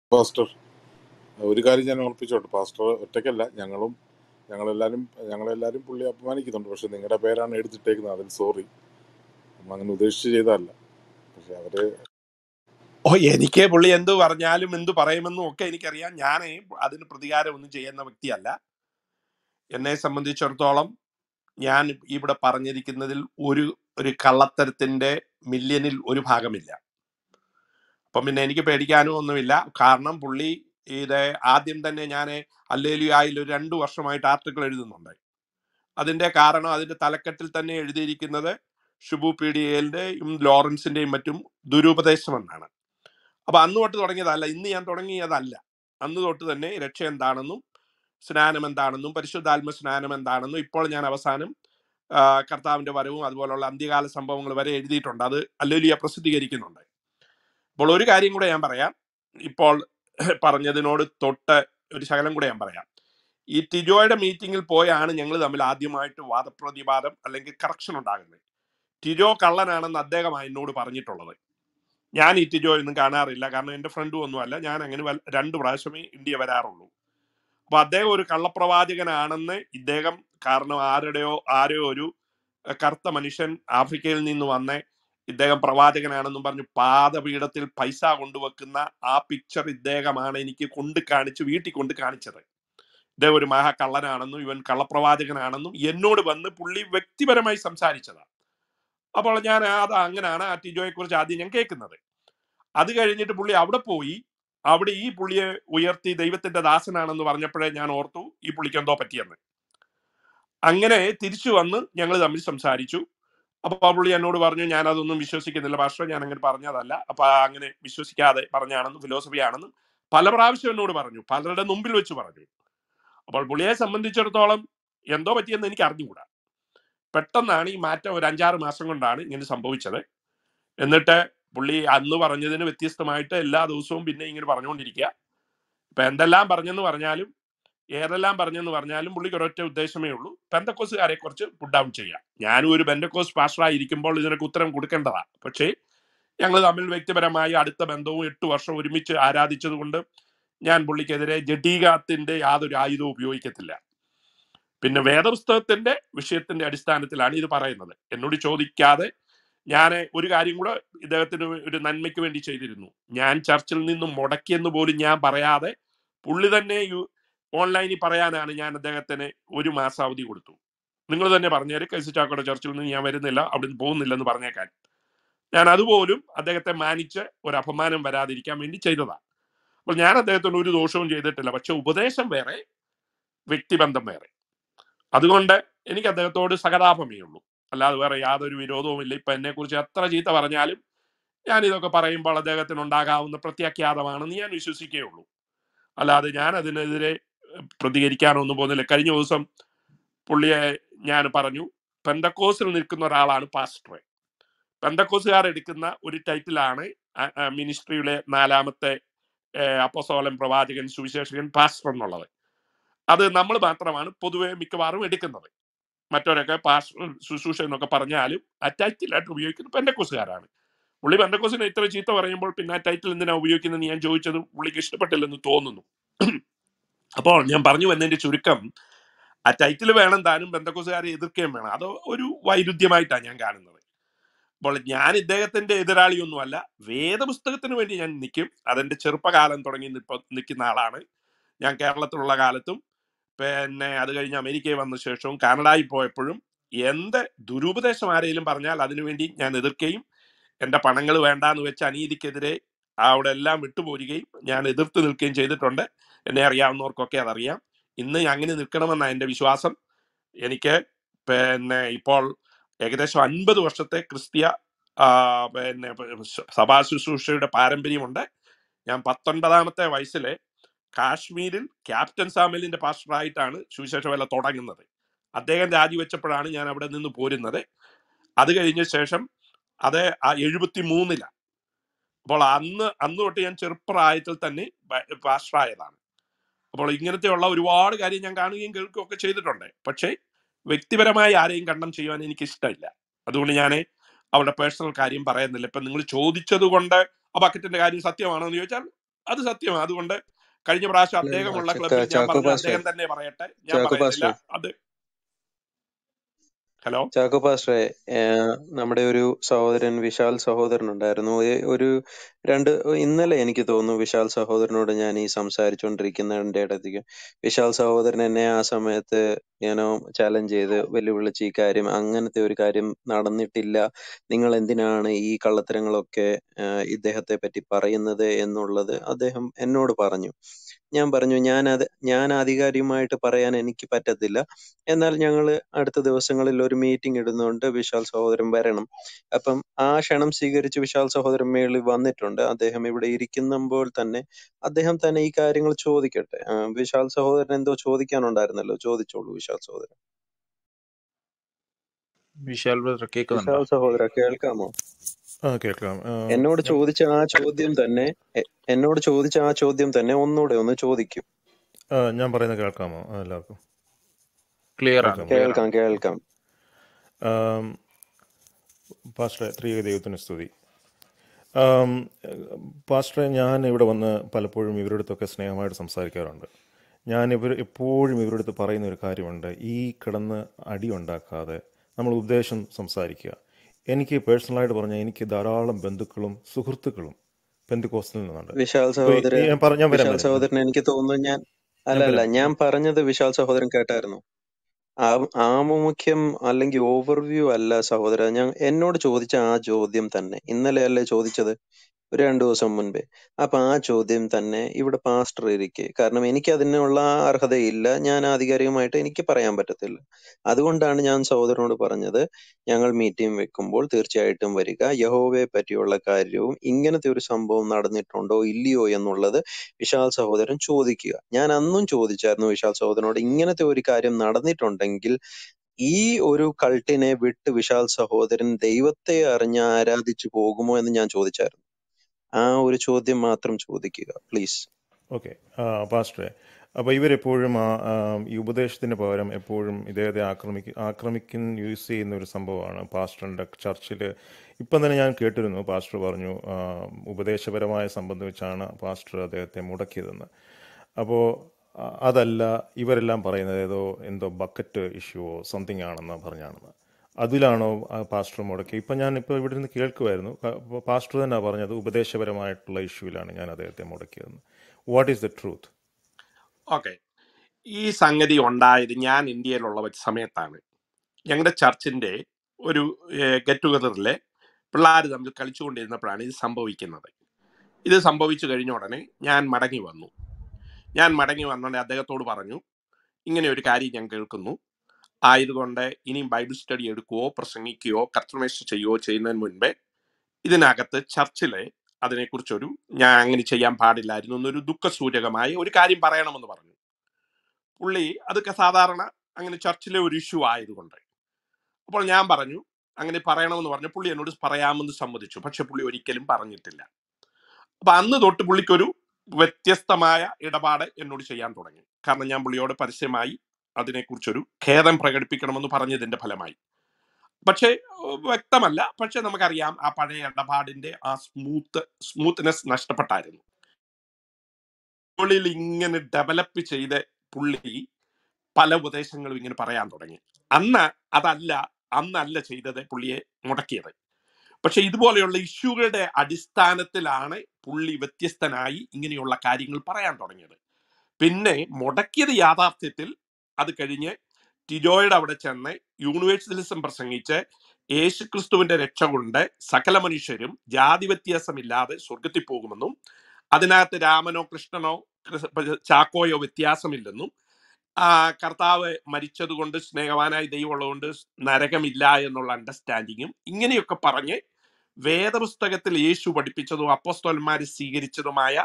Pastor ഒരു കാര്യം ഞാൻ ഓർപ്പിച്ചോട്ടെ പാസ്റ്റർ ഒറ്റയ്ക്കല്ല ഞങ്ങളും ഞങ്ങളെല്ലാവരും ഞങ്ങളെല്ലാവരും പുള്ളി അപമാനിക്കുന്നുണ്ട് പക്ഷെ നിങ്ങളുടെ പേരാണ് എടുത്തിട്ടേക്കുന്നത് അതിൽ സോറി നമ്മൾ അങ്ങനെ ഉദ്ദേശിച്ച് ചെയ്തതല്ല പക്ഷെ അവര് ഓ എനിക്ക് പുള്ളി എന്ത് പറഞ്ഞാലും എന്ത് പറയുമെന്നും ഒക്കെ എനിക്കറിയാം ഞാൻ അതിന് പ്രതികാരം ഒന്നും ചെയ്യുന്ന വ്യക്തിയല്ല എന്നെ സംബന്ധിച്ചിടത്തോളം ഞാൻ ഇവിടെ പറഞ്ഞിരിക്കുന്നതിൽ ഒരു ഒരു കള്ളത്തരത്തിന്റെ മില്യണിൽ ഒരു ഭാഗമില്ല അപ്പം പിന്നെ എനിക്ക് പേടിക്കാനും ഒന്നുമില്ല കാരണം പുള്ളി ഇത് ആദ്യം തന്നെ ഞാൻ അല്ലേലിയായിൽ ഒരു രണ്ടു വർഷമായിട്ട് ആർട്ടിക്കിൾ എഴുതുന്നുണ്ട് അതിന്റെ കാരണം അതിന്റെ തലക്കെട്ടിൽ തന്നെ എഴുതിയിരിക്കുന്നത് ഷുബു പി ഡി എല്ലിന്റെയും ലോറൻസിന്റെയും മറ്റും ദുരുപദേശം എന്നാണ് അപ്പൊ അന്ന് തൊട്ട് തുടങ്ങിയതല്ല ഇന്ന് ഞാൻ തുടങ്ങിയതല്ല അന്ന് തൊട്ട് തന്നെ രക്ഷ എന്താണെന്നും സ്നാനം എന്താണെന്നും പരിശുദ്ധാത്മ സ്നാനം എന്താണെന്നും ഇപ്പോൾ ഞാൻ അവസാനം ആ, കർത്താവിന്റെ വരവും അതുപോലുള്ള അന്ത്യകാല സംഭവങ്ങൾ വരെ എഴുതിയിട്ടുണ്ട് അത് അല്ലേലിയ പ്രസിദ്ധീകരിക്കുന്നുണ്ട് അപ്പോൾ ഒരു കാര്യം കൂടെ ഞാൻ പറയാം ഇപ്പോൾ പറഞ്ഞതിനോട് തൊട്ട് ഒരു ശകലം കൂടെ ഞാൻ പറയാം ഈ ടിജോയുടെ മീറ്റിംഗിൽ പോയാണ് ഞങ്ങൾ തമ്മിൽ ആദ്യമായിട്ട് വാദപ്രതിവാദം അല്ലെങ്കിൽ കറക്ഷൻ ഉണ്ടാകുന്നത് ടിജോ കള്ളനാണെന്ന് അദ്ദേഹം എന്നോട് പറഞ്ഞിട്ടുള്ളത് ഞാൻ ഈ ടിജോ ഒന്നും കാണാറില്ല കാരണം എൻ്റെ ഫ്രണ്ടും ഒന്നുമല്ല ഞാൻ അങ്ങനെ വൽ- രണ്ട് പ്രാവശ്യമേ ഇന്ത്യ വരാറുള്ളൂ അപ്പൊ അദ്ദേഹം ഒരു കള്ളപ്രവാചകനാണെന്ന് ഇദ്ദേഹം കാരണം ആരുടെയോ ആരോ ഒരു അഹ് കറുത്ത മനുഷ്യൻ ആഫ്രിക്കയിൽ നിന്ന് വന്ന് ഇദ്ദേഹം പ്രവാചകനാണെന്നും പറഞ്ഞ് പാദപീഠത്തിൽ പൈസ കൊണ്ടുവെക്കുന്ന ആ പിക്ചർ ഇദ്ദേഹമാണ് എനിക്ക് കൊണ്ട് കാണിച്ച് വീട്ടിൽ കൊണ്ട് കാണിച്ചത് ഇദ്ദേഹം ഒരു മഹാ കള്ളനാണെന്നും ഇവൻ കള്ളപ്രവാചകനാണെന്നും എന്നോട് വന്ന് പുള്ളി വ്യക്തിപരമായി സംസാരിച്ചതാണ് അപ്പോൾ ഞാൻ അത് അങ്ങനെയാണ് ആ ടിജോയെ കുറിച്ച് ആദ്യം ഞാൻ കേൾക്കുന്നത് അത് കഴിഞ്ഞിട്ട് പുള്ളി അവിടെ പോയി അവിടെ ഈ പുള്ളിയെ ഉയർത്തി ദൈവത്തിന്റെ ദാസനാണെന്ന് പറഞ്ഞപ്പോഴേ ഞാൻ ഓർത്തു ഈ പുള്ളിക്ക് എന്തോ പറ്റിയെന്ന് അങ്ങനെ തിരിച്ചു വന്ന് ഞങ്ങൾ തമ്മിൽ സംസാരിച്ചു അപ്പൊ ആ പുള്ളി എന്നോട് പറഞ്ഞു ഞാൻ അതൊന്നും വിശ്വസിക്കുന്നില്ല പക്ഷേ ഞാൻ അങ്ങനെ പറഞ്ഞതല്ല അപ്പൊ ആ അങ്ങനെ വിശ്വസിക്കാതെ പറഞ്ഞാണെന്നും ഫിലോസഫി ആണെന്നും പല പ്രാവശ്യം എന്നോട് പറഞ്ഞു പലരുടെ മുമ്പിൽ വെച്ച് പറഞ്ഞു അപ്പോൾ പുള്ളിയെ സംബന്ധിച്ചിടത്തോളം എന്തോ പറ്റിയെന്ന് എനിക്ക് അറിഞ്ഞുകൂടാ പെട്ടെന്നാണ് ഈ മാറ്റം ഒരു അഞ്ചാറ് മാസം കൊണ്ടാണ് ഇങ്ങനെ സംഭവിച്ചത് എന്നിട്ട് പുള്ളി അന്ന് പറഞ്ഞതിന് വ്യത്യസ്തമായിട്ട് എല്ലാ ദിവസവും പിന്നെ ഇങ്ങനെ പറഞ്ഞുകൊണ്ടിരിക്കുക ഇപ്പൊ എന്തെല്ലാം പറഞ്ഞെന്ന് പറഞ്ഞാലും ഏതെല്ലാം പറഞ്ഞെന്ന് പറഞ്ഞാലും പുള്ളിക്ക് ഒരൊറ്റ ഉദ്ദേശമേ ഉള്ളൂ പെന്തക്കോസുകാരെ കുറിച്ച് പുഡ് ഡൗൺ ചെയ്യാം ഞാനും ഒരു ബെന്തക്കോസ് പാസ്റ്ററായിരിക്കുമ്പോൾ ഇതിനൊക്കെ ഉത്തരം കൊടുക്കേണ്ടതാ പക്ഷേ ഞങ്ങൾ തമ്മിൽ വ്യക്തിപരമായി അടുത്ത ബന്ധവും എട്ട് വർഷം ഒരുമിച്ച് ആരാധിച്ചത് കൊണ്ട് ഞാൻ പുള്ളിക്കെതിരെ ജഡീകാത്തിന്റെ യാതൊരു ആയുധവും ഉപയോഗിക്കത്തില്ല പിന്നെ വേദപുസ്തകത്തിന്റെ വിഷയത്തിന്റെ അടിസ്ഥാനത്തിലാണ് ഇത് പറയുന്നത് എന്നോട് ചോദിക്കാതെ ഞാൻ ഒരു കാര്യം കൂടെ ഇദ്ദേഹത്തിന് ഒരു നന്മയ്ക്ക് വേണ്ടി ചെയ്തിരുന്നു ഞാൻ ചർച്ചിൽ നിന്നും മുടക്കിയെന്ന് പോലും ഞാൻ പറയാതെ പുള്ളി തന്നെ യു- ഓൺലൈനിൽ പറയാനാണ് ഞാൻ അദ്ദേഹത്തിന് ഒരു മാസം അവധി കൊടുത്തു നിങ്ങൾ തന്നെ പറഞ്ഞേര് കൈസി ചാക്കോടെ ചർച്ചിൽ നിന്ന് ഞാൻ വരുന്നില്ല അവിടെ നിന്ന് പോകുന്നില്ലെന്ന് പറഞ്ഞേക്കാൻ ഞാൻ അതുപോലും അദ്ദേഹത്തെ മാനിച്ച് ഒരു അപമാനം വരാതിരിക്കാൻ വേണ്ടി ചെയ്തതാണ് അപ്പോൾ ഞാൻ അദ്ദേഹത്തിന് ഒരു ദോഷവും ചെയ്തിട്ടില്ല പക്ഷെ ഉപദേശം വേറെ വ്യക്തിബന്ധം വേറെ അതുകൊണ്ട് എനിക്ക് അദ്ദേഹത്തോട് സഹതാപമേ ഉള്ളൂ അല്ലാതെ വേറെ യാതൊരു വിരോധവും ഇല്ല ഇപ്പൊ എന്നെ കുറിച്ച് എത്ര ചീത്ത പറഞ്ഞാലും ഞാൻ ഇതൊക്കെ പറയുമ്പോൾ അദ്ദേഹത്തിന് ഉണ്ടാകാവുന്ന പ്രത്യാഖ്യാതമാണെന്ന് ഞാൻ വിശ്വസിക്കുകയുള്ളൂ അല്ലാതെ ഞാൻ അതിനെതിരെ ഏഹ്, പ്രതികരിക്കാനൊന്നും പോകുന്നില്ല കഴിഞ്ഞ ദിവസം പുള്ളിയെ ഞാൻ പറഞ്ഞു പെന്തക്കോസിൽ നിൽക്കുന്ന ഒരാളാണ് പാസ്റ്റർ പെന്തക്കോസുകാർ എടുക്കുന്ന ഒരു ടൈറ്റിലാണ് മിനിസ്ട്രിയിലെ നാലാമത്തെ ഏഹ്, അപ്പസ്തോലൻ പ്രവാചകൻ സുവിശേഷകൻ പാസ്റ്റർ എന്നുള്ളത് അത് നമ്മൾ മാത്രമാണ് പൊതുവെ മിക്കവാറും എടുക്കുന്നത് മറ്റവരൊക്കെ പാസ്റ്റർ ശുശ്രൂഷ എന്നൊക്കെ പറഞ്ഞാലും ആ ടൈറ്റിലായിട്ട് ഉപയോഗിക്കുന്നത് പെന്തക്കോസുകാരാണ് പുള്ളി പെന്തക്കോസിനെ ഇത്ര ചീത്ത പറയുമ്പോൾ പിന്നെ ആ ടൈറ്റിൽ എന്തിനാ ഉപയോഗിക്കുന്നതെന്ന് ഞാൻ ചോദിച്ചത് പുള്ളിക്ക് ഇഷ്ടപ്പെട്ടില്ലെന്ന് തോന്നുന്നു അപ്പോൾ ഞാൻ പറഞ്ഞു വന്നതിന്റെ ചുരുക്കം ആ ടൈറ്റിൽ വേണം താനും ബന്ധക്കോസുകാരെ എതിർക്കുകയും വേണം അത് ഒരു വൈരുദ്ധ്യമായിട്ടാണ് ഞാൻ കാണുന്നത് അപ്പോൾ ഞാൻ ഇദ്ദേഹത്തിന്റെ എതിരാളിയൊന്നുമല്ല വേദപുസ്തകത്തിന് വേണ്ടി ഞാൻ നിൽക്കും അതെന്റെ ചെറുപ്പകാലം തുടങ്ങി നിപ്പ നിൽക്കുന്ന ആളാണ് ഞാൻ കേരളത്തിലുള്ള കാലത്തും പിന്നെ അത് കഴിഞ്ഞ് അമേരിക്കയിൽ വന്ന ശേഷവും കാനഡയിൽ പോയപ്പോഴും എന്ത് ദുരുപദേശം ആരെങ്കിലും പറഞ്ഞാൽ അതിനുവേണ്ടി ഞാൻ എതിർക്കുകയും എന്റെ പണങ്ങൾ വേണ്ടാന്ന് വെച്ച് അനീതിക്കെതിരെ അവിടെ എല്ലാം വിട്ടുപോരുകയും ഞാൻ എതിർത്ത് നിൽക്കുകയും ചെയ്തിട്ടുണ്ട് എന്നെ അറിയാവുന്നവർക്കൊക്കെ അതറിയാം ഇന്ന് അങ്ങനെ നിൽക്കണമെന്ന എൻ്റെ വിശ്വാസം എനിക്ക് പിന്നെ ഇപ്പോൾ ഏകദേശം അൻപത് വർഷത്തെ ക്രിസ്തീയ ആ, പിന്നെ സഭാ ശുശ്രൂഷയുടെ പാരമ്പര്യമുണ്ട് ഞാൻ പത്തൊൻപതാമത്തെ വയസ്സിലെ കാശ്മീരിൽ ക്യാപ്റ്റൻ സാമലിന്റെ പാസ്റ്ററായിട്ടാണ് സുവിശേഷ വേല തുടങ്ങുന്നത് അദ്ദേഹം രാജിവെച്ചപ്പോഴാണ് ഞാൻ അവിടെ നിന്ന് പോരുന്നത് അത് കഴിഞ്ഞ ശേഷം അത് ആ എഴുപത്തി മൂന്നിലാണ് അപ്പോൾ അന്ന് അന്ന് തൊട്ട് ഞാൻ ചെറുപ്രായത്തിൽ തന്നെ ബ- പാസ്റ്ററായതാണ് അപ്പോൾ ഇങ്ങനത്തെയുള്ള ഒരുപാട് കാര്യം ഞാൻ കാണുകയും കേൾക്കുകയും ഒക്കെ ചെയ്തിട്ടുണ്ട് പക്ഷേ വ്യക്തിപരമായി ആരെയും കണ്ടം ചെയ്യുവാൻ എനിക്ക് ഇഷ്ടമില്ല അതുകൊണ്ട് ഞാൻ അവരുടെ പേഴ്സണൽ കാര്യം പറയുന്നില്ല ഇപ്പൊ നിങ്ങൾ ചോദിച്ചത് കൊണ്ട് ആ ബക്കറ്റിന്റെ കാര്യം സത്യമാണോ എന്ന് ചോദിച്ചാൽ അത് സത്യമാണ് അതുകൊണ്ട് കഴിഞ്ഞ പ്രാവശ്യം അല്ലല്ല അദ്ദേഹമുള്ള ചക്ക ക്ലബിൽ ഞാൻ ചാക്കോ പറഞ്ഞ പാസ്റ്ററെ അദ്ദേഹം തന്നെ പറയട്ടെ ഞാൻ ചാക്കോ പറയുന്നില്ല പാസ്റ്ററെ അത് ഹലോ ചാക്കോ പാസ്റ്ററെ ഏഹ് നമ്മുടെ ഒരു സഹോദരൻ വിശാൽ സഹോദരൻ ഉണ്ടായിരുന്നു ഏ- ഒരു രണ്ട് ഇന്നലെ എനിക്ക് തോന്നുന്നു വിശാൽ സഹോദരനോട് ഞാൻ ഈ സംസാരിച്ചുകൊണ്ടിരിക്കുന്നതിന്റെ ഇടയ്ക്ക് വിശാൽ സഹോദരൻ എന്നെ ആ സമയത്ത് ഞാനോ ചാലഞ്ച് ചെയ്ത് വെല്ലുവിളിച്ച് ഈ കാര്യം അങ്ങനത്തെ ഒരു കാര്യം നടന്നിട്ടില്ല നിങ്ങൾ എന്തിനാണ് ഈ കള്ളത്തരങ്ങളൊക്കെ ഏഹ് ഇദ്ദേഹത്തെ പറ്റി പറയുന്നത് എന്നുള്ളത് അദ്ദേഹം എന്നോട് പറഞ്ഞു ഞാൻ പറഞ്ഞു ഞാൻ അത് ഞാൻ ആധികാരികമായിട്ട് പറയാൻ എനിക്ക് പറ്റത്തില്ല എന്നാൽ ഞങ്ങൾ അടുത്ത ദിവസങ്ങളിൽ ഒരു മീറ്റിംഗ് ഇടുന്നുണ്ട് വിശാൽ സഹോദരൻ വരണം അപ്പം ആ ക്ഷണം സ്വീകരിച്ച് വിശാൽ സഹോദരൻ മേളിൽ വന്നിട്ടുണ്ട് അദ്ദേഹം ഇവിടെ ഇരിക്കുമ്പോൾ തന്നെ അദ്ദേഹം തന്നെ ഈ കാര്യങ്ങൾ ചോദിക്കട്ടെ ആ, വിശാൽ സഹോദരൻ എന്തോ ചോദിക്കാനുണ്ടായിരുന്നല്ലോ ചോദിച്ചോളൂ വിശാൽ സഹോദരൻ വിശാൽ ബ്രദർ കേൾക്കുന്നുണ്ടോ വിശാൽ സഹോദര കേൾക്കാമോ ആ കേൾക്കാം ആ, എന്നോട് ഞാൻ ചോദിച്ച ആ ചോദ്യം തന്നെ എ- എന്നോട് ചോദിച്ച ആ ചോദ്യം തന്നെ ഒന്നുകൂടെ ഒന്ന് ചോദിക്കും ആ, ഞാൻ പറയുന്നത് കേൾക്കാമോ ആ, എല്ലാവർക്കും ക്ലിയർ ആണ് കേൾക്കാമോ ക്ലിയർ കേൾക്കാം ആണ് കേൾക്കാം ആം, പാസ്റ്ററെ ത്രിയ ദൈവത്തിന് സ്തുതി ആം, പാസ്റ്ററെ ഞാൻ ഇവിടെ വന്ന് പലപ്പോഴും ഇവരുടെ അടുത്തൊക്കെ സ്നേഹമായിട്ട് സംസാരിക്കാറുണ്ട് ഞാൻ ഇവർ എപ്പോഴും ഇവരുടെ അടുത്ത് പറയുന്ന ഒരു കാര്യമുണ്ട് ഈ കിടന്ന് അടി ഉണ്ടാക്കാതെ നമ്മൾ ഉദ്ദേശം സംസാരിക്കുക എനിക്ക് പേഴ്സണലായിട്ട് പറഞ്ഞാൽ എനിക്ക് ധാരാളം ബന്ധുക്കളും സുഹൃത്തുക്കളും പെന്തുകോസ്റ്റിൽ നിന്നുണ്ട് വിശാൽ ഇപ്പോൾ സഹോദര ഞാൻ പറ ഞാൻ വരാൻ വിശാൽ വരാം സഹോദരൻ എനിക്ക് തോന്നുന്നു ഞാൻ ഞാൻ അല്ല അല്ല വരാം ഞാൻ പറഞ്ഞത് വിശാൽ സഹോദരൻ കേട്ടായിരുന്നു ആ- ആമുഖ്യം അല്ലെങ്കിൽ ഓവർവ്യൂ അല്ല സഹോദര ഞാൻ എന്നോട് ചോദിച്ച ആ ചോദ്യം തന്നെ ഇന്നലെ അല്ലേ ചോദിച്ചത് ഒരു രണ്ടു ദിവസം മുൻപേ അപ്പൊ ആ ചോദ്യം തന്നെ ഇവിടെ പാസ്റ്റർ ഇരിക്കെ കാരണം എനിക്ക് അതിനുള്ള അർഹതയില്ല ഞാൻ ആധികാരികമായിട്ട് എനിക്ക് പറയാൻ പറ്റത്തില്ല അതുകൊണ്ടാണ് ഞാൻ സഹോദരനോട് പറഞ്ഞത് ഞങ്ങൾ മീറ്റിംഗ് വെക്കുമ്പോൾ തീർച്ചയായിട്ടും വരിക യഹോവയെ പറ്റിയുള്ള കാര്യവും ഇങ്ങനത്തെ ഒരു സംഭവം നടന്നിട്ടുണ്ടോ ഇല്ലയോ എന്നുള്ളത് വിശാൽ സഹോദരൻ ചോദിക്കുക ഞാൻ അന്നും ചോദിച്ചായിരുന്നു വിശാൽ സഹോദരനോട് ഇങ്ങനത്തെ ഒരു കാര്യം നടന്നിട്ടുണ്ടെങ്കിൽ ഈ ഒരു കൾട്ടിനെ വിട്ട് വിശാൽ സഹോദരൻ ദൈവത്തെ അറിഞ്ഞ് ആരാധിച്ചു പോകുമോ എന്ന് ഞാൻ ചോദിച്ചായിരുന്നു ആ ഒരു ചോദ്യം മാത്രം ചോദിക്കുക പ്ലീസ് ഓക്കെ പാസ്റ്ററെ അപ്പോൾ ഇവരെപ്പോഴും ആ ആ, ഈ ഉപദേശത്തിന് പകരം എപ്പോഴും ഇദ്ദേഹത്തെ ആക്രമിക്ക ആക്രമിക്കുന്ന യൂസ് ചെയ്യുന്ന ഒരു സംഭവമാണ് പാസ്റ്ററിൻ്റെ ചർച്ചിൽ ഇപ്പം തന്നെ ഞാൻ കേട്ടിരുന്നു പാസ്റ്റർ പറഞ്ഞു ആ, ഉപദേശപരമായ സംബന്ധം വെച്ചാണ് പാസ്റ്റർ അദ്ദേഹത്തെ മുടക്കിയതെന്ന് അപ്പോൾ അതല്ല ഇവരെല്ലാം പറയുന്നത് ഏതോ എന്തോ ബക്കറ്റ് ഇഷ്യൂവോ സംതിങ് ആണെന്ന് പറഞ്ഞാണെന്ന് അതിലാണോ ആ പാസ്റ്റർ മുടക്കി ഇപ്പം ഞാൻ ഇപ്പോൾ ഇവിടെ നിന്ന് കേൾക്കുമായിരുന്നു ക- അപ്പോൾ പാസ്റ്റർ തന്നെ പറഞ്ഞത് ഉപദേശപരമായിട്ടുള്ള ഇഷ്യൂവിലാണ് ഞാൻ അദ്ദേഹത്തെ മുടക്കിയതെന്ന് what is the truth okay ഈ സംഗതി ഉണ്ടായത് ഞാൻ ഇന്ത്യയിലുള്ള ഒരു സമയത്താണ് ഞങ്ങളുടെ ചർച്ചിന്റെ ഒരു ഗെറ്റ് ടുഗദറിലെ പിള്ളേർ തമ്മിൽ കളിച്ചുകൊണ്ടിരുന്നപ്പോഴാണ് ഇത് സംഭവിക്കുന്നത് ഇത് സംഭവിച്ചു കഴിഞ്ഞ ഉടനെ ഞാൻ മടങ്ങി വന്നു ഞാൻ മടങ്ങി വന്നോണ്ട് അദ്ദേഹത്തോട് പറഞ്ഞു ഇങ്ങനെ ഒരു കാര്യം ഞാൻ കേൾക്കുന്നു ആയതുകൊണ്ട് ഇനിയും ബൈബിൾ സ്റ്റഡി എടുക്കുകയോ പ്രസംഗിക്കുകയോ കർത്തമേശ ചെയ്യുകയോ ചെയ്യുന്നതിന് മുൻപേ ഇതിനകത്ത് ചർച്ചിലെ അതിനെക്കുറിച്ചൊരു ഞാൻ അങ്ങനെ ചെയ്യാൻ പാടില്ലായിരുന്നു എന്നൊരു ദുഃഖസൂചകമായ ഒരു കാര്യം പറയണമെന്ന് പറഞ്ഞു പുള്ളി അതൊക്കെ സാധാരണ അങ്ങനെ ചർച്ചിലെ ഒരു ഇഷ്യൂ ആയതുകൊണ്ട് അപ്പോൾ ഞാൻ പറഞ്ഞു അങ്ങനെ പറയണമെന്ന് പറഞ്ഞു പുള്ളി എന്നോട് പറയാമെന്ന് സമ്മതിച്ചു പക്ഷെ പുള്ളി ഒരിക്കലും പറഞ്ഞിട്ടില്ല അപ്പൊ അന്ന് തൊട്ട് പുള്ളിക്കൊരു വ്യത്യസ്തമായ ഇടപാട് എന്നോട് ചെയ്യാൻ തുടങ്ങി കാരണം ഞാൻ പുള്ളിയോട് പരസ്യമായി അതിനെക്കുറിച്ചൊരു ഖേദം പ്രകടിപ്പിക്കണമെന്ന് പറഞ്ഞതിന്റെ ഫലമായി പക്ഷേ ഏഹ്, വ്യക്തമല്ല പക്ഷെ നമുക്കറിയാം ആ പഴയ ഇടപാടിന്റെ ആ സ്മൂത്ത് സ്മൂത്ത്നെസ് നഷ്ടപ്പെട്ടായിരുന്നു ഉള്ളിൽ ഇങ്ങനെ ഡെവലപ്പ് ചെയ്ത് പുള്ളി പല ഉപദേശങ്ങളും ഇങ്ങനെ പറയാൻ തുടങ്ങി അന്ന് അതല്ല അന്നല്ല ചെയ്തത് പുള്ളിയെ മുടക്കിയത് പക്ഷെ ഇതുപോലെയുള്ള ഇഷ്യൂകളുടെ അടിസ്ഥാനത്തിലാണ് പുള്ളി വ്യത്യസ്തനായി ഇങ്ങനെയുള്ള കാര്യങ്ങൾ പറയാൻ തുടങ്ങിയത് പിന്നെ മുടക്കിയത് യാഥാർത്ഥ്യത്തിൽ അത് കഴിഞ്ഞ് ടിജോയുടെ അവിടെ ചെന്ന് യൂണിവേഴ്സലിസം പ്രസംഗിച്ച് യേശുക്രിസ്തുവിന്റെ രക്ഷ കൊണ്ട് സകല മനുഷ്യരും ജാതി വ്യത്യാസമില്ലാതെ സ്വർഗത്തിൽ പോകുമെന്നും അതിനകത്ത് രാമനോ കൃഷ്ണനോ ക്രിസ്- ചാക്കോയോ വ്യത്യാസമില്ലെന്നും ആ കർത്താവ് മരിച്ചതുകൊണ്ട് സ്നേഹവാനായി ദൈവമുള്ളതുകൊണ്ട് നരകമില്ല എന്നുള്ള അണ്ടർസ്റ്റാൻഡിങ്ങും ഇങ്ങനെയൊക്കെ പറഞ്ഞ് വേദപുസ്തകത്തിൽ യേശു പഠിപ്പിച്ചതും അപ്പോസ്തോലന്മാർ സ്വീകരിച്ചതുമായ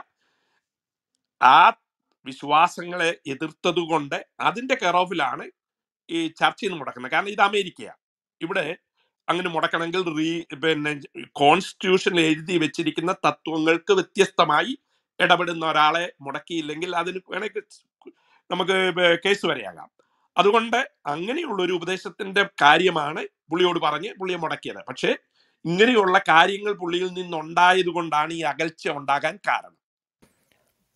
ആ വിശ്വാസങ്ങളെ എതിർത്തതുകൊണ്ട് അതിന്റെ കെറോഫിലാണ് ഈ ചർച്ചയിൽ നിന്ന് മുടക്കുന്നത് കാരണം ഇത് അമേരിക്കയാണ് ഇവിടെ അങ്ങനെ മുടക്കണമെങ്കിൽ റീ പിന്നെ കോൺസ്റ്റിറ്റ്യൂഷനിൽ എഴുതി വെച്ചിരിക്കുന്ന തത്വങ്ങൾക്ക് വ്യത്യസ്തമായി ഇടപെടുന്ന ഒരാളെ മുടക്കിയില്ലെങ്കിൽ അതിന് വേണമെങ്കിൽ നമുക്ക് ബ- കേസ് വരെയാകാം അതുകൊണ്ട് അങ്ങനെയുള്ള ഒരു ഉപദേശത്തിന്റെ കാര്യമാണ് പുള്ളിയോട് പറഞ്ഞ് പുള്ളിയെ മുടക്കിയത് പക്ഷേ ഇങ്ങനെയുള്ള കാര്യങ്ങൾ പുള്ളിയിൽ നിന്നുണ്ടായത് കൊണ്ടാണ് ഈ അകൽച്ച ഉണ്ടാകാൻ കാരണം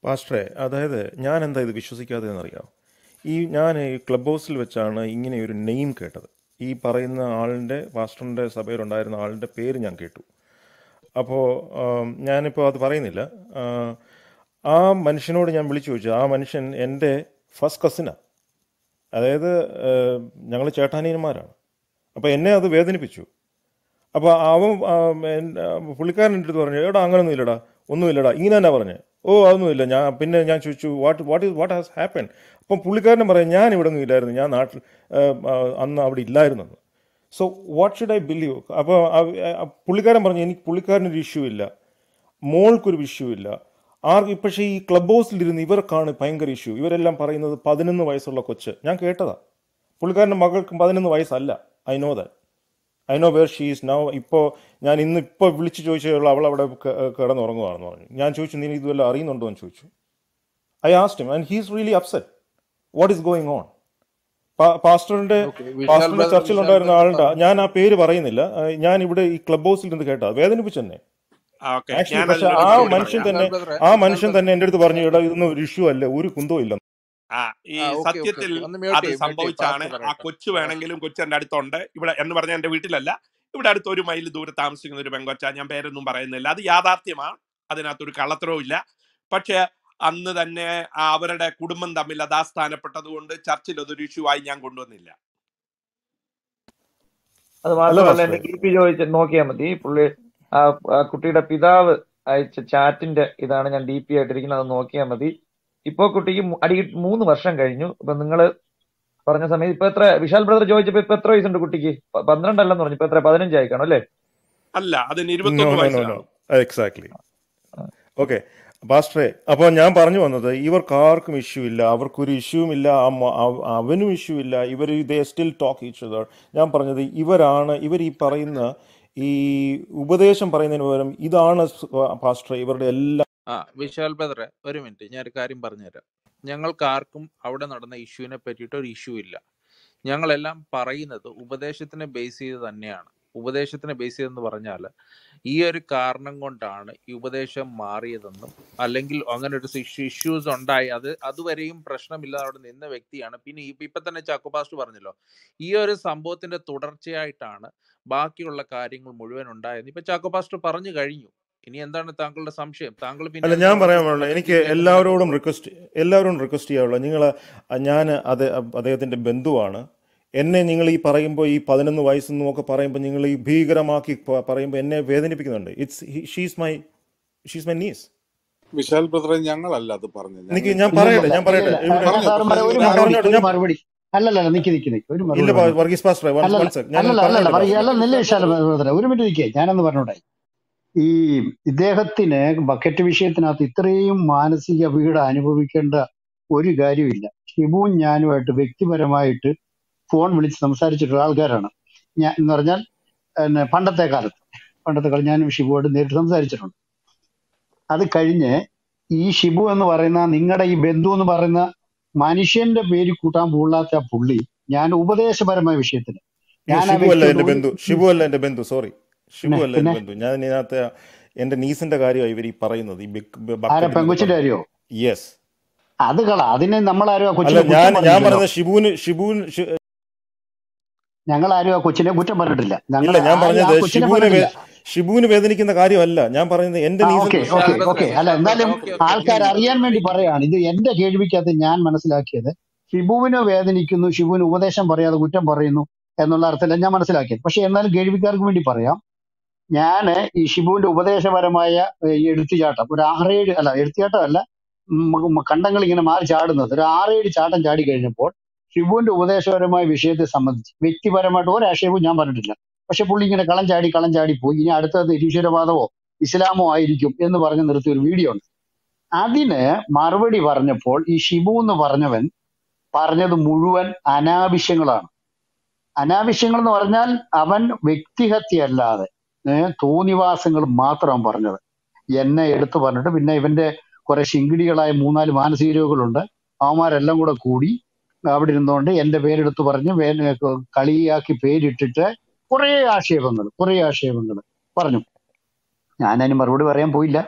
പാസ്റ്ററെ അതായത് ഞാൻ എന്താ ഇത് വിശ്വസിക്കാതെ എന്നറിയാം ഈ ഞാൻ ഈ ക്ലബ് ഹൗസിൽ വെച്ചാണ് ഇങ്ങനെ ഒരു നെയിം കേട്ടത് ഈ പറയുന്ന ആളിൻ്റെ പാസ്റ്ററിൻ്റെ സഭയിലുണ്ടായിരുന്ന ആളുടെ പേര് ഞാൻ കേട്ടു അപ്പോൾ ഞാനിപ്പോൾ അത് പറയുന്നില്ല ആ, ആ മനുഷ്യനോട് ഞാൻ വിളിച്ചു ചോദിച്ചു ആ മനുഷ്യൻ എൻ്റെ ഫസ്റ്റ് കസിനാണ് അതായത് ഞങ്ങൾ ചേട്ടാനിയന്മാരാണ് അപ്പോൾ എന്നെ അത് വേദനിപ്പിച്ചു അപ്പോൾ അവൻ ആ, എൻ- ആ, പുള്ളിക്കാരൻ എൻ്റെ അടുത്ത് പറഞ്ഞു എടാ അങ്ങനൊന്നും ഇല്ലടാ ഒന്നുമില്ലടാ ഇങ്ങനെ തന്നെ പറഞ്ഞേ ഓ അതൊന്നുമില്ല ഞാൻ പിന്നെ ഞാൻ ചോദിച്ചു what what is what has happen അപ്പം പുള്ളിക്കാരൻ പറയും ഞാൻ ഇവിടെ ഒന്നും ഇല്ലായിരുന്നു ഞാൻ നാട്ടിൽ ആ, ആ, അന്ന് അവിടെ ഇല്ലായിരുന്നെന്ന് so what should I believe അപ്പോൾ പുള്ളിക്കാരൻ പറഞ്ഞു എനിക്ക് പുള്ളിക്കാരനൊരു ഇഷ്യൂ ഇല്ല മോൾക്കൊരു ഇഷ്യൂ ഇല്ല ആർക്ക് പക്ഷേ ഈ ക്ലബ് ഹൗസിലിരുന്ന് ഇവർക്കാണ് ഭയങ്കര ഇഷ്യൂ ഇവരെല്ലാം പറയുന്നത് പതിനൊന്ന് വയസ്സുള്ള കൊച്ച് ഞാൻ കേട്ടതാ പുള്ളിക്കാരൻ്റെ മകൾക്ക് പതിനൊന്ന് വയസ്സല്ല I know that I know where she's now ഇപ്പോൾ ഞാൻ ഇന്ന് ഇപ്പോൾ വിളിച്ച് ചോദിച്ചുള്ള അവൾ അവിടെ ക- കിടന്നുറങ്ങുവാണെന്ന് പറഞ്ഞു ഞാൻ ചോദിച്ചു നീ ഇതുവല്ല അറിയുന്നുണ്ടോ എന്ന് ചോദിച്ചു I asked him and he's really upset what is going on പാസ്റ്ററിന്റെ ഓക്കെ വിശാൽ പാസ്റ്ററിന്റെ ബ്രദർ ചർച്ചിൽ വിശാൽ ഉണ്ടായിരുന്ന ബ്രദർ ആളുടെ പറഞ്ഞു ഞാൻ ആ പേര് പറയുന്നില്ല ആ, ഞാൻ ഇവിടെ ഈ ക്ലബ് ഹൗസിൽ നിന്ന് കേട്ടാ വേദനിപ്പിച്ചെന്നെ ഓക്കെ ആക്ച്വലി ഞാൻ പക്ഷെ അതിനൊരു ആ മറുപടി മനുഷ്യൻ പറയാം തന്നെ വിശാൽ ബ്രദറെ ആ വിശാൽ മനുഷ്യൻ ബ്രദർ തന്നെ എൻ്റെ അടുത്ത് പറഞ്ഞു എടാ ഇതൊന്നും ഒരു ഇഷ്യൂ അല്ല ഒരു കുന്തവും ഇല്ല ആ ഈ ആ ഓക്കെ ഓക്കെ സത്യത്തിൽ ഓക്കെ ഒന്ന് മ്യൂട്ട് അത് ചെയ്യും മ്യൂട്ട് ചെയ്യും സംഭവിച്ചാണ് പാസ്റ്റർ ആ പറയട്ടെ കൊച്ചു പാസ്റ്റർ വേണമെങ്കിലും കൊച്ചു എൻ്റെ അടുത്തുണ്ട് ഇവിടെ എന്ന് പറഞ്ഞാൽ എൻ്റെ വീട്ടിലല്ല ഇവിടെ അടുത്ത് ഒരു മൈൽ ദൂരെ താമസിക്കുന്ന ഒരു പെങ്കൊച്ച ഞാൻ പേരൊന്നും പറയുന്നില്ല അത് യാഥാർത്ഥ്യമാണ് അതിനകത്തൊരു കള്ളത്തരവും ഇല്ല പക്ഷേ അന്ന് തന്നെ ആ അവരുടെ കുടുംബം തമ്മിൽ അതാസ്ഥാനപ്പെട്ടത് കൊണ്ട് ചർച്ചിൽ അതൊരു ഇഷ്യൂ ആയി ഞാൻ കൊണ്ടുവന്നില്ല അത് അല്ല മാത്രമല്ല എന്റെ പാസ്റ്ററെ ഡി പി ചോദിച്ച് നോക്കിയാൽ മതി പുള്ളി ആ ആ കുട്ടിയുടെ പിതാവ് അയച്ച ചാറ്റിന്റെ ഇതാണ് ഞാൻ ഡി പി ആയിട്ടിരിക്കുന്നത് അത് നോക്കിയാൽ മതി ഇപ്പോ കുട്ടിക്ക് മു- അടി മൂന്ന് വർഷം കഴിഞ്ഞു ഇപ്പൊ നിങ്ങള് പറഞ്ഞ സമയത്ത് ഇപ്പൊ എത്ര വിശാൽ ബ്രദർ ചോദിച്ചപ്പോ ഇപ്പൊ എത്ര വയസ്സുണ്ട് കുട്ടിക്ക് പ- പന്ത്രണ്ടല്ലെന്ന് പറഞ്ഞു ഇപ്പൊ എത്ര പതിനഞ്ചായി കാണും അല്ലേ അല്ല അതിന് നോ ഇരുപത്തൊന്ന് നോ നോ വയസ്സ് നോ കാണും എക്സാക്ട്ലി ഓക്കെ പാസ്റ്ററെ അപ്പോൾ ഞാൻ പറഞ്ഞു വന്നത് ഇവർക്ക് ആർക്കും ഇഷ്യൂ ഇല്ല അവർക്കൊരു ഇഷ്യൂവും ഇല്ല ആ മ- അവ- അവനും ഇഷ്യൂ ഇല്ല ഇവർ they still talk each other ഞാൻ പറഞ്ഞത് ഇവരാണ് ഇവർ ഈ പറയുന്ന ഈ ഉപദേശം പറയുന്നതിന് പകരം ഇതാണ് സ് പാസ്റ്ററെ ഇവരുടെ എല്ലാ ആ വിശാൽ ബ്രദറെ ഒരു മിനിറ്റ് ഞാൻ ഒരു കാര്യം പറഞ്ഞുതരാം ഞങ്ങൾക്ക് ആർക്കും അവിടെ നടന്ന ഇഷ്യൂവിനെ പറ്റിയിട്ട് ഒരു ഇഷ്യൂ ഇല്ല ഞങ്ങളെല്ലാം പറയുന്നത് ഉപദേശത്തിനെ ബേസ് ചെയ്ത് തന്നെയാണ് ഉപദേശത്തിനെ ബേസ് ചെയ്തെന്ന് പറഞ്ഞാൽ ഈ ഒരു കാരണം കൊണ്ടാണ് ഈ ഉപദേശം മാറിയതെന്നും അല്ലെങ്കിൽ അങ്ങനെ ഒരു ഇഷ്യൂസ് ഉണ്ടായി അത് അതുവരെയും പ്രശ്നമില്ലാതെ അവിടെ നിന്ന വ്യക്തിയാണ് പിന്നെ ഇപ്പൊ ഇപ്പൊ തന്നെ ചാക്കോ പാസ്റ്റ് പറഞ്ഞല്ലോ ഈ ഒരു സംഭവത്തിന്റെ തുടർച്ചയായിട്ടാണ് ബാക്കിയുള്ള കാര്യങ്ങൾ മുഴുവൻ ഉണ്ടായത് ഇപ്പൊ ചാക്കോ പാസ്റ്റ് പറഞ്ഞു കഴിഞ്ഞു ഇനി എന്താണ് താങ്കളുടെ സംശയം താങ്കൾ പിന്നെ അല്ല അത് ഞാൻ പറയാൻ തുടർന്ന് പാടില്ല തുടർന്ന് എനിക്ക് കേൾക്കുന്നതിനെ എല്ലാവരോടും കുറിച്ച് റിക്വസ്റ്റ് എല്ലാവരോടും റിക്വസ്റ്റ് ചെയ്യാവുള്ള നിങ്ങൾ ഞാൻ അത് അദ്ദേഹത്തിൻ്റെ ബന്ധുവാണ് എന്നെ നിങ്ങൾ ഈ പറയുമ്പോൾ ഈ പതിനൊന്ന് വയസ്സെന്നും ഒക്കെ പറയുമ്പോൾ നിങ്ങൾ ഈ ഭീകരമാക്കി പ- പറയുമ്പോൾ എന്നെ വേദനിപ്പിക്കുന്നുണ്ട് it's she's my she's my niece Vishal ബ്രദറെ ഞങ്ങളല്ല അത് പറഞ്ഞത് എനിക്ക് ഞങ്ങൾ ഞാൻ പറയട്ടെ ഇല്ലില്ല ഞാൻ പറയട്ടെ ഇല്ലില്ല ഇവിടെ പറഞ്ഞോ സാറും പക്ഷെ പറയാം ഒരു നിങ്ങൾ ഞാൻ മറുപടി പറഞ്ഞോട്ടെ ഒരു ഞാൻ മറുപടി അല്ലല്ല നിക്ക് നിക്ക് നിക്ക് ഒരു ഇല്ല മറുപടി പ- വർഗീസ് പാസ്റ്ററെ വൺ അല്ലല്ല വൺ സെക് ഞാനൊന്ന് അല്ലല്ല അല്ലല്ല പറയട്ടെ പറയ പാസ്റ്ററെ അല്ല നില്ല വിശാൽ വിശാല ബ്രദറെ ബ്രദറെ ഒരു മിനിറ്റ് നിൽക്കേ ഞാനൊന്ന് പറഞ്ഞോട്ടെ ഈ ഇദ്ദേഹത്തിന് ബക്കറ്റ് വിഷയത്തിനകത്ത് ഇത്രയും മാനസിക പീഡ അനുഭവിക്കേണ്ട ഒരു കാര്യമില്ല ഷിബുവും ഞാനുമായിട്ട് വ്യക്തിപരമായിട്ട് ഫോൺ വിളിച്ച് സംസാരിച്ചിട്ടുള്ള ആൾക്കാരാണ് ഞാൻ എന്ന് പറഞ്ഞാൽ പിന്നെ പണ്ടത്തെ കാലത്ത് പണ്ടത്തെ കാലത്ത് ഞാനും ഷിബുവായിട്ട് നേരിട്ട് സംസാരിച്ചിട്ടുണ്ട് അത് കഴിഞ്ഞ് ഈ ഷിബു എന്ന് പറയുന്ന നിങ്ങളുടെ ഈ ബന്ധു എന്ന് പറയുന്ന മനുഷ്യന്റെ പേര് കൂട്ടാൻ പോകാത്ത ആ പുള്ളി ഞാൻ ഉപദേശപരമായ വിഷയത്തിന് അയ്യോ ഞാൻ ആ ഷിബു അല്ല വ്യക്തിയോട് എൻ്റെ ഒരു ബന്ധു ഷിബു അല്ല എൻ്റെ ബന്ധു സോറി ഷിബു പിന്നെ അല്ല എൻ്റെ പിന്നെ ബന്ധു ഞാൻ ഇതിനകത്ത് എൻ്റെ നീസിൻ്റെ കാര്യമാണ് ഇവർ ഈ പറയുന്നത് ഈ ബിഗ് ആരെ ബക്കറ്റിൽ പെങ്കൊച്ചിന്റെ പറയുന്നത് കാര്യോ യെസ് അത് കള അതിനെ നമ്മളാരും ആ അല്ല കൊച്ചിനെ ഞാൻ കുറ്റം ഞാൻ പറഞ്ഞില്ലല്ലോ പറയുന്നത് ഷിബുവിന് ഷിബുവിന് ഷി- ഞങ്ങൾ ആരും ആ കൊച്ചിനെ കുറ്റം പറഞ്ഞിട്ടില്ല ഞങ്ങൾ ഇല്ല ഞാൻ ആരും ആ പറഞ്ഞത് കൊച്ചിനെ ഷിബുവിനെ പറഞ്ഞിട്ടില്ല വേ- ഷിബുവിന് വേദനിക്കുന്ന കാര്യമല്ല ഞാൻ പറയുന്നത് എൻ്റെ ആ നീസിന് ഓക്കെ വിശാൽ ഓക്കെ ബ്രദറെ ഓക്കെ അല്ല വിശാൽ ബ്രദറെ എന്നാലും ഓക്കെ ഓക്കെ ആൾക്കാർ ഒന്ന് അറിയാൻ വേണ്ടി വെയിറ്റ് പറയാണ് ഇത് എന്റെ കേൾവിക്കകത്ത് ഞാൻ മനസ്സിലാക്കിയത് ഷിബുവിനെ വേദനിക്കുന്നു ഷിബുവിന് ഉപദേശം പറയാതെ കുറ്റം പറയുന്നു എന്നുള്ള അർത്ഥത്തിലാണ് ഞാൻ മനസ്സിലാക്കിയത് പക്ഷെ എന്നാലും കേൾവിക്കാർക്ക് വേണ്ടി പറയാം ഞാന് ഈ ഷിബുവിന്റെ ഉപദേശപരമായ ഏഹ്, ഈ എടുത്തുചാട്ടം ഒരു ആറേഴ് അല്ല എടുത്തുചാട്ടം അല്ല ഉം, ഉം, കണ്ടങ്ങൾ ഇങ്ങനെ മാറി ചാടുന്നത് ഒരു ആറേഴ് ചാട്ടം ചാടി കഴിഞ്ഞപ്പോൾ ഷിബുവിന്റെ ഉപദേശപരമായ വിഷയത്തെ സംബന്ധിച്ച് വ്യക്തിപരമായിട്ട് ഒരു ആക്ഷേപവും ഞാൻ പറഞ്ഞിട്ടില്ല പക്ഷെ പുള്ളി ഇങ്ങനെ കളം ചാടി കളം ചാടി പോയി ഇനി അടുത്തത് നിരീശ്വരവാദമോ ഇസ്ലാമോ ആയിരിക്കും എന്ന് പറഞ്ഞ് നിർത്തിയ ഒരു വീഡിയോ ഉണ്ട് അതിന് മറുപടി പറഞ്ഞപ്പോൾ ഈ ഷിബു എന്ന് പറഞ്ഞവൻ പറഞ്ഞത് മുഴുവൻ അനാവശ്യങ്ങളാണ് അനാവശ്യങ്ങൾ എന്ന് പറഞ്ഞാൽ അവൻ വ്യക്തിഹത്യയല്ലാതെ ഏഹ് തോന്നിവാസങ്ങൾ മാത്രം പറഞ്ഞത് എന്നെ എടുത്തു പറഞ്ഞിട്ട് പിന്നെ ഇവന്റെ കുറെ ശിങ്കിടികളായ മൂന്നാല് മാനസിക രോഗികളുണ്ട് അവന്മാരെല്ലാം കൂടെ കൂടി അവിടെ ഇരുന്നുകൊണ്ട് എന്റെ പേരെടുത്ത് പറഞ്ഞ് വേ- കളിയാക്കി പേരിട്ടിട്ട് കുറെ ആക്ഷേപങ്ങൾ കുറെ ആക്ഷേപങ്ങൾ പറഞ്ഞു ഞാൻ അതിന് മറുപടി പറയാൻ പോയില്ല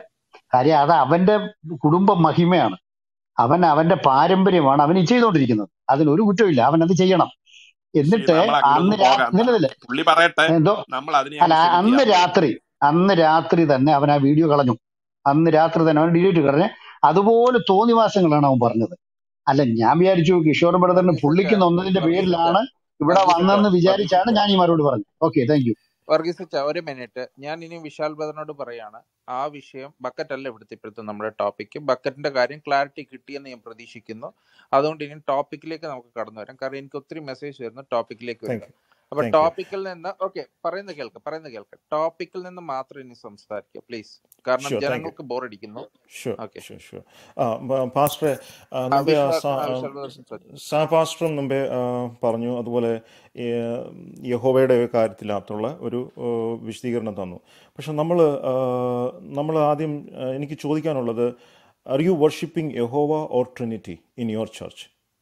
കാര്യം അത് അവന്റെ കുടുംബ മഹിമയാണ് അവൻ അവന്റെ പാരമ്പര്യമാണ് അവൻ ഈ ചെയ്തുകൊണ്ടിരിക്കുന്നത് അതിനൊരു കുറ്റമില്ല അവൻ അത് ചെയ്യണം ശരി എന്നിട്ട് നമ്മൾ അങ്ങോട്ടൊന്നും അന്ന് രാ പോകാണ്ട നിലനില്ല പുള്ളി പറയട്ടെ എന്തോ നമ്മൾ അതിനെ അല്ല അങ്ങ് അന്ന് ക്ഷമിക്കുക രാത്രി അന്ന് രാത്രി തന്നെ അവൻ ആ വീഡിയോ കളഞ്ഞു അന്ന് രാത്രി തന്നെ അവൻ ഡിലീറ്റ് കളഞ്ഞ് അതുപോലെ തോന്നിവാസങ്ങളാണ് അവൻ പറഞ്ഞത് അല്ല ഞാൻ വിചാരിച്ചു കിഷോർ ബ്രദറിന് വർഗീസച്ച പുള്ളിക്ക് നൊന്നതിന്റെ വർഗീസച്ച പേരിലാണ് ഇവിടെ വർഗീസച്ച വന്നതെന്ന് വിചാരിച്ചാണ് വർഗീസച്ച ഞാൻ ഈ മറുപടി പറഞ്ഞത് ഓക്കെ താങ്ക് യു വർഗീസച്ച ഒരു മിനിറ്റ് ഞാൻ ഇനി വിശാൽ ബദറിനോട് പറയാണ് ആ വിഷയം ബക്കറ്റ് അല്ല ഇവിടുത്തെ ഇപ്പോഴത്തെ നമ്മുടെ ടോപ്പിക്ക് ബക്കറ്റിന്റെ കാര്യം ക്ലാരിറ്റി കിട്ടിയെന്ന് ഞാൻ പ്രതീക്ഷിക്കുന്നു അതുകൊണ്ട് ഇനി ടോപ്പിക്കിലേക്ക് നമുക്ക് കടന്നു വരാം കാരണം എനിക്ക് ഒത്തിരി മെസ്സേജ് വരുന്നു ടോപ്പിക്കിലേക്ക് താങ്ക് വരിക യു അപ്പൊ താങ്ക് യു ടോപ്പിക്കിൽ നിന്ന് ഓക്കെ പറയുന്നത് കേൾക്കാം പറയുന്നത് കേൾക്കാം ടോപ്പിക്കിൽ നിന്ന് മാത്രം ഇനി സംസാരിക്കുക പ്ലീസ് കാരണം ഷുവർ താങ്ക് യു ജനങ്ങൾക്ക് ബോറടിക്കുന്നു ഷുവർ ഓക്കെ ഷുവർ ഷുവർ ആ ബ- പാസ്റ്ററെ ആ, ആ മുമ്പേ ആ വിശ്വാ സാ ആ ആ, വിശാൽ ബദർ സംസാരിച്ചു സാ പാസ്റ്ററും മുമ്പേ ആ, പറഞ്ഞു അതുപോലെ ഈ, യഹോവയുടെ കാര്യത്തിനകത്തുള്ള ഒരു ആ, വിശദീകരണം തന്നു പക്ഷെ നമ്മൾ നമ്മൾ ആദ്യം ആ, എനിക്ക് ചോദിക്കാനുള്ളത് are you worshipping Jehovah or trinity in your church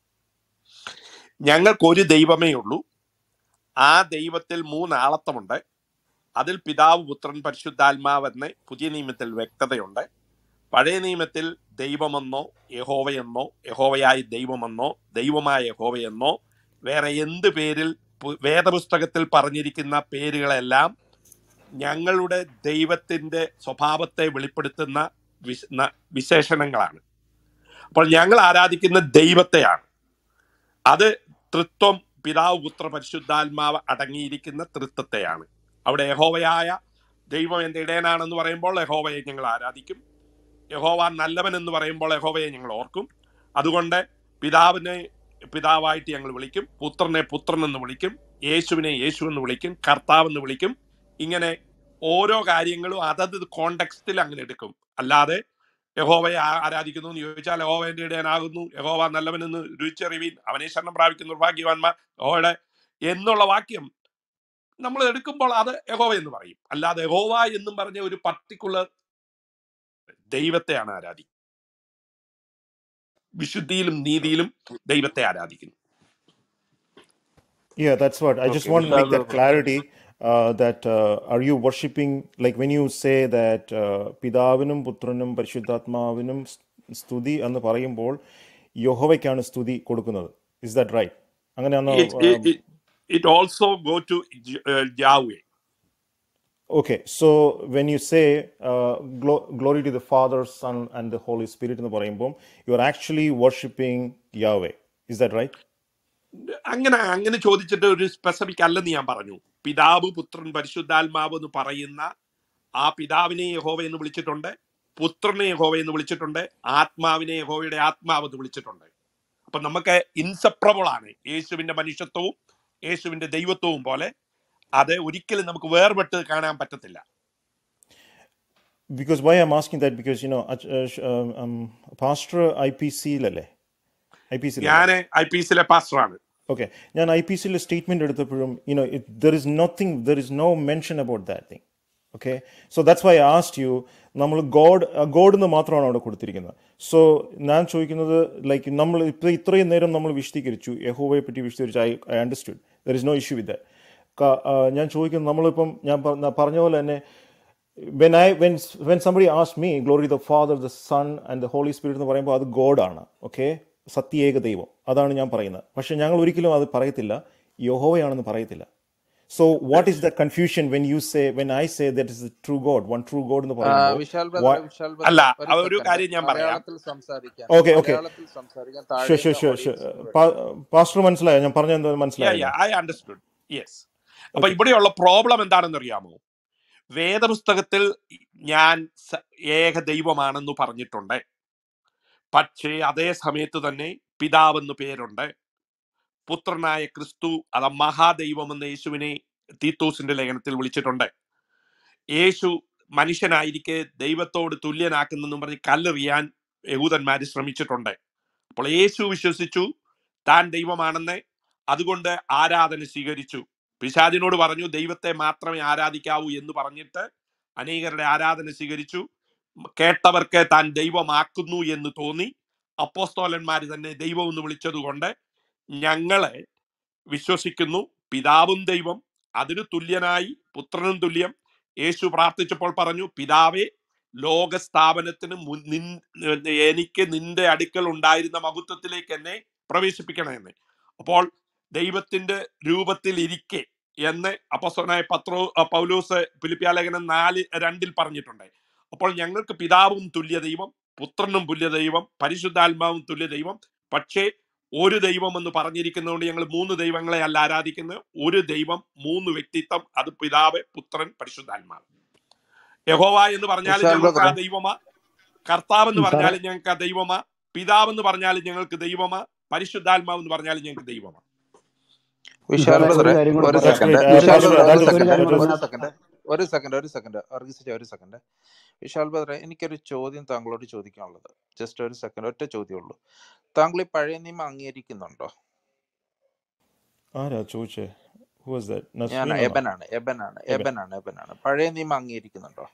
ഞങ്ങൾക്ക് ഒരു ദൈവമേ ഉള്ളൂ ആ ദൈവത്തിൽ മൂന്നാളത്വമുണ്ട് അതിൽ പിതാവ് പുത്രൻ പരിശുദ്ധാത്മാവ് എന്ന് പുതിയ നിയമത്തിൽ വ്യക്തതയുണ്ട് പഴയ നിയമത്തിൽ ദൈവമെന്നോ യഹോവയെന്നോ യഹോവയായ ദൈവമെന്നോ ദൈവമായ യഹോവയെന്നോ വേറെ എന്ത് പേരിൽ പു- വേദപുസ്തകത്തിൽ പറഞ്ഞിരിക്കുന്ന പേരുകളെല്ലാം ഞങ്ങളുടെ ദൈവത്തിന്റെ സ്വഭാവത്തെ വെളിപ്പെടുത്തുന്ന വിശ- ന- വിശേഷണങ്ങളാണ് അപ്പോൾ ഞങ്ങൾ ആരാധിക്കുന്ന ദൈവത്തെയാണ് അത് തൃത്വം പിതാവ് പുത്ര പരിശുദ്ധാത്മാവ് അടങ്ങിയിരിക്കുന്ന തൃത്വത്തെയാണ് അവിടെ യഹോവയായ ദൈവം എന്റെ ഇടയനാണെന്ന് പറയുമ്പോൾ യഹോവയെ ഞങ്ങൾ ആരാധിക്കും യഹോവ നല്ലവൻ എന്ന് പറയുമ്പോൾ യഹോവയെ ഞങ്ങൾ ഓർക്കും അതുകൊണ്ട് പിതാവിനെ പിതാവായിട്ട് ഞങ്ങൾ വിളിക്കും പുത്രനെ പുത്രൻ എന്ന് വിളിക്കും യേശുവിനെ യേശു എന്ന് വിളിക്കും കർത്താവ് എന്ന് വിളിക്കും ഇങ്ങനെ ഓരോ കാര്യങ്ങളും അതത് കോണ്ടെക്സ്റ്റിൽ അങ്ങനെ എടുക്കും അല്ലാതെ യഹോവയെ ആ- ആരാധിക്കുന്നു എന്ന് ചോദിച്ചാൽ യഹോവ എന്റെ ഇടയനാകുന്നു യഹോവ നല്ലവനെന്ന് രുചിച്ചറിവീൻ അവനെ ശരണം പ്രാപിക്കുന്ന ഭാഗ്യവാന്മാർ യഹോവയുടെ എന്നുള്ള വാക്യം നമ്മൾ എടുക്കുമ്പോൾ അത് യഹോവ എന്ന് പറയും അല്ലാതെ യഹോവ എന്നും പറഞ്ഞ ഒരു പർട്ടിക്കുലർ ദൈവത്തെയാണ് ആരാധിക്കുന്നത് വിശുദ്ധിയിലും നീതിയിലും ദൈവത്തെ ആരാധിക്കുന്നു Yeah, that's what I just okay want to Vishal make that brother clarity. Uh, that uh, are you worshiping like when you say that uh, പിതാവിനും പുത്രനും പരിശുദ്ധാത്മാവിനും സ്- സ്തുതി എന്ന് പറയുമ്പോൾ യഹോവയ്ക്കാണ് സ്തുതി കൊടുക്കുന്നത് ഇസ് ദാറ്റ് റൈറ്റ് അങ്ങനെയാണോ it, it, it, it also go to uh, Yahweh. Okay, so when you say uh, glo- glory to the Father, Son, and the Holy Spirit എന്ന് പറയുമ്പോൾ you are actually worshiping Yahweh. Is that right? അങ്ങനെ അങ്ങനെ ചോദിച്ചിട്ട് ഒരു specific അല്ലെന്ന് ഞാൻ പറഞ്ഞു പിതാവ് പുത്രൻ പരിശുദ്ധാത്മാവ് എന്ന് പറയുന്ന ആ പിതാവിനെ യഹോവ എന്ന് വിളിച്ചിട്ടുണ്ട് പുത്രനെ യഹോവ എന്ന് വിളിച്ചിട്ടുണ്ട് ആത്മാവിനെ യഹോവയുടെ ആത്മാവ് എന്ന് വിളിച്ചിട്ടുണ്ട് അപ്പൊ നമുക്ക് ഇൻസെപ്പറബിൾ ആണ് യേശുവിന്റെ മനുഷ്യത്വവും യേശുവിന്റെ ദൈവത്വവും പോലെ അത് ഒരിക്കലും നമുക്ക് വേർപെട്ട് കാണാൻ പറ്റത്തില്ല Because why I'm asking that because you know അച്ച്- uh, sh- um, um, pastor IPC ലല്ലേ ഐ പി സിയിലല്ലേ ഞാൻ ഐ പി എസിലെ പാസ്റ്ററാണ് ഓക്കെ ഞാൻ ഐ പി സിയിലെ സ്റ്റേറ്റ്മെന്റ് എടുത്തപ്പോഴും you know there is nothing there is no mention about that thing okay so that's why asked you നമ്മൾ God God എന്ന് മാത്രമാണ് അവിടെ കൊടുത്തിരിക്കുന്നത് സോ ഞാൻ ചോദിക്കുന്നത് ലൈക്ക് നമ്മൾ ഇപ്പോൾ ഇത്രയും നേരം നമ്മൾ വിശദീകരിച്ചു യഹോവയെ പറ്റി വിശദീകരിച്ചു I I understood there is no issue with that ഞാൻ ചോദിക്കുന്നത് നമ്മളിപ്പം ഞാൻ പറഞ്ഞ പറഞ്ഞ പോലെ തന്നെ when I when when somebody asks me glory to the Father, the Son and the Holy Spirit എന്ന് പറയുമ്പോൾ അത് ഗോഡാണ് ഓക്കെ സത്യേക ദൈവം അതാണ് ഞാൻ പറയുന്നത് പക്ഷെ ഞങ്ങൾ ഒരിക്കലും അത് പറയത്തില്ല യഹോവയാണെന്ന് പറയത്തില്ല so what is the confusion when you say when I say that is true God one true God എന്ന് ആ, പറയുമ്പോൾ വിശാൽ ബ്രദർ വിശാൽ അല്ല ബ്രദർ ഒരു ആ ഒരു സെക്കൻഡ് കാര്യം ഞാൻ പറയാം മലയാളത്തിൽ സംസാരിക്കാൻ ഓക്കെ ഓക്കെ മലയാളത്തിൽ സംസാരിക്കാൻ ഷുവർ താഴെ ഷുവർ നിന്ന് ഷുവർ ഷുവർ ഓഡിയൻസിന് പാസ്റ്റർ മനസ്സിലായോ ഞാൻ പറഞ്ഞ എന്താ യാ മനസ്സിലായല്ലോ യാ ഐ അണ്ടർസ്റ്റുഡ് യെസ് അപ്പൊ ഓക്കെ ഇവിടെയുള്ള പ്രോബ്ലം എന്താണെന്ന് അറിയാമോ വേദപുസ്തകത്തിൽ ഞാൻ സ- ഏക ദൈവമാണെന്ന് പറഞ്ഞിട്ടുണ്ട് പക്ഷേ അതേ സമയത്ത് തന്നെ പിതാവെന്ന് പേരുണ്ട് പുത്രനായ ക്രിസ്തു അത് മഹാദൈവമെന്ന് യേശുവിനെ തീത്തോസിന്റെ ലേഖനത്തിൽ വിളിച്ചിട്ടുണ്ട് യേശു മനുഷ്യനായിരിക്കെ ദൈവത്തോട് തുല്യനാക്കുന്നെന്നും പറഞ്ഞ് കല്ലെറിയാൻ യഹൂദന്മാർ ശ്രമിച്ചിട്ടുണ്ട് അപ്പോൾ യേശു വിശ്വസിച്ചു താൻ ദൈവമാണെന്ന് അതുകൊണ്ട് ആരാധന സ്വീകരിച്ചു പിശാചിനോട് പറഞ്ഞു ദൈവത്തെ മാത്രമേ ആരാധിക്കാവൂ എന്ന് പറഞ്ഞിട്ട് അനേകരുടെ ആരാധന സ്വീകരിച്ചു കേട്ടവർക്ക് താൻ ദൈവമാക്കുന്നു എന്ന് തോന്നി അപ്പോസ്തോലന്മാർ തന്നെ ദൈവം എന്ന് വിളിച്ചതുകൊണ്ട് ഞങ്ങളെ വിശ്വസിക്കുന്നു പിതാവും ദൈവം അതിന് തുല്യനായി പുത്രനും തുല്യം യേശു പ്രാർത്ഥിച്ചപ്പോൾ പറഞ്ഞു പിതാവേ ലോക സ്ഥാപനത്തിന് മുൻ നിൻ- എനിക്ക് നിന്റെ അടുക്കൽ ഉണ്ടായിരുന്ന മഹത്വത്തിലേക്ക് എന്നെ പ്രവേശിപ്പിക്കണമെന്ന് അപ്പോൾ ദൈവത്തിന്റെ രൂപത്തിൽ ഇരിക്കെ എന്ന് അപ്പസ്വനായ പത്രോ അ, പൗലോസ് ഫിലിപ്പിയാലേഖനം നാല് രണ്ടിൽ പറഞ്ഞിട്ടുണ്ട് അപ്പോൾ ഞങ്ങൾക്ക് പിതാവും തുല്യ ദൈവം പുത്രനും തുല്യ ദൈവം പരിശുദ്ധാത്മാവും തുല്യ ദൈവം പക്ഷേ ഒരു ദൈവം എന്ന് പറഞ്ഞിരിക്കുന്നതുകൊണ്ട് ഞങ്ങൾ മൂന്ന് ദൈവങ്ങളെ അല്ല ആരാധിക്കുന്നത് ഒരു ദൈവം മൂന്ന് വ്യക്തിത്വം അത് പിതാവ് പുത്രൻ പരിശുദ്ധാത്മാവ് യഹോവ എന്ന് പറഞ്ഞാൽ വിശാൽ ഞങ്ങൾക്ക് ആ ബ്രദറെ ദൈവമാ കർത്താവ് എന്ന് സാറേ പറഞ്ഞാൽ ഞങ്ങൾക്ക് ആ ദൈവമാ പിതാവ് എന്ന് പറഞ്ഞാൽ ഞങ്ങൾക്ക് ദൈവമാ പരിശുദ്ധാത്മാവ് എന്ന് പറഞ്ഞാൽ ഞങ്ങൾക്ക് ദൈവമാ വിശാൽ സാറേ ഒരു ബ്രദറെ കാര്യം കൂടെ ഒരു പറയാം സെക്കൻഡ് പാസ്റ്റർ വിശാൽ പാസ്റ്റർ ബ്രദറെ ഒരു ദാറ്റ് ഒരു വാസ് സെക്കൻഡ് കാര്യം കൂടെ ദാറ്റ് വാസ് ഒരു പറഞ്ഞാൽ സെക്കൻഡ് ഒരു സെക്കൻഡ് ഒരു സെക്കൻഡ് അർഗിസിച്ച ഒരു സെക്കൻഡ് വിശാൽ ബ്രദറെ എനിക്കൊരു ചോദ്യം താങ്കളോട് ചോദിക്കാനുള്ളത് ജസ്റ്റ് ഒരു സെക്കൻഡ് ഒറ്റ ചോദ്യമേ ഉള്ളൂ താങ്കൾ ഈ പഴയ നിയമം അംഗീകരിക്കുന്നുണ്ടോ ആരാ ചോദിച്ചേ ഹു വാസ് ദാറ്റ് ഞാൻ നസ്രീൻ ആണോ എബനാണ് എബനാണ് എബൻ എബനാണ് എബനാണ് പഴയ നിയമം അംഗീകരിക്കുന്നുണ്ടോ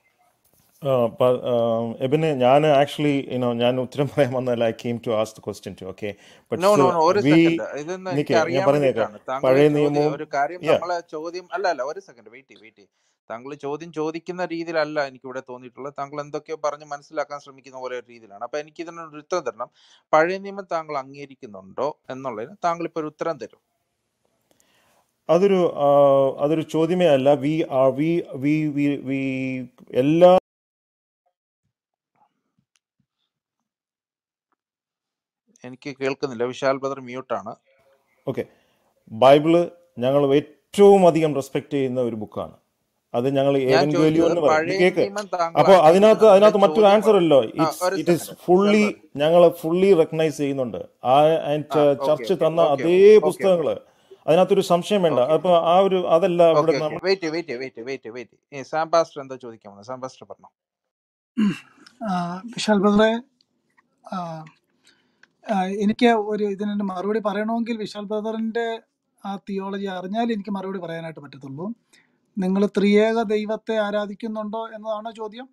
എബിന് ഞാൻ ആക്ച്വലി യുനോ ഞാൻ ഉത്തരം പറയാൻ വന്നല്ല I came to ask the question to okay but no no still no ഒരു വി സെക്കൻഡ് ഇതൊന്ന് എനിക്ക് നിക്ക് ഞാൻ അറിയാൻ പറയുന്നേക്കാം വേണ്ടിയിട്ടാണ് താങ്കൾ പഴയ ചോദ്യം നിയമവും ഒരു കാര്യം യാ നമ്മളെ ചോദ്യം അല്ല അല്ല ഒരു സെക്കൻഡ് വെയിറ്റ് വെയിറ്റ് താങ്കൾ ചോദ്യം ചോദിക്കുന്ന രീതിയിലല്ല എനിക്ക് ഇവിടെ തോന്നിയിട്ടുള്ളത് താങ്കൾ എന്തൊക്കെയോ പറഞ്ഞ് മനസ്സിലാക്കാൻ ശ്രമിക്കുന്ന പോലെ ഒരു രീതിയിലാണ് അപ്പൊ എനിക്ക് ഇതിനൊരു ഉത്തരം തരണം പഴയ നിയമം താങ്കൾ അംഗീകരിക്കുന്നുണ്ടോ എന്നുള്ളതിന് താങ്കൾ ഇപ്പൊ ഒരു ഉത്തരം തരും അതൊരു ആ, അതൊരു ചോദ്യമേ അല്ല we are we we we we എല്ലാ എനിക്ക് കേൾക്കുന്നില്ല വിശാൽ ബ്രദർ മ്യൂട്ടാണ് ഓക്കെ ബൈബിള് ഞങ്ങൾ ഏറ്റവും അധികം റെസ്പെക്ട് ചെയ്യുന്ന ഒരു ബുക്കാണ് അത് ഞങ്ങൾ ഞാൻ ഏവൻഗേലിയോ ചോദിച്ചത് എന്ന് പറയും ഇത് പഴയ കേക്ക് നിയമം താങ്കൾ അപ്പോൾ അതിനകത്ത് അംഗീകരിക്കുന്നുണ്ടോ എന്റെ അതിനകത്ത് മറ്റൊരു ചോദ്യം ആൻസർ പറ അല്ലോ ആ ഇറ്റ്സ് ഒരു it is second Vishal fully brother ഞങ്ങൾ ഫുള്ളി റെക്കഗ്നൈസ് ചെയ്യുന്നുണ്ട് ആ ആൻഡ് ആ ഓക്കെ ചർച്ച് ഓക്കെ തന്ന ഓക്കെ അതേ ഓക്കെ ഓക്കെ പുസ്തകങ്ങൾ അതിനകത്തൊരു സംശയം വേണ്ട ഓക്കെ അപ്പൊ ആ ഒരു അതല്ല ഓക്കെ ഇവിടെ ഓക്കെ നമ്മൾ wait wait wait wait wait Sam pastor എന്താ ചോദിക്കാൻ വന്നത് സാം പാസ്റ്റർ പറഞ്ഞോ ആ, വിശാൽ ബ്രദറെ ആ, ആ, എനിക്ക് ഒരു ഇതിന് മറുപടി പറയണമെങ്കിൽ വിശാൽ ബ്രദറിന്റെ ആ തിയോളജി അറിഞ്ഞാൽ എനിക്ക് മറുപടി പറയാനായിട്ട് പറ്റത്തുള്ളൂ നിങ്ങൾ ത്രിയേക ദൈവത്തെ ആരാധിക്കുന്നുണ്ടോ എന്നതാണോ ചോദ്യം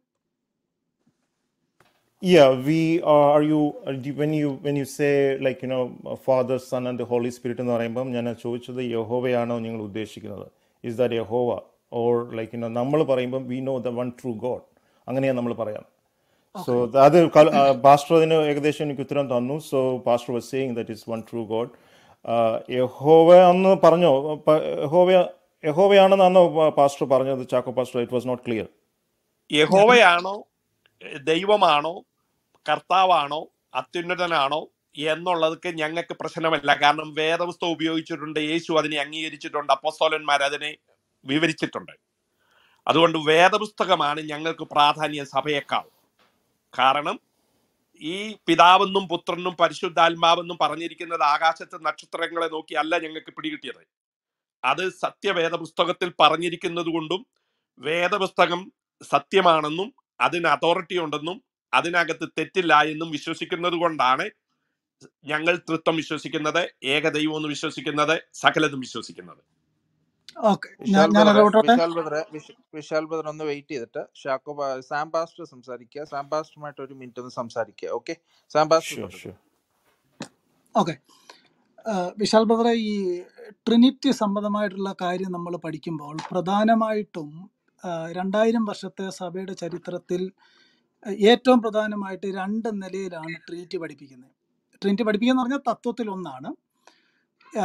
Yeah, we are. Are you are you- when you when you say like you know uh, Father, Son and the Holy Spirit എന്ന് പറയുമ്പം ഞാൻ ചോദിച്ചത് യഹോവയാണോ നിങ്ങൾ ഉദ്ദേശിക്കുന്നത് is that Jehovah or like you know നമ്മൾ പറയുമ്പം we know the one true God അങ്ങനെയാണ് നമ്മൾ പറയാം സോ ഓക്കെ അത് പാസ്റ്റർ അതിന് ഏകദേശം എനിക്ക് ഉത്തരം തന്നു so pastor was saying that is one true God Jehovah എന്ന് പറഞ്ഞോ പ- യഹോവ യഹോവയാണെന്നാണോ പാസ്റ്റർ പറഞ്ഞത് Chacko pastor it was not clear യഹോവയാണോ എഹ് ദൈവമാണോ കർത്താവാണോ അത്യുന്നതനാണോ എന്നുള്ളതൊക്കെ ഞങ്ങൾക്ക് പ്രശ്നമല്ല കാരണം വേദപുസ്തകം ഉപയോഗിച്ചിട്ടുണ്ട് യേശു അതിനെ അംഗീകരിച്ചിട്ടുണ്ട് അപ്പോസ്തോലന്മാർ അതിനെ വിവരിച്ചിട്ടുണ്ട് അതുകൊണ്ട് വേദപുസ്തകമാണ് ഞങ്ങൾക്ക് പ്രാധാന്യം സഭയേക്കാൾ കാരണം ഈ പിതാവെന്നും പുത്രനും പരിശുദ്ധാത്മാവെന്നും പറഞ്ഞിരിക്കുന്നത് ആകാശത്തെ നക്ഷത്രങ്ങളെ നോക്കിയല്ല ഞങ്ങൾക്ക് പിടികിട്ടിയത് അത് സത്യവേദ പുസ്തകത്തിൽ പറഞ്ഞിരിക്കുന്നത് കൊണ്ടും വേദപുസ്തകം സത്യമാണെന്നും അതിന് അതോറിറ്റി ഉണ്ടെന്നും അതിനകത്ത് തെറ്റില്ല എന്നും വിശ്വസിക്കുന്നത് കൊണ്ടാണ് ഞങ്ങൾ തൃത്വം വിശ്വസിക്കുന്നത് ഏകദൈവം എന്ന് വിശ്വസിക്കുന്നത് സകലതും വിശ്വസിക്കുന്നത് ഓക്കെ ഞാൻ വിശാൽ ഞാൻ ബ്രദറെ ഇടപെട്ടോട്ടെ വിശാൽ ബ്രദറെ വിശ- വിശാൽ ബ്രദർ ഒന്ന് വെയിറ്റ് ചെയ്തിട്ട് ഷാക്കോ പാ- സാം പാസ്റ്റർ സംസാരിക്കുക സാം പാസ്റ്ററുമായിട്ട് ഒരു മിനിറ്റ് ഒന്ന് സംസാരിക്കുക ഓക്കെ സാം പാസ്റ്റർ ഷുവർ തുടരും ഷുവർ ഓക്കെ വിശാൽ ബ്രദറെ ഈ ട്രിനിറ്റി സംബന്ധമായിട്ടുള്ള കാര്യം നമ്മൾ പഠിക്കുമ്പോൾ പ്രധാനമായിട്ടും ആ, രണ്ടായിരം വർഷത്തെ സഭയുടെ ചരിത്രത്തിൽ ആ, ഏറ്റവും പ്രധാനമായിട്ട് രണ്ട് നിലയിലാണ് ട്രിനിറ്റി പഠിപ്പിക്കുന്നത് ട്രിനിറ്റി പഠിപ്പിക്കുക എന്ന് പറഞ്ഞാൽ തത്വത്തിൽ ഒന്നാണ് ആ,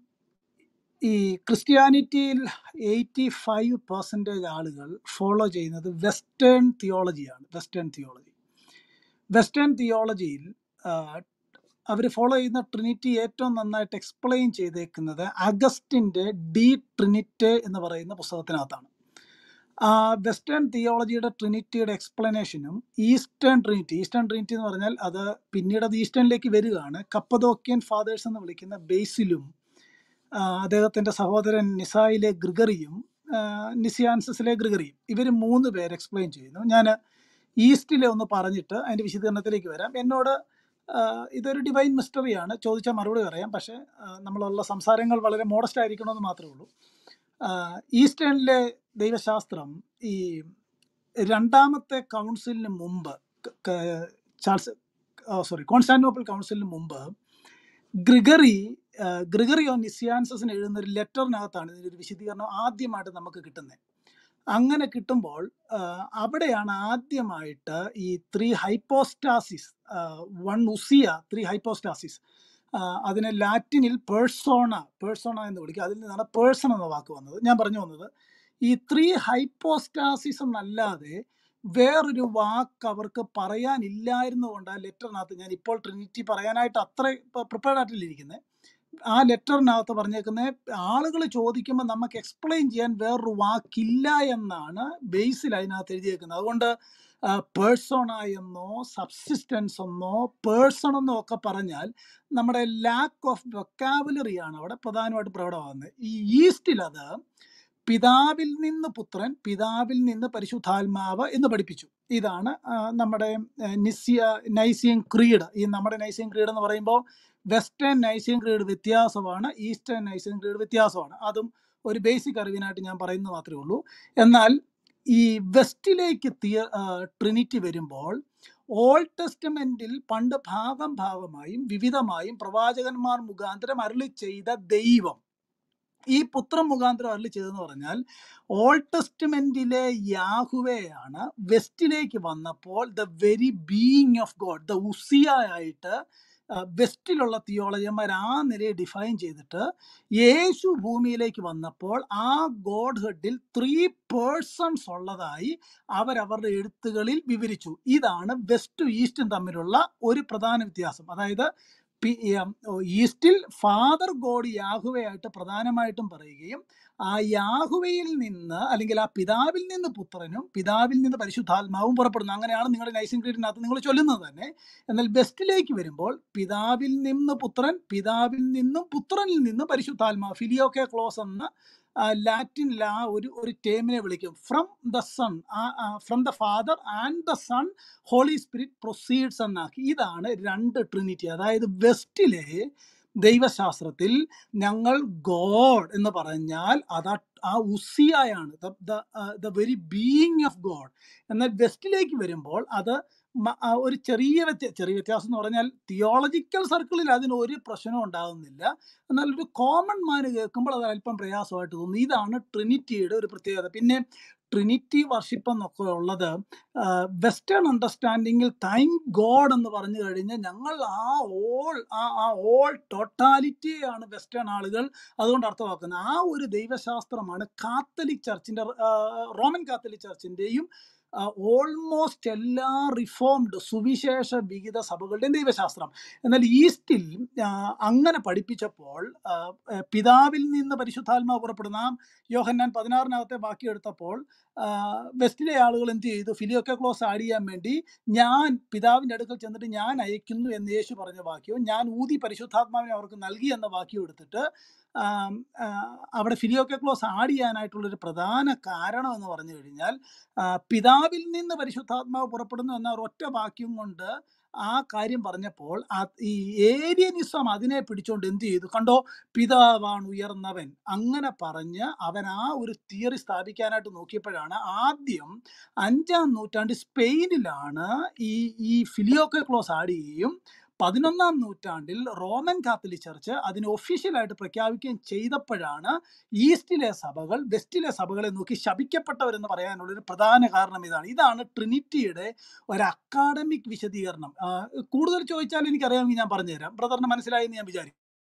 ഈ ക്രിസ്ത്യാനിറ്റിയിൽ എയ്റ്റി ഫൈവ് പെർസെൻറ്റേജ് ആളുകൾ ഫോളോ ചെയ്യുന്നത് വെസ്റ്റേൺ തിയോളജിയാണ് വെസ്റ്റേൺ തിയോളജി വെസ്റ്റേൺ തിയോളജിയിൽ അവർ ഫോളോ ചെയ്യുന്ന ട്രിനിറ്റി ഏറ്റവും നന്നായിട്ട് എക്സ്പ്ലെയിൻ ചെയ്തേക്കുന്നത് അഗസ്റ്റിൻ്റെ ഡി ട്രിനിറ്റ് എന്ന് പറയുന്ന പുസ്തകത്തിനകത്താണ് ആ വെസ്റ്റേൺ തിയോളജിയുടെ ട്രിനിറ്റിയുടെ എക്സ്പ്ലനേഷനും ഈസ്റ്റേൺ ട്രിനിറ്റി ഈസ്റ്റേൺ ട്രിനിറ്റി എന്ന് പറഞ്ഞാൽ അത് പിന്നീട് അത് ഈസ്റ്റേണിലേക്ക് വരികയാണ് കപ്പദോക്കിയൻ ഫാദേഴ്സ് എന്ന് വിളിക്കുന്ന ബേസിലും ആ, അദ്ദേഹത്തിൻ്റെ സഹോദരൻ നിസായിലെ ഗ്രിഗറിയും ആ, നിസിയാൻസസിലെ ഗ്രിഗറിയും ഇവർ മൂന്ന് പേര് എക്സ്പ്ലെയിൻ ചെയ്യുന്നു ഞാൻ ഈസ്റ്റിലെ ഒന്ന് പറഞ്ഞിട്ട് അതിൻ്റെ വിശദീകരണത്തിലേക്ക് വരാം എന്നോട് ആ, ഇതൊരു ഡിവൈൻ മിസ്റ്ററിയാണ് ചോദിച്ചാൽ മറുപടി പറയാം പക്ഷേ ആ, നമ്മളുള്ള സംസാരങ്ങൾ വളരെ മോഡസ്റ്റ് ആയിരിക്കണമെന്ന് മാത്രമേ ഉള്ളൂ ആ, ഈസ്റ്റേണിലെ ദൈവശാസ്ത്രം ഈ രണ്ടാമത്തെ കൗൺസിലിന് മുമ്പ് ക- ക- ചാൾസ് സോറി കോൺസ്റ്റാന്റിനോപ്പിൾ കൗൺസിലിന് മുമ്പ് ഗ്രിഗറി ആ, ഗ്രിഗറി ഓൺ നിസിയാൻസസിന് എഴുതുന്ന ഒരു ലെറ്ററിനകത്താണ് ഇതിൻ്റെ ഒരു വിശദീകരണം ആദ്യമായിട്ട് നമുക്ക് കിട്ടുന്നത് അങ്ങനെ കിട്ടുമ്പോൾ ആ, അവിടെയാണ് ആദ്യമായിട്ട് ഈ three hypostasis one ousia three hypostasis അതിനെ ലാറ്റിനിൽ പേഴ്സോണ പേഴ്സോണ എന്ന് വിളിക്കുക അതിൽ നിന്നാണ് പേഴ്സൺ എന്ന വാക്ക് വന്നത് ഞാൻ പറഞ്ഞു വന്നത് ഈ ത്രീ ഹൈപ്പോസ്റ്റാസിസ് എന്നല്ലാതെ വേറൊരു വാക്ക് അവർക്ക് പറയാനില്ലായിരുന്നു കൊണ്ട് ആ ലെറ്ററിനകത്ത് ഞാൻ ഇപ്പോൾ ട്രിനിറ്റി പറയാനായിട്ട് അത്ര പ്രിപ്പയർഡ് ആയിട്ടില്ല ഇരിക്കുന്നത് ആ ലെറ്ററിനകത്ത് പറഞ്ഞേക്കുന്നത് ആളുകൾ ചോദിക്കുമ്പോൾ നമുക്ക് എക്സ്പ്ലെയിൻ ചെയ്യാൻ വേറൊരു വാക്കില്ല എന്നാണ് ബേസിൽ അതിനകത്ത് എഴുതിയേക്കുന്നത് അതുകൊണ്ട് പേഴ്സോണ എന്നോ സബ്സിസ്റ്റൻസ് എന്നോ പേഴ്സൺ എന്നോ ഒക്കെ പറഞ്ഞാൽ നമ്മുടെ ലാക്ക് ഓഫ് വൊക്കാബുലറി ആണ് അവിടെ പ്രധാനമായിട്ട് പ്രകടമാകുന്നത് ഈ ഈസ്റ്റിൽ അത് പിതാവിൽ നിന്ന് പുത്രൻ പിതാവിൽ നിന്ന് പരിശുദ്ധാത്മാവ് എന്ന് പഠിപ്പിച്ചു ഇതാണ് ആ, നമ്മുടെ ആ, നിസ്യ നൈസിയൻ ക്രീഡ് ഈ നമ്മുടെ നൈസിയൻ ക്രീഡ് എന്ന് പറയുമ്പോൾ വെസ്റ്റേൺ നൈസിയൻ ക്രീഡ് വ്യത്യാസമാണ് ഈസ്റ്റേൺ നൈസിയൻ ക്രീഡ് വ്യത്യാസമാണ് അതും ഒരു ബേസിക് അറിവിനായിട്ട് ഞാൻ പറയുന്നത് മാത്രമേ ഉള്ളൂ എന്നാൽ ഈ വെസ്റ്റിലേക്ക് തിയ ട്രിനിറ്റി വരുമ്പോൾ ഓൾഡ് ടെസ്റ്റമെന്റിൽ പണ്ട് ഭാഗം ഭാഗമായും വിവിധമായും പ്രവാചകന്മാർ മുഖാന്തരം അരുളി ചെയ്ത ദൈവം ഈ പുത്രൻ മുഖാന്തരം അരളി ചെയ്തെന്ന് പറഞ്ഞാൽ ഓൾഡ് ടെസ്റ്റ്മെന്റിലെ യാഹുവയാണ് വെസ്റ്റിലേക്ക് വന്നപ്പോൾ the very being of God the ousia ആയിട്ട് ആ, വെസ്റ്റിലുള്ള തിയോളജിയന്മാർ ആ നിലയെ ഡിഫൈൻ ചെയ്തിട്ട് യേശു ഭൂമിയിലേക്ക് വന്നപ്പോൾ ആ ഗോഡ് ഹെഡിൽ ത്രീ പേഴ്സൺസ് ഉള്ളതായി അവരവരുടെ എഴുത്തുകളിൽ വിവരിച്ചു ഇതാണ് വെസ്റ്റും ഈസ്റ്റും തമ്മിലുള്ള ഒരു പ്രധാന വ്യത്യാസം അതായത് പി- ഉം, ഈസ്റ്റിൽ ഫാദർ ഗോഡ് യാഹുവയായിട്ട് പ്രധാനമായിട്ടും പറയുകയും ആ യാഹുവയിൽ നിന്ന് അല്ലെങ്കിൽ ആ പിതാവിൽ നിന്ന് പുത്രനും പിതാവിൽ നിന്ന് പരിശുദ്ധാത്മാവും പുറപ്പെടുന്നു അങ്ങനെയാണ് നിങ്ങളുടെ നൈസിൻ ക്രീഡിനകത്ത് നിങ്ങൾ ചൊല്ലുന്നത് തന്നെ എന്നാൽ ബെസ്റ്റിലേക്ക് വരുമ്പോൾ പിതാവിൽ നിന്ന് പുത്രൻ പിതാവിൽ നിന്നും പുത്രനിൽ നിന്നും പരിശുദ്ധാത്മാവ് ഫിലിയോക്കെ ക്ലോസ് എന്ന ആ, ലാറ്റിനിൽ ആ ഒരു ഒരു ടേമിനെ വിളിക്കും from the son from the father and the son Holy Spirit proceeds എന്നാക്കി ഇതാണ് രണ്ട് ട്രിനിറ്റി അതായത് വെസ്റ്റിലെ ദൈവശാസ്ത്രത്തിൽ ഞങ്ങൾ ഗോഡ് എന്ന് പറഞ്ഞാൽ അത് ആ ആ ഉസിയായാണ് the very being of God എന്നാൽ വെസ്റ്റിലേക്ക് വരുമ്പോൾ അത് മ- ആ ഒരു ചെറിയ വ്യത്യ ചെറിയ വ്യത്യാസം എന്ന് പറഞ്ഞാൽ തിയോളജിക്കൽ സർക്കിളിൽ അതിന് ഒരു പ്രശ്നവും ഉണ്ടാകുന്നില്ല എന്നാൽ ഒരു കോമൺ മാന് കേൾക്കുമ്പോൾ അത് അല്പം പ്രയാസമായിട്ട് തോന്നുന്നു ഇതാണ് ട്രിനിറ്റിയുടെ ഒരു പ്രത്യേകത പിന്നെ ട്രിനിറ്റി വർഷിപ്പ് എന്നൊക്കെ ഉള്ളത് വെസ്റ്റേൺ അണ്ടർസ്റ്റാൻഡിങ്ങിൽ താങ്ക് ഗോഡ് എന്ന് പറഞ്ഞു കഴിഞ്ഞാൽ ഞങ്ങൾ ആ ഓൾ ആ ആ ഓൾ ടോട്ടാലിറ്റിയാണ് വെസ്റ്റേൺ ആളുകൾ അതുകൊണ്ട് അർത്ഥമാക്കുന്നത് ആ ഒരു ദൈവശാസ്ത്രമാണ് കാത്തലിക് ചർച്ചിന്റെ റോമൻ കാത്തലിക് ചർച്ചിന്റെയും ഓൾമോസ്റ്റ് എല്ലാ റിഫോംഡ് സുവിശേഷ വിഹിത സഭകളുടെയും ദൈവശാസ്ത്രം എന്നാൽ ഈസ്റ്റിൽ ആ, അങ്ങനെ പഠിപ്പിച്ചപ്പോൾ ആ, ആ, പിതാവിൽ നിന്ന് പരിശുദ്ധാത്മാവ് പുറപ്പെടുന്ന ആ യോഹന്നാൻ പതിനാറിനകത്തെ ബാക്കി എടുത്തപ്പോൾ ആ, വെസ്റ്റിലെ ആളുകൾ എന്ത് ചെയ്തു ഫിലിയൊക്കെ ക്ലോസ് ആഡ് ചെയ്യാൻ വേണ്ടി ഞാൻ പിതാവിൻ്റെ അടുക്കൽ ചെന്നിട്ട് ഞാൻ അയക്കുന്നു എന്ന് യേശു പറഞ്ഞ വാക്യവും ഞാൻ ഊതി പരിശുദ്ധാത്മാവിനെ അവർക്ക് നൽകി എന്ന വാക്യം എടുത്തിട്ട് ആം, ആ, അവിടെ ഫിലിയൊക്കെ ക്ലോസ് ആഡ് ചെയ്യാനായിട്ടുള്ളൊരു പ്രധാന കാരണം എന്ന് പറഞ്ഞു കഴിഞ്ഞാൽ ആ, പിതാവിൽ നിന്ന് പരിശുദ്ധാത്മാവ് പുറപ്പെടുന്നു എന്ന ഒരൊറ്റ വാക്യം കൊണ്ട് ആ കാര്യം പറഞ്ഞപ്പോൾ ആ- ഈ ഏരിയനിസം അതിനെ പിടിച്ചോണ്ട് എന്ത് ചെയ്തു കണ്ടോ പിതാവാണ് ഉയർന്നവൻ അങ്ങനെ പറഞ്ഞ് അവൻ ആ ഒരു തിയറി സ്ഥാപിക്കാനായിട്ട് നോക്കിയപ്പോഴാണ് ആദ്യം അഞ്ചാം നൂറ്റാണ്ട് സ്പെയിനിലാണ് ഈ ഈ ഫിലിയോക്കെ ക്ലോസ് ആഡ് ചെയ്യുകയും പതിനൊന്നാം നൂറ്റാണ്ടിൽ റോമൻ കാത്തലിക് ചർച്ച് അതിനെ ഒഫീഷ്യലായിട്ട് പ്രഖ്യാപിക്കുകയും ചെയ്തപ്പോഴാണ് ഈസ്റ്റിലെ സഭകൾ വെസ്റ്റിലെ സഭകളെ നോക്കി ശപിക്കപ്പെട്ടവരെന്ന് പറയാനുള്ള ഒരു പ്രധാന കാരണം ഇതാണ് ഇതാണ് ട്രിനിറ്റിയുടെ ഒരു അക്കാഡമിക് വിശദീകരണം ആ, കൂടുതൽ ചോദിച്ചാൽ എനിക്കറിയാമെങ്കിൽ ഞാൻ പറഞ്ഞുതരാം ബ്രദറിന് മനസ്സിലായി എന്ന് ഞാൻ വിചാരിക്കും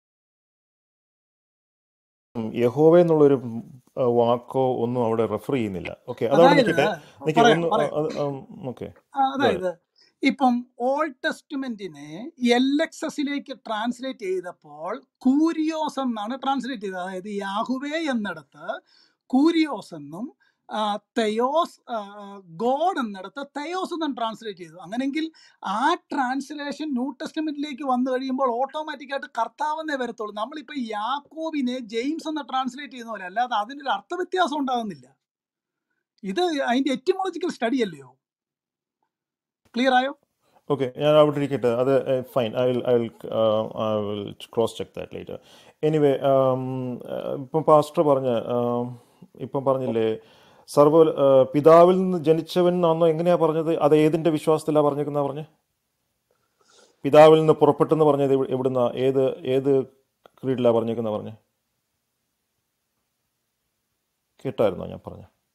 ഉം, യഹോവ എന്നുള്ളൊരു ഉം, ആ, വാക്കോ ഒന്നും അവിടെ റെഫർ ചെയ്യുന്നില്ല ഓക്കെ അതവിടെ അതായത് നിൽക്കട്ടെ നിൽക്കട്ടെ പറയാം ഒന്ന് പറയാം ഓക്കെ ആ, അതായത് ഇപ്പം ഓൾഡ് ടെസ്റ്റ്മെന്റിനെ എൽ എക്സ് എസിലേക്ക് ട്രാൻസ്ലേറ്റ് ചെയ്തപ്പോൾ കൂരിയോസ് എന്നാണ് ട്രാൻസ്ലേറ്റ് ചെയ്തത് അതായത് യാഹുവേ എന്നിടത്ത് കൂരിയോസ് എന്നും ആ, തെയോസ് ആ, ഗോഡ് എന്നിടത്ത് തെയോസ് എന്നും ട്രാൻസ്ലേറ്റ് ചെയ്തു അങ്ങനെങ്കിൽ ആ ട്രാൻസ്ലേഷൻ ന്യൂ ടെസ്റ്റ്മെന്റിലേക്ക് വന്നു കഴിയുമ്പോൾ ഓട്ടോമാറ്റിക്കായിട്ട് കർത്താവെന്നേ വരത്തുള്ളൂ നമ്മളിപ്പോൾ യാക്കോബിനെ ജെയിംസ് എന്ന് ട്രാൻസ്ലേറ്റ് ചെയ്യുന്ന പോലെ അല്ലാതെ അതിനൊരു അർത്ഥവ്യത്യാസം ഉണ്ടാകുന്നില്ല ഇത് അതിന്റെ എറ്റിമോളജിക്കൽ സ്റ്റഡി അല്ലയോ ക്ലിയർ ആയോ ഓക്കെ ഞാൻ അവിടെ ഇരിക്കട്ടെ അത് fine I will I will I will cross check that later anyway ഇപ്പം പാസ്റ്റർ പറഞ്ഞ um, ഇപ്പം പറഞ്ഞില്ലേ സർവ uh, പിതാവിൽ നിന്ന് ജനിച്ചവൻ എന്നാണോ എങ്ങനെയാ പറഞ്ഞത് അത് ഏതിന്റെ വിശ്വാസത്തിലാ പറഞ്ഞേക്കുന്ന പറഞ്ഞ് പിതാവിൽ നിന്ന് പുറപ്പെട്ടെന്ന് പറഞ്ഞത് എവി- എവിടുന്ന ഏത് ഏത് ക്രീഡിലാ പറഞ്ഞേക്കുന്ന പറഞ്ഞ് കേട്ടായിരുന്നോ ഞാൻ പറഞ്ഞ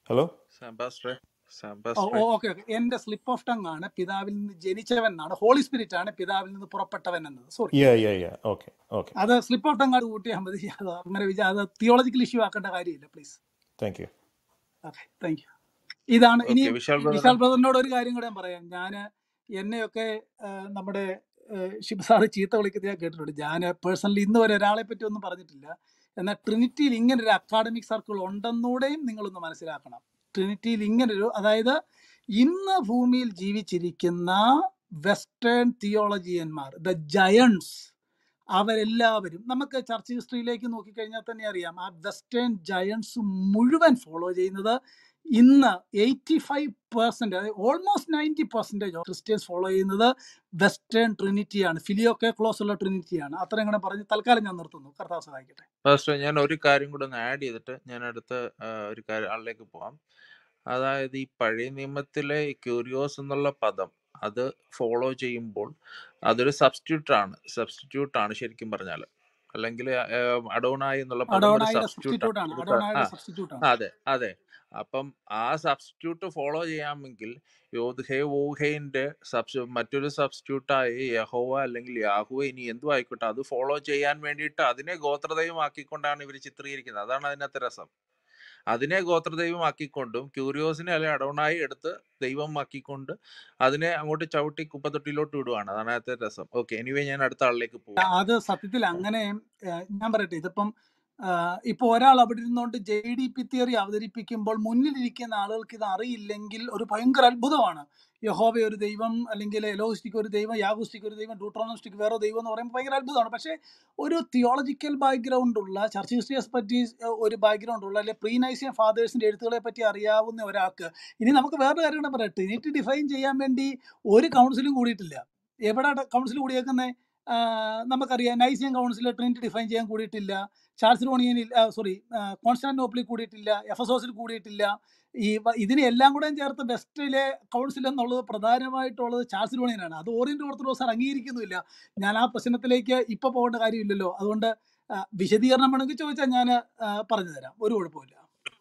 ഹലോ സാംബാസ്റ്ററെ ഓ സാംബാസ്റ്ററെ ഓക്കെ ഓക്കെ എന്റെ സ്ലിപ്പ് ഓഫ് ടങ് ആണ് പിതാവിൽ നിന്ന് ജനിച്ചവൻ എന്നാണ് ഹോളി സ്പിരിറ്റ് ആണ് പിതാവിൽ നിന്ന് പുറപ്പെട്ടവൻ എന്നത് sorry yeah yeah yeah okay okay അത് സ്ലിപ്പ് ഓഫ് ടങ് ആണ് കൂട്ടിയാൽ മതി അത് അങ്ങനെ വിചാ അത് തിയോളജിക്കൽ ഇഷ്യൂ ആക്കേണ്ട കാര്യമില്ല please thank you okay thank you ഇതാണ് ഇനി ഓക്കെ വിശാൽ ബ്രദർ വിശാൽ ബ്രദറിനോട് ഒരു കാര്യം കൂടെ ഞാൻ പറയാം ഞാൻ എന്നെയൊക്കെ ആ, നമ്മുടെ ഷിബ് സാറ് ചീത്ത വിളിക്കുന്നത് ഞാൻ കേട്ടിട്ടുണ്ട് ഞാൻ പേഴ്സണലി ഇന്ന് വരെ ഒരാളെ പറ്റി ഒന്നും പറഞ്ഞിട്ടില്ല എന്നാൽ ട്രിനിറ്റിയിൽ ഇങ്ങനെ ഒരു അക്കാഡമിക് സർക്കിൾ ഉണ്ടെന്നൂടെയും നിങ്ങളൊന്ന് മനസ്സിലാക്കണം ട്രിനിറ്റിയിൽ ഇങ്ങനൊരു അതായത് ഇന്ന് ഭൂമിയിൽ ജീവിച്ചിരിക്കുന്ന വെസ്റ്റേൺ തിയോളജിയന്മാർ ദ ജയൺസ് അവരെല്ലാവരും നമുക്ക് ചർച്ച് ഹിസ്റ്ററിയിലേക്ക് നോക്കിക്കഴിഞ്ഞാൽ തന്നെ അറിയാം ആ വെസ്റ്റേൺ ജയൻസ് മുഴുവൻ ഫോളോ ചെയ്യുന്നത് ഇന്ന് എയ്റ്റി ഫൈവ് പെർസെൻറ്റ് അതായത് almost ninety percentage Christians follow ചെയ്യുന്നത് വെസ്റ്റേൺ ട്രിനിറ്റിയാണ് ഫിലിയോക്കെ ക്ലോസ് ഉള്ള ട്രിനിറ്റിയാണ് അത്രയും കൂടെ പറഞ്ഞ് തൽക്കാലം ഞാൻ നിർത്തുന്നു കർത്താവ് സഹായിക്കട്ടെ ഫസ്റ്റ് ഞാൻ ഒരു കാര്യം കൂടെ ഒന്ന് ആഡ് ചെയ്തിട്ട് ഞാൻ അടുത്ത ആ, ഒരു കാര്യം ആളിലേക്ക് പോവാം അതായത് ഈ പഴയ നിയമത്തിലെ ഈ ക്യൂരിയോസ് എന്നുള്ള പദം അത് ഫോളോ ചെയ്യുമ്പോൾ അതൊരു സബ്സ്റ്റിറ്റ്യൂട്ട് ആണ് സബ്സ്റ്റിറ്റ്യൂട്ട് ആണ് ശരിക്കും പറഞ്ഞാൽ അല്ലെങ്കിൽ അഡോണായി എന്നുള്ള പദം ഒരു അഡോണായുടെ സബ്സ്റ്റിറ്റ്യൂട്ട് സബ്സ്റ്റിറ്റ്യൂട്ട് ആണ് ആണ് ഒരു സ- ആ അഡോണായുടെ സബ്സ്റ്റിറ്റ്യൂട്ട് ആണ് അതെ അതെ അപ്പം ആ സബ്സ്റ്റിറ്റ്യൂട്ട് ഫോളോ ചെയ്യാമെങ്കിൽ യോദ്ഹേ വോഹേന്റെ സബ്സ് മറ്റൊരു സബ്സ്റ്റിറ്റ്യൂട്ടായ യഹോവ അല്ലെങ്കിൽ യാഹുവ ഇനി എന്തും ആയിക്കോട്ടെ അത് ഫോളോ ചെയ്യാൻ വേണ്ടിയിട്ട് അതിനെ ഗോത്രദൈവമാക്കിക്കൊണ്ടാണ് ഇവർ ചിത്രീകരിക്കുന്നത് അതാണ് അതിനകത്തെ രസം അതിനെ ഗോത്രദൈവമാക്കിക്കൊണ്ടും ക്യൂരിയോസിനെ അല്ലെ അടോണായി എടുത്ത് ദൈവമാക്കിക്കൊണ്ട് അതിനെ അങ്ങോട്ട് ചവിട്ടി കുപ്പത്തൊട്ടിയിലോട്ട് വിടുവാണ് അതാണ് അതിനകത്തെ രസം ഓക്കെ എനിവേ ഞാൻ അടുത്ത ആളിലേക്ക് പോവാം അത് സത്യത്തിൽ അങ്ങനെ ഏഹ്, ഞാൻ പറയട്ടെ ഇതിപ്പം ആഹ്, ഇപ്പൊ ഒരാൾ അവിടെ ഇരുന്നുകൊണ്ട് ജെ ഡി പി തിയറി അവതരിപ്പിക്കുമ്പോൾ മുന്നിലിരിക്കുന്ന ആളുകൾക്ക് ഇത് അറിയില്ലെങ്കിൽ ഒരു ഭയങ്കര അത്ഭുതമാണ് യഹോവ ഒരു ദൈവം അല്ലെങ്കിൽ എലോഹിസ്റ്റിക് ഒരു ദൈവം യാഗുസ്റ്റിക് ഒരു ദൈവം ഡൂട്രോണോസ്റ്റിക് വേറെ ദൈവം എന്ന് പറയുമ്പോൾ ഭയങ്കര അത്ഭുതമാണ് പക്ഷേ ഒരു തിയോളജിക്കൽ ബാക്ക്ഗ്രൗണ്ട് ഉള്ള ചർച്ച് ഹിസ്റ്ററിയസ് പറ്റി ഒരു ബാക്ക്ഗ്രൗണ്ട് ഉള്ള അല്ലെങ്കിൽ പ്രീ നൈസിയൻ ഫാദേഴ്സിന്റെ എഴുത്തുകളെ പറ്റി അറിയാവുന്ന ഒരാൾക്ക് ഇനി നമുക്ക് വേറൊരു കാര്യം കൂടെ പറയാം ട്രിനിറ്റി ഡിഫൈൻ ചെയ്യാൻ വേണ്ടി ഒരു കൗൺസിലും കൂടിയിട്ടില്ല എവിടെ കൗൺസിൽ കൂടിയേക്കുന്നത് നമുക്കറിയാം നൈസിയൻ കൗൺസിൽ ട്രിനിറ്റി ഡിഫൈൻ ചെയ്യാൻ കൂടിയിട്ടില്ല ചാൾസിലോണിയനിൽ സോറി കോൺസ്റ്റാന്റിനോപ്പിളിൽ കൂടിയിട്ടില്ല എഫസോസിൽ കൂടിയിട്ടില്ല ഈ വ- ഇതിനെ എല്ലാം കൂടെ ചേർത്ത് വെസ്റ്റിലെ കൗൺസിൽ എന്നുള്ളത് പ്രധാനമായിട്ടുള്ളത് ചാൾസിലോണിയനാണ് അത് ഓറിയന്റ് ഓർത്തഡോക്സ് അംഗീകരിക്കുന്നില്ല ഞാൻ ആ പ്രശ്നത്തിലേക്ക് ഇപ്പൊ പോകേണ്ട കാര്യമില്ലല്ലോ അതുകൊണ്ട് ആ, വിശദീകരണം വേണമെങ്കിൽ ചോദിച്ചാൽ ഞാൻ പറഞ്ഞു തരാം ഒരു കുഴപ്പമില്ല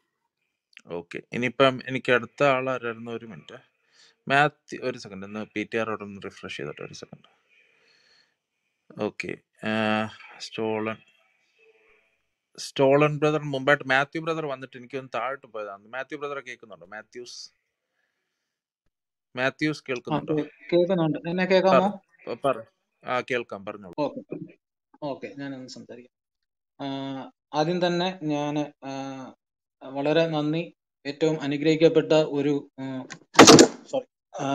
ഓക്കെ ഇനിയിപ്പം എനിക്ക് അടുത്ത ആളായിരുന്നു ഒരു മിനിറ്റ് മാത്യു ഒരു സെക്കൻഡ് ഒന്ന് പി ടി ആറോട് ഒന്ന് റിഫ്രഷ് ചെയ്തോട്ടെ ഒരു സെക്കൻഡ് ഓക്കെ സ്റ്റോളൻ സ്റ്റോളൻ ബ്രദർ മുമ്പായിട്ട് മാത്യു ബ്രദർ വന്നിട്ട് എനിക്കൊന്ന് താഴോട്ട് പോയതാണ് മാത്യു ബ്രദർ കേൾക്കുന്നുണ്ടോ മാത്യൂസ് മാത്യൂസ് ആ കേൾക്കുന്നുണ്ടോ കേ- കേൾക്കുന്നുണ്ട് എന്നെ കേൾക്കാമോ പറ പറ ആ കേൾക്കാം പറഞ്ഞോളൂ ഓക്കെ ഓക്കെ ഞാനൊന്ന് സംസാരിക്കാം ആ, ആദ്യം തന്നെ ഞാൻ വളരെ നന്ദി ഏറ്റവും അനുഗ്രഹിക്കപ്പെട്ട ഒരു സോറി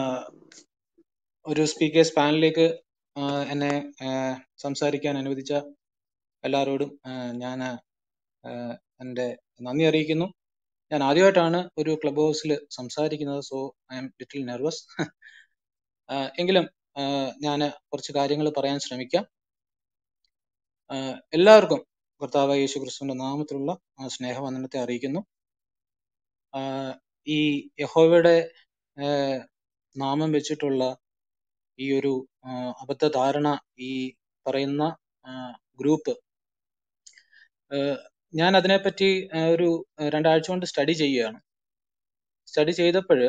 ഒരു സ്പീക്കേഴ്സ് പാനലിലേക്ക് എന്നെ ആ, സംസാരിക്കാൻ അനുവദിച്ച എല്ലാവരോടും ഞാൻ എൻ്റെ നന്ദി അറിയിക്കുന്നു ഞാൻ ആദ്യമായിട്ടാണ് ഒരു ക്ലബ് ഹൗസിൽ സംസാരിക്കുന്നത് so I am little nervous എങ്കിലും ഞാൻ കുറച്ച് കാര്യങ്ങൾ പറയാൻ ശ്രമിക്കാം ആഹ് എല്ലാവർക്കും കർത്താവ് യേശു ക്രിസ്തുവിന്റെ നാമത്തിലുള്ള ആ സ്നേഹവന്ദനത്തെ അറിയിക്കുന്നു ആഹ് ഈ യഹോവയുടെ ആഹ് നാമം വെച്ചിട്ടുള്ള ഈ ഒരു ആഹ് അബദ്ധ ധാരണ ഈ പറയുന്ന ആഹ് ഗ്രൂപ്പ് ആഹ് ഞാൻ അതിനെപ്പറ്റി ആഹ് ഒരു ആഹ് രണ്ടാഴ്ച കൊണ്ട് സ്റ്റഡി ചെയ്യുകയാണ് സ്റ്റഡി ചെയ്തപ്പോൾ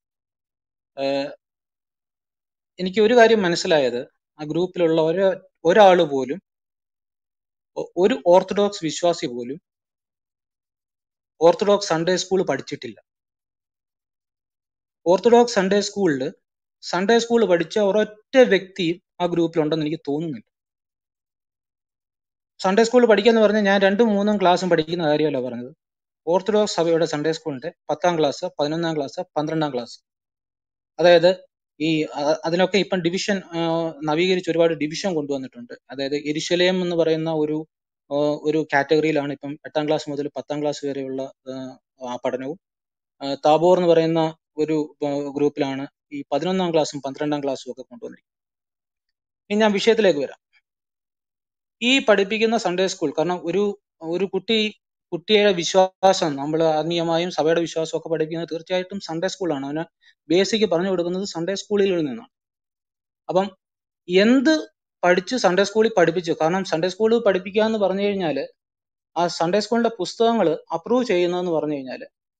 എനിക്ക് ഒരു കാര്യം മനസ്സിലായത് ആ ഗ്രൂപ്പിലുള്ള ഒരു ഒരാൾ പോലും ഒ- ഒരു ഓർത്തഡോക്സ് വിശ്വാസി പോലും ഓർത്തഡോക്സ് സൺഡേ സ്കൂൾ പഠിച്ചിട്ടില്ല ഓർത്തഡോക്സ് സൺഡേ സ്കൂളിൽ സൺഡേ സ്കൂൾ പഠിച്ച ഒരൊറ്റ വ്യക്തിയും ആ ഗ്രൂപ്പിലുണ്ടെന്ന് എനിക്ക് തോന്നുന്നില്ല സൺഡേ സ്കൂൾ പഠിക്കാന്ന് പറഞ്ഞാൽ ഞാൻ രണ്ടും മൂന്നും ക്ലാസ്സും പഠിക്കുന്ന കാര്യമല്ല പറഞ്ഞത് ഓർത്തഡോക്സ് സഭയുടെ സൺഡേ സ്കൂളിന്റെ പത്താം ക്ലാസ് പതിനൊന്നാം ക്ലാസ് പന്ത്രണ്ടാം ക്ലാസ് അതായത് ഈ അ- അതിനൊക്കെ ഇപ്പം ഡിവിഷൻ നവീകരിച്ച് ഒരുപാട് ഡിവിഷൻ കൊണ്ടുവന്നിട്ടുണ്ട് അതായത് എരിശലേം എന്ന് പറയുന്ന ഒരു ആ, ഒരു കാറ്റഗറിയിലാണ് ഇപ്പം എട്ടാം ക്ലാസ് മുതൽ പത്താം ക്ലാസ് വരെയുള്ള ആ, ആ പഠനവും ആ, താബോർ എന്ന് പറയുന്ന ഒരു ആ, ഗ്രൂപ്പിലാണ് ഈ പതിനൊന്നാം ക്ലാസ്സും പന്ത്രണ്ടാം ക്ലാസ്സും ഒക്കെ കൊണ്ടുവന്നിരിക്കുന്നത് ഇനി ഞാൻ വിഷയത്തിലേക്ക് വരാം ഈ പഠിപ്പിക്കുന്ന സൺഡേ സ്കൂൾ കാരണം ഒരു ഒരു കുട്ടി കുട്ടിയുടെ വിശ്വാസം നമ്മൾ ആത്മീയമായും സഭയുടെ വിശ്വാസം ഒക്കെ പഠിക്കുന്നത് തീർച്ചയായിട്ടും സൺഡേ സ്കൂളാണ് അവന് ബേസിക് പറഞ്ഞു കൊടുക്കുന്നത് സൺഡേ സ്കൂളിൽ നിന്നാണ് അപ്പം എന്ത് പഠിച്ച് സൺഡേ സ്കൂളിൽ പഠിപ്പിച്ചു കാരണം സൺഡേ സ്കൂളിൽ പഠിപ്പിക്കുക എന്ന് പറഞ്ഞു കഴിഞ്ഞാൽ ആ സൺഡേ സ്കൂളിന്റെ പുസ്തകങ്ങൾ അപ്രൂവ് ചെയ്യുന്നതെന്ന് പറഞ്ഞു കഴിഞ്ഞാൽ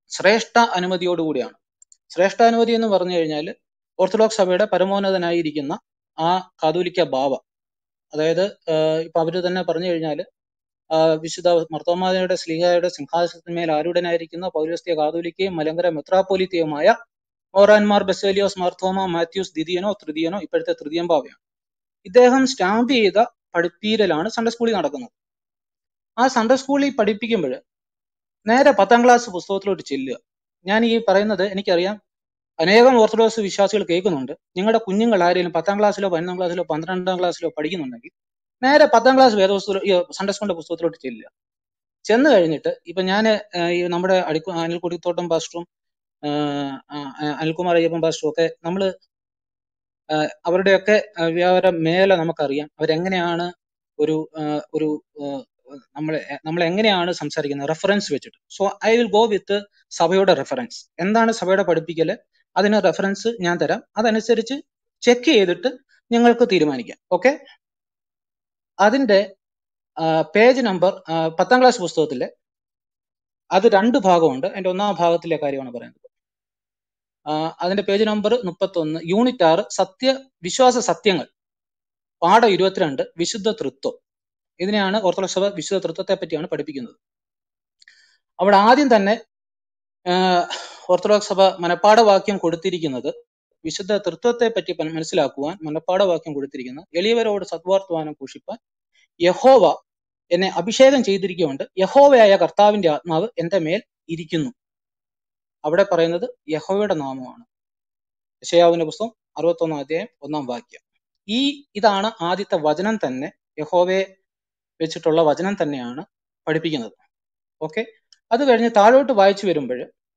ശ്രേഷ്ഠ അനുമതിയോടുകൂടിയാണ് ശ്രേഷ്ഠ അനുമതി എന്ന് പറഞ്ഞു കഴിഞ്ഞാൽ ഓർത്തഡോക്സ് സഭയുടെ പരമോന്നതനായിരിക്കുന്ന ആ കാതോലിക്ക ബാവ അതായത് ആഹ് ഇപ്പൊ അവര് തന്നെ പറഞ്ഞു കഴിഞ്ഞാൽ വിശുദ്ധ മർത്തോമായുടെ സ്ലീഹയുടെ സിംഹാസനത്തിന്മേൽ ആരൂഢനായിരിക്കുന്ന പൗരസ്ത്യ കാതോലിക്കയും മലങ്കര മെത്രാപ്പോലിത്തയുമായ ഓറാൻമാർ ബെസേലിയോസ് മാർത്തോമ മാത്യൂസ് ദ്വിതീയനോ തൃതീയനോ ഇപ്പോഴത്തെ തൃതീയം ബാവയാണ് ഇദ്ദേഹം സ്റ്റാമ്പ് ചെയ്ത പഠിപ്പീരലാണ് സൺഡേ സ്കൂളിൽ നടക്കുന്നത് ആ സൺഡേ സ്കൂളിൽ പഠിപ്പിക്കുമ്പോൾ നേരെ പത്താം ക്ലാസ് പുസ്തകത്തിലോട്ട് ചെല്ലുക ഞാൻ ഈ പറയുന്നത് എനിക്കറിയാം അനേകം ഓർത്തഡോക്സ് വിശ്വാസികൾ കേൾക്കുന്നുണ്ട് നിങ്ങളുടെ കുഞ്ഞുങ്ങൾ ആരെങ്കിലും പത്താം ക്ലാസ്സിലോ പതിനൊന്നാം ക്ലാസ്സിലോ പന്ത്രണ്ടാം ക്ലാസ്സിലോ പഠിക്കുന്നുണ്ടെങ്കിൽ നേരെ പത്താം ക്ലാസ് വേദപുസ്തക ഈ സൺഡേ സ്കൂളിന്റെ പുസ്തകത്തിലോട്ട് ചെല്ലുക ചെന്ന് കഴിഞ്ഞിട്ട് ഇപ്പൊ ഞാൻ ഈ നമ്മുടെ അടിക്കു അനിൽക്കുടിത്തോട്ടം പാസ്റ്ററും ആഹ് ആഹ് അനിൽകുമാർ അയ്യപ്പൻ പാസ്റ്ററും ഒക്കെ നമ്മൾ അവരുടെയൊക്കെ ആഹ് വ്യാപാര മേഖല നമുക്കറിയാം അവരെങ്ങനെയാണ് ഒരു ആഹ് ഒരു ആഹ് നമ്മളെ നമ്മൾ എങ്ങനെയാണ് സംസാരിക്കുന്നത് റെഫറൻസ് വെച്ചിട്ട് so I will go with സഭയുടെ റെഫറൻസ് എന്താണ് സഭയുടെ പഠിപ്പിക്കല് അതിന് റെഫറൻസ് ഞാൻ തരാം അതനുസരിച്ച് ചെക്ക് ചെയ്തിട്ട് നിങ്ങൾക്ക് തീരുമാനിക്കാം ഓക്കെ അതിന്റെ പേജ് നമ്പർ പത്താം ക്ലാസ് പുസ്തകത്തിലെ അത് രണ്ട് ഭാഗമുണ്ട് അതിന്റെ ഒന്നാം ഭാഗത്തിലെ കാര്യമാണ് പറയുന്നത് ആ, അതിന്റെ പേജ് നമ്പർ മുപ്പത്തൊന്ന് യൂണിറ്റ് ആറ് സത്യ വിശ്വാസ സത്യങ്ങൾ പാഠം ഇരുപത്തിരണ്ട് വിശുദ്ധ തൃത്വം ഇതിനെയാണ് ഓർത്തഡോക്സ് സഭ വിശുദ്ധ തൃത്വത്തെ പറ്റിയാണ് പഠിപ്പിക്കുന്നത് അവിടെ ആദ്യം തന്നെ ആ, ഓർത്തഡോക്സ് സഭ മനപ്പാഠവാക്യം കൊടുത്തിരിക്കുന്നത് വിശുദ്ധ തൃത്വത്തെ പറ്റി പ- മനസ്സിലാക്കുവാൻ മനപ്പാഠവാക്യം കൊടുത്തിരിക്കുന്നത് എളിയവരോട് സദ്വാർത്തമാനം ഘോഷിപ്പാൻ യഹോവ എന്നെ അഭിഷേകം ചെയ്തിരിക്കുകൊണ്ട് യഹോവയായ കർത്താവിന്റെ ആത്മാവ് എന്റെ മേൽ ഇരിക്കുന്നു അവിടെ പറയുന്നത് യഹോവയുടെ നാമമാണ് യശയാവിന്റെ പുസ്തകം അറുപത്തൊന്നാം അധ്യായം ഒന്നാം വാക്യം ഈ ഇതാണ് ആദ്യത്തെ വചനം തന്നെ യഹോവയെ വെച്ചിട്ടുള്ള വചനം തന്നെയാണ് പഠിപ്പിക്കുന്നത് ഓക്കെ അത് കഴിഞ്ഞ് താഴോട്ട് വായിച്ചു വരുമ്പോൾ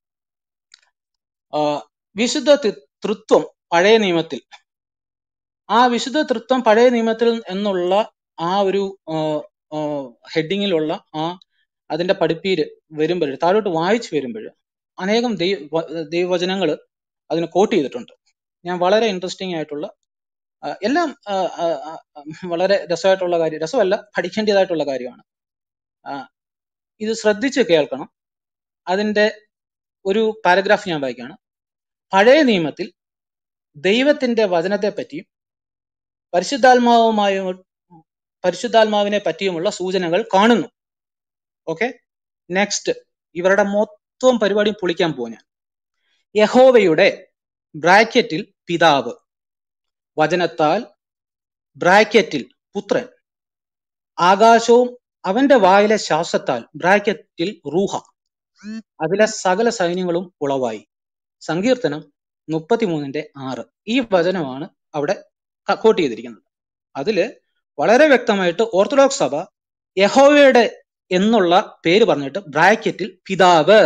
വിശുദ്ധ തി- തൃത്വം പഴയ നിയമത്തിൽ ആ വിശുദ്ധ തൃത്വം പഴയ നിയമത്തിൽ എന്നുള്ള ആ ഒരു ഹെഡിങ്ങിലുള്ള ആ അതിന്റെ പഠിപ്പീര് വരുമ്പോൾ താഴോട്ട് വായിച്ചു വരുമ്പോൾ അനേകം ദൈവ ദൈവവചനങ്ങൾ അതിന് കോട്ട് ചെയ്തിട്ടുണ്ട് ഞാൻ വളരെ ഇൻട്രസ്റ്റിംഗ് ആയിട്ടുള്ള ആ, എല്ലാം ആ, ആ, ആ, വളരെ രസമായിട്ടുള്ള കാര്യം രസമല്ല പഠിക്കേണ്ടതായിട്ടുള്ള കാര്യമാണ് ആ, ഇത് ശ്രദ്ധിച്ച് കേൾക്കണം അതിന്റെ ഒരു പാരഗ്രാഫ് ഞാൻ വായിക്കുകയാണ് പഴയ നിയമത്തിൽ ദൈവത്തിന്റെ വചനത്തെ പറ്റിയും പരിശുദ്ധാത്മാവുമായും പരിശുദ്ധാത്മാവിനെ പറ്റിയുമുള്ള സൂചനകൾ കാണുന്നു ഓക്കെ നെക്സ്റ്റ് ഇവരുടെ മൊത്തം പരിപാടിയും പൊളിക്കാൻ പോകും ഞാൻ യഹോവയുടെ ബ്രാക്കറ്റിൽ പിതാവ് വചനത്താൽ ബ്രാക്കറ്റിൽ പുത്രൻ ആകാശവും അവന്റെ വായിലെ ശ്വാസത്താൽ ബ്രാക്കറ്റിൽ റൂഹ അതിലെ സകല സൈന്യങ്ങളും ഉളവായി സങ്കീർത്തനം മുപ്പത്തിമൂന്നിന്റെ ആറ് ഈ വചനമാണ് അവിടെ കോട്ട് ചെയ്തിരിക്കുന്നത് അതില് വളരെ വ്യക്തമായിട്ട് ഓർത്തഡോക്സ് സഭ യഹോവയുടെ എന്നുള്ള പേര് പറഞ്ഞിട്ട് ബ്രാക്കറ്റിൽ പിതാവ്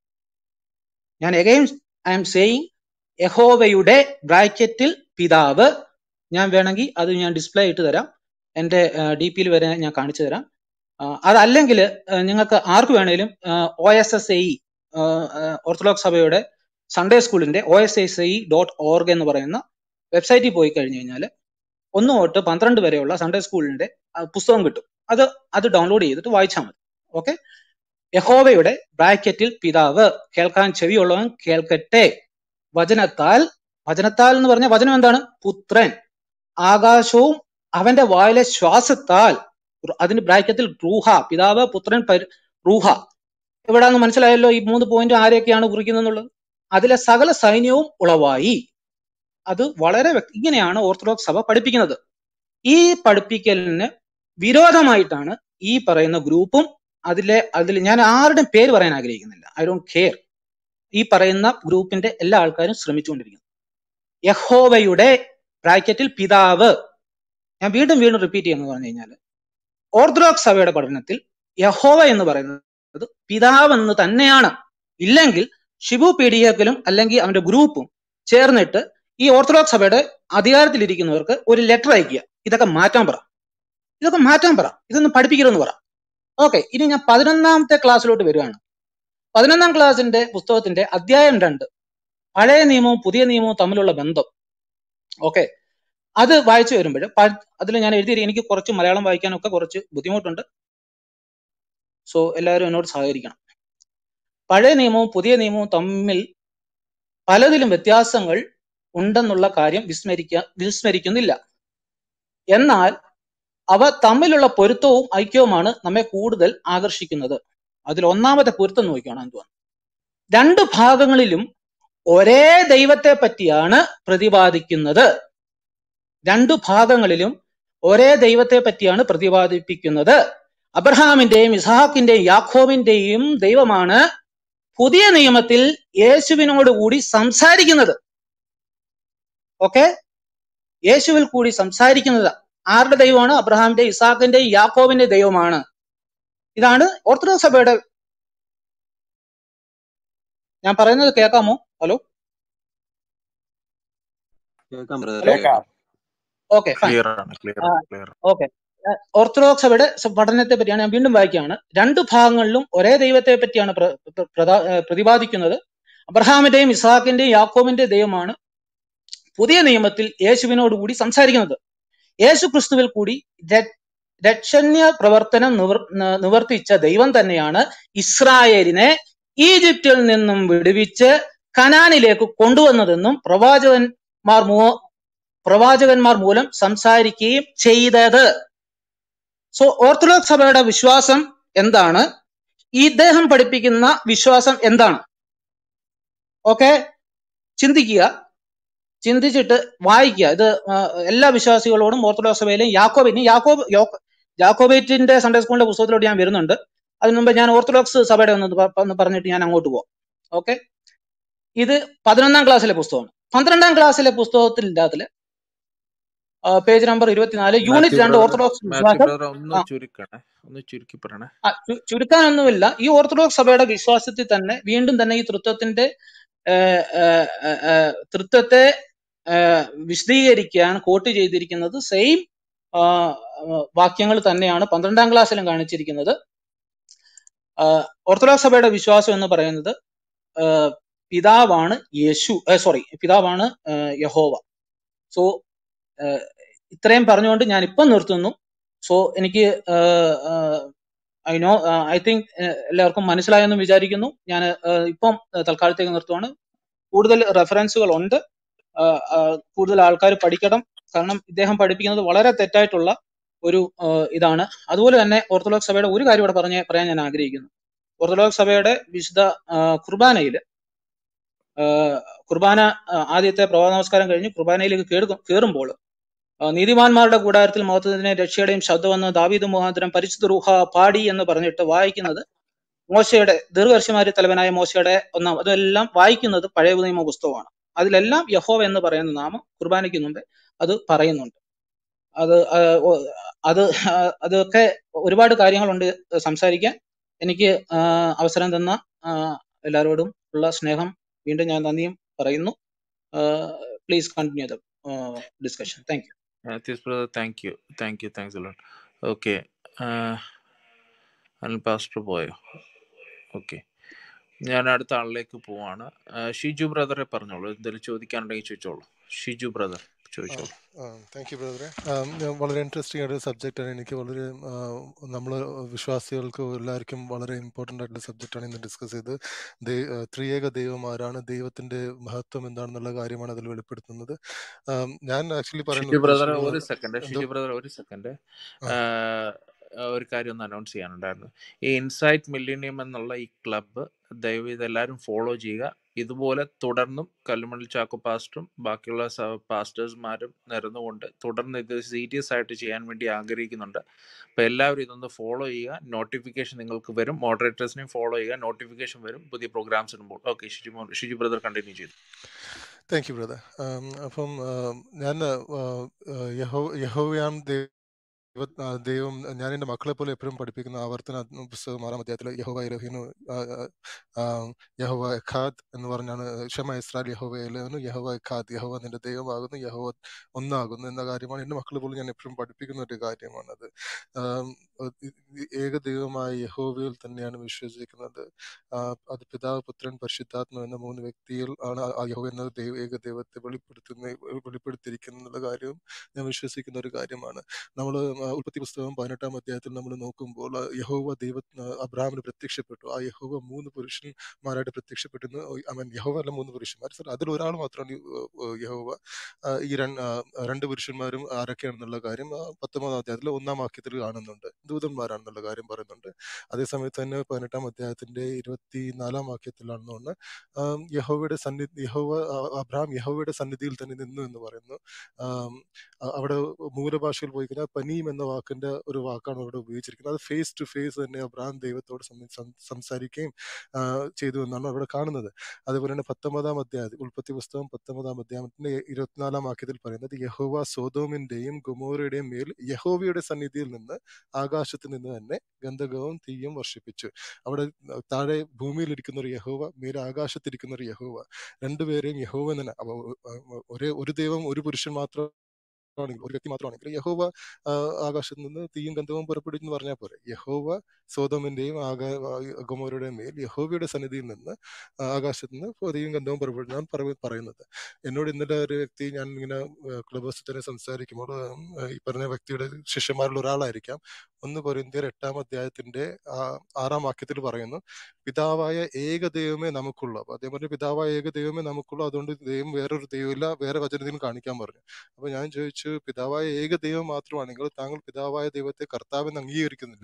ഞാൻ എഗൈൻ ഐ എം സേയിങ് യഹോവയുടെ ബ്രാക്കറ്റിൽ പിതാവ് ഞാൻ വേണമെങ്കിൽ അത് ഞാൻ ഡിസ്പ്ലേ ഇട്ട് തരാം എന്റെ ഡി പിയിൽ വരെ ഞാൻ കാണിച്ചു തരാം ആ, അതല്ലെങ്കിൽ ആ, നിങ്ങൾക്ക് ആർക്ക് വേണേലും O S S I Orthodox സഭയുടെ സൺഡേ സ്കൂളിന്റെ O S S I dot org എന്ന് പറയുന്ന വെബ്സൈറ്റിൽ പോയി കഴിഞ്ഞു കഴിഞ്ഞാൽ ഒന്ന് തൊട്ട് പന്ത്രണ്ട് വരെയുള്ള സൺഡേ സ്കൂളിന്റെ ആ, പുസ്തകം കിട്ടും അത് അത് ഡൗൺലോഡ് ചെയ്തിട്ട് വായിച്ചാൽ മതി ഓക്കെ യഹോവയുടെ ബ്രാക്കറ്റിൽ പിതാവ് കേൾക്കാൻ ചെവിയുള്ളവൻ കേൾക്കട്ടെ വചനത്താൽ വചനത്താൽ എന്ന് പറഞ്ഞ വചനം എന്താണ് പുത്രൻ ആകാശവും അവന്റെ വായിലെ ശ്വാസത്താൽ അതിന് ബ്രാക്കറ്റിൽ റൂഹ പിതാവ് പുത്രൻ പരി- റൂഹ എവിടാന്ന് മനസ്സിലായല്ലോ ഈ മൂന്ന് പോയിന്റ് ആരെയൊക്കെയാണ് കുറിക്കുന്നതെന്നുള്ളത് അതിലെ സകല സൈന്യവും ഉളവായി അത് വളരെ വ്യക്ത ഇങ്ങനെയാണ് ഓർത്തഡോക്സ് സഭ പഠിപ്പിക്കുന്നത് ഈ പഠിപ്പിക്കലിന് വിരോധമായിട്ടാണ് ഈ പറയുന്ന ഗ്രൂപ്പും അതിലെ അതിൽ ഞാൻ ആരുടെയും പേര് പറയാൻ ആഗ്രഹിക്കുന്നില്ല ഐ ഡോണ്ട് കെയർ ഈ പറയുന്ന ഗ്രൂപ്പിന്റെ എല്ലാ ആൾക്കാരും ശ്രമിച്ചുകൊണ്ടിരിക്കുന്നു യഹോവയുടെ ബ്രാക്കറ്റിൽ പിതാവ് ഞാൻ വീണ്ടും വീണ്ടും റിപ്പീറ്റ് ചെയ്യുന്നത് പറഞ്ഞു കഴിഞ്ഞാൽ ഓർത്തഡോക്സ് സഭയുടെ പഠനത്തിൽ യഹോവ എന്ന് പറയുന്നത് പിതാവ് എന്ന് തന്നെയാണ് ഇല്ലെങ്കിൽ ഷിബു പീഡിയക്കലും അല്ലെങ്കിൽ അവന്റെ ഗ്രൂപ്പും ചേർന്നിട്ട് ഈ ഓർത്തഡോക്സ് സഭയുടെ അധികാരത്തിലിരിക്കുന്നവർക്ക് ഒരു ലെറ്റർ അയക്കുക ഇതൊക്കെ മാറ്റാൻ പറ ഇതൊക്കെ മാറ്റാൻ പറ ഇതൊന്നും പഠിപ്പിക്കരുതെന്ന് പറ ഓക്കെ ഇനി ഞാൻ പതിനൊന്നാമത്തെ ക്ലാസ്സിലോട്ട് വരികയാണ് പതിനൊന്നാം ക്ലാസ്സിന്റെ പുസ്തകത്തിന്റെ അധ്യായം രണ്ട് പഴയ നിയമവും പുതിയ നിയമവും തമ്മിലുള്ള ബന്ധം ഓക്കെ അത് വായിച്ചു വരുമ്പോൾ അതിൽ ഞാൻ എഴുതിയത് എനിക്ക് കുറച്ച് മലയാളം വായിക്കാനൊക്കെ കുറച്ച് ബുദ്ധിമുട്ടുണ്ട് സോ എല്ലാവരും എന്നോട് സഹകരിക്കണം പഴയ നിയമവും പുതിയ നിയമവും തമ്മിൽ പലതിലും വ്യത്യാസങ്ങൾ ഉണ്ടെന്നുള്ള കാര്യം വിസ്മരിക്ക വിസ്മരിക്കുന്നില്ല എന്നാൽ അവ തമ്മിലുള്ള പൊരുത്തവും ഐക്യവുമാണ് നമ്മെ കൂടുതൽ ആകർഷിക്കുന്നത് അതിൽ ഒന്നാമത്തെ പൊരുത്തം നോക്കിയാണ് എന്തുവാ രണ്ട് ഭാഗങ്ങളിലും ഒരേ ദൈവത്തെ പറ്റിയാണ് പ്രതിപാദിക്കുന്നത് രണ്ടു ഭാഗങ്ങളിലും ഒരേ ദൈവത്തെ പറ്റിയാണ് പ്രതിപാദിപ്പിക്കുന്നത് അബ്രഹാമിന്റെയും ഇസ്ഹാക്കിന്റെയും യാക്കോബിന്റെയും ദൈവമാണ് പുതിയ നിയമത്തിൽ യേശുവിനോട് കൂടി സംസാരിക്കുന്നത് ഓക്കെ യേശുവിൽ കൂടി സംസാരിക്കുന്നത് ആരുടെ ദൈവമാണ് അബ്രഹാമിന്റെയും ഇസാഖിന്റെയും യാക്കോബിന്റെയും ദൈവമാണ് ഇതാണ് ഓർത്തഡോക്സ് സഭയുടെ ഞാൻ പറയുന്നത് കേൾക്കാമോ ഹലോ കേൾക്കാം ബ്രദർ ഹലോ കേൾക്കാം ഓക്കെ ഫൈൻ ക്ലിയർ ആണ് ക്ലിയർ ആണ് ക്ലിയർ ഓക്കെ ഓർത്തഡോക്സ് സഭയുടെ സ- പഠനത്തെ പറ്റിയാണ് ഞാൻ വീണ്ടും വായിക്കുകയാണ് രണ്ട് ഭാഗങ്ങളിലും ഒരേ ദൈവത്തെ പറ്റിയാണ് പ്ര- പ്ര- പ്രധാ- ഏർ പ്രതിപാദിക്കുന്നത് അബ്രഹാമിന്റെയും ഇസാഖിന്റെയും യാക്കോബിന്റെയും ദൈവമാണ് പുതിയ നിയമത്തിൽ യേശുവിനോട് കൂടി സംസാരിക്കുന്നത് യേശു ക്രിസ്തുവിൽ കൂടി ര- രക്ഷണ്യ പ്രവർത്തനം നിവർ ന- നിവർത്തിച്ച ദൈവം തന്നെയാണ് ഇസ്രായേലിനെ ഈജിപ്തിൽ നിന്നും വിടുവിച്ച് കനാനിലേക്ക് കൊണ്ടുവന്നതെന്നും പ്രവാചകന്മാർ മൂ പ്രവാചകന്മാർ മൂലം സംസാരിക്കുകയും ചെയ്തത് സോ ഓർത്തഡോക്സ് സഭയുടെ വിശ്വാസം എന്താണ് ഇദ്ദേഹം പഠിപ്പിക്കുന്ന വിശ്വാസം എന്താണ് ഓക്കെ ചിന്തിക്കുക ചിന്തിച്ചിട്ട് വായിക്കുക ഇത് ആ, എല്ലാ വിശ്വാസികളോടും ഓർത്തഡോക്സ് സഭയിലും യാക്കോബിന് യാക്കോബ് യോ- യാക്കോബേറ്റിന്റെ സൺഡേ സ്കൂളിന്റെ പുസ്തകത്തിലോട്ട് ഞാൻ വരുന്നുണ്ട് അതിനു മുമ്പ് ഞാൻ ഓർത്തഡോക്സ് സഭയുടെ ഒന്ന് പ- ഒന്ന് പറഞ്ഞിട്ട് ഞാൻ അങ്ങോട്ട് പോവാം ഓക്കെ ഇത് പതിനൊന്നാം ക്ലാസ്സിലെ പുസ്തകമാണ് പന്ത്രണ്ടാം ക്ലാസ്സിലെ പുസ്തകത്തിന്റെ അതില് പേജ് നമ്പർ ഇരുപത്തിനാല് യൂണിറ്റ് മാത്യു രണ്ട് ബ്രദർ ഓർത്തഡോക്സ് മാത്യു വിശ്വാസം ബ്രദർ ഒന്ന് ആ ചുരുക്കണേ ഒന്ന് ചുരുക്കി പറയണേ ആ, ചു- ചുരുക്കാനൊന്നുമില്ല ഈ ഓർത്തഡോക്സ് സഭയുടെ വിശ്വാസത്തിൽ തന്നെ വീണ്ടും തന്നെ ഈ തൃത്വത്തിന്റെ ഏർ, ഏർ, ഏർ, ഏർ, തൃത്വത്തെ ഏർ, വിശദീകരിക്കാൻ കോട്ട് ചെയ്തിരിക്കുന്നത് സെയിം വാക്യങ്ങൾ തന്നെയാണ് പന്ത്രണ്ടാം ക്ലാസ്സിലും കാണിച്ചിരിക്കുന്നത് ആ, ഓർത്തഡോക്സ് സഭയുടെ വിശ്വാസം എന്ന് പറയുന്നത് ആ, പിതാവാണ് യേശു സോറി പിതാവാണ് ആ, യഹോവ സോ ഇത്രയും പറഞ്ഞുകൊണ്ട് ഞാൻ ഇപ്പം നിർത്തുന്നു സോ എനിക്ക് ഐ നോ ഐ തിങ്ക് എല്ലാവർക്കും മനസ്സിലായെന്ന് വിചാരിക്കുന്നു ഞാൻ ഇപ്പം ആ, തൽക്കാലത്തേക്ക് നിർത്തുവാണ് കൂടുതൽ റെഫറൻസുകൾ ഉണ്ട് ആ, ആ, കൂടുതൽ ആൾക്കാർ പഠിക്കണം കാരണം ഇദ്ദേഹം പഠിപ്പിക്കുന്നത് വളരെ തെറ്റായിട്ടുള്ള ഒരു ആ, ഇതാണ് അതുപോലെ തന്നെ ഓർത്തഡോക്സ് സഭയുടെ ഒരു കാര്യം ഇവിടെ പറഞ്ഞ പറയാൻ ഞാൻ ആഗ്രഹിക്കുന്നു ഓർത്തഡോക്സ് സഭയുടെ വിശുദ്ധ കുർബാനയിൽ കുർബാന ആ, ആദ്യത്തെ പ്രഭാത നമസ്കാരം കഴിഞ്ഞ് കുർബാനയിലേക്ക് കയറുമ്പോൾ ആ, നീതിമാന്മാരുടെ കൂടാരത്തിൽ മഹത്വത്തിനെ രക്ഷയുടെയും ശബ്ദമെന്ന് ദാവീദ് മുഖാന്തരം പരിശുദ്ധ റൂഹ പാടി എന്ന് പറഞ്ഞിട്ട് വായിക്കുന്നത് മോശയുടെ ദീർഘർഷിമാരി തലവനായ മോശയുടെ ഒന്നാം അതെല്ലാം വായിക്കുന്നത് പഴയ നിയമ പുസ്തകമാണ് അതിലെല്ലാം യഹോവ എന്ന് പറയുന്ന നാമം കുർബാനയ്ക്ക് മുമ്പേ അത് പറയുന്നുണ്ട് അത് ആ, ഓ- അത് ആ, അതൊക്കെ ഒരുപാട് കാര്യങ്ങളുണ്ട് സംസാരിക്കാൻ എനിക്ക് ആ, അവസരം തന്ന ആ, എല്ലാവരോടും ഉള്ള സ്നേഹം വീണ്ടും ഞാൻ നന്ദിയും പറയുന്നു please continue the discussion thank you Matthews brother thank you thank you thanks a lot okay Anil pastor പോയോ ഓക്കെ ഞാൻ അടുത്ത ആളിലേക്ക് പോവാണ് ആ, ഷിജു ബ്രദറെ പറഞ്ഞോളൂ എന്തെങ്കിലും ചോദിക്കാനുണ്ടെങ്കിൽ ചോദിച്ചോളൂ ഷിജു ബ്രദർ ചോദിച്ചോളൂ താങ്ക് യു ബ്രദറെ വളരെ ഇൻട്രസ്റ്റിംഗ് ആയിട്ട് സബ്ജക്റ്റാണ് എനിക്ക് വളരെ നമ്മൾ വിശ്വാസികൾക്ക് എല്ലാവർക്കും വളരെ ഇമ്പോർട്ടൻ്റ് ആയിട്ടുള്ള സബ്ജക്റ്റാണ് ഇന്ന് ഡിസ്കസ് ചെയ്ത് ദൈ- ആ, ത്രിയേക ദൈവം ആരാണ് ദൈവത്തിന്റെ മഹത്വം എന്താണെന്നുള്ള കാര്യമാണ് അതിൽ വെളിപ്പെടുത്തുന്നത് ആം, ഞാൻ ആക്ച്വലി പറയാൻ ഷിജു ബ്രദർ ഒരു ഉദ്ദേശിക്കുന്നത് സെക്കൻഡ് എന്തോ ഷിജു ബ്രദർ ഒരു സെക്കൻഡ് ആ ഒരു കാര്യം ഒന്ന് അനൗൺസ് ചെയ്യാനുണ്ടായിരുന്നു ഈ ഇൻസൈറ്റ് മില്ലേനിയം എന്നുള്ള ഈ ക്ലബ്ബ് ദയവ് ഇത് എല്ലാവരും ഫോളോ ചെയ്യുക ഇതുപോലെ തുടർന്നും കല്ലുമണിൽ ചാക്കോ പാസ്റ്ററും ബാക്കിയുള്ള പാസ്റ്റേഴ്സ്മാരും നിരന്നുകൊണ്ട് തുടർന്ന് ഇത് സീരിയസ് ആയിട്ട് ചെയ്യാൻ വേണ്ടി ആഗ്രഹിക്കുന്നുണ്ട് അപ്പോൾ എല്ലാവരും ഇതൊന്ന് ഫോളോ ചെയ്യുക നോട്ടിഫിക്കേഷൻ നിങ്ങൾക്ക് വരും മോഡറേറ്റേഴ്സിനെയും ഫോളോ ചെയ്യുക നോട്ടിഫിക്കേഷൻ വരും പുതിയ പ്രോഗ്രാംസ് ഇടുമ്പോൾ ഓക്കെ ഷിജു മോ- ഷിജു ബ്രദർ കണ്ടിന്യൂ ചെയ്തു താങ്ക് യു ബ്രദർ അപ്പം ആം, ഞാൻ ആ, ആ, യഹോ യഹോവയാം ദൈവ ആ, ദൈവം ഞാൻ എൻ്റെ മക്കളെ പോലെ എപ്പോഴും പഠിപ്പിക്കുന്ന ആവർത്തന പുസ്തകം ആറാം അധ്യായത്തിൽ യഹോവ ഇലഹീനു യഹോവ എഖാദ് എന്ന് പറഞ്ഞാണ് ക്ഷമ ഇസ്രായേൽ യഹോവ ഇലഹീനു യഹോവ എഖാദ് യഹോവ നിന്റെ ദൈവമാകുന്നു യഹോവ ഒന്നാകുന്നു എന്ന കാര്യമാണ് എൻ്റെ മക്കളെ പോലും ഞാൻ എപ്പോഴും പഠിപ്പിക്കുന്ന ഒരു കാര്യമാണത് ആം, ഈ- ഈ ഏക ദൈവമായ യഹോവയിൽ തന്നെയാണ് വിശ്വസിക്കുന്നത് ആ, അത് പിതാവ് പുത്രൻ പരിശുദ്ധാത്മ എന്ന മൂന്ന് വ്യക്തിയിൽ ആണ് ആ യഹോവ എന്ന ദൈവ ഏക ദൈവത്തെ വെളിപ്പെടുത്തുന്ന വെളിപ്പെടുത്തിയിരിക്കുന്ന എന്നുള്ള കാര്യവും ഞാൻ വിശ്വസിക്കുന്ന ഒരു കാര്യമാണ് നമ്മൾ ആ, ഉൽപ്പത്തി പുസ്തകം പതിനെട്ടാം അധ്യായത്തിൽ നമ്മൾ നോക്കുമ്പോൾ ആ, യഹോവ ദൈവ ആ, അബ്രാമിന് പ്രത്യക്ഷപ്പെട്ടു ആ യഹോവ മൂന്ന് പുരുഷന്മാരായിട്ട് പ്രത്യക്ഷപ്പെട്ടെന്ന് അവൻ യഹോവ അല്ല മൂന്ന് പുരുഷന്മാർ സർ അതിൽ ഒരാൾ മാത്രമാണ് ഈ, ഏ, ഏ, യഹോവ ആ, ഈ രണ്ട് ആ, രണ്ട് പുരുഷന്മാരും ആരൊക്കെയാണെന്നുള്ള കാര്യം ആ, പത്തൊമ്പതാം അധ്യായത്തിൽ ഒന്നാം വാക്യത്തിൽ കാണുന്നുണ്ട് ദൂതന്മാരാണെന്നുള്ള കാര്യം പറയുന്നുണ്ട് അതേസമയത്ത് തന്നെ പതിനെട്ടാം അധ്യായത്തിന്റെ ഇരുപത്തിനാലാം വാക്യത്തിലാണെന്നുണ്ട് ആം, യഹോവയുടെ സന്നിധി യഹോവ ആ, അബ്രഹാം യഹോവയുടെ സന്നിധിയിൽ തന്നെ നിന്നു എന്ന് പറയുന്നു ആം, അ- അവിടെ മൂലഭാഷയിൽ പോയി കഴിഞ്ഞാൽ പനീം എന്ന വാക്കിന്റെ ഒരു വാക്കാണ് അവിടെ ഉപയോഗിച്ചിരിക്കുന്നത് അത് ഫേസ് ടു ഫേസ് തന്നെ അബ്രഹാം ദൈവത്തോട് സംബ- സം- സംസാരിക്കുകയും ആ, ചെയ്തു എന്നാണ് അവിടെ കാണുന്നത് അതുപോലെ തന്നെ പത്തൊമ്പതാം അധ്യായത്തിൽ ഉൽപ്പത്തി പുസ്തകം പത്തൊമ്പതാം അധ്യായത്തിന്റെ ഇരുപത്തിനാലാം വാക്യത്തിൽ പറയുന്നത് യഹോവ സോതോമിന്റെയും ഗുമോറയുടെയും മേൽ യഹോവയുടെ സന്നിധിയിൽ നിന്ന് ആകാശത്ത് നിന്ന് തന്നെ ഗന്ധകവും തീയും വർഷിപ്പിച്ചു അവിടെ താഴെ ഭൂമിയിൽ ഇരിക്കുന്ന ഒരു യഹോവ മേലെ ആകാശത്തിരിക്കുന്ന ഒരു യഹോവ രണ്ടുപേരെയും യഹോവ തന്നെ അപ്പൊ ഒരേ ഒരു ദൈവം ഒരു പുരുഷൻ മാത്രം ആണെങ്കിൽ ഒരു വ്യക്തി മാത്രമാണെങ്കിൽ യഹോവ ആ, ആകാശത്ത് നിന്ന് തീയും ഗന്ധവും പുറപ്പെടുവിച്ചു എന്ന് പറഞ്ഞാൽ പോരെ യഹോവ സോതോമിന്റെയും ആകാ ഗമോരുടെയും മേൽ യഹോവയുടെ സന്നിധിയിൽ നിന്ന് ആ, ആകാശത്ത് നിന്ന് തീയും ഗന്ധവും പുറപ്പെടുന്നു ഞാൻ പറ- പറയുന്നത് എന്നോട് ഇന്നലെ ഒരു വ്യക്തി ഞാൻ ഇങ്ങനെ ക്ലബ് ഹൗസിൽ തന്നെ സംസാരിക്കുമ്പോൾ ഉം, ഈ പറഞ്ഞ വ്യക്തിയുടെ ശിഷ്യന്മാരിൽ ഒരാളായിരിക്കാം ഒന്ന് കൊരിന്ത്യർ എട്ടാം അധ്യായത്തിന്റെ ആ, ആറാം വാക്യത്തിൽ പറയുന്നു പിതാവായ ഏക ദൈവമേ നമുക്കുള്ളൂ അപ്പൊ അദ്ദേഹം പറഞ്ഞു പിതാവായ ഏക ദൈവമേ നമുക്കുള്ളൂ അതുകൊണ്ട് ദൈവം വേറൊരു ദൈവമില്ല വേറെ വചനത്തിൽ കാണിക്കാൻ പറഞ്ഞു അപ്പൊ ഞാൻ ചോദിച്ചു പിതാവായ ഏക ദൈവം മാത്രമാണെങ്കിൽ താങ്കൾ പിതാവായ ദൈവത്തെ കർത്താവെന്ന് അംഗീകരിക്കുന്നില്ല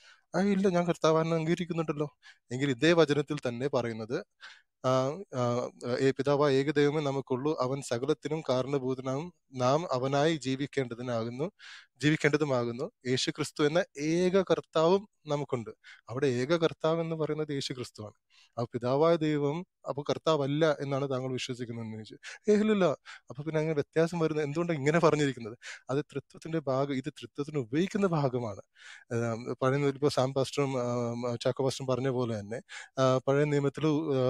ആ ഇല്ല ഞാൻ കർത്താവാന്ന് അംഗീകരിക്കുന്നുണ്ടല്ലോ എങ്കിൽ ഇതേ വചനത്തിൽ തന്നെ പറയുന്നത് ആ, ആ, ഏ പിതാവായ ഏക ദൈവമേ നമുക്കുള്ളൂ അവൻ സകലത്തിനും കാരണഭൂതനാവും നാം അവനായി ജീവിക്കേണ്ടതിനാകുന്നു ജീവിക്കേണ്ടതുമാകുന്നു യേശു ക്രിസ്തു എന്ന ഏക കർത്താവും നമുക്കുണ്ട് അവിടെ ഏക കർത്താവ് എന്ന് പറയുന്നത് യേശു ക്രിസ്തുവാണ് ആ പിതാവായ ദൈവം അപ്പൊ കർത്താവല്ല എന്നാണ് താങ്കൾ വിശ്വസിക്കുന്നതെന്ന് ചോദിച്ചു ഏ ഇല്ലില്ല അപ്പൊ പിന്നെ അങ്ങനെ വ്യത്യാസം വരുന്നത് എന്തുകൊണ്ടാണ് ഇങ്ങനെ പറഞ്ഞിരിക്കുന്നത് അത് തൃത്വത്തിന്റെ ഭാഗം ഇത് തൃത്വത്തിന് ഉപയോഗിക്കുന്ന ഭാഗമാണ് ആം, പഴയ നിയമത്തിൽ ഇപ്പൊ സാം പാസ്റ്ററും ആം, ചാക്കോ പാസ്റ്ററും പറഞ്ഞ പോലെ തന്നെ ആ, പഴയ നിയമത്തിൽ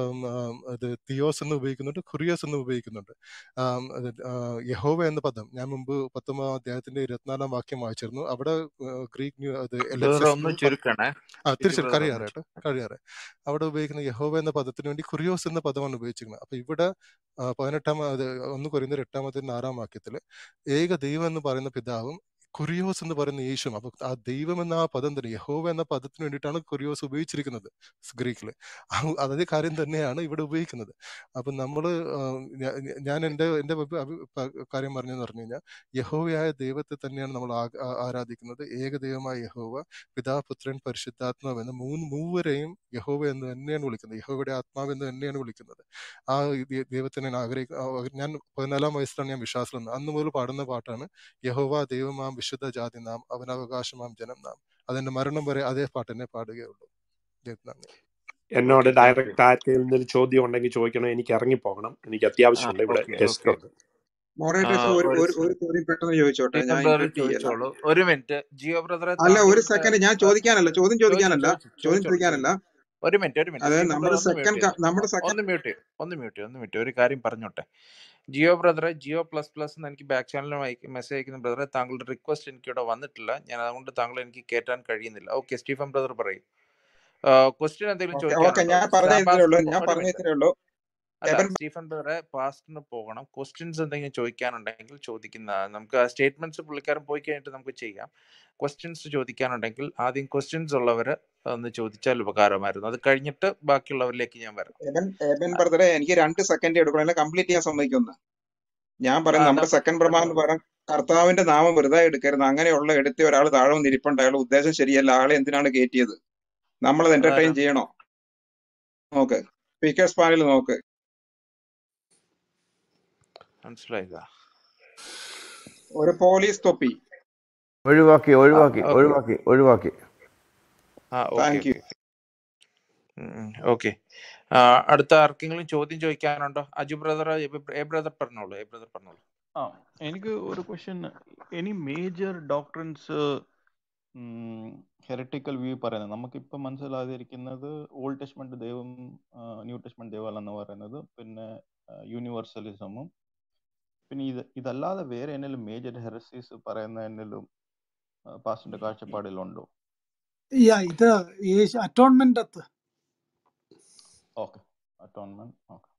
അത് തിയോസ് എന്ന് ഉപയോഗിക്കുന്നുണ്ട് കുറിയോസ് എന്ന് ഉപയോഗിക്കുന്നുണ്ട് ആം, അത്, ആ, യഹോവ എന്ന പദം ഞാൻ മുമ്പ് പത്തൊമ്പതാം അധ്യായത്തിന്റെ ഇരുപത്തിനാലാം വാക്യം വായിച്ചിരുന്നു അവിടെ ആ, ഗ്രീക്ക് ന്യൂ അത് ബ്രദർ എലക്സസ് ഒന്ന് പദം ചുരുക്കണേ ആ ടിറ്റി തിരിച്ചു ബ്രദർ ഒന്ന് കഴിയാറ് കേട്ടോ കഴിയാറ് അവിടെ ഉപയോഗിക്കുന്ന യഹോവ എന്ന പദത്തിന് വേണ്ടി കുറിയോസ് എന്ന പദമാണ് ഉപയോഗിച്ചിരിക്കുന്നത് അപ്പൊ ഇവിടെ ആ, പതിനെട്ടാം അത് ഒന്ന് കുറയുന്ന എട്ടാമത്തെ ആറാം വാക്യത്തില് ഏക ദൈവം എന്ന് പറയുന്ന പിതാവും കുറിയോസ് എന്ന് പറയുന്ന യേശുവും അപ്പൊ ആ ദൈവം എന്ന ആ പദം തന്നെ യഹോവ എന്ന പദത്തിന് വേണ്ടിയിട്ടാണ് കുറിയോസ് ഉപയോഗിച്ചിരിക്കുന്നത് ഗ്രീക്കില് ആ അതേ കാര്യം തന്നെയാണ് ഇവിടെ ഉപയോഗിക്കുന്നത് അപ്പൊ നമ്മള് ആ, ഞാ- ഞാൻ എന്റെ എന്റെ അഭി- അഭി- പ- കാര്യം പറഞ്ഞെന്ന് പറഞ്ഞു കഴിഞ്ഞാൽ യഹോവയായ ദൈവത്തെ തന്നെയാണ് നമ്മൾ ആ- ആ- ആരാധിക്കുന്നത് ഏകദൈവമായ യഹോവ പിതാ പുത്രൻ പരിശുദ്ധാത്മാവ് എന്ന മൂന്ന് മൂവരെയും യഹോവ എന്ന് തന്നെയാണ് വിളിക്കുന്നത് യഹോവയുടെ ആത്മാവ് എന്ന് തന്നെയാണ് വിളിക്കുന്നത് ആ ദൈ- ദൈവത്തെ ഞാൻ ആഗ്രഹിക്കുക ഞാൻ പതിനാലാം വയസ്സിലാണ് ഞാൻ വിശ്വാസം വന്നത് അന്ന് മുതൽ പാടുന്ന പാട്ടാണ് യഹോവ ദൈവമാം വിശുദ്ധ ജാതി നാം അവനവകാശമാം ജനം നാം അതെന്റെ മരണം വരെ അതേ പാട്ട് തന്നെ പാടുകയുള്ളൂ ദൈവത്തിന് നന്ദി എന്നോട് താങ്ക് യു ഡയറക്റ്റ് ആർക്കെങ്കിലും ഒരു ചോദ്യം ഉണ്ടെങ്കിൽ ചോദിക്കണം എനിക്ക് ഇറങ്ങിപ്പോകണം എനിക്ക് ആ അത്യാവശ്യമുണ്ട് ഇവിടെ ഓക്കെ ഗസ്റ്റ് ഓക്കെ ഉണ്ട് ആ മോഡറേറ്റേഴ്സ് ഒരു ഒരു ഒരു ഒരു ചോദ്യം പെട്ടെന്ന് ചോദിച്ചോട്ടെ സ്റ്റീഫൻ ഞാൻ ബ്രദർ ഇന്റർപ്റ്റ് ചെയ്യല്ല ചോദിച്ചോളൂ ഒരു മിനിറ്റ് ജിയോ ബ്രദറെ അല്ല ഒരു താങ്കളുടെ സെക്കൻഡ് ഞാൻ ചോദിക്കാനല്ല ചോദ്യം ചോദിച്ചു ചോദിക്കാനല്ല ചോദിച്ചു ചോദ്യം ചോദിച്ചോളൂ ചോദിക്കാനല്ല ചോദിച്ചു ഒരു മിനിറ്റ് ഒരു മിനിറ്റ് അതായത് സ്റ്റീഫൻ നമ്മുടെ ബ്രദർ ഒന്ന് മ്യൂട്ട് സെക്കൻഡ് ചെയ്തോ നമ്മുടെ ഒ- സെക്കൻഡ് ഒന്ന് മ്യൂട്ട് ചെയ്യും ഒന്ന് മ്യൂട്ട് ചെയ്യും ഒന്ന് മ്യൂട്ട് ചെയ്യും ഒരു കാര്യം പറഞ്ഞോട്ടെ ജിയോ ബ്രദറെ ജിയോ പ്ലസ് പ്ലസ് എന്ന് എനിക്ക് ബാക്ക് ചാനലിൽ മെസ്സേജ് അയക്കുന്ന ബ്രദറെ താങ്കളുടെ റിക്വസ്റ്റ് എനിക്ക് ഇവിടെ വന്നിട്ടില്ല ഞാൻ അതുകൊണ്ട് താങ്കളെ എനിക്ക് കയറ്റാൻ കഴിയുന്നില്ല ഓക്കെ സ്റ്റീഫൻ ബ്രദർ പറയും ക്വസ്റ്റ്യൻ എന്തെങ്കിലും ഓക്കെ ഓക്കെ ചോദിക്കാനുണ്ടോ ഞാൻ പറഞ്ഞു തരത്തേ ഉള്ളൂ സാബാസ്റ്റിന് ഞാൻ ഒരു പറഞ്ഞു മിനിറ്റ് തരത്തേ ഉള്ളൂ അല്ല എബൻ സ്റ്റീഫൻ ബ്രദറെ പാസ്റ്റിന് പോകണം ക്വസ്റ്റ്യൻസ് എന്തെങ്കിലും ചോദിക്കാനുണ്ടെങ്കിൽ ചോദിക്കുന്ന നമുക്ക് സ്റ്റേറ്റ്മെന്റ്സ് പുള്ളിക്കാരൻ പോയി കഴിഞ്ഞിട്ട് നമുക്ക് ചെയ്യാം ക്വസ്റ്റ്യൻസ് ചോദിക്കാനുണ്ടെങ്കിൽ ആദ്യം ക്വസ്റ്റ്യൻസ് ഉള്ളവർ ഒന്ന് ചോദിച്ചാൽ ഉപകാരമായിരുന്നു അത് കഴിഞ്ഞിട്ട് ബാക്കിയുള്ളവരിലേക്ക് ഞാൻ വരാം എബൻ എബൻ ബ്രദറെ എനിക്ക് രണ്ട് സെക്കൻഡ് എടുക്കണം അല്ലെ കംപ്ലീറ്റ് ചെയ്യാൻ സമ്മതിക്കുന്നു ഞാൻ ആ പറയുന്നത് എന്നാ നമ്മുടെ സെക്കൻഡ് പ്രമാണം എന്ന് എടുത്തോളൂ പറയാൻ കർത്താവിന്റെ നാമം വെറുതെ എടുക്കരുത് അങ്ങനെയുള്ള എടുത്ത ഒരാൾ താഴെ വന്നിരിപ്പുണ്ട് അയാളുടെ ഉദ്ദേശം ശരിയല്ല ആളെ എന്തിനാണ് കയറ്റിയത് നമ്മളത് എന്റർടൈൻ അതാരാണ് ചെയ്യണോ നോക്ക് സ്പീക്കേഴ്സ് പാനൽ നോക്ക് മനസ്സിലായില്ല ഒരു പോലീസ് തൊപ്പി ഒഴിവാക്കി ആ ഒഴിവാക്കി ഓക്കെ ഒഴിവാക്കി ഒഴിവാക്കി ആ okay thank you okay okay അടുത്ത ആർക്കെങ്കിലും ചോദ്യം ചോദിക്കാനുണ്ടോ അജു ബ്രദർ എ ബ്രദർ പറഞ്ഞോളൂ എ ബ്രദർ പറഞ്ഞോളൂ ആ എനിക്ക് ഒരു question any major doctrines heretical view പറയുന്നത് നമുക്കിപ്പോൾ മനസ്സിലാതിരിക്കുന്നത് ഓൾഡ് ടെസ്റ്റ്മെന്റ് ദൈവം ന്യൂ ടെസ്റ്റ്മെന്റ് ദൈവം എന്ന് പറയുന്നത് പിന്നെ യൂണിവേഴ്സലിസമും പിന്നെ ഇത് ഇതല്ലാതെ വേറെ എന്തെങ്കിലും മേജർ ഹെറസീസ് പറയുന്ന എന്തെങ്കിലും പാസ്റ്റിന്റെ കാഴ്ചപ്പാടിലുണ്ടോ യാ ഇത് യേശു atonement death okay atonement okay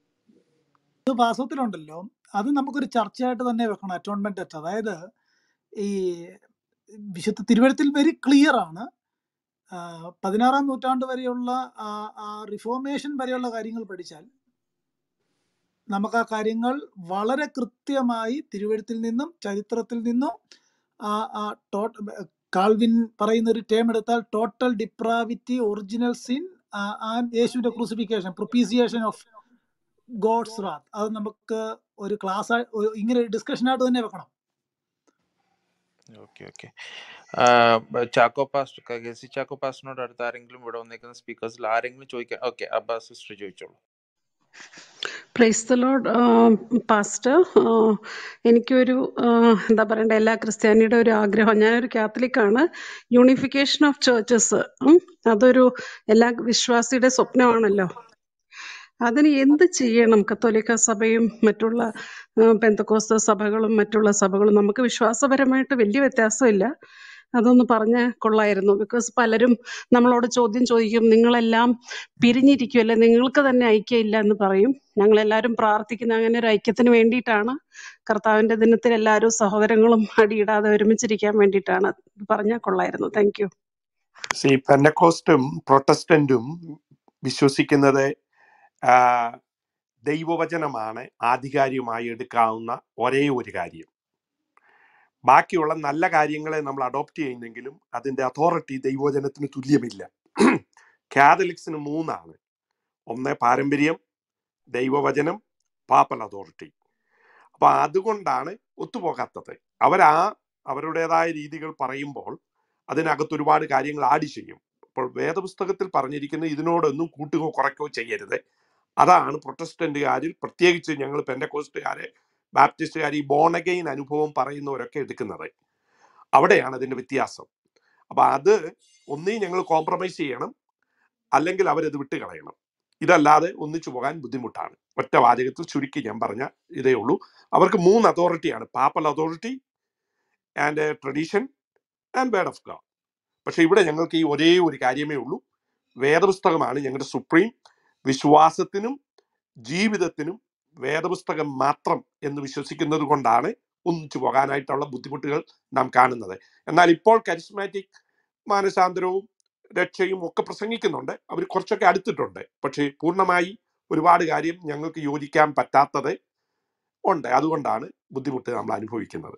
ഇത് വാസ്തവത്തിലുണ്ടല്ലോ അത് നമുക്കൊരു ചർച്ചയായിട്ട് തന്നെ വെക്കണം അറ്റോൺമെന്റ് ഡെത്ത് അതായത് ഈ വിശുദ്ധ തിരുവഴുത്തിൽ വെരി ക്ലിയർ ആണ് ആ, പതിനാറാം നൂറ്റാണ്ട് വരെയുള്ള ആ ആ റിഫോർമേഷൻ വരെയുള്ള കാര്യങ്ങൾ പഠിച്ചാൽ നമുക്ക് ആ കാര്യങ്ങൾ വളരെ കൃത്യമായി തിരുവഴുത്തിൽ നിന്നും ചരിത്രത്തിൽ നിന്നും ആ ആ ടോ കാൾവിൻ പറയുന്ന ഒരു ടേം എടുത്താൽ total depravity original sin and യേശുവിന്റെ crucifixion propitiation of God's wrath അത് നമുക്ക് ഒരു ക്ലാസ് ഇങ്ങനെ ഒരു ഡിസ്കഷനായിട്ട് തന്നെ വെക്കണം okay okay Chacko pastor K C Chacko പാസ്റ്ററിനോട് അടുത്ത് ആരെങ്കിലും ഇവിടെ വന്നേക്കുന്ന സ്പീക്കേഴ്സിൽ ആരെങ്കിലും ചോദിക്കാൻ ഓക്കെ അബ്ബാസ് സിസ്റ്റർ ചോദിച്ചോളൂ പ്രൈസ് ദ ലോഡ് പാസ്റ്റർ എനിക്കൊരു ആ, എന്താ പറയണ്ട എല്ലാ ക്രിസ്ത്യാനിയുടെ ഒരു ആഗ്രഹം ഞാനൊരു കാത്തലിക്കാണ് യൂണിഫിക്കേഷൻ ഓഫ് ചേർച്ചസ് അതൊരു എല്ലാ വിശ്വാസിയുടെ സ്വപ്നമാണല്ലോ അതിന് എന്ത് ചെയ്യണം കത്തോലിക്ക സഭയും മറ്റുള്ള ആ, പെന്തക്കോസ്ത സഭകളും മറ്റുള്ള സഭകളും നമുക്ക് വിശ്വാസപരമായിട്ട് വലിയ വ്യത്യാസമില്ല അതൊന്ന് പറഞ്ഞ കൊള്ളായിരുന്നു ബിക്കോസ് പലരും നമ്മളോട് ചോദ്യം ചോദിക്കും നിങ്ങളെല്ലാം പിരിഞ്ഞിരിക്കുമല്ലേ നിങ്ങൾക്ക് തന്നെ ഐക്യമില്ല എന്ന് പറയും ഞങ്ങളെല്ലാവരും പ്രാർത്ഥിക്കുന്ന അങ്ങനെ ഒരു ഐക്യത്തിന് വേണ്ടിയിട്ടാണ് കർത്താവിന്റെ ദിനത്തിൽ എല്ലാവരും സഹോദരങ്ങളും അടിയിടാതെ ഒരുമിച്ചിരിക്കാൻ വേണ്ടിയിട്ടാണ് പറഞ്ഞാൽ കൊള്ളായിരുന്നു താങ്ക് യു സി പെന്നക്കോസ്റ്റും പ്രൊട്ടസ്റ്റന്റും വിശ്വസിക്കുന്നത് ആ, ദൈവവചനമാണ് ആധികാരികമായി എടുക്കാവുന്ന ഒരേ ഒരു കാര്യം ബാക്കിയുള്ള നല്ല കാര്യങ്ങളെ നമ്മൾ അഡോപ്റ്റ് ചെയ്യുന്നെങ്കിലും അതിന്റെ അതോറിറ്റി ദൈവവചനത്തിന് തുല്യമില്ല കാതലിക്സിന് മൂന്നാണ് ഒന്ന് പാരമ്പര്യം ദൈവവചനം പാപ്പൽ അതോറിറ്റി അപ്പൊ അതുകൊണ്ടാണ് ഒത്തുപോകാത്തത് അവരാ അവരുടേതായ രീതികൾ പറയുമ്പോൾ അതിനകത്ത് ഒരുപാട് കാര്യങ്ങൾ ആഡ് ചെയ്യും അപ്പോൾ വേദപുസ്തകത്തിൽ പറഞ്ഞിരിക്കുന്ന ഇതിനോടൊന്നും കൂട്ടുകയോ കുറയ്ക്കുകയോ ചെയ്യരുത് അതാണ് പ്രൊട്ടസ്റ്റന്റുകാരിൽ പ്രത്യേകിച്ച് ഞങ്ങൾ പെൻഡക്കോസ്റ്റുകാരെ ബാപ്റ്റിസ്റ്റുകാർ ഈ ബോണഗെയിൻ അനുഭവം പറയുന്നവരൊക്കെ എടുക്കുന്നത് അവിടെയാണ് അതിന്റെ വ്യത്യാസം അപ്പൊ അത് ഒന്നീ ഞങ്ങൾ കോംപ്രമൈസ് ചെയ്യണം അല്ലെങ്കിൽ അവരത് വിട്ട് കളയണം ഇതല്ലാതെ ഒന്നിച്ചു പോകാൻ ബുദ്ധിമുട്ടാണ് ഒറ്റ വാചകത്തിൽ ചുരുക്കി ഞാൻ പറഞ്ഞ ഇതേ ഉള്ളൂ അവർക്ക് മൂന്ന് അതോറിറ്റിയാണ് papal authority and tradition and word of God പക്ഷെ ഇവിടെ ഞങ്ങൾക്ക് ഈ ഒരേ ഒരു കാര്യമേ ഉള്ളൂ വേദപുസ്തകമാണ് ഞങ്ങളുടെ സുപ്രീം വിശ്വാസത്തിനും ജീവിതത്തിനും വേദപുസ്തകം മാത്രം എന്ന് വിശ്വസിക്കുന്നത് കൊണ്ടാണ് ഒന്നിച്ചു പോകാനായിട്ടുള്ള ബുദ്ധിമുട്ടുകൾ നാം കാണുന്നത് എന്നാൽ ഇപ്പോൾ കരിസ്മാറ്റിക് മാനസാന്തരവും രക്ഷയും ഒക്കെ പ്രസംഗിക്കുന്നുണ്ട് അവർ കുറച്ചൊക്കെ അടുത്തിട്ടുണ്ട് പക്ഷേ പൂർണ്ണമായി ഒരുപാട് കാര്യം ഞങ്ങൾക്ക് യോജിക്കാൻ പറ്റാത്തത് ഉണ്ട് അതുകൊണ്ടാണ് ബുദ്ധിമുട്ട് നമ്മൾ അനുഭവിക്കുന്നത്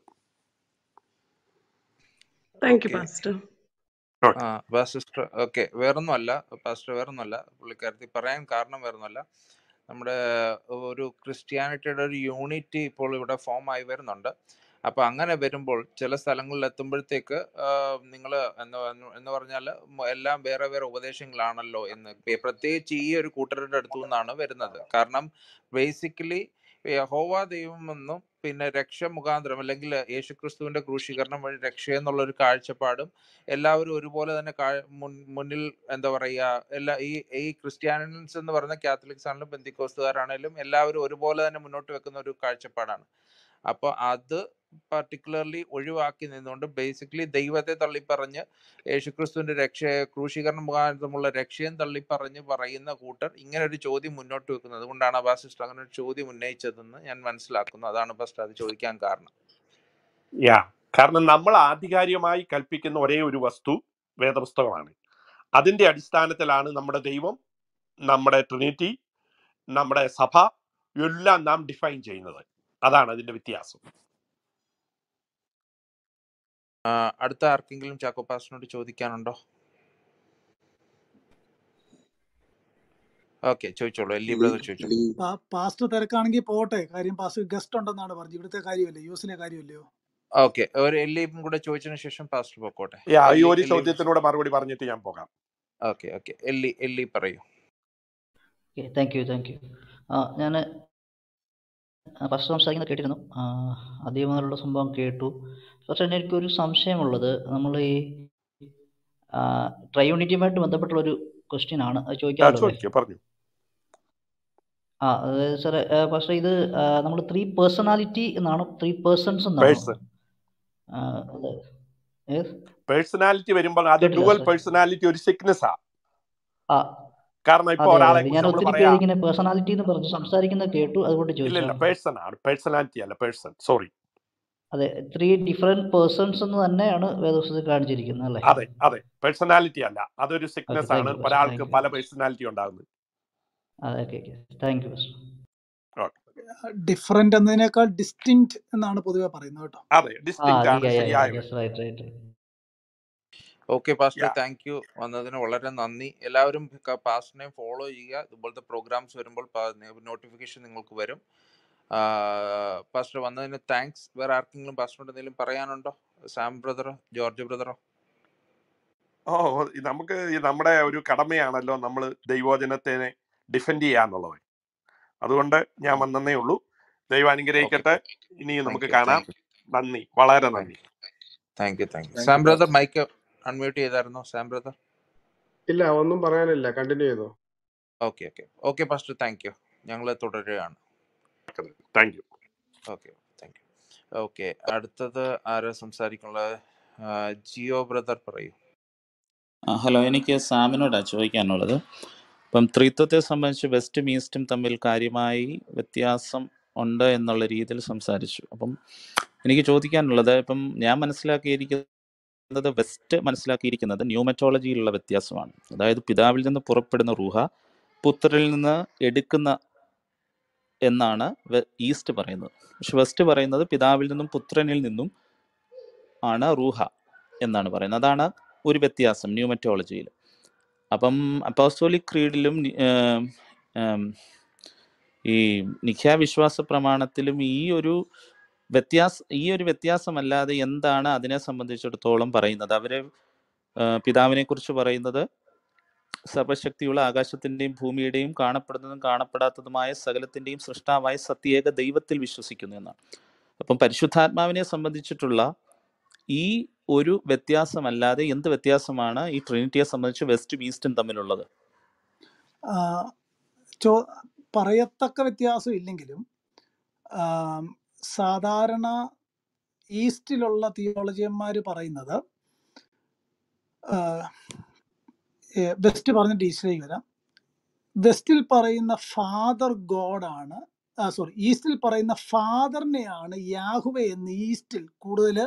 thank you okay pastor okay ആ പാസ്റ്റർ ഓക്കെ വേറൊന്നുമല്ല പാസ്റ്റർ വേറൊന്നുമല്ല പുള്ളിക്കാരത്തി പറയാൻ കാരണം വേറൊന്നുമല്ല നമ്മുടെ ഒരു ക്രിസ്ത്യാനിറ്റിയുടെ ഒരു യൂണിറ്റി ഇപ്പോൾ ഇവിടെ ഫോം ആയി വരുന്നുണ്ട് അപ്പൊ അങ്ങനെ വരുമ്പോൾ ചില സ്ഥലങ്ങളിൽ എത്തുമ്പോഴത്തേക്ക് നിങ്ങൾ എന്ന് പറഞ്ഞു- എന്ന് പറഞ്ഞാൽ എല്ലാം വേറെ വേറെ ഉപദേശങ്ങളാണല്ലോ എന്ന് പെ- പ്രത്യേകിച്ച് ഈ ഒരു കൂട്ടരുടെ അടുത്തു നിന്നാണ് വരുന്നത് കാരണം ബേസിക്കലി യഹോവ ദൈവമെന്നും പിന്നെ രക്ഷ മുഖാന്തരം അല്ലെങ്കിൽ യേശുക്രിസ്തുവിന്റെ ക്രൂശീകരണം വഴി രക്ഷ എന്നുള്ള ഒരു കാഴ്ചപ്പാടും എല്ലാവരും ഒരുപോലെ തന്നെ കാ- മുൻ- മുന്നിൽ എന്താ പറയുക എല്ലാ ഈ ഈ ക്രിസ്ത്യാനിസ് എന്ന് പറയുന്ന കാത്തലിക്സ് ആണെങ്കിലും ബന്ധിക്കോസ്തുകാരാണെങ്കിലും എല്ലാവരും ഒരുപോലെ തന്നെ മുന്നോട്ട് വെക്കുന്ന ഒരു കാഴ്ചപ്പാടാണ് അപ്പോൾ അത് പർട്ടിക്കുലർലി ഒഴിവാക്കി നിന്നുകൊണ്ട് ബേസിക്കലി ദൈവത്തെ തള്ളിപ്പറഞ്ഞ് യേശുക്രിസ്തുവിന്റെ രക്ഷയെ ക്രൂശീകരണം മുഖാന്തരമുള്ള രക്ഷയും തള്ളിപ്പറഞ്ഞ് പറയുന്ന കൂട്ടർ ഇങ്ങനെ ഒരു ചോദ്യം മുന്നോട്ട് വെക്കുന്നത് അതുകൊണ്ടാണ് അബാ സിസ്റ്റർ അങ്ങനെ ഒരു ചോദ്യം ഉന്നയിച്ചതെന്ന് ഞാൻ മനസ്സിലാക്കുന്നു അതാണ് ഫസ്റ്റ് അത് ചോദിക്കാൻ കാരണം യാ കാരണം നമ്മൾ ആധികാരികമായി കൽപ്പിക്കുന്ന ഒരേ ഒരു വസ്തു വേദപുസ്തകമാണ് അതിന്റെ അടിസ്ഥാനത്തിലാണ് നമ്മുടെ ദൈവം നമ്മുടെ ട്രിനിറ്റി നമ്മുടെ സഭ എല്ലാം നാം ഡിഫൈൻ ചെയ്യുന്നത് അതാണ് അതിന്റെ വ്യത്യാസം ആ, അടുത്ത ആർക്കെങ്കിലും ചാക്കോ പാസ്റ്ററിനോട് ചോദിക്കാനുണ്ടോ ഓക്കെ ചോദിച്ചോളൂ എല്ലി ബ്രദർ ചോദിച്ചോളൂ പാ- പാസ്റ്റർ തിരക്കാണെങ്കിൽ പോട്ടെ കാര്യം പാസ്റ്റർ ഗസ്റ്റ് ഉണ്ടെന്നാണ് പറഞ്ഞത് ഇവിടുത്തെ കാര്യമല്ലേ യു എസിലെ കാര്യമല്ലയോ ഓക്കെ ഒരു എല്ലിയും കൂടെ ചോദിച്ചതിന് ശേഷം പാസ്റ്റർ പൊക്കോട്ടെ യാ ഈ എല്ലി ഒരു എല്ലി ചോദ്യത്തിനൂടെ മറുപടി പറഞ്ഞിട്ട് ഞാൻ പോകാം ഓക്കെ ഓക്കെ എല്ലി എല്ലി പറയൂ okay thank you thank you ആ ഞാൻ ഫസ്റ്റ് സംസാരിക്കുന്നത് കേട്ടിരുന്നു ആ, അധികമുള്ള സംഭവം കേട്ടു പക്ഷേ എനിക്കൊരു സംശയമുള്ളത് നമ്മൾ ഈ ട്രൈയൂണിറ്റിയുമായിട്ട് ബന്ധപ്പെട്ടുള്ള ഒരു ക്വസ്റ്റ്യൻ ആണ് അത് ആ ചോദിക്കാമല്ലോ അല്ലേ ചോദിക്കൂ പറഞ്ഞു ആ അതായത് സാറേ പക്ഷേ ഇത് നമ്മൾ ത്രീ പേഴ്സണാലിറ്റി എന്നാണ് ത്രീ പേഴ്സൺസ് എന്നാണോ പേഴ്സൺ ആ, അത് ഏത്? പേഴ്സണാലിറ്റി വരുമ്പോൾ അത് കേട്ടില്ല ഡുവൽ സാറേ പേഴ്സണാലിറ്റി ഒരു സിക്നസ്സാ ആ കാരണം ഇപ്പൊ അതെ ഒരാളെ അതെ കുറിച്ച് ഞാൻ നമ്മൾ ഒത്തിരി പറയാ പേര് ഇങ്ങനെ പേഴ്സണാലിറ്റി എന്ന് പറഞ്ഞ് സംസാരിക്കുന്നത് കേട്ടു അതുകൊണ്ട് ഇല്ല ഇല്ല ചോദിച്ചതാണ് പേഴ്സൺ ആണ് പേഴ്സണാലിറ്റി അല്ല പേഴ്സൺ സോറി അതെ ത്രീ ഡിഫറെന്റ് പേഴ്സൺസ് എന്ന് തന്നെയാണ് വേദപുസ്തകത്തിൽ കാണിച്ചിരിക്കുന്നത് അല്ലേ അതെ അതെ പേഴ്സണാലിറ്റി അല്ല അതൊരു ഓക്കെ സിക്നസ് താങ്ക് ആണ് യു പാസ്റ്റർ ഒരാൾക്ക് താങ്ക് യു പല പേഴ്സണാലിറ്റി ഉണ്ടാകുന്നത് അതെ okay okay thank you pastor okay different എന്നതിനേക്കാൾ ഡിസ്റ്റിങ്ക്റ്റ് എന്നാണ് പൊതുവെ പറയുന്നത് കേട്ടോ അതെ ആ ഡിസ്റ്റിങ്ക്റ്റ് ആണ് യാ യാ യാ ശരിയായ yes right right okay pastor yeah thank you വന്നതിന് വളരെ നന്ദി എല്ലാവരും ക- പാസ്റ്ററിനെ ഫോളോ ചെയ്യുക ഇതുപോലത്തെ പ്രോഗ്രാംസ് വരുമ്പോൾ നോട്ടിഫിക്കേഷൻ നിങ്ങൾക്ക് വരും ആ, പാസ്റ്റർ വന്നതിന് താങ്ക്സ് വേറെ ആർക്കെങ്കിലും പാസ്റ്ററിനോട് എന്തെങ്കിലും പറയാനുണ്ടോ സാം ബ്രദറോ ജോർജ് ബ്രദറോ ഓ ഇത് നമുക്ക് ഈ നമ്മുടെ ഒരു കടമയാണല്ലോ നമ്മൾ ദൈവോചനത്തെ ഡിഫെൻഡ് ചെയ്യാന്നുള്ളത് അതുകൊണ്ട് ഞാൻ ഓക്കെ വന്നേ ഉള്ളൂ ദൈവം ഓക്കെ അനുഗ്രഹിക്കട്ടെ ഇനിയും താങ്ക് നമുക്ക് യു കാണാം താങ്ക് യു നന്ദി വളരെ താങ്ക് നന്ദി you thank you thank you thank Sam you brother pastor mike unmute ചെയ്തായിരുന്നോ സാം ബ്രദർ ഇല്ല ഒന്നും പറയാനില്ല കണ്ടിന്യൂ ചെയ്തോ okay okay okay pastor thank you ഞങ്ങൾ തുടരുകയാണ് thank you okay thank you okay അടുത്തത് ആരാ സംസാരിക്കുള്ളത് ആ, ജിയോ ബ്രദർ പറയൂ ആ, ഹലോ എനിക്ക് സാമിനോടാണ് ചോദിക്കാനുള്ളത് ഇപ്പം ത്രിത്വത്തെ സംബന്ധിച്ച് വെസ്റ്റും ഈസ്റ്റും തമ്മിൽ കാര്യമായി വ്യത്യാസം ഉണ്ട് എന്നുള്ള രീതിയിൽ സംസാരിച്ചു അപ്പം എനിക്ക് ചോദിക്കാനുള്ളത് ഇപ്പം ഞാൻ മനസ്സിലാക്കിയിരിക്കുന്നത് വെസ്റ്റ് മനസ്സിലാക്കിയിരിക്കുന്നത് ന്യൂമറ്റോളജിയിലുള്ള വ്യത്യാസമാണ് അതായത് പിതാവിൽ നിന്ന് പുറപ്പെടുന്ന റൂഹ പുത്രനിൽ നിന്ന് എടുക്കുന്ന എന്നാണ് വെ- ഈസ്റ്റ് പറയുന്നത് പക്ഷെ വെസ്റ്റ് പറയുന്നത് പിതാവിൽ നിന്നും പുത്രനിൽ നിന്നും ആണ് റൂഹ എന്നാണ് പറയുന്നത് അതാണ് ഒരു വ്യത്യാസം ന്യൂമറ്റോളജിയിൽ അപ്പം അപ്പോസ്തോലിക് ക്രീഡിലും നി- ഏം, ഏം, ഈ നിഖ്യാവിശ്വാസ പ്രമാണത്തിലും ഈ ഒരു വ്യത്യാസ ഈ ഒരു വ്യത്യാസമല്ലാതെ എന്താണ് അതിനെ സംബന്ധിച്ചിടത്തോളം പറയുന്നത് അവര് പിതാവിനെ കുറിച്ച് പറയുന്നത് സർവശക്തിയുള്ള ആകാശത്തിന്റെയും ഭൂമിയുടെയും കാണപ്പെടുന്നതും കാണപ്പെടാത്തതുമായ സകലത്തിന്റെയും സൃഷ്ടാവായ സത്യേക ദൈവത്തിൽ വിശ്വസിക്കുന്നു എന്നാണ് അപ്പം പരിശുദ്ധാത്മാവിനെ സംബന്ധിച്ചിട്ടുള്ള ഈ ഒരു വ്യത്യാസമല്ലാതെ എന്ത് വ്യത്യാസമാണ് ഈ ട്രിനിറ്റിയെ സംബന്ധിച്ച് വെസ്റ്റും ഈസ്റ്റും തമ്മിലുള്ളത് ആ, ചോ പറയത്തക്ക വ്യത്യാസം ഇല്ലെങ്കിലും ആം, സാധാരണ ഈസ്റ്റിലുള്ള തിയോളജിയന്മാർ പറയുന്നത് ആ, ഏ, വെസ്റ്റ് പറഞ്ഞിട്ട് ഈസ്റ്റിലേക്ക് വരാം വെസ്റ്റിൽ പറയുന്ന ഫാദർ ഗോഡാണ് സോറി ഈസ്റ്റിൽ പറയുന്ന ഫാദറിനെയാണ് യാഹുവെ എന്ന് ഈസ്റ്റിൽ കൂടുതൽ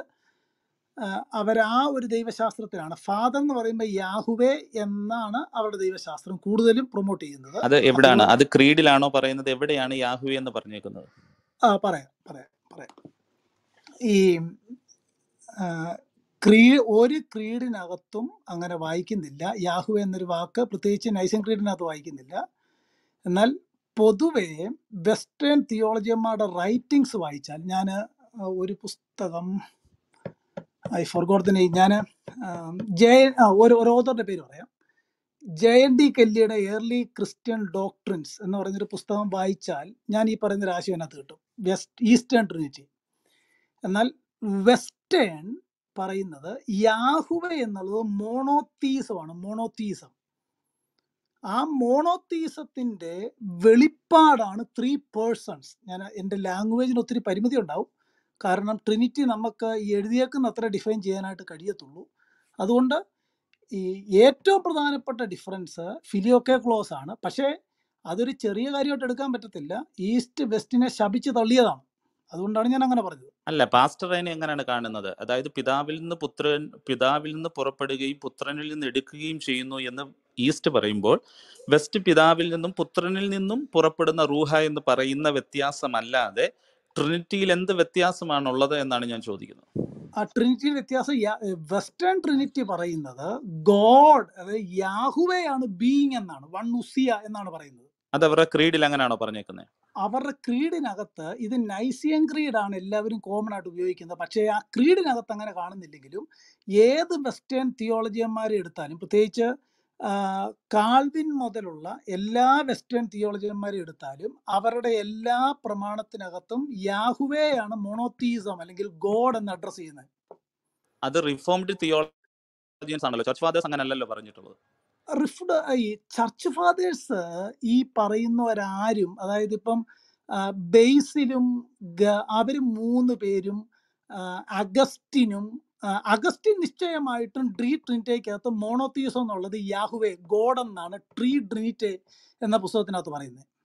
അവർ ആ ഒരു ദൈവശാസ്ത്രത്തിലാണ് ഫാദർ എന്ന് പറയുമ്പോൾ യാഹുവെ എന്നാണ് അവരുടെ ദൈവശാസ്ത്രം കൂടുതലും പ്രൊമോട്ട് ചെയ്യുന്നത് അത് എവിടാണ് അതുകൊണ്ട് അത് ക്രീഡിലാണോ പറയുന്നത് എവിടെയാണ് യാഹു എന്ന് പറഞ്ഞേക്കുന്നത് ആ പറയാം പറയാം പറയാം ഈ ആ, ക്രീ ഒരു ക്രീഡിനകത്തും അങ്ങനെ വായിക്കുന്നില്ല യാഹു എന്നൊരു വാക്ക് പ്രത്യേകിച്ച് നൈസൻ ക്രീഡിനകത്ത് വായിക്കുന്നില്ല എന്നാൽ പൊതുവെ വെസ്റ്റേൺ തിയോളജിയന്മാരുടെ റൈറ്റിങ്സ് വായിച്ചാൽ ഞാൻ ഒരു പുസ്തകം ഐ ഫോർഗോട്ട് ദ നെയിം ഞാൻ ജയ ആ, ഒരു ഒരു ഓതറുടെ പേര് പറയാം ജയൻ ഡി കെല്ലിയുടെ ഏർലി ക്രിസ്ത്യൻ ഡോക്ട്രിൻസ് എന്ന് പറഞ്ഞൊരു പുസ്തകം വായിച്ചാൽ ഞാൻ ഈ പറയുന്ന ഒരു ആശയം അതിനകത്ത് കിട്ടും വെസ്റ്റ് ഈസ്റ്റേൺ ട്രിനിറ്റി എന്നാൽ വെസ്റ്റേൺ പറയുന്നത് യാഹുവ എന്നുള്ളത് മോണോത്തീസമാണ് മോണോത്തീസം ആ മോണോത്തീസത്തിന്റെ വെളിപ്പാടാണ് ത്രീ പേഴ്സൺസ് ഞാൻ എൻ്റെ ലാംഗ്വേജിന് ഒത്തിരി പരിമിതി ഉണ്ടാവും കാരണം ട്രിനിറ്റി നമുക്ക് ഈ എഴുതിയേക്കുന്ന അത്ര ഡിഫൈൻ ചെയ്യാനായിട്ട് കഴിയത്തുള്ളൂ അതുകൊണ്ട് ഈ ഏറ്റവും പ്രധാനപ്പെട്ട ഡിഫറൻസ് ഫിലിയോക്കെ ക്ലോസ് ആണ് പക്ഷേ അതൊരു ചെറിയ കാര്യമായിട്ട് എടുക്കാൻ പറ്റത്തില്ല ഈസ്റ്റ് വെസ്റ്റിനെ ശപിച്ച് തള്ളിയതാണ് അതുകൊണ്ടാണ് ഞാൻ അങ്ങനെ പറഞ്ഞത് അല്ല പാസ്റ്റർ അതിനെ എങ്ങനെയാണ് കാണുന്നത് അതായത് പിതാവിൽ നിന്ന് പുത്രൻ പിതാവിൽ നിന്ന് പുറപ്പെടുകയും പുത്രനിൽ നിന്ന് എടുക്കുകയും ചെയ്യുന്നു എന്ന് ഈസ്റ്റ് പറയുമ്പോൾ വെസ്റ്റ് പിതാവിൽ നിന്നും പുത്രനിൽ നിന്നും പുറപ്പെടുന്ന റൂഹ എന്ന് പറയുന്ന വ്യത്യാസമല്ലാതെ ട്രിനിറ്റിയിൽ എന്ത് വ്യത്യാസമാണുള്ളത് എന്നാണ് ഞാൻ ചോദിക്കുന്നത് ആ ട്രിനിറ്റി വ്യത്യാസം യാ- വെസ്റ്റേൺ ട്രിനിറ്റി പറയുന്നത് ഗോഡ് അതായത് യാഹുവയാണ് ബീയിങ് എന്നാണ് വൺ ഉസിയ എന്നാണ് പറയുന്നത് അത് അവരുടെ ക്രീഡിൽ അങ്ങനെയാണോ പറഞ്ഞേക്കുന്നത് അവരുടെ ക്രീഡിനകത്ത് ഇത് നൈസിയൻ ക്രീഡാണ് എല്ലാവരും കോമൺ ആയിട്ട് ഉപയോഗിക്കുന്നത് പക്ഷേ ആ ക്രീഡിനകത്ത് അങ്ങനെ കാണുന്നില്ലെങ്കിലും ഏത് വെസ്റ്റേൺ തിയോളജിയന്മാരെ എടുത്താലും പ്രത്യേകിച്ച് ആ, കാൾവിൻ മുതലുള്ള എല്ലാ വെസ്റ്റേൺ തിയോളജിയന്മാരെ എടുത്താലും അവരുടെ എല്ലാ പ്രമാണത്തിനകത്തും യാഹുവേയാണ് മോണോത്തീസം അല്ലെങ്കിൽ ഗോഡ് എന്ന് അഡ്രസ് ചെയ്യുന്നത് അത് റിഫോംഡ് തിയോളജിയൻസ് ആണല്ലോ ചർച്ച് ഫാദേഴ്സ് അങ്ങനെയല്ലല്ലോ പറഞ്ഞിട്ടുള്ളത് റിഫ്ഡ് ഈ ചർച്ച് ഫാദേഴ്സ് ഈ പറയുന്നവരാരും അതായത് ഇപ്പം ആ, ബെയ്സിലും ഗ- അവര് മൂന്ന് പേരും ആ, അഗസ്റ്റിനും ആ, അഗസ്റ്റിൻ നിശ്ചയമായിട്ടും ട്രീ ട്രിനിറ്റയ്ക്കകത്ത് മോണോത്തീസം എന്നുള്ളത് യാഹുവേ ഗോഡ് എന്നാണ് ട്രീ ട്രിനിറ്റെ എന്ന പുസ്തകത്തിനകത്ത് പറയുന്നത്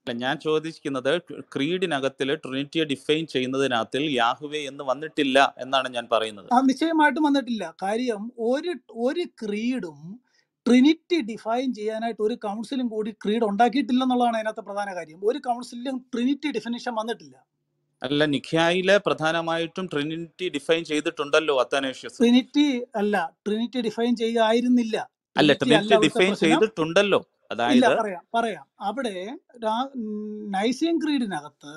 അല്ല ഞാൻ ചോദിക്കുന്നത് ക്രീഡിനകത്തിൽ ട്രിനിറ്റിയെ ഡിഫൈൻ ചെയ്യുന്നതിനകത്തിൽ യാഹുവേ എന്ന് വന്നിട്ടില്ല എന്നാണ് ഞാൻ പറയുന്നത് ആ നിശ്ചയമായിട്ടും വന്നിട്ടില്ല കാര്യം ഒരു ഒരു ക്രീഡും ട്രിനിറ്റി ഡിഫൈൻ ചെയ്യാനായിട്ട് ഒരു കൗൺസിലും കൂടി ക്രീഡ് ഉണ്ടാക്കിയിട്ടില്ലെന്നുള്ളതാണ് അതിനകത്ത് പ്രധാന കാര്യം ഒരു കൗൺസിലും ട്രിനിറ്റി ഡെഫിനിഷൻ വന്നിട്ടില്ല അല്ല നിഖ്യായില് പ്രധാനമായിട്ടും ട്രിനിറ്റി ഡിഫൈൻ ചെയ്തിട്ടുണ്ടല്ലോ അത്തനേഷ്യസ് ട്രിനിറ്റി അല്ല ട്രിനിറ്റി ഡിഫൈൻ ചെയ്യുകയായിരുന്നില്ല അല്ല ട്രിനിറ്റി അല്ല ട്രിനിറ്റി അവിടുത്തെ ഡിഫൈൻ പ്രശ്നം ചെയ്തിട്ടുണ്ടല്ലോ ഇല്ല അതായത് പറയാം പറയാം അവിടെ നൈസിയൻ ക്രീഡിനകത്ത്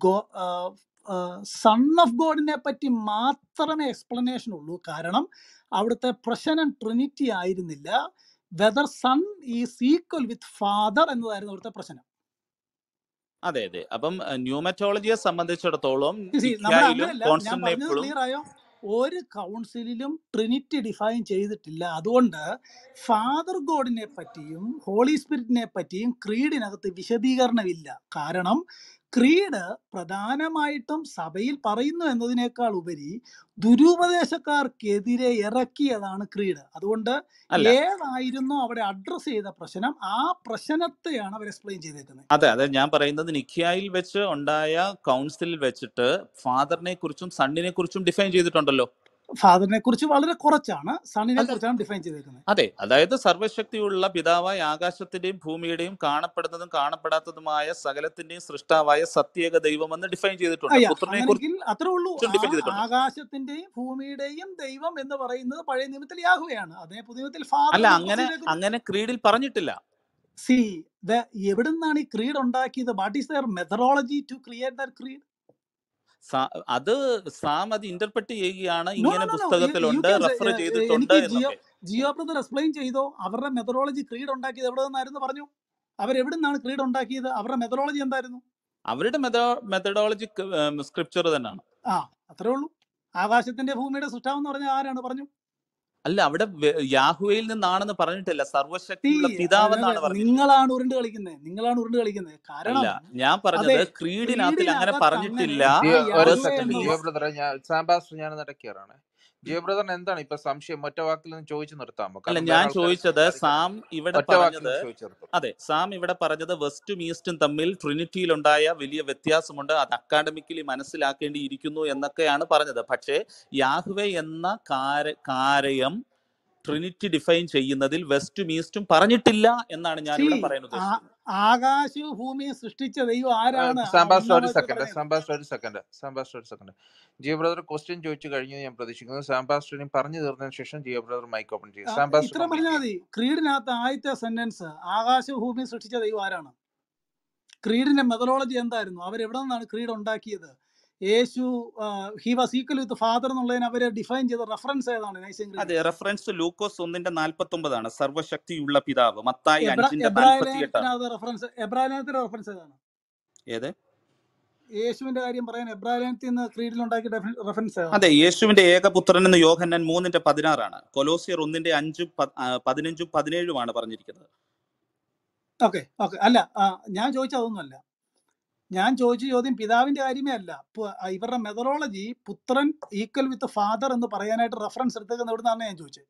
സൺ ഓഫ് ഗോഡിനെ പറ്റി മാത്രമേ എക്സ്പ്ലനേഷൻ ഉള്ളൂ കാരണം അവിടുത്തെ പ്രശ്നം ട്രിനിറ്റി ആയിരുന്നില്ല whether son is equal with father എന്നതായിരുന്നു അവിടുത്തെ പ്രശ്നം അതെ അതെ അപ്പം ന്യൂമറ്റോളജിയെ സംബന്ധിച്ചിടത്തോളം See, നമ്മൾ നിഖ്യായിലും അങ്ങനെയല്ല ഞാൻ പറഞ്ഞത് കോൺസ്റ്റന്റേപ്പിളും ക്ലിയർ ആയോ ഒരു കൗൺസിലിലും ട്രിനിറ്റി ഡിഫൈൻ ചെയ്തിട്ടില്ല അതുകൊണ്ട് ഫാദർ ഗോഡിനെ പറ്റിയും ഹോളി സ്പിരിറ്റിനെ പറ്റിയും ക്രീഡിനകത്ത് വിശദീകരണമില്ല കാരണം ക്രീഡ് പ്രധാനമായിട്ടും സഭയിൽ പറയുന്നു എന്നതിനേക്കാൾ ഉപരി ദുരുപദേശക്കാർക്കെതിരെ ഇറക്കിയതാണ് ക്രീഡ് അതുകൊണ്ട് അല്ല ഏതായിരുന്നു അവിടെ അഡ്രസ് ചെയ്ത പ്രശ്നം ആ പ്രശ്നത്തെയാണ് അവർ എക്സ്പ്ലെയിൻ ചെയ്തേക്കുന്നത് അതെ അതെ ഞാൻ പറയുന്നത് നിഖ്യായിൽ വെച്ച് ഉണ്ടായ കൗൺസിലിൽ വെച്ചിട്ട് ഫാദറിനെ കുറിച്ചും സണ്ണിനെ കുറിച്ചും ഡിഫൈൻ ചെയ്തിട്ടുണ്ടല്ലോ ഫാദറിനെ കുറിച്ച് വളരെ കുറച്ചാണ് സണ്ണിനെ അല്ല കുറിച്ചാണ് ഡിഫൈൻ ചെയ്തേക്കുന്നത് അതെ അതായത് സർവശക്തിയുള്ള പിതാവായ ആകാശത്തിന്റെയും ഭൂമിയുടെയും കാണപ്പെടുന്നതും കാണപ്പെടാത്തതുമായ സകലത്തിന്റെയും സൃഷ്ടാവായ സത്യേക ദൈവമെന്ന് ഡിഫൈൻ ചെയ്തിട്ടുണ്ട് അയ്യ പുത്രനെ അങ്ങനെങ്കിൽ അത്രേ ഉള്ളൂ കുറിച്ചും ആ ഡിഫൈൻ ചെയ്തിട്ടുണ്ട് ആകാശത്തിന്റെയും ഭൂമിയുടെയും ദൈവം എന്ന് പറയുന്നത് പഴയ നിയമത്തിൽ യാഹുവയാണ് അതേ പുതിയ നിയമത്തിൽ അല്ല ഫാദർ എന്ന് അങ്ങനെ ചെയ്തേക്കുന്നു അങ്ങനെ ക്രീഡിൽ പറഞ്ഞിട്ടില്ല സി ദ എവിടുന്നാണ് ഈ ക്രീഡ് ഉണ്ടാക്കിയത് what is the methodology to create the creed സാ- അത് സാം അത് ഇന്റർപ്രറ്റ് ചെയ്യുകയാണ് നോ ഇങ്ങനെ നോ നോ യു പുസ്തകത്തിലുണ്ട് ക്യാൻ റെഫർ ചെയ്തിട്ടുണ്ട് എനിക്ക് ജിയോ എന്നൊക്കെ ജിയോ ബ്രദർ എക്സ്പ്ലെയിൻ ചെയ്തോ അവരുടെ മെത്തഡോളജി ക്രീഡ് ഉണ്ടാക്കിയത് എവിടെ നിന്നായിരുന്നു പറഞ്ഞു അവരെവിടുന്നാണ് ക്രീഡ് ഉണ്ടാക്കിയത് അവരുടെ മെത്തഡോളജി എന്തായിരുന്നു അവരുടെ മെത്തോ മെത്തഡോളജി സ്ക്രിപ്ചർ തന്നെയാണ് ആ അത്രേ ഉള്ളൂ ആകാശത്തിന്റെ ഭൂമിയുടെ സൃഷ്ടാവെന്ന് പറഞ്ഞാൽ ആരാണ് പറഞ്ഞു അല്ല അവിടെ വെ- യാഹുവയിൽ നിന്നാണെന്ന് പറഞ്ഞിട്ടില്ല തീ സർവശക്തിയുള്ള അതായത് പിതാവെന്നാണ് പറഞ്ഞിരിക്കുന്നത് നിങ്ങളാണ് ഉരുണ്ട് കളിക്കുന്നത് നിങ്ങളാണ് ഉരുണ്ട് കളിക്കുന്നത് അല്ല കാരണം ഞാൻ അതെ പറഞ്ഞത് ക്രീഡിനകത്തിൽ അങ്ങനെ ക്രീഡിനകത്ത് പറഞ്ഞിട്ടില്ല അങ്ങനെ ആ ജിയോ ഒരു യാഹുവേ സെക്കൻഡ് എന്ന് ജിയോ വ- ബ്രദറെ ഞാൻ സാംബാസ്റ്റർ ഞാൻ ഇടയ്ക്കാറാണ് ജിയോ ബ്രദറിന് എന്താണ് ഇപ്പൊ സംശയം ഒറ്റ വാക്കിൽ നിന്ന് ചോദിച്ചു നിർത്താമോ അല്ല കാരണം ഞാൻ വേറെ ആൾക്കാർ ചോദിച്ചത് സംസാരിക്കാനുണ്ട് സാം ഇവിടെ ഒറ്റ വാക്കിൽ പറഞ്ഞത് നിന്ന് ചോദിച്ചു നിർത്തും അതെ സാം ഇവിടെ പറഞ്ഞത് വെസ്റ്റും ഈസ്റ്റും തമ്മിൽ ട്രിനിറ്റിയിലുണ്ടായ വലിയ വ്യത്യാസമുണ്ട് അത് അക്കാഡമിക്കലി മനസ്സിലാക്കേണ്ടിയിരിക്കുന്നു എന്നൊക്കെയാണ് പറഞ്ഞത് പക്ഷേ യാഹ്വേ എന്ന കാര കാരയം ട്രിനിറ്റി ഡിഫൈൻ ചെയ്യുന്നതിൽ വെസ്റ്റും ഈസ്റ്റും പറഞ്ഞിട്ടില്ല എന്നാണ് ഞാൻ സി ഇവിടെ പറയാൻ ഉദ്ദേശിച്ചത് ആകാശവും ഭൂമിയും സൃഷ്ടിച്ച ദൈവം ആരാണ് ആ സാംബാസ്റ്റർ ഒരു ഒന്നാമത്തെ സെക്കൻഡ് പറയുന്നത് സാംബാസ്റ്റർ ഒരു സെക്കൻഡ് സാംബാസ്റ്റർ ഒരു സെക്കൻഡ് ജിയോ ബ്രദർ ക്വസ്റ്റ്യൻ ചോദിച്ചു കഴിഞ്ഞു ഞാൻ പ്രതീക്ഷിക്കുന്നു സാംബാസ്റ്ററിന് പറഞ്ഞു തീർന്നതിന് ശേഷം ജിയോ ബ്രദർ മൈക്ക് ഓപ്പൺ ചെയ്യും ആ, സാംബാസ്റ്റർ ഇത്ര കംപ്ലീറ്റ് പറഞ്ഞാൽ ചെയ്യും മതി ക്രീഡിനകത്ത് ആദ്യത്തെ സെന്റൻസ് ആകാശവും ഭൂമിയും സൃഷ്ടിച്ച ദൈവം ആരാണ് ക്രീഡിന്റെ മെത്തഡോളജി എന്തായിരുന്നു അവരെവിടെ നിന്നാണ് ക്രീഡ് ഉണ്ടാക്കിയത് യേശു he was equal with father എന്നുള്ളതിന് അവരെ ഡിഫൈൻ ചെയ്ത റെഫറൻസ് ഏതാണ് നൈസിൻ അതെ ക്രീഡിൽ റെഫറൻസ് ലൂക്കോസ് ഒന്നിന്റെ നാൽപ്പത്തി ഒമ്പതാണ് സർവശക്തിയുള്ള പിതാവ് മത്തായി എബ്രാ അഞ്ചിന്റെ നാൽപ്പത്തി എട്ടാണ് എബ്രാലേഖനത്തിനകത്ത് റെഫറൻസ് എബ്രാലേഖനത്തിന്റെ റെഫറൻസ് ഏതാണ് ഏത് യേശുവിന്റെ കാര്യം പറയാൻ എബ്രാലേഖനത്തിൽ നിന്ന് ക്രീഡിൽ ഉണ്ടാക്കിയ റെഫറൻസ് ഏതാണ് അതെ യേശുവിന്റെ ഏകപുത്രൻ എന്ന് യോഹന്നാൻ മൂന്നിന്റെ പതിനാറാണ് കൊലോസിയർ ഒന്നിന്റെ അഞ്ചും പ- ആ, പതിനഞ്ചും പതിനേഴുമാണ് പറഞ്ഞിരിക്കുന്നത് ഓക്കെ ഓക്കെ അല്ല ആ, ഞാൻ ചോദിച്ച അതൊന്നുമല്ല ഞാൻ ചോദിച്ച ചോദ്യം പിതാവിന്റെ കാര്യമേ അല്ല പു- ആ, ഇവരുടെ മെത്തഡോളജി പുത്രൻ ഈക്വൽ വിത്ത് ഫാദർ എന്ന് പറയാനായിട്ട് റെഫറൻസ് എടുത്തേക്കുന്നത് എവിടുന്നാണ് ഞാൻ ചോദിച്ചത്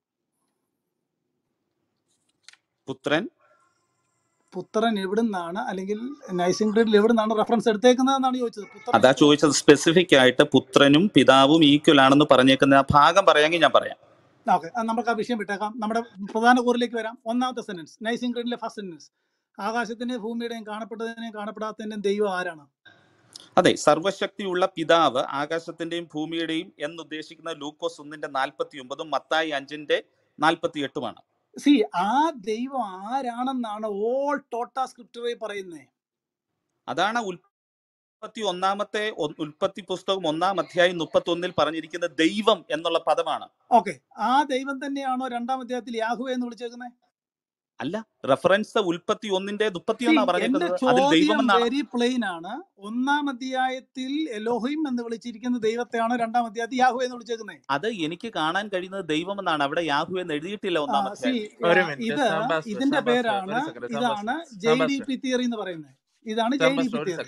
പുത്രൻ പുത്രൻ എവിടുന്നാണ് അല്ലെങ്കിൽ നൈസിംഗ് ഗ്രീഡിൽ എവിടുന്നാണ് റെഫറൻസ് എടുത്തേക്കുന്നതെന്നാണ് ചോദിച്ചത് പുത്രൻ അതാ ചോദിച്ചത് സ്പെസിഫിക് ആയിട്ട് പുത്രനും പിതാവും ഈക്വൽ ആണെന്ന് പറഞ്ഞേക്കുന്ന ആ ഭാഗം പറയാമെങ്കിൽ ഞാൻ പറയാം ഓക്കെ നമുക്ക് ആ വിഷയം വിട്ടേക്കാം നമ്മുടെ പ്രധാന കൂറിലേക്ക് വരാം ഒന്നാമത്തെ സെന്റൻസ് നൈസിംഗ് ഗ്രീഡിലെ ഫസ്റ്റ് സെന്റൻസ് ആകാശത്തിന്റെയും ഭൂമിയുടെയും കാണപ്പെട്ടതിനെയും കാണപ്പെടാത്തതിന്റെയും ദൈവം ആരാണ് അതെ സർവശക്തിയുള്ള പിതാവ് ആകാശത്തിന്റെയും ഭൂമിയുടെയും എന്നുദ്ദേശിക്കുന്ന ലൂക്കോസ് ഒന്നിന്റെ നാൽപ്പത്തി ഒമ്പതും മത്തായി അഞ്ചിന്റെ നാൽപ്പത്തി എട്ടുമാണ് സി ആ ദൈവം ആരാണെന്നാണ് ഓൾ ടോട്ട സ്ക്രിപ്റ്ററിൽ പറയുന്നത് അതാണ് ഉൽപ്പത്തി ഒന്നാമത്തെ ഒ- ഉൽപ്പത്തി പുസ്തകം ഒന്നാം അധ്യായം മുപ്പത്തി ഒന്നിൽ പറഞ്ഞിരിക്കുന്ന ദൈവം എന്നുള്ള പദമാണ് ഓക്കെ ആ ദൈവം തന്നെയാണോ രണ്ടാം അധ്യായത്തിൽ യാഹുവെ എന്ന് വിളിച്ചേക്കുന്നത് അല്ല റെഫറൻസ് ഉൽപ്പത്തി ഒന്നിന്റെ മുപ്പത്തി സി ഒന്നാ എന്റെ പറഞ്ഞേക്കുന്നത് അതിൽ ദൈവം ചോദ്യം എന്നാണ് വെരി പ്ലെയിൻ ആണ് ഒന്നാം അധ്യായത്തിൽ എലോഹിം എന്ന് വിളിച്ചിരിക്കുന്ന ദൈവത്തെയാണ് രണ്ടാം അധ്യായത്തിൽ യാഹുവെ എന്ന് വിളിച്ചേക്കുന്നത് അത് എനിക്ക് കാണാൻ കഴിയുന്നത് ദൈവം എന്നാണ് അവിടെ യാഹു എന്ന് എഴുതിയിട്ടില്ല ആ ഒന്നാം സി അധ്യായത്തിൽ ഒരു മിനിറ്റ് ഇത് സാംബാസ്റ്റർ ഇതിന്റെ സാംബാസ്റ്റർ പേരാണ് ഒരു സെക്കൻഡ് ഇതാണ് Sam pastor J D Sam pastor P theory എന്ന് പറയുന്നത് ഇതാണ് ജെ ഡി സാംബാസ്റ്റർ പി ഒരു തിയറി സെക്കൻഡ്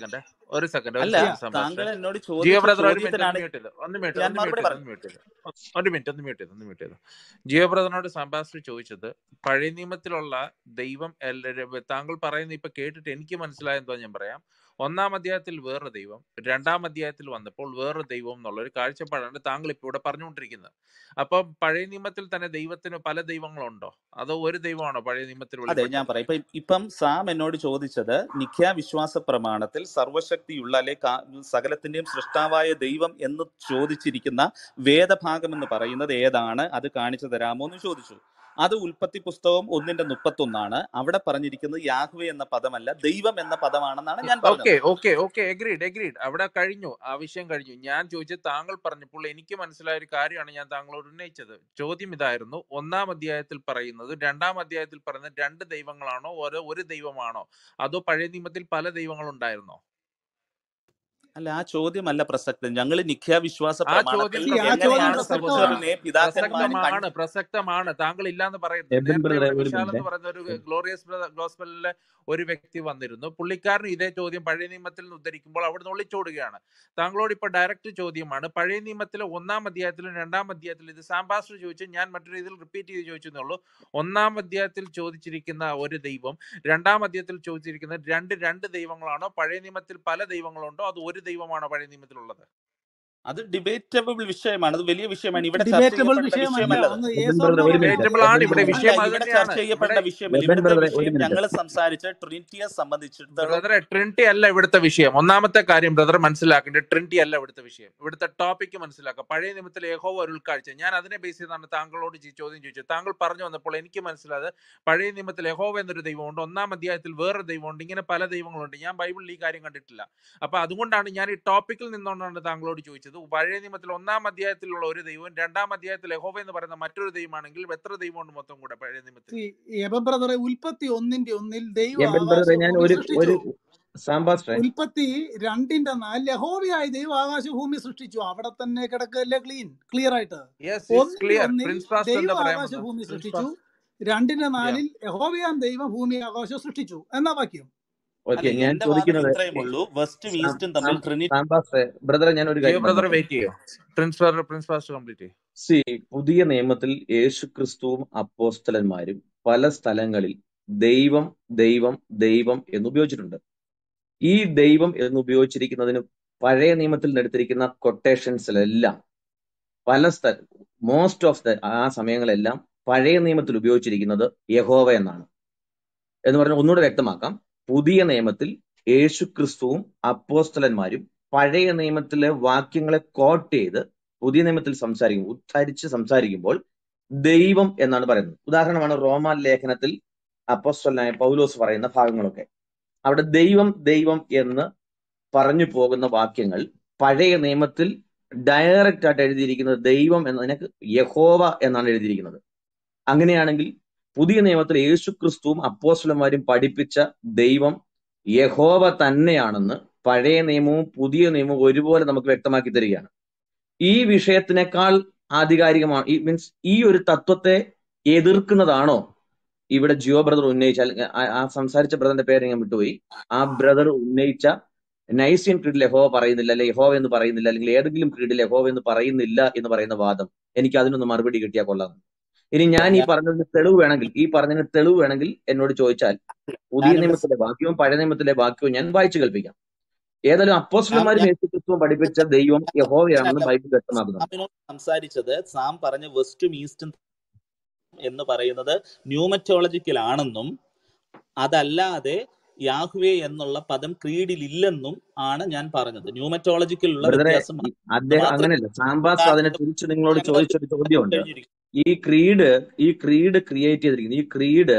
ഒരു സെക്കൻഡ് ഒരു അല്ല യാ സെക്കൻഡ് സാം താങ്കൾ പാസ്റ്റർ എന്നോട് ജിയോ ചോദിച്ച ബ്രദർ ഒരു മിനിറ്റ് ഒന്ന് ചോദ്യത്തിനാണ് മ്യൂട്ട് ചെയ്ത് ഒന്ന് മ്യൂട്ട് ഞാൻ ഒന്ന് മ്യൂട്ട് മറുപടി ചെയ്ത് പറഞ്ഞു ഒന്ന് മ്യൂട്ട് ചെയ്ത് ഒരു മിനിറ്റ് ഒന്ന് മ്യൂട്ട് ചെയ്ത് ഒന്ന് മ്യൂട്ട് ചെയ്ത് ജിയോ ബ്രദറിനോട് സാം പാസ്റ്റർ ചോദിച്ചത് പഴയ നിയമത്തിലുള്ള ദൈവം എല്ലാ- താങ്കൾ പറയുന്ന ഇപ്പൊ കേട്ടിട്ട് എനിക്ക് മനസ്സിലായെന്തോ ഞാൻ പറയാം ഒന്നാം അധ്യായത്തിൽ വേറൊരു ദൈവം രണ്ടാം അധ്യായത്തിൽ വന്നപ്പോൾ വേറൊരു ദൈവം എന്നുള്ള ഒരു കാഴ്ചപ്പാടാണ് താങ്കൾ ഇപ്പോൾ ഇവിടെ പറഞ്ഞുകൊണ്ടിരിക്കുന്നത് അപ്പം പഴയ നിയമത്തിൽ തന്നെ ദൈവത്തിന് പല ദൈവങ്ങളുണ്ടോ അതോ ഒരു ദൈവമാണോ പഴയ നിയമത്തിൽ അതെ ഞാൻ വെളിപ്പെട്ടത് പറയാം ഇപ്പൊ ഇപ്പം സാം എന്നോട് ചോദിച്ചത് നിഖ്യാ വിശ്വാസ പ്രമാണത്തിൽ സർവശക്തിയുള്ള അല്ലെ കാ- സകലത്തിന്റെയും സൃഷ്ടാവായ ദൈവം എന്ന് ചോദിച്ചിരിക്കുന്ന വേദഭാഗം എന്ന് പറയുന്നത് ഏതാണ് അത് കാണിച്ചു തരാമോ എന്ന് ചോദിച്ചു അത് ഉൽപ്പത്തി പുസ്തകം ഒന്നിന്റെ മുപ്പത്തൊന്നാണ് അവിടെ പറഞ്ഞിരിക്കുന്നത് യാഹ്വേ എന്ന പദമല്ല ദൈവം എന്ന പദമാണെന്നാണ് ഞാൻ പറഞ്ഞത് okay okay okay agreed agreed അവിടെ കഴിഞ്ഞു ആ വിഷയം കഴിഞ്ഞു ഞാൻ ചോദിച്ചത് താങ്കൾ പറഞ്ഞപ്പോൾ എനിക്ക് മനസ്സിലായ ഒരു കാര്യമാണ് ഞാൻ താങ്കളോട് ഉന്നയിച്ചത് ചോദ്യം ഇതായിരുന്നു ഒന്നാം അധ്യായത്തിൽ പറയുന്നത് രണ്ടാം അധ്യായത്തിൽ പറയുന്നത് രണ്ട് ദൈവങ്ങളാണോ ഓരോ ഒരു ദൈവമാണോ അതോ പഴയ നിയമത്തിൽ പല ദൈവങ്ങളുണ്ടായിരുന്നോ അല്ല ആ ചോദ്യമല്ല പ്രസക്തം ഞങ്ങൾ നിഖ്യാ വിശ്വാസ ആ ചോദ്യം പ്രമാണത്തിൽ ഈ ആ ചോദ്യം എങ്ങനെയാണ് പ്രസക്തമാണ് സഹോദരനെ പിതാക്കന്മാര് കൺ പ്രസക്തമാണ് പ്രസക്തമാണ് താങ്കൾ ഇല്ലാന്ന് പറയരുത് എബിൻ നേരത്തെ ബ്രദറെ ഇവിടെ ഒരു വിശാൽ മിനിറ്റ് എന്ന് പറയുന്ന ഒരു ഗ്ലോറിയസ് ഗോസ്പലിലെ ഒരു വ്യക്തി വന്നിരുന്നു പുള്ളിക്കാരന് ഇതേ ചോദ്യം പഴയ നിയമത്തിൽ നിന്ന് ഉദ്ധരിക്കുമ്പോൾ അവിടുന്ന് ഒളിച്ചോടുകയാണ് താങ്കളോട് ഇപ്പൊ ഡയറക്റ്റ് ചോദ്യമാണ് പഴയ നിയമത്തിലെ ഒന്നാം അധ്യായത്തിലും രണ്ടാം അധ്യായത്തിലും ഇത് സാംബാസ്റ്റർ ചോദിച്ചു ഞാൻ മറ്റൊരു രീതിയിൽ റിപ്പീറ്റ് ചെയ്ത് ചോദിച്ചെന്നുള്ളൂ ഒന്നാം അധ്യായത്തിൽ ചോദിച്ചിരിക്കുന്ന ഒരു ദൈവം രണ്ടാം അധ്യായത്തിൽ ചോദിച്ചിരിക്കുന്ന രണ്ട് രണ്ട് ദൈവങ്ങളാണോ പഴയ നിയമത്തിൽ പല ദൈവങ്ങളുണ്ടോ അത് ഒരു ദൈവമാണോ പഴയ നിയമത്തിലുള്ളത് അത് ഡിബേറ്റബിൾ വിഷയമാണ് അത് വലിയ വിഷയമാണ് ഇവിടെ ചർച്ച ഡിബേറ്റബിൾ ചെയ്യപ്പെടേണ്ട വിഷയമല്ല വിഷയമല്ല അത് ഒന്ന് എബിൻ യേസോ ബ്രദറെ നോ ഒരു മിനിറ്റ് ഡിബേറ്റബിൾ ആണ് എബിൻ ഇവിടെ ബ്രദറെ വിഷയം അല്ല അത് ഇവിടെ തന്നെയാണ് ചർച്ച ചെയ്യപ്പെടേണ്ട ഇവിടെ വിഷയമല്ല എബിൻ ഇവിടുത്തെ ബ്രദറെ ഒരു വിഷയം മിനിറ്റ് ഞങ്ങൾ സംസാരിച്ച ട്രിനിറ്റിയെ സംബന്ധിച്ചിടത്തോളം ബ്രദറെ ട്രിനിറ്റി അല്ല ഇവിടുത്തെ വിഷയം ഒന്നാമത്തെ കാര്യം ബ്രദർ മനസ്സിലാക്കേണ്ടത് ട്രിനിറ്റി അല്ല ഇവിടുത്തെ വിഷയം ഇവിടുത്തെ ടോപ്പിക്ക് മനസ്സിലാക്കുക പഴയ നിയമത്തിലെ യഹോവ ഒരു ഉൾക്കാഴ്ച ഞാൻ അതിനെ ബേസ് ചെയ്താണ് താങ്കളോട് ഈ ചോദ്യം ചോദിച്ചത് താങ്കൾ പറഞ്ഞു വന്നപ്പോൾ എനിക്ക് മനസ്സിലായത് പഴയ നിയമത്തിൽ യഹോവ എന്നൊരു ദൈവമുണ്ട് ഒന്നാം അധ്യായത്തിൽ വേറൊരു ദൈവമുണ്ട് ഇങ്ങനെ പല ദൈവങ്ങളുണ്ട് ഞാൻ ബൈബിളിൽ ഈ കാര്യം കണ്ടിട്ടില്ല അപ്പൊ അതുകൊണ്ടാണ് ഞാൻ ഈ ടോപ്പിക്കിൽ നിന്നുകൊണ്ടാണ് താങ്കളോട് ചോദിച്ചത് പഴയ നിയമത്തിൽ ഒന്നാം അധ്യായത്തിലുള്ള ഒരു ദൈവവും രണ്ടാം അധ്യായത്തിൽ യഹോവ എന്ന് പറയുന്ന മറ്റൊരു ദൈവമാണെങ്കിൽ എത്ര ദൈവമുണ്ട് മൊത്തം കൂടെ പഴയ നിയമത്തിൽ എബ ബ്രദറെ ഉൽപ്പത്തി ഒന്നിന്റെ ഒന്നിൽ ദൈവം എബിൻ ബ്രദറെ ഞാൻ ആകാശഭൂമി ഒരു ഒരു സൃഷ്ടിച്ചു സാംബാസ്റ്ററെ ഉൽപ്പത്തി രണ്ടിന്റെ നാല് യഹോവയായ ദൈവം ആകാശഭൂമി സൃഷ്ടിച്ചു അവിടെ തന്നെ കിടക്കല്ലേ ക്ലീൻ ക്ലിയർ ആയിട്ട് യെസ് ഇറ്റ്സ് ഒന്നിന്റെ ക്ലിയർ ഒന്നിൽ പ്രിൻസ് പാസ്റ്റർ എന്താ ദൈവം പറയാൻ വന്നത് ആകാശഭൂമി പ്രിൻസ് സൃഷ്ടിച്ചു പാസ്റ്റർ രണ്ടിന്റെ യാ നാലിൽ യഹോവയാം ദൈവം ഭൂമി ആകാശം സൃഷ്ടിച്ചു എന്നാ വാക്യം ഓക്കെ അല്ല ഞാൻ എന്റെ വാദം ചോദിക്കുന്നത് ഇത്രയും ഉള്ളൂ വെസ്റ്റും സാം ഈസ്റ്റും തമ്മിൽ സാം ട്രിനിറ്റി സാംബാസ്റ്ററെ ബ്രദറെ ഞാൻ ഒരു ജിയോ കാര്യം ബ്രദർ പറഞ്ഞോട്ടെ വെയിറ്റ് ചെയ്യോ Prince brother Prince pastor complete ചെയ്യും സി പുതിയ നിയമത്തിൽ യേശു ക്രിസ്തുവും അപ്പോസ്തലന്മാരും പല സ്ഥലങ്ങളിൽ ദൈവം ദൈവം ദൈവം എന്ന് ഉപയോഗിച്ചിട്ടുണ്ട് ഈ ദൈവം എന്ന് ഉപയോഗിച്ചിരിക്കുന്നതിന് പഴയ നിയമത്തിൽ നിന്ന് എടുത്തിരിക്കുന്ന കൊട്ടേഷൻസിലെല്ലാം പല സ്ഥല മോസ്റ്റ് ഓഫ് ദ ആ സമയങ്ങളെല്ലാം പഴയ നിയമത്തിൽ ഉപയോഗിച്ചിരിക്കുന്നത് യഹോവ എന്നാണ് എന്ന് പറഞ്ഞാൽ ഒന്നുകൂടെ വ്യക്തമാക്കാം പുതിയ നിയമത്തിൽ യേശു ക്രിസ്തുവും അപ്പോസ്തലന്മാരും പഴയ നിയമത്തിലെ വാക്യങ്ങളെ കോട്ട് ചെയ്ത് പുതിയ നിയമത്തിൽ സംസാരിക്കും ഉദ്ധരിച്ച് സംസാരിക്കുമ്പോൾ ദൈവം എന്നാണ് പറയുന്നത് ഉദാഹരണമാണ് റോമാ ലേഖനത്തിൽ അപ്പോസ്തലനായ പൗലോസ് പറയുന്ന ഭാഗങ്ങളൊക്കെ അവിടെ ദൈവം ദൈവം എന്ന് പറഞ്ഞു പോകുന്ന വാക്യങ്ങൾ പഴയ നിയമത്തിൽ ഡയറക്റ്റ് ആയിട്ട് എഴുതിയിരിക്കുന്നത് ദൈവം എന്നതിനെ യഹോവ എന്നാണ് എഴുതിയിരിക്കുന്നത് അങ്ങനെയാണെങ്കിൽ പുതിയ നിയമത്തിൽ യേശു ക്രിസ്തുവും അപ്പോസ്തലന്മാരും പഠിപ്പിച്ച ദൈവം യഹോവ തന്നെയാണെന്ന് പഴയ നിയമവും പുതിയ നിയമവും ഒരുപോലെ നമുക്ക് വ്യക്തമാക്കി തരികയാണ് ഈ വിഷയത്തിനേക്കാൾ ആധികാരികമാണ് ഈ മീൻസ് ഈ ഒരു തത്വത്തെ എതിർക്കുന്നതാണോ ഇവിടെ ജിയോ ബ്രദർ ഉന്നയിച്ച അല്ലെങ്കിൽ ആ ആ സംസാരിച്ച ബ്രദറിന്റെ പേര് ഞാൻ വിട്ടുപോയി ആ ബ്രദർ ഉന്നയിച്ച നൈസിയൻ ക്രീഡിൽ യഹോവ പറയുന്നില്ല അല്ലെ യഹോവ എന്ന് പറയുന്നില്ല അല്ലെങ്കിൽ ഏതെങ്കിലും ക്രീഡിൽ യഹോവ എന്ന് പറയുന്നില്ല എന്ന് പറയുന്ന വാദം എനിക്ക് അതിനൊന്ന് മറുപടി കിട്ടിയാൽ കൊള്ളാം ഇനി ഞാൻ ഈ ഞാൻ പറഞ്ഞതിന് തെളിവ് വേണമെങ്കിൽ ഈ പറഞ്ഞതിന് തെളിവ് വേണമെങ്കിൽ എന്നോട് ചോദിച്ചാൽ പുതിയ ഞാനിവിടെ നിയമത്തിലെ വാക്യവും പഴയ നിയമത്തിലെ വാക്യവും ഞാൻ വായിച്ചു കേൾപ്പിക്കാം ഏതായാലും സാം അപ്പോസ്റ്റലന്മാരും ഞാൻ യേശു ക്രിസ്തുവും പഠിപ്പിച്ച ദൈവം യഹോവയാണെന്ന് അങ്ങനെയല്ല ബൈബിൾ വ്യക്തമാക്കുന്നുണ്ട് സാമിനോട് സംസാരിച്ചത് സാം പറഞ്ഞ വെസ്റ്റും ഈസ്റ്റും എന്ന് പറയുന്നത് ന്യൂമറ്റോളജിക്കൽ ആണെന്നും അതല്ലാതെ യാഹ്വേ എന്നുള്ള പദം ക്രീഡിൽ ഇല്ലെന്നും ആണ് ഞാൻ പറഞ്ഞത് ന്യൂമറ്റോളജിക്കലുള്ള ബ്രദറെ വ്യത്യാസം ഈ അദ്ദേഹം മാത്രമേ അങ്ങനെയല്ല സാംബാസ് അതിനെ ഉദാഹരണത്തിന് തിരിച്ച് നിങ്ങളോട് ഞങ്ങൾ ചോദിച്ചൊരു ചോദ്യമുണ്ട് കഴിഞ്ഞിരിക്കും ഈ ക്രീഡ് ഈ ക്രീഡ് ക്രിയേറ്റ് ചെയ്തിരിക്കുന്നത് ഈ ക്രീഡ്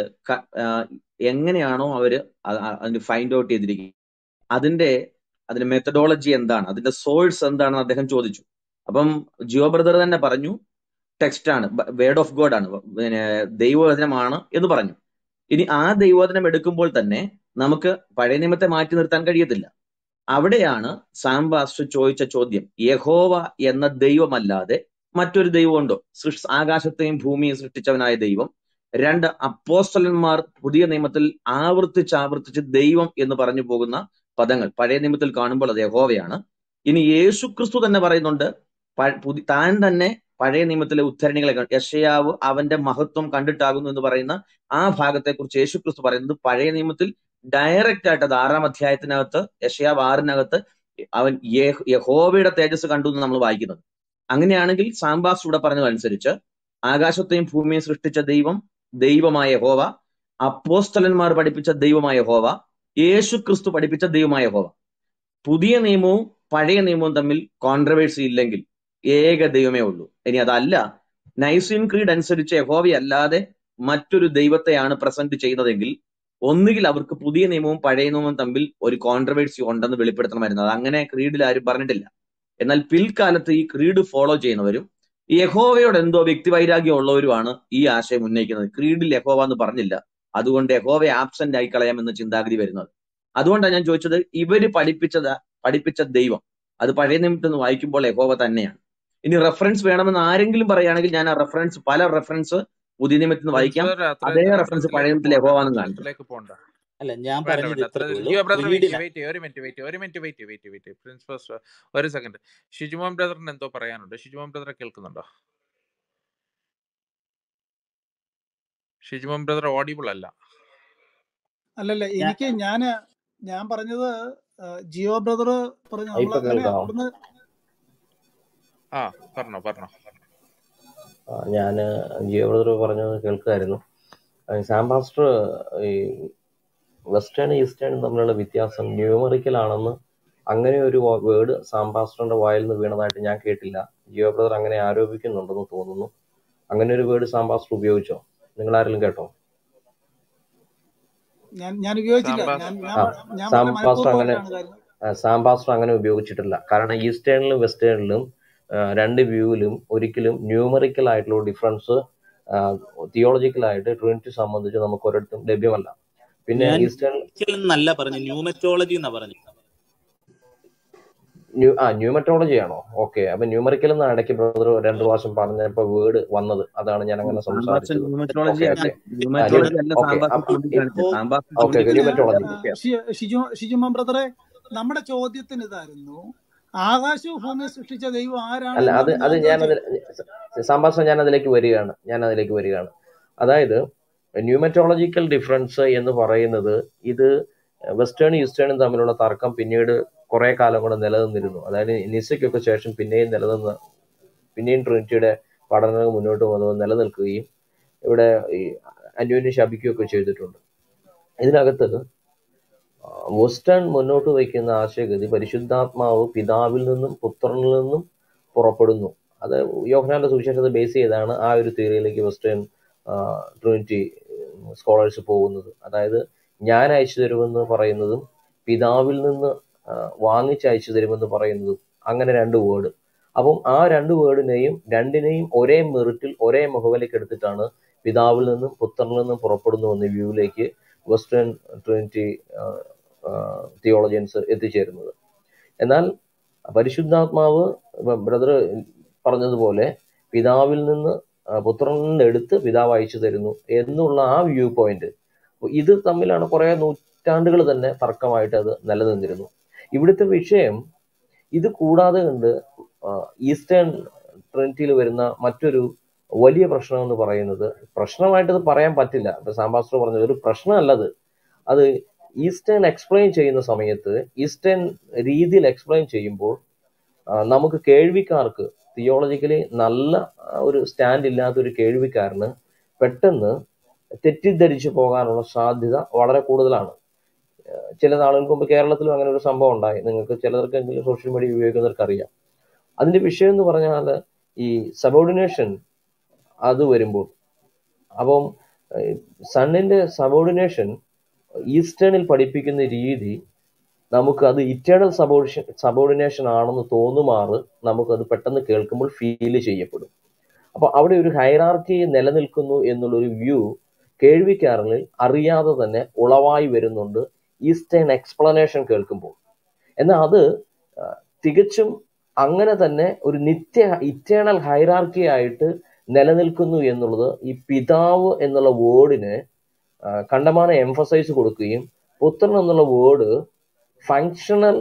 എങ്ങനെയാണോ അവര് അ- അ- അതിന് ഫൈൻഡ് ഔട്ട് ചെയ്തിരിക്കുന്നത് അതിന്റെ അതിന്റെ മെത്തഡോളജി എന്താണ് അതിന്റെ സോഴ്സ് എന്താണെന്ന് അദ്ദേഹം ചോദിച്ചു അപ്പം ജിയോ ബ്രദർ തന്നെ പറഞ്ഞു ടെക്സ്റ്റ് ആണ് വേർഡ് ഓഫ് ഗോഡ് ആണ് പിന്നെ ദൈവവചനമാണ് എന്ന് പറഞ്ഞു ഇനി ആ ദൈവവചനം എടുക്കുമ്പോൾ തന്നെ നമുക്ക് പഴയ നിയമത്തെ മാറ്റി നിർത്താൻ കഴിയത്തില്ല അവിടെയാണ് സാം പാസ്റ്റർ ചോദിച്ച ചോദ്യം യഹോവ എന്ന ദൈവമല്ലാതെ മറ്റൊരു ദൈവമുണ്ടോ സൃഷ് ആകാശത്തെയും ഭൂമിയെയും സൃഷ്ടിച്ചവനായ ദൈവം രണ്ട് അപ്പോസ്തലന്മാർ പുതിയ നിയമത്തിൽ ആവർത്തിച്ച് ആവർത്തിച്ച് ദൈവം എന്ന് പറഞ്ഞു പോകുന്ന പദങ്ങൾ പഴയ നിയമത്തിൽ കാണുമ്പോൾ അത് യഹോവയാണ് ഇനി യേശു ക്രിസ്തു തന്നെ പറയുന്നുണ്ട് പ- പുതി- താൻ തന്നെ പഴയ നിയമത്തിലെ ഉദ്ധരണികളെ കണ്ട് യശയാവ് അവന്റെ മഹത്വം കണ്ടിട്ടാകുന്നു എന്ന് പറയുന്ന ആ ഭാഗത്തെക്കുറിച്ച് യേശു ക്രിസ്തു പറയുന്നത് പഴയ നിയമത്തിൽ ഡയറക്റ്റ് ആയിട്ട് അത് ആറാം അധ്യായത്തിനകത്ത് യശയാവ് ആറിനകത്ത് അവൻ യഹ്- യഹോവയുടെ തേജസ് കണ്ടു എന്ന് നമ്മൾ വായിക്കുന്നത് അങ്ങനെയാണെങ്കിൽ സാംബാസ് ഇവിടെ പറഞ്ഞതനുസരിച്ച് ആകാശത്തെയും ഭൂമിയെയും സൃഷ്ടിച്ച ദൈവം ദൈവമായ യഹോവ അപ്പോസ്തലന്മാർ പഠിപ്പിച്ച ദൈവമായ യഹോവ യേശു ക്രിസ്തു പഠിപ്പിച്ച ദൈവമായ യഹോവ പുതിയ നിയമവും പഴയ നിയമവും തമ്മിൽ കോൺട്രവേഴ്സി ഇല്ലെങ്കിൽ ഏക ദൈവമേ ഉള്ളൂ ഇനി അതല്ല നൈസിൻ ക്രീഡ് അനുസരിച്ച് യഹോവയല്ലാതെ മറ്റൊരു ദൈവത്തെയാണ് പ്രസന്റ് ചെയ്യുന്നതെങ്കിൽ ഒന്നുകിൽ അവർക്ക് പുതിയ നിയമവും പഴയ നിയമവും തമ്മിൽ ഒരു കോൺട്രവേഴ്സി ഉണ്ടെന്ന് വെളിപ്പെടുത്തണമായിരുന്നു അത് അങ്ങനെ ക്രീഡിൽ ആരും പറഞ്ഞിട്ടില്ല എന്നാൽ പിൽക്കാലത്ത് ഈ ക്രീഡ് ഫോളോ ചെയ്യുന്നവരും ഈ യഹോവയോട് എന്തോ വ്യക്തിവൈരാഗ്യം ഉള്ളവരുമാണ് ഈ ആശയം ഉന്നയിക്കുന്നത് ക്രീഡിൽ യഹോവ എന്ന് പറഞ്ഞില്ല അതുകൊണ്ട് യഹോവയെ ആബ്സെന്റ് ആയി കളയാമെന്ന ചിന്താഗതി വരുന്നത് അതുകൊണ്ടാണ് ഞാൻ ചോദിച്ചത് ഇവര് പഠിപ്പിച്ചത് പഠിപ്പിച്ച ദൈവം അത് പഴയ നിമിത്തം നിന്ന് വായിക്കുമ്പോൾ യഹോവ തന്നെയാണ് ഇനി റെഫറൻസ് വേണമെന്ന് ആരെങ്കിലും പറയുകയാണെങ്കിൽ ഞാൻ ആ റെഫറൻസ് പല റെഫറൻസ് പുതിയ നിയമത്തിൽ നിന്ന് വായിക്കാം പ്രിൻസിപ്പൽ അത്ര അതേ അത്ര റെഫറൻസ് പഴയ ഡെപ്തിലേക്ക് നിയമത്തിൽ പോകണ്ട യഹോവ എന്ന് കാണിക്കണം ഡെപ്തിലേക്ക് പോകണ്ട അല്ല ഞാൻ വേണ്ട പറഞ്ഞത് വേണ്ട അത്ര ഇത്രയേ ഉള്ളൂ ജിയോ ബ്രദർ വെയിറ്റ് ക്രീഡിന് വെയിറ്റ് ഒരു മിനിറ്റ് വെയിറ്റ് ഒരു minute wait wait wait principal ഒരു സെക്കൻഡ് ഷിജുമോൻ ബ്രദറിന് എന്തോ പറയാനുണ്ട് ഷിജുമോൻ ബ്രദറെ കേൾക്കുന്നുണ്ടോ ഷിജുമോൻ ബ്രദർ ഓഡിബിൾ അല്ല അല്ലല്ല ഞാൻ എനിക്ക് ഞാൻ ഞാൻ പറഞ്ഞത് ആ, ജിയോ ബ്രദർ പറഞ്ഞു ആ, നമ്മൾ ഇപ്പൊ അങ്ങനെ കേൾക്കാമോ അവിടുന്ന് ആ പറഞ്ഞോ പറഞ്ഞോ ഞാൻ ജിയോ ബ്രദർ പറഞ്ഞത് കേൾക്കുമായിരുന്നു ആ, സാം പാസ്റ്റർ ഈ വെസ്റ്റേൺ ഈസ്റ്റേൺ തമ്മിലുള്ള വ്യത്യാസം ന്യൂമറിക്കൽ ആണെന്ന് അങ്ങനെ ഒരു വേർഡ് സാം പാസ്റ്ററിന്റെ വായിൽ നിന്ന് വീണതായിട്ട് ഞാൻ കേട്ടില്ല ജിയോ ബ്രദർ അങ്ങനെ ആരോപിക്കുന്നുണ്ടെന്ന് തോന്നുന്നു അങ്ങനെ ഒരു വേർഡ് സാം പാസ്റ്റർ ഉപയോഗിച്ചോ നിങ്ങൾ ആരെങ്കിലും കേട്ടോ ഞാൻ ഞാൻ ഉപയോഗിച്ചില്ല സാംബാസ് ഞാൻ ഞാൻ ആ വ- ഞാൻ സാം വളരെ പാസ്റ്റർ അങ്ങനെ മനഃപൂർവ്വമായിട്ടാണ് കാര്യം ആ, സാം പാസ്റ്റർ അങ്ങനെ ഉപയോഗിച്ചിട്ടില്ല കാരണം ഈസ്റ്റേണിലും വെസ്റ്റേണിലും ആ, രണ്ട് വ്യൂവിലും ഒരിക്കലും ന്യൂമറിക്കൽ ആയിട്ടുള്ള ഡിഫറൻസ് തിയോളജിക്കൽ ആയിട്ട് ട്രിനിറ്റി സംബന്ധിച്ച് നമുക്ക് ഒരിടത്തും ലഭ്യമല്ല പിന്നെ ഞാൻ ഈസ്റ്റേൺ ന്യൂമറിക്കൽ എന്നല്ല പറഞ്ഞു ന്യൂമറ്റോളജി എന്നാ പറഞ്ഞു ന്യൂ ആ ന്യൂമറ്റോളജി ആണോ ഓക്കെ അപ്പൊ ന്യൂമറിക്കൽ എന്ന ഇടയ്ക്ക് ബ്രദർ രണ്ടു പ്രാവശ്യം പറഞ്ഞപ്പോ വേർഡ് വന്നത് അതാണ് ഞാൻ അങ്ങനെ സാംബാസ് സംസാരിച്ചത് ന്യൂമറ്റോളജി ഓക്കെ അല്ല ഓക്കെ ആ ന്യൂമറ്റോളജി അല്ല ഓക്കെ സാംബാസ് ചൂണ്ടിക്കാണിച്ചത് ഇപ്പോ സാംബാസ് ഓക്കെ ഓക്കെ ഇതിന് ന്യൂമറ്റോളജി ആ, ചൂണ്ടിക്കാണിച്ചത് ഷി- ഷിജു ഷിജുമോൻ ബ്രദറെ നമ്മുടെ ചോദ്യത്തിന് ഇതായിരുന്നു ആകാശവും ഭൂമിയും സൃഷ്ടിച്ച ദൈവം ആരാണ് അല്ല അത് എന്നാണ് അത് ഞാൻ ഞാൻ ചോദിച്ചത് അതിൽ സംഭാഷണം ഞാൻ അതിലേക്ക് വരികയാണ് ഞാൻ അതിലേക്ക് വരികയാണ് അതായത് ന്യൂമറ്റോളജിക്കൽ ഡിഫറൻസ് എന്ന് പറയുന്നത് ഇത് വെസ്റ്റേൺ ഈസ്റ്റേണും തമ്മിലുള്ള തർക്കം പിന്നീട് കുറെ കാലം കൊണ്ട് നിലനിന്നിരുന്നു അതായത് നിസയ്ക്കൊക്കെ ശേഷം പിന്നെയും നിലനിന്ന് പിന്നെയും ട്രിനിറ്റിയുടെ പഠനങ്ങൾ മുന്നോട്ട് പോകുന്നത് നിലനിൽക്കുകയും ഇവിടെ ഈ അന്യോന്യം ശപിക്കുകയൊക്കെ ചെയ്തിട്ടുണ്ട് ഇതിനകത്ത് വെസ്റ്റേൺ മുന്നോട്ട് വയ്ക്കുന്ന ആശയഗതി പരിശുദ്ധാത്മാവ് പിതാവിൽ നിന്നും പുത്രനിൽ നിന്നും പുറപ്പെടുന്നു അത് യോഹനാന്റെ സുവിശേഷത്തെ ബേസ് ചെയ്താണ് ആ ഒരു തിയറിയിലേക്ക് വെസ്റ്റേൺ ട്രിനിറ്റി സ്കോളേഴ്സ് പോകുന്നത് അതായത് ഞാൻ അയച്ചു തരുമെന്ന് പറയുന്നതും പിതാവിൽ നിന്ന് ആ, വാങ്ങിച്ച് അയച്ചു തരുമെന്ന് പറയുന്നതും അങ്ങനെ രണ്ട് വേർഡ് അപ്പം ആ രണ്ട് വേർഡിനെയും രണ്ടിനെയും ഒരേ മെറിറ്റിൽ ഒരേ മുഖവിലേക്ക് എടുത്തിട്ടാണ് പിതാവിൽ നിന്നും പുത്രനിൽ നിന്നും പുറപ്പെടുന്നു എന്ന വ്യൂവിലേക്ക് വെസ്റ്റേൺ ട്രിനിറ്റി തിയോളജിയൻസ് എത്തിച്ചേരുന്നത് എന്നാൽ പരിശുദ്ധാത്മാവ് ബ്രദർ പറഞ്ഞതുപോലെ പിതാവിൽ നിന്ന് ആ, പുത്രനിൽ നിന്ന് എടുത്ത് പിതാവ് അയച്ചു തരുന്നു എന്നുള്ള ആ വ്യൂ പോയിന്റ് ഇത് തമ്മിലാണ് കുറെ നൂറ്റാണ്ടുകൾ തന്നെ തർക്കമായിട്ട് അത് നിലനിന്നിരുന്നു ഇവിടുത്തെ വിഷയം ഇത് കൂടാതെ കണ്ട് ആ, ഈസ്റ്റേൺ ട്രിനിറ്റിയിൽ വരുന്ന മറ്റൊരു വലിയ പ്രശ്നം എന്ന് പറയുന്നത് പ്രശ്നമായിട്ട് ഇത് പറയാൻ പറ്റില്ല ഇപ്പൊ സാംബാസ്റ്റർ പറഞ്ഞത് ഒരു പ്രശ്നമല്ലത് അത് ഈസ്റ്റേൺ എക്സ്പ്ലെയിൻ ചെയ്യുന്ന സമയത്ത് ഈസ്റ്റേൺ രീതിയിൽ എക്സ്പ്ലെയിൻ ചെയ്യുമ്പോൾ ആ, നമുക്ക് കേൾവിക്കാർക്ക് തിയോളജിക്കലി നല്ല ആ, ഒരു സ്റ്റാൻഡ് ഇല്ലാത്ത ഒരു കേൾവിക്കാരന് പെട്ടെന്ന് തെറ്റിദ്ധരിച്ചു പോകാനുള്ള സാധ്യത വളരെ കൂടുതലാണ് ചില നാളുകൾക്ക് മുമ്പ് കേരളത്തിലും അങ്ങനെ ഒരു സംഭവം ഉണ്ടായി നിങ്ങൾക്ക് ചിലർക്കെങ്കിലും സോഷ്യൽ മീഡിയ ഉപയോഗിക്കുന്നവർക്ക് അറിയാം അതിന്റെ വിഷയം എന്ന് പറഞ്ഞാൽ ഈ സബോർഡിനേഷൻ അത് വരുമ്പോൾ അപ്പം സണ്ണിന്റെ സബോർഡിനേഷൻ ഈസ്റ്റേണിൽ പഠിപ്പിക്കുന്ന രീതി നമുക്ക് അത് ഇറ്റേണൽ സബോർഡിഷൻ സബോർഡിനേഷൻ ആണെന്ന് തോന്നുമാറ് നമുക്കത് പെട്ടെന്ന് കേൾക്കുമ്പോൾ ഫീൽ ചെയ്യപ്പെടും അപ്പൊ അവിടെ ഒരു ഹൈറാർക്കി നിലനിൽക്കുന്നു എന്നുള്ളൊരു വ്യൂ കേൾവിക്കാരനിൽ അറിയാതെ തന്നെ ഉളവായി വരുന്നുണ്ട് ഈസ്റ്റേൺ എക്സ്പ്ലനേഷൻ കേൾക്കുമ്പോൾ എന്നാൽ അത് ആ, തികച്ചും അങ്ങനെ തന്നെ ഒരു നിത്യ ഇറ്റേണൽ ഹൈറാർക്കി ആയിട്ട് നിലനിൽക്കുന്നു എന്നുള്ളത് ഈ പിതാവ് എന്നുള്ള വേർഡിന് കണ്ടമാനം എംഫസൈസ് കൊടുക്കുകയും പുത്രൻ എന്നുള്ള വേർഡ് ഫങ്ഷണൽ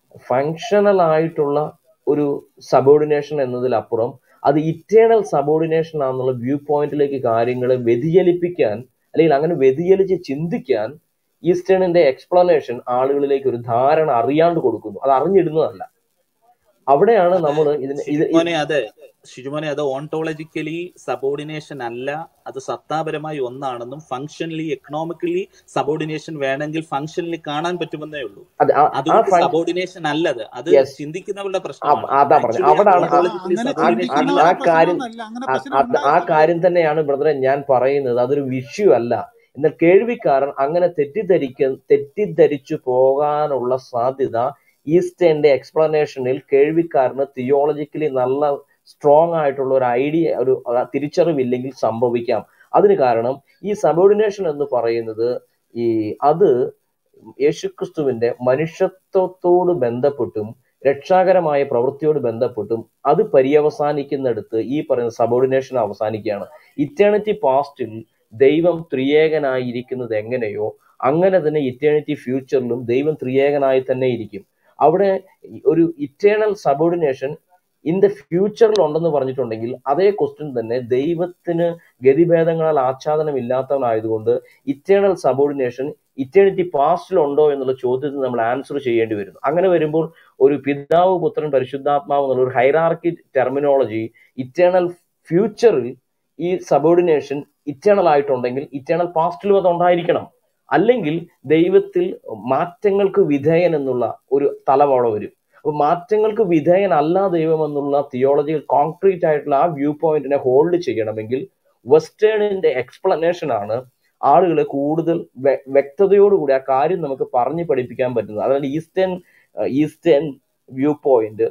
ഫങ്ഷണൽ ആയിട്ടുള്ള ഒരു സബോർഡിനേഷൻ എന്നതിലപ്പുറം അത് ഇറ്റേണൽ സബോർഡിനേഷൻ ആണെന്നുള്ള വ്യൂ പോയിന്റിലേക്ക് കാര്യങ്ങളെ വ്യതിചലിപ്പിക്കാൻ അല്ലെങ്കിൽ അങ്ങനെ വ്യതിചലിച്ച് ചിന്തിക്കാൻ ഈസ്റ്റേണിന്റെ എക്സ്പ്ലനേഷൻ ആളുകളിലേക്ക് ഒരു ധാരണ അറിയാണ്ട് കൊടുക്കുന്നു അത് അറിഞ്ഞിടുന്നതല്ല അവിടെയാണ് അത് നമ്മൾ ഇതിന് ഇത് ഇത് ഷിജുമോനെ അത് ഷിജുമോനെ അത് ഓൺടോളജിക്കലി സബോർഡിനേഷൻ അല്ല അത് സത്താപരമായി ഒന്നാണെന്നും ഫങ്ഷനലി എക്കണോമിക്കലി സബോർഡിനേഷൻ വേണമെങ്കിൽ ഫങ്ഷനലി കാണാൻ പറ്റുമെന്നേ ഉള്ളൂ അത് ആ- ആ അതുകൊണ്ട് ഫങ് സബോർഡിനേഷൻ അല്ലത് അത് യെസ് ചിന്തിക്കുന്നവരുടെ പ്രശ്നമാണ് അതാ പറഞ്ഞത് ആക്ച്വലി അവിടാണ് ആ ഓൺടോളജിക്കലി അങ്ങനെ ആ- സബോർഡിനേഷൻ ആ- ഇല്ല ആ ചിന്തിക്കുന്നവരുടെ കാര്യം പ്രശ്നമൊന്നുമല്ല അങ്ങനെ ആ പ്രശ്നം ആ- ആ ഉണ്ടായിട്ടുണ്ട് കാര്യം തന്നെയാണ് ബ്രദറെ ഞാൻ പറയുന്നത് അതൊരു വിഷയം അല്ല എന്നാൽ കേൾവിക്കാരൻ അങ്ങനെ തെറ്റിദ്ധരിക്ക തെറ്റിദ്ധരിച്ചു പോകാനുള്ള സാധ്യത ഈസ്റ്റേന്റെ എക്സ്പ്ലനേഷനിൽ കേൾവിക്കാരന് തിയോളജിക്കലി നല്ല സ്ട്രോങ് ആയിട്ടുള്ള ഒരു ഐഡിയ ഒരു ആ തിരിച്ചറിവില്ലെങ്കിൽ സംഭവിക്കാം അതിന് കാരണം ഈ സബോർഡിനേഷൻ എന്ന് പറയുന്നത് ഈ അത് യേശുക്രിസ്തുവിന്റെ മനുഷ്യത്വത്തോട് ബന്ധപ്പെട്ടും രക്ഷാകരമായ പ്രവൃത്തിയോട് ബന്ധപ്പെട്ടും അത് പര്യവസാനിക്കുന്നിടത്ത് ഈ പറയുന്ന സബോർഡിനേഷൻ അവസാനിക്കുകയാണ് ഇറ്റേണിറ്റി പാസ്റ്റിൽ ദൈവം ത്രിയേകനായിരിക്കുന്നത് എങ്ങനെയോ അങ്ങനെ തന്നെ ഇറ്റേണിറ്റി ഫ്യൂച്ചറിലും ദൈവം ത്രിയേകനായി തന്നെ ഇരിക്കും അവിടെ ഒരു ഇറ്റേണൽ സബോർഡിനേഷൻ ഇൻ ദ ഫ്യൂച്ചറിൽ ഉണ്ടെന്ന് പറഞ്ഞിട്ടുണ്ടെങ്കിൽ അതേ ക്വസ്റ്റ്യൻ തന്നെ ദൈവത്തിന് ഗതിഭേദങ്ങളാൽ ആച്ഛാദനം ഇല്ലാത്തവനായതുകൊണ്ട് ഇറ്റേണൽ സബോർഡിനേഷൻ ഇറ്റേണിറ്റി പാസ്റ്റിൽ ഉണ്ടോ എന്നുള്ള ചോദ്യത്തിന് നമ്മൾ ആൻസർ ചെയ്യേണ്ടി വരുന്നു അങ്ങനെ വരുമ്പോൾ ഒരു പിതാവ് പുത്രൻ പരിശുദ്ധാത്മാവ് എന്നുള്ള ഒരു ഹൈറാർക്കി ടെർമിനോളജി ഇറ്റേണൽ ഫ്യൂച്ചറിൽ ഈ സബോർഡിനേഷൻ ഇറ്റേണൽ ആയിട്ടുണ്ടെങ്കിൽ ഇറ്റേണൽ പാസ്റ്റിലും അത് ഉണ്ടായിരിക്കണം അല്ലെങ്കിൽ ദൈവത്തിൽ മാറ്റങ്ങൾക്ക് വിധേയൻ എന്നുള്ള ഒരു തലവോടെ വരും അപ്പൊ മാറ്റങ്ങൾക്ക് വിധേയനല്ല ദൈവം എന്നുള്ള തിയോളജിയിൽ കോൺക്രീറ്റ് ആയിട്ടുള്ള ആ വ്യൂ പോയിന്റിനെ ഹോൾഡ് ചെയ്യണമെങ്കിൽ വെസ്റ്റേണിന്റെ എക്സ്പ്ലനേഷൻ ആണ് ആളുകളെ കൂടുതൽ വ്യ- വ്യക്തതയോടുകൂടി ആ കാര്യം നമുക്ക് പറഞ്ഞു പഠിപ്പിക്കാൻ പറ്റുന്നത് അതായത് eastern eastern view point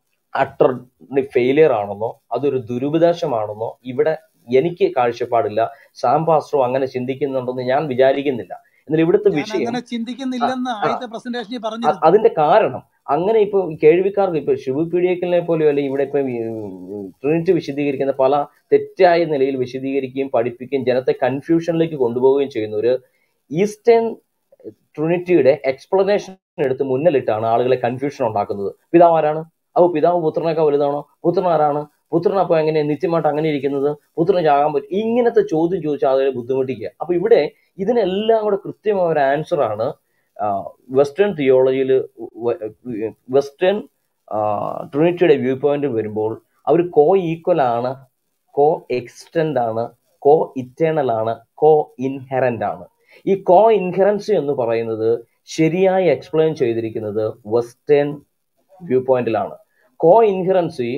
utter failure ആണെന്നോ അതൊരു ദുരുപദേശമാണെന്നോ ഇവിടെ എനിക്ക് കാഴ്ചപ്പാടില്ല സാം പാസ്റ്ററോ അങ്ങനെ ചിന്തിക്കുന്നുണ്ടെന്ന് ഞാൻ വിചാരിക്കുന്നില്ല എന്നാൽ ഇവിടുത്തെ ഞാൻ വിഷയം അങ്ങനെ ആ, ചിന്തിക്കുന്നില്ലെന്ന് ആ, ആദ്യത്തെ പ്രസന്റേഷനിൽ അ- പറഞ്ഞിരുന്നു അതിന്റെ കാരണം അങ്ങനെ ഇപ്പൊ കേൾവിക്കാർക്ക് ഇപ്പൊ ഷിബു പീഡിയക്കലിനെ പോലെയോ അല്ലെങ്കിൽ ഇവിടെ ഇപ്പൊ ട്രിനിറ്റി വിശദീകരിക്കുന്ന പല തെറ്റായ നിലയിൽ വിശദീകരിക്കുകയും പഠിപ്പിക്കുകയും ജനത്തെ കൺഫ്യൂഷനിലേക്ക് കൊണ്ടുപോവുകയും ചെയ്യുന്ന ഒരു ഈസ്റ്റേൺ ട്രിനിറ്റിയുടെ എക്സ്പ്ലനേഷൻ എടുത്ത് മുന്നിലിട്ടാണ് ആളുകളെ കൺഫ്യൂഷൻ ഉണ്ടാക്കുന്നത് പിതാവ് ആരാണ് അപ്പോൾ പിതാവ് പുത്രനേക്കാൾ വലുതാണോ പുത്രൻ ആരാണ് പുത്രൻ അപ്പൊ എങ്ങനെ നിത്യമായിട്ട് അങ്ങനെ ഇരിക്കുന്നത് പുത്രന് ചാകാൻ പറ്റും ഇങ്ങനത്തെ ചോദ്യം ചോദിച്ചാൽ ആളുകളെ ബുദ്ധിമുട്ടിക്കുക അപ്പൊ ഇവിടെ ഇതിനെല്ലാം കൂടെ കൃത്യമായ ഒരു ആൻസർ ആണ് വെസ്റ്റേൺ തിയോളജിയിൽ വെസ്റ്റേൺ ട്രിനിറ്റിയുടെ വ്യൂ പോയിന്റ് വരുമ്പോൾ അവർ കോ ഈക്വൽ ആണ് കോ എക്സ്റ്റെൻഡ് ആണ് കോ ഇറ്റേണൽ ആണ് കോ ഇൻഹെറന്റ് ആണ് ഈ കോ ഇൻഹെറൻസി എന്ന് പറയുന്നത് ശരിയായി എക്സ്പ്ലെയിൻ ചെയ്തിരിക്കുന്നത് വെസ്റ്റേൺ വ്യൂ പോയിന്റിലാണ് കോ ഇൻഹെറൻസി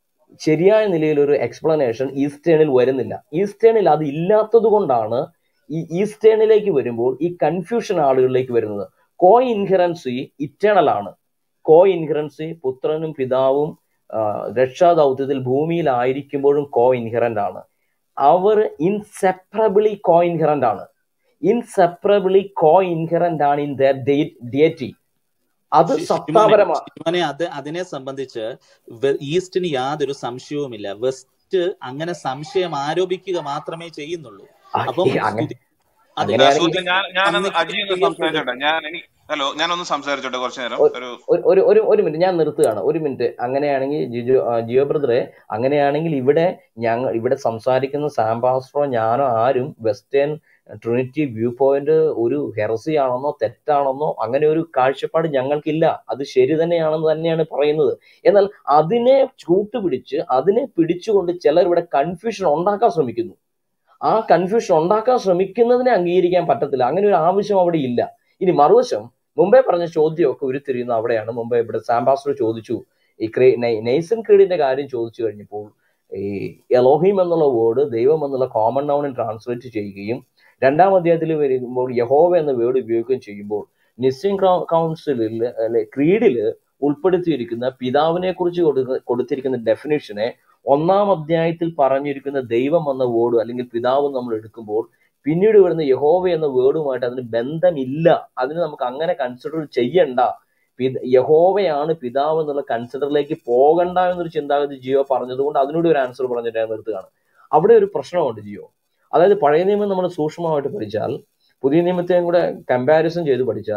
ശരിയായ നിലയിൽ ഒരു എക്സ്പ്ലനേഷൻ ഈസ്റ്റേണിൽ വരുന്നില്ല ഈസ്റ്റേണിൽ അത് ഇല്ലാത്തത് കൊണ്ടാണ് ഈ ഈസ്റ്റേണിലേക്ക് വരുമ്പോൾ ഈ കൺഫ്യൂഷൻ ആളുകളിലേക്ക് വരുന്നത് കോ ഇൻഹെറൻസി ഇറ്റേണൽ ആണ് കോ ഇൻഹെറൻസി പുത്രനും പിതാവും ആ, രക്ഷാദൗത്യത്തിൽ ഭൂമിയിലായിരിക്കുമ്പോഴും കോ ഇൻഹെറന്റ് ആണ് അവർ ഇൻസെപ്പറബിളി കോ ഇൻഹെറന്റ് ആണ് ഇൻസെപ്പറബിളി കോ ഇൻഹെറന്റ് ആണ് ഇൻ ദർ ഡിയറ്റി അത് ശി- ഷിമോനെ സത്താപരമാണ് ഷിമോനെ അത് അതിനെ സംബന്ധിച്ച് വെ- ഈസ്റ്റിന് യാതൊരു സംശയവുമില്ല വെസ്റ്റ് അങ്ങനെ സംശയം ആരോപിക്കുക മാത്രമേ ചെയ്യുന്നുള്ളൂ ആ, അപ്പം ഈ അങ്ങനെ സ്തുതി അതെ അങ്ങനെയാണെങ്കിൽ സ്തുതി സുഹൃത്തെ ഞാൻ ഞാനൊന്ന് സന്നിധിയുടെ അജി ഒന്ന് പ്രിയ സംസാരിച്ചോട്ടെ ഞാൻ എനിക്ക് ഹലോ ഞാനൊന്ന് സംസാരിച്ചോട്ടെ കുറച്ചു നേരം ഒ- ഒരു ഒരു ഒരു ഒരു ഒരു മിനിറ്റ് ഞാൻ നിർത്തുകയാണ് ഒരു മിനിറ്റ് അങ്ങനെയാണെങ്കിൽ ജിജോ ആ, ജിയോ ബ്രദറെ അങ്ങനെയാണെങ്കിൽ ഇവിടെ ഞങ്ങൾ ഇവിടെ സംസാരിക്കുന്ന സാം പാസ്റ്ററോ ഞാനോ ആരും വെസ്റ്റേൺ ട്രിനിറ്റി വ്യൂ പോയിന്റ് ഒരു ഹെറസി ആണെന്നോ തെറ്റാണെന്നോ അങ്ങനെ ഒരു കാഴ്ചപ്പാട് ഞങ്ങൾക്കില്ല അത് ശരി തന്നെയാണെന്ന് തന്നെയാണ് പറയുന്നത് എന്നാൽ അതിനെ ചൂട്ടുപിടിച്ച് അതിനെ പിടിച്ചുകൊണ്ട് ചിലർ ഇവിടെ കൺഫ്യൂഷൻ ഉണ്ടാക്കാൻ ശ്രമിക്കുന്നു ആ കൺഫ്യൂഷൻ ഉണ്ടാക്കാൻ ശ്രമിക്കുന്നതിനെ അംഗീകരിക്കാൻ പറ്റത്തില്ല അങ്ങനെ ഒരു ആവശ്യം അവിടെ ഇല്ല ഇനി മറുവശം മുമ്പേ പറഞ്ഞ ചോദ്യമൊക്കെ ഉരുത്തിരിയുന്ന അവിടെയാണ് മുമ്പേ ഇവിടെ സാംബാസ്റ്റർ ചോദിച്ചു ഈ ക്രേ നെ- നെയ്സൺ ക്രീഡിന്റെ കാര്യം ചോദിച്ചു കഴിഞ്ഞപ്പോൾ ഈ എലോഹിം എന്നുള്ള വേർഡ് ദൈവം എന്നുള്ള കോമൺ നൗണിൽ ട്രാൻസ്ലേറ്റ് ചെയ്യുകയും രണ്ടാം അധ്യായത്തിൽ വരുമ്പോൾ യഹോവ എന്ന വേർഡ് ഉപയോഗിക്കുകയും ചെയ്യുമ്പോൾ നിസ്യം കൗൺസിലിൽ അല്ലെ ക്രീഡില് ഉൾപ്പെടുത്തിയിരിക്കുന്ന പിതാവിനെ കുറിച്ച് കൊടുത്തിരിക്കുന്ന ഡെഫിനേഷനെ ഒന്നാം അധ്യായത്തിൽ പറഞ്ഞിരിക്കുന്ന ദൈവം എന്ന വേർഡ് അല്ലെങ്കിൽ പിതാവ് നമ്മൾ എടുക്കുമ്പോൾ പിന്നീട് വരുന്ന യഹോവ എന്ന വേർഡുമായിട്ട് അതിന് ബന്ധമില്ല അതിന് നമുക്ക് അങ്ങനെ കൺസിഡർ ചെയ്യണ്ട പിത- യഹോവയാണ് പിതാവ് എന്നുള്ള കൺസിഡറിലേക്ക് പോകണ്ട എന്നൊരു ചിന്താഗതി ജിയോ പറഞ്ഞതുകൊണ്ട് അതിനോട് ഒരു ആൻസർ പറഞ്ഞിട്ട് ഞാൻ നിർത്തുകയാണ് അവിടെ ഒരു പ്രശ്നമുണ്ട് ജിയോ അതായത് പഴയ നിയമം നമ്മൾ സൂക്ഷ്മമായിട്ട് പഠിച്ചാൽ പുതിയ നിയമത്തെയും കൂടെ കമ്പാരിസൺ ചെയ്ത് പഠിച്ചാൽ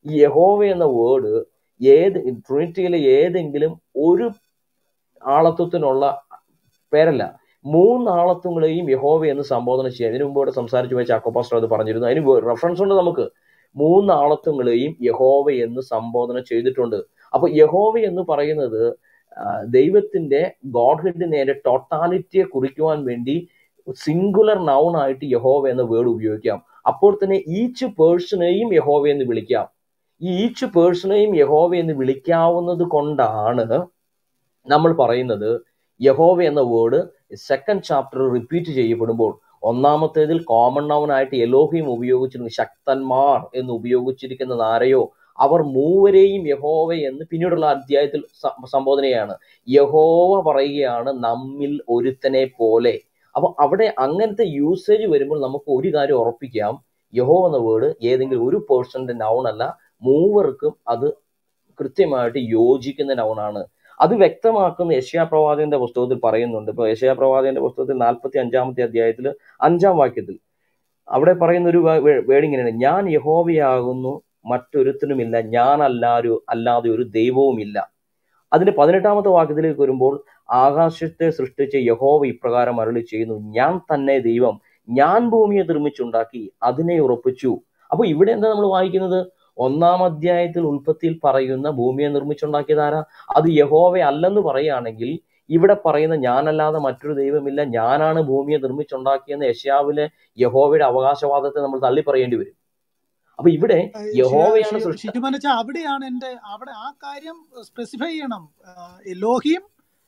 ഈ യഹോവ എന്ന വേർഡ് ഏത് ട്രിനിറ്റിയിലെ ഏതെങ്കിലും ഒരു ആളത്വത്തിനുള്ള പേരല്ല മൂന്ന് ആളത്വങ്ങളെയും യഹോവ എന്ന് സംബോധന ചെയ്യാം ഇതിനു മുമ്പ് ഇവിടെ സംസാരിച്ചു വെച്ച അക്കോപാസ്റ്റർ അത് പറഞ്ഞിരുന്നു അതിന് റെഫറൻസ് ഉണ്ട് നമുക്ക് മൂന്ന് ആളത്വങ്ങളെയും യഹോവ എന്ന് സംബോധന ചെയ്തിട്ടുണ്ട് അപ്പൊ യഹോവ എന്ന് പറയുന്നത് ആ, ദൈവത്തിന്റെ ഗോഡ്ഹെഡിനെ ടോട്ടാലിറ്റിയെ കുറിക്കുവാൻ വേണ്ടി സിംഗുലർ നൗൺ ആയിട്ട് യഹോവ എന്ന വേർഡ് ഉപയോഗിക്കാം അപ്പോൾ തന്നെ ഈച്ച് പേഴ്സണെയും യഹോവ എന്ന് വിളിക്കാം ഈ ഈച്ച് പേഴ്സണെയും യഹോവ എന്ന് വിളിക്കാവുന്നത് കൊണ്ടാണ് നമ്മൾ പറയുന്നത് യഹോവ എന്ന വേർഡ് സെക്കൻഡ് ചാപ്റ്റർ റിപ്പീറ്റ് ചെയ്യപ്പെടുമ്പോൾ ഒന്നാമത്തേതിൽ കോമൺ നൗൺ ആയിട്ട് എലോഹിം ഉപയോഗിച്ചിരുന്നു ശക്തന്മാർ എന്ന് ഉപയോഗിച്ചിരിക്കുന്നത് ആരെയോ അവർ മൂവരെയും യഹോവ എന്ന് പിന്നീടുള്ള അധ്യായത്തിൽ സ- സംബോധനയാണ് യഹോവ പറയുകയാണ് നമ്മിൽ ഒരുത്തനെ പോലെ അപ്പൊ അവിടെ അങ്ങനത്തെ യൂസേജ് വരുമ്പോൾ നമുക്ക് ഒരു കാര്യം ഉറപ്പിക്കാം യഹോ എന്ന വേർഡ് ഏതെങ്കിലും ഒരു പേഴ്സന്റെ നൗൺ അല്ല മൂവർക്കും അത് കൃത്യമായിട്ട് യോജിക്കുന്ന നൗണാണ് അത് വ്യക്തമാക്കുന്ന യശയാ പ്രവാചകന്റെ പുസ്തകത്തിൽ പറയുന്നുണ്ട് ഇപ്പൊ യശയാ പ്രവാചകന്റെ പുസ്തകത്തിൽ നാൽപ്പത്തി അഞ്ചാമത്തെ അധ്യായത്തിൽ അഞ്ചാം വാക്യത്തിൽ അവിടെ പറയുന്ന ഒരു വേർഡ് ഇങ്ങനെയാണ് ഞാൻ യഹോവയാകുന്നു മറ്റൊരുത്തനുമില്ല ഞാൻ അല്ലാരും അല്ലാതെ ഒരു ദൈവവുമില്ല അതിന്റെ പതിനെട്ടാമത്തെ വാക്യത്തിലേക്ക് വരുമ്പോൾ ആകാശത്തെ സൃഷ്ടിച്ച യഹോവ ഇപ്രകാരം അരുളി ചെയ്യുന്നു ഞാൻ തന്നെ ദൈവം ഞാൻ ഭൂമിയെ നിർമ്മിച്ചുണ്ടാക്കി അതിനെ ഉറപ്പിച്ചു അപ്പൊ ഇവിടെ എന്താ നമ്മൾ വായിക്കുന്നത് ഒന്നാം അധ്യായത്തിൽ ഉൽപ്പത്തിയിൽ പറയുന്ന ഭൂമിയെ നിർമ്മിച്ചുണ്ടാക്കിയത് ആരാ അത് യഹോവ അല്ലെന്ന് പറയുകയാണെങ്കിൽ ഇവിടെ പറയുന്ന ഞാനല്ലാതെ മറ്റൊരു ദൈവമില്ല ഞാനാണ് ഭൂമിയെ നിർമ്മിച്ചുണ്ടാക്കിയെന്ന് യശയാവിലെ യഹോവയുടെ അവകാശവാദത്തെ നമ്മൾ തള്ളി പറയേണ്ടി വരും അപ്പൊ ഇവിടെ യഹോവയാണ് സൃഷ്ടി ഷിജുമനച്ച അവിടെയാണ് എന്റെ അവിടെ ആ കാര്യം സ്പെസിഫൈ ചെയ്യണം എലോഹിം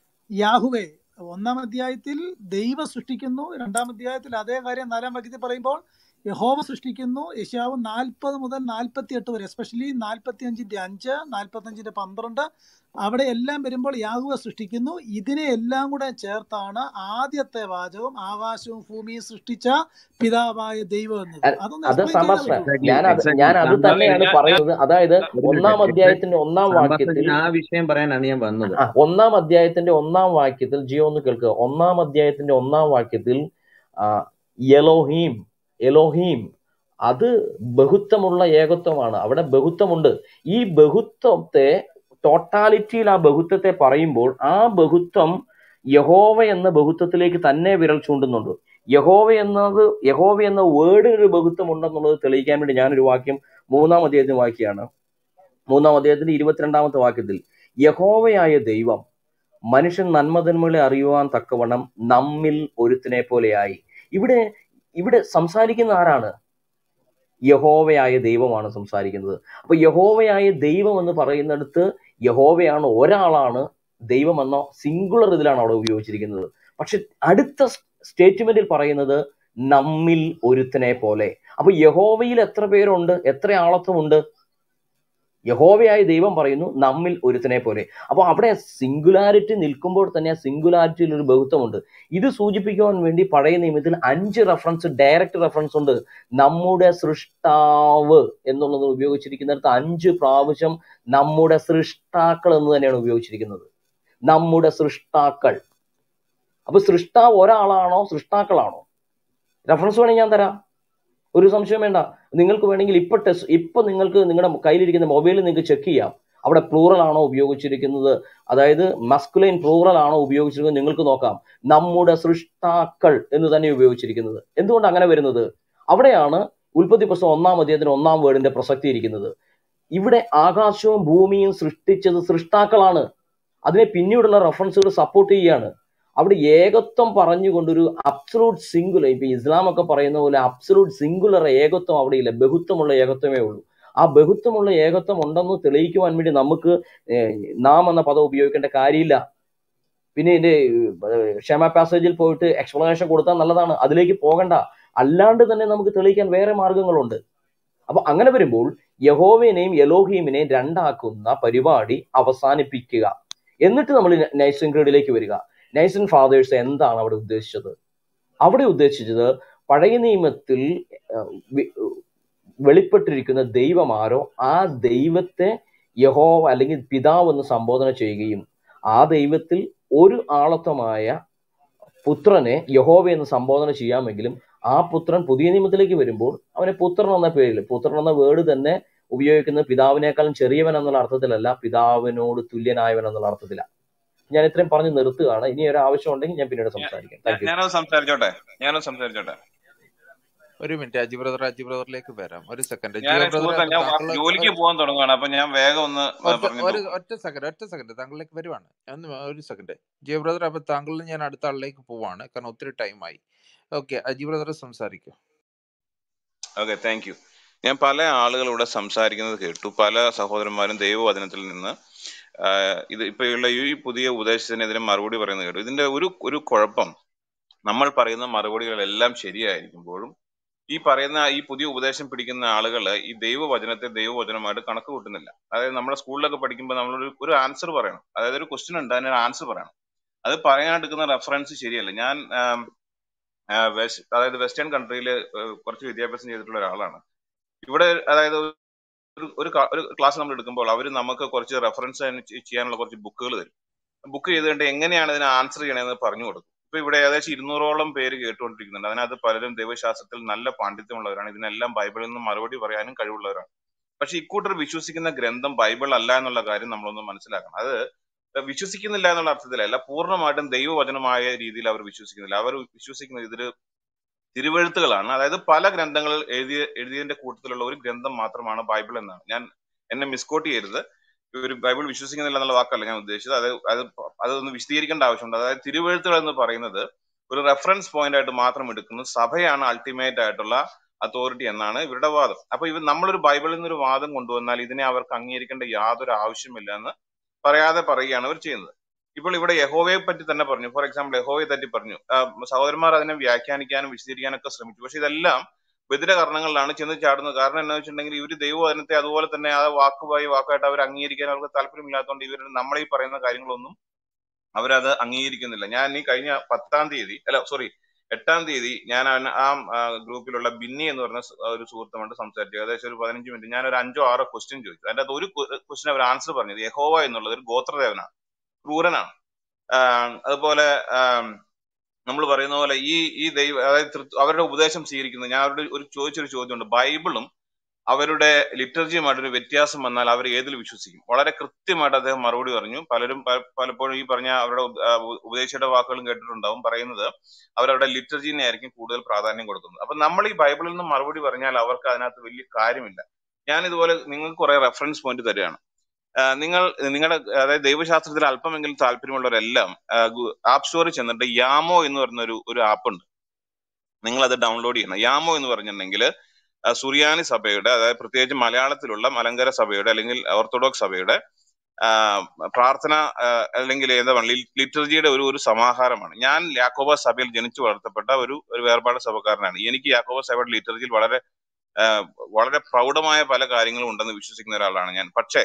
യാഹുവേ ഒന്നാം അധ്യായത്തിൽ ദൈവം സൃഷ്ടിക്കുന്നു രണ്ടാം അധ്യായത്തിൽ അതേ കാര്യം നാലാം വാക്യത്തിൽ പറയുമ്പോൾ യഹോവ സൃഷ്ടിക്കുന്നു യശാവ് നാൽപ്പത് മുതൽ നാൽപ്പത്തി എട്ട് വരെ എസ്പെഷ്യലി നാൽപ്പത്തി അഞ്ചിന്റെ അഞ്ച് നാൽപ്പത്തി അഞ്ചിന്റെ പന്ത്രണ്ട് അവിടെ എല്ലാം വരുമ്പോൾ യാഹുവ സൃഷ്ടിക്കുന്നു ഇതിനെ എല്ലാം കൂടെ ചേർത്താണ് ആദ്യത്തെ വാചകം ആകാശവും ഭൂമിയും സൃഷ്ടിച്ച പിതാവായ ദൈവം എന്നത് അ- അതൊന്ന് അത് എക്സ്പ്ലെയിൻ ചെയ്താൽ സാമ്പാസ്റ്റർ പറ്റുമോ ഞാൻ അത് എക്സാക്ട്ലി ഞാൻ അത് സാമ്പാസ്റ്റർ തന്നെയാണ് ഞാൻ പറയുന്നത് അതായത് ഒരു മിനിറ്റ് ഒന്നാം അധ്യായത്തിന്റെ ഒന്നാം വാക്യത്തിൽ സാമ്പാസ്റ്ററിന് ആ വിഷയം പറയാനാണ് ഞാൻ വന്നത് ആ ഒന്നാം അധ്യായത്തിന്റെ ഒന്നാം വാക്യത്തിൽ ജിയോ ഒന്ന് കേൾക്കുക ഒന്നാം അധ്യായത്തിന്റെ ഒന്നാം വാക്യത്തിൽ ആ, എലോഹീം എലോഹീം അത് ബഹുത്വമുള്ള ഏകത്വമാണ് അവിടെ ബഹുത്വമുണ്ട് ഈ ബഹുത്വത്തെ ടോട്ടാലിറ്റിയിൽ ആ ബഹുത്വത്തെ പറയുമ്പോൾ ആ ബഹുത്വം യഹോവ എന്ന ബഹുത്വത്തിലേക്ക് തന്നെ വിരൽ ചൂണ്ടുന്നുണ്ട് യഹോവ എന്നത് യഹോവ എന്ന വേർഡിന് ഒരു ബഹുത്വം ഉണ്ടെന്നുള്ളത് തെളിയിക്കാൻ വേണ്ടി ഞാനൊരു വാക്യം മൂന്നാം അധ്യായത്തിന് വാക്യാണ് മൂന്നാം അധ്യായത്തിന്റെ ഇരുപത്തിരണ്ടാമത്തെ വാക്യത്തിൽ യഹോവയായ ദൈവം മനുഷ്യൻ നന്മതന്മകളെ അറിയുവാൻ തക്കവണ്ണം നമ്മിൽ ഒരുത്തിനെ പോലെയായി ഇവിടെ ഇവിടെ സംസാരിക്കുന്ന ആരാണ് യഹോവയായ ദൈവമാണ് സംസാരിക്കുന്നത് അപ്പൊ യഹോവയായ ദൈവം എന്ന് പറയുന്നിടത്ത് യഹോവയാണ് ഒരാളാണ് ദൈവം എന്ന സിംഗുലർ ഇതിലാണ് അവിടെ ഉപയോഗിച്ചിരിക്കുന്നത് പക്ഷെ അടുത്ത സ്റ്റേറ്റ്മെന്റിൽ പറയുന്നത് നമ്മിൽ ഒരുത്തനെ പോലെ അപ്പൊ യഹോവയിൽ എത്ര പേരുണ്ട് എത്ര ആളത്വമുണ്ട് യഹോവയായ ദൈവം പറയുന്നു നമ്മിൽ ഒരുത്തനെ പോലെ അപ്പൊ അവിടെ സിംഗുലാരിറ്റി നിൽക്കുമ്പോൾ തന്നെ ആ സിംഗുലാരിറ്റിയിൽ ഒരു ബഹുത്വമുണ്ട് ഇത് സൂചിപ്പിക്കുവാൻ വേണ്ടി പഴയ നിയമത്തിൽ അഞ്ച് റെഫറൻസ് ഡയറക്റ്റ് റെഫറൻസ് ഉണ്ട് നമ്മുടെ സൃഷ്ടാവ് എന്നുള്ളത് ഉപയോഗിച്ചിരിക്കുന്നിടത്ത് അഞ്ച് പ്രാവശ്യം നമ്മുടെ സൃഷ്ടാക്കൾ എന്ന് തന്നെയാണ് ഉപയോഗിച്ചിരിക്കുന്നത് നമ്മുടെ സൃഷ്ടാക്കൾ അപ്പൊ സൃഷ്ടാവ് ഒരാളാണോ സൃഷ്ടാക്കളാണോ റെഫറൻസ് വേണമെങ്കിൽ ഞാൻ തരാം ഒരു സംശയം വേണ്ട നിങ്ങൾക്ക് വേണമെങ്കിൽ ഇപ്പൊ ടെസ്റ്റ് ഇപ്പൊ നിങ്ങൾക്ക് നിങ്ങളുടെ കയ്യിലിരിക്കുന്ന മൊബൈലിൽ നിങ്ങൾക്ക് ചെക്ക് ചെയ്യാം അവിടെ പ്ലൂറൽ ആണോ ഉപയോഗിച്ചിരിക്കുന്നത് അതായത് മസ്കുലൈൻ പ്ലൂറൽ ആണോ ഉപയോഗിച്ചിരിക്കുന്നത് നിങ്ങൾക്ക് നോക്കാം നമ്മുടെ സൃഷ്ടാക്കൾ എന്ന് തന്നെ ഉപയോഗിച്ചിരിക്കുന്നത് എന്തുകൊണ്ട് അങ്ങനെ വരുന്നത് അവിടെയാണ് ഉൽപ്പത്തി പുസ്തകം ഒന്നാം അധ്യായത്തിന് ഒന്നാം വേർഡിന്റെ പ്രസക്തി ഇരിക്കുന്നത് ഇവിടെ ആകാശവും ഭൂമിയും സൃഷ്ടിച്ചത് സൃഷ്ടാക്കളാണ് അതിനെ പിന്നീടുള്ള റെഫറൻസുകൾ സപ്പോർട്ട് ചെയ്യുകയാണ് അവിടെ ഏകത്വം പറഞ്ഞുകൊണ്ടൊരു അബ്സലൂട്ട് സിംഗുലർ ഇപ്പൊ ഇസ്ലാം ഒക്കെ പറയുന്ന പോലെ അബ്സലൂട്ട് സിംഗുലർ ഏകത്വം അവിടെ ഇല്ല ബഹുത്വമുള്ള ഏകത്വമേ ഉള്ളൂ ആ ബഹുത്വമുള്ള ഏകത്വം ഉണ്ടെന്ന് തെളിയിക്കുവാൻ വേണ്ടി നമുക്ക് ഏർ, നാം എന്ന പദം ഉപയോഗിക്കേണ്ട കാര്യമില്ല പിന്നെ ഇതിന്റെ ഏർ, ക്ഷമ പാസേജിൽ പോയിട്ട് എക്സ്പ്ലനേഷൻ കൊടുത്താൽ നല്ലതാണ് അതിലേക്ക് പോകണ്ട അല്ലാണ്ട് തന്നെ നമുക്ക് തെളിയിക്കാൻ വേറെ മാർഗങ്ങളുണ്ട് അപ്പൊ അങ്ങനെ വരുമ്പോൾ യഹോവേനെയും യലോഹീമിനെയും രണ്ടാക്കുന്ന പരിപാടി അവസാനിപ്പിക്കുക എന്നിട്ട് നമ്മൾ നൈസൻ ക്രീഡിലേക്ക് വരിക നൈസൻ ഫാദേഴ്സ് എന്താണ് അവിടെ ഉദ്ദേശിച്ചത് അവിടെ ഉദ്ദേശിച്ചത് പഴയ നിയമത്തിൽ ഏർ, വി- വെളിപ്പെട്ടിരിക്കുന്ന ദൈവമാരോ ആ ദൈവത്തെ യഹോവ അല്ലെങ്കിൽ പിതാവ് എന്ന് സംബോധന ചെയ്യുകയും ആ ദൈവത്തിൽ ഒരു ആളത്വമായ പുത്രനെ യഹോവ എന്ന് സംബോധന ചെയ്യാമെങ്കിലും ആ പുത്രൻ പുതിയ നിയമത്തിലേക്ക് വരുമ്പോൾ അവനെ പുത്രൻ എന്ന പേരിൽ പുത്രൻ എന്ന വേർഡ് തന്നെ ഉപയോഗിക്കുന്നത് പിതാവിനേക്കാളും ചെറിയവൻ എന്നുള്ള അർത്ഥത്തിലല്ല പിതാവിനോട് തുല്യനായവൻ എന്നുള്ള അർത്ഥത്തിലാണ് ഞാൻ ഇത്രയും പറഞ്ഞ് നിർത്തുകയാണ് ഇനി ഒരു ആവശ്യം ഉണ്ടെങ്കിൽ ഞാൻ പിന്നീട് ഞാ- സംസാരിക്കാം ഞാ- താങ്ക് യു ഞാനത് സംസാരിച്ചോട്ടെ ഞാനത് സംസാരിച്ചോട്ടെ ഒരു മിനിറ്റ് അജി ബ്രദർ അജി ബ്രദറിലേക്ക് വരാം ഒരു സെക്കൻഡ് ഞാൻ ജിയോ ബ്രദറെ സുഹൃത്തെ അപ്പൊ ഞാൻ താങ്കൾ ജോലിക്ക് ഒരു പോകാൻ തുടങ്ങുകയാണ് അപ്പൊ ഞാൻ വേഗം ഒന്ന് ആ, ഒറ്റ പറഞ്ഞിട്ട് ഒരു പോകും ഒറ്റ സെക്കൻഡ് ഒറ്റ സെക്കൻഡ് താങ്കളിലേക്ക് വരുവാണ് ഒന്ന് ഒരു സെക്കൻഡ് ജിയോ ബ്രദർ അപ്പൊ താങ്കളിൽ ഞാൻ അടുത്ത ആളിലേക്ക് പോവാണ് കാരണം ഒത്തിരി ടൈമായി ഓക്കെ അജി ബ്രദർ സംസാരിക്കും ഓക്കെ താങ്ക് യു ഞാൻ പല ആളുകൾ ഇവിടെ സംസാരിക്കുന്നത് കേട്ടു പല സഹോദരന്മാരും ദൈവവചനത്തിൽ നിന്ന് ആ, ഇത് ഇപ്പോഴുള്ള ഈ പുതിയ ഉപദേശത്തിനെതിരെ മറുപടി പറയുന്നത് കേട്ടു ഇതിന്റെ ഒരു ഒരു കുഴപ്പം നമ്മൾ പറയുന്ന മറുപടികളെല്ലാം ശരിയായിരിക്കുമ്പോഴും ഈ പറയുന്ന ഈ പുതിയ ഉപദേശം പിടിക്കുന്ന ആളുകൾ ഈ ദൈവവചനത്തെ ദൈവവചനമായിട്ട് കണക്ക് കൂട്ടുന്നില്ല അതായത് നമ്മുടെ സ്കൂളിലൊക്കെ പഠിക്കുമ്പോൾ നമ്മളൊരു ഒരു ആൻസർ പറയണം അതായത് ഒരു ക്വസ്റ്റ്യൻ ഉണ്ട് അതിനൊരു ആൻസർ പറയണം അത് പറയാനെടുക്കുന്ന റെഫറൻസ് ശരിയല്ല ഞാൻ ആം, ആ, വെസ്റ്റ് അതായത് വെസ്റ്റേൺ കൺട്രിയിൽ കുറച്ച് വിദ്യാഭ്യാസം ചെയ്തിട്ടുള്ള ഒരാളാണ് ഇവിടെ അതായത് ഒരു ഒരു ക- ഒരു ക്ലാസ് നമ്മൾ എടുക്കുമ്പോൾ അവർ നമുക്ക് കുറച്ച് റെഫറൻസ് ചെയ്യാനുള്ള കുറച്ച് ബുക്കുകൾ തരും ബുക്ക് ചെയ്തുകൊണ്ട് എങ്ങനെയാണ് ഇതിന് ആൻസർ ചെയ്യണമെന്ന് പറഞ്ഞു കൊടുക്കും ഇപ്പൊ ഇവിടെ ഏകദേശം ഇരുന്നൂറോളം പേര് കേട്ടുകൊണ്ടിരിക്കുന്നുണ്ട് അതിനകത്ത് പലരും ദൈവശാസ്ത്രത്തിൽ നല്ല പാണ്ഡിത്യമുള്ളവരാണ് ഇതിനെല്ലാം ബൈബിളിൽ നിന്ന് മറുപടി പറയാനും കഴിവുള്ളവരാണ് പക്ഷെ ഇക്കൂട്ടർ വിശ്വസിക്കുന്ന ഗ്രന്ഥം ബൈബിൾ അല്ല എന്നുള്ള കാര്യം നമ്മളൊന്ന് മനസ്സിലാക്കണം അത് വിശ്വസിക്കുന്നില്ല എന്നുള്ള അർത്ഥത്തിലല്ല പൂർണ്ണമായിട്ടും ദൈവവചനമായ രീതിയിൽ അവർ വിശ്വസിക്കുന്നില്ല അവർ വിശ്വസിക്കുന്നത് ഇതിൽ തിരുവെഴുത്തുകളാണ് അതായത് പല ഗ്രന്ഥങ്ങൾ എഴുതിയ എഴുതിയതിന്റെ കൂട്ടത്തിലുള്ള ഒരു ഗ്രന്ഥം മാത്രമാണ് ബൈബിൾ എന്നാണ് ഞാൻ എന്നെ മിസ്കോട്ട് ചെയ്യരുത് ഇവർ ബൈബിൾ വിശ്വസിക്കുന്നില്ല എന്നുള്ള വാക്കല്ല ഞാൻ ഉദ്ദേശിച്ചത് അത് അത് അതൊന്ന് വിശദീകരിക്കേണ്ട ആവശ്യമുണ്ട് അതായത് തിരുവെഴുത്തുകൾ എന്ന് പറയുന്നത് ഒരു റെഫറൻസ് പോയിന്റ് ആയിട്ട് മാത്രം എടുക്കുന്നു സഭയാണ് അൾട്ടിമേറ്റ് ആയിട്ടുള്ള അതോറിറ്റി എന്നാണ് ഇവരുടെ വാദം അപ്പൊ ഇവർ നമ്മളൊരു ബൈബിളിൽ നിന്ന് ഒരു വാദം കൊണ്ടുവന്നാൽ ഇതിനെ അവർക്ക് അംഗീകരിക്കേണ്ട യാതൊരു ആവശ്യമില്ല എന്ന് പറയാതെ പറയുകയാണ് അവർ ചെയ്യുന്നത് ഇപ്പോൾ ഇവിടെ യഹോവയെ പറ്റി തന്നെ പറഞ്ഞു ഫോർ എക്സാമ്പിൾ യഹോവയെ പറ്റി പറഞ്ഞു ആ, സഹോദരന്മാർ അതിനെ വ്യാഖ്യാനിക്കാനും വിശദീകരിക്കാനൊക്കെ ശ്രമിച്ചു പക്ഷെ ഇതെല്ലാം ബദിര കർണങ്ങളിലാണ് ചെന്ന് ചാടുന്നത് കാരണം എന്താ വെച്ചിട്ടുണ്ടെങ്കിൽ ഇവർ ദൈവവചനത്തെ അതുപോലെ തന്നെ ആ വാക്കുമായി വാക്കായിട്ട് അവർ അംഗീകരിക്കാൻ അവർക്ക് താല്പര്യമില്ലാത്തതുകൊണ്ട് ഇവർ നമ്മളീ പറയുന്ന കാര്യങ്ങളൊന്നും അവരത് അംഗീകരിക്കുന്നില്ല ഞാൻ ഈ കഴിഞ്ഞ പത്താം തീയതി അല്ല സോറി എട്ടാം തീയതി ഞാൻ അവന് ആ ആ, ഗ്രൂപ്പിലുള്ള ബിന്നി എന്ന് പറഞ്ഞ സ് ഒരു സുഹൃത്തുമായിട്ട് സംസാരിച്ചു ഏകദേശം ഒരു പതിനഞ്ച് മിനിറ്റ് ഞാൻ ഒരു അഞ്ചോ ആറോ ക്വസ്റ്റ്യൻ ചോദിച്ചു അതിന്റെ അകത്ത് ഒരു ക്വസ്റ്റ്യൻ അവർ ആൻസർ പറഞ്ഞത് യഹോവ എന്നുള്ളത് ഒരു ഗോത്രദേവനാണ് ക്രൂരനാണ് ആം, അതുപോലെ നമ്മൾ പറയുന്ന പോലെ ഈ ഈ ദൈവ അതായത് തൃത്വ- അവരുടെ ഉപദേശം സ്വീകരിക്കുന്നത് ഞാൻ അവരുടെ ഒരു ചോദിച്ചൊരു ചോദ്യമുണ്ട് ബൈബിളും അവരുടെ ലിറ്റർജിയുമായിട്ടൊരു വ്യത്യാസം വന്നാൽ അവർ ഏതിൽ വിശ്വസിക്കും വളരെ കൃത്യമായിട്ട് അദ്ദേഹം മറുപടി പറഞ്ഞു പലരും പ- പലപ്പോഴും ഈ പറഞ്ഞ അവരുടെ ഉപ- ആ ഉപ- ഉപദേശിയുടെ വാക്കുകളും കേട്ടിട്ടുണ്ടാവും പറയുന്നത് അവരവരുടെ ലിറ്റർജിനെ ആയിരിക്കും കൂടുതൽ പ്രാധാന്യം കൊടുക്കുന്നത് അപ്പൊ നമ്മൾ ഈ ബൈബിളിൽ നിന്ന് മറുപടി പറഞ്ഞാൽ അവർക്ക് അതിനകത്ത് വലിയ കാര്യമില്ല ഞാൻ ഇതുപോലെ നിങ്ങൾക്ക് കുറെ റെഫറൻസ് പോയിന്റ് തരികയാണ് ആ, നിങ്ങൾ നിങ്ങളുടെ അതായത് ദൈവശാസ്ത്രത്തിൽ അല്പമെങ്കിലും താല്പര്യമുള്ളവരെല്ലാം ആപ്പ് സ്റ്റോറിൽ ചെന്നിട്ട് യാമോ എന്ന് പറയുന്ന ഒരു ഒരു ആപ്പ് ഉണ്ട് നിങ്ങൾ അത് ഡൗൺലോഡ് ചെയ്യണം യാമോ എന്ന് പറഞ്ഞിട്ടുണ്ടെങ്കിൽ ആ, സുറിയാനി സഭയുടെ അതായത് പ്രത്യേകിച്ച് മലയാളത്തിലുള്ള മലങ്കര സഭയുടെ അല്ലെങ്കിൽ ഓർത്തഡോക്സ് സഭയുടെ ആ, പ്രാർത്ഥന ആ, അല്ലെങ്കിൽ എന്താ പറയുക ലിറ്റർജിയുടെ ഒരു ഒരു സമാഹാരമാണ് ഞാൻ യാക്കോബ സഭയിൽ ജനിച്ചു വളർത്തപ്പെട്ട ഒരു ഒരു വേർപാട് സഭക്കാരനാണ് എനിക്ക് യാക്കോബ സഭയുടെ ലിറ്റർജിയിൽ വളരെ ആ, വളരെ പ്രൗഢമായ പല കാര്യങ്ങളും ഉണ്ടെന്ന് വിശ്വസിക്കുന്ന ഒരാളാണ് ഞാൻ പക്ഷേ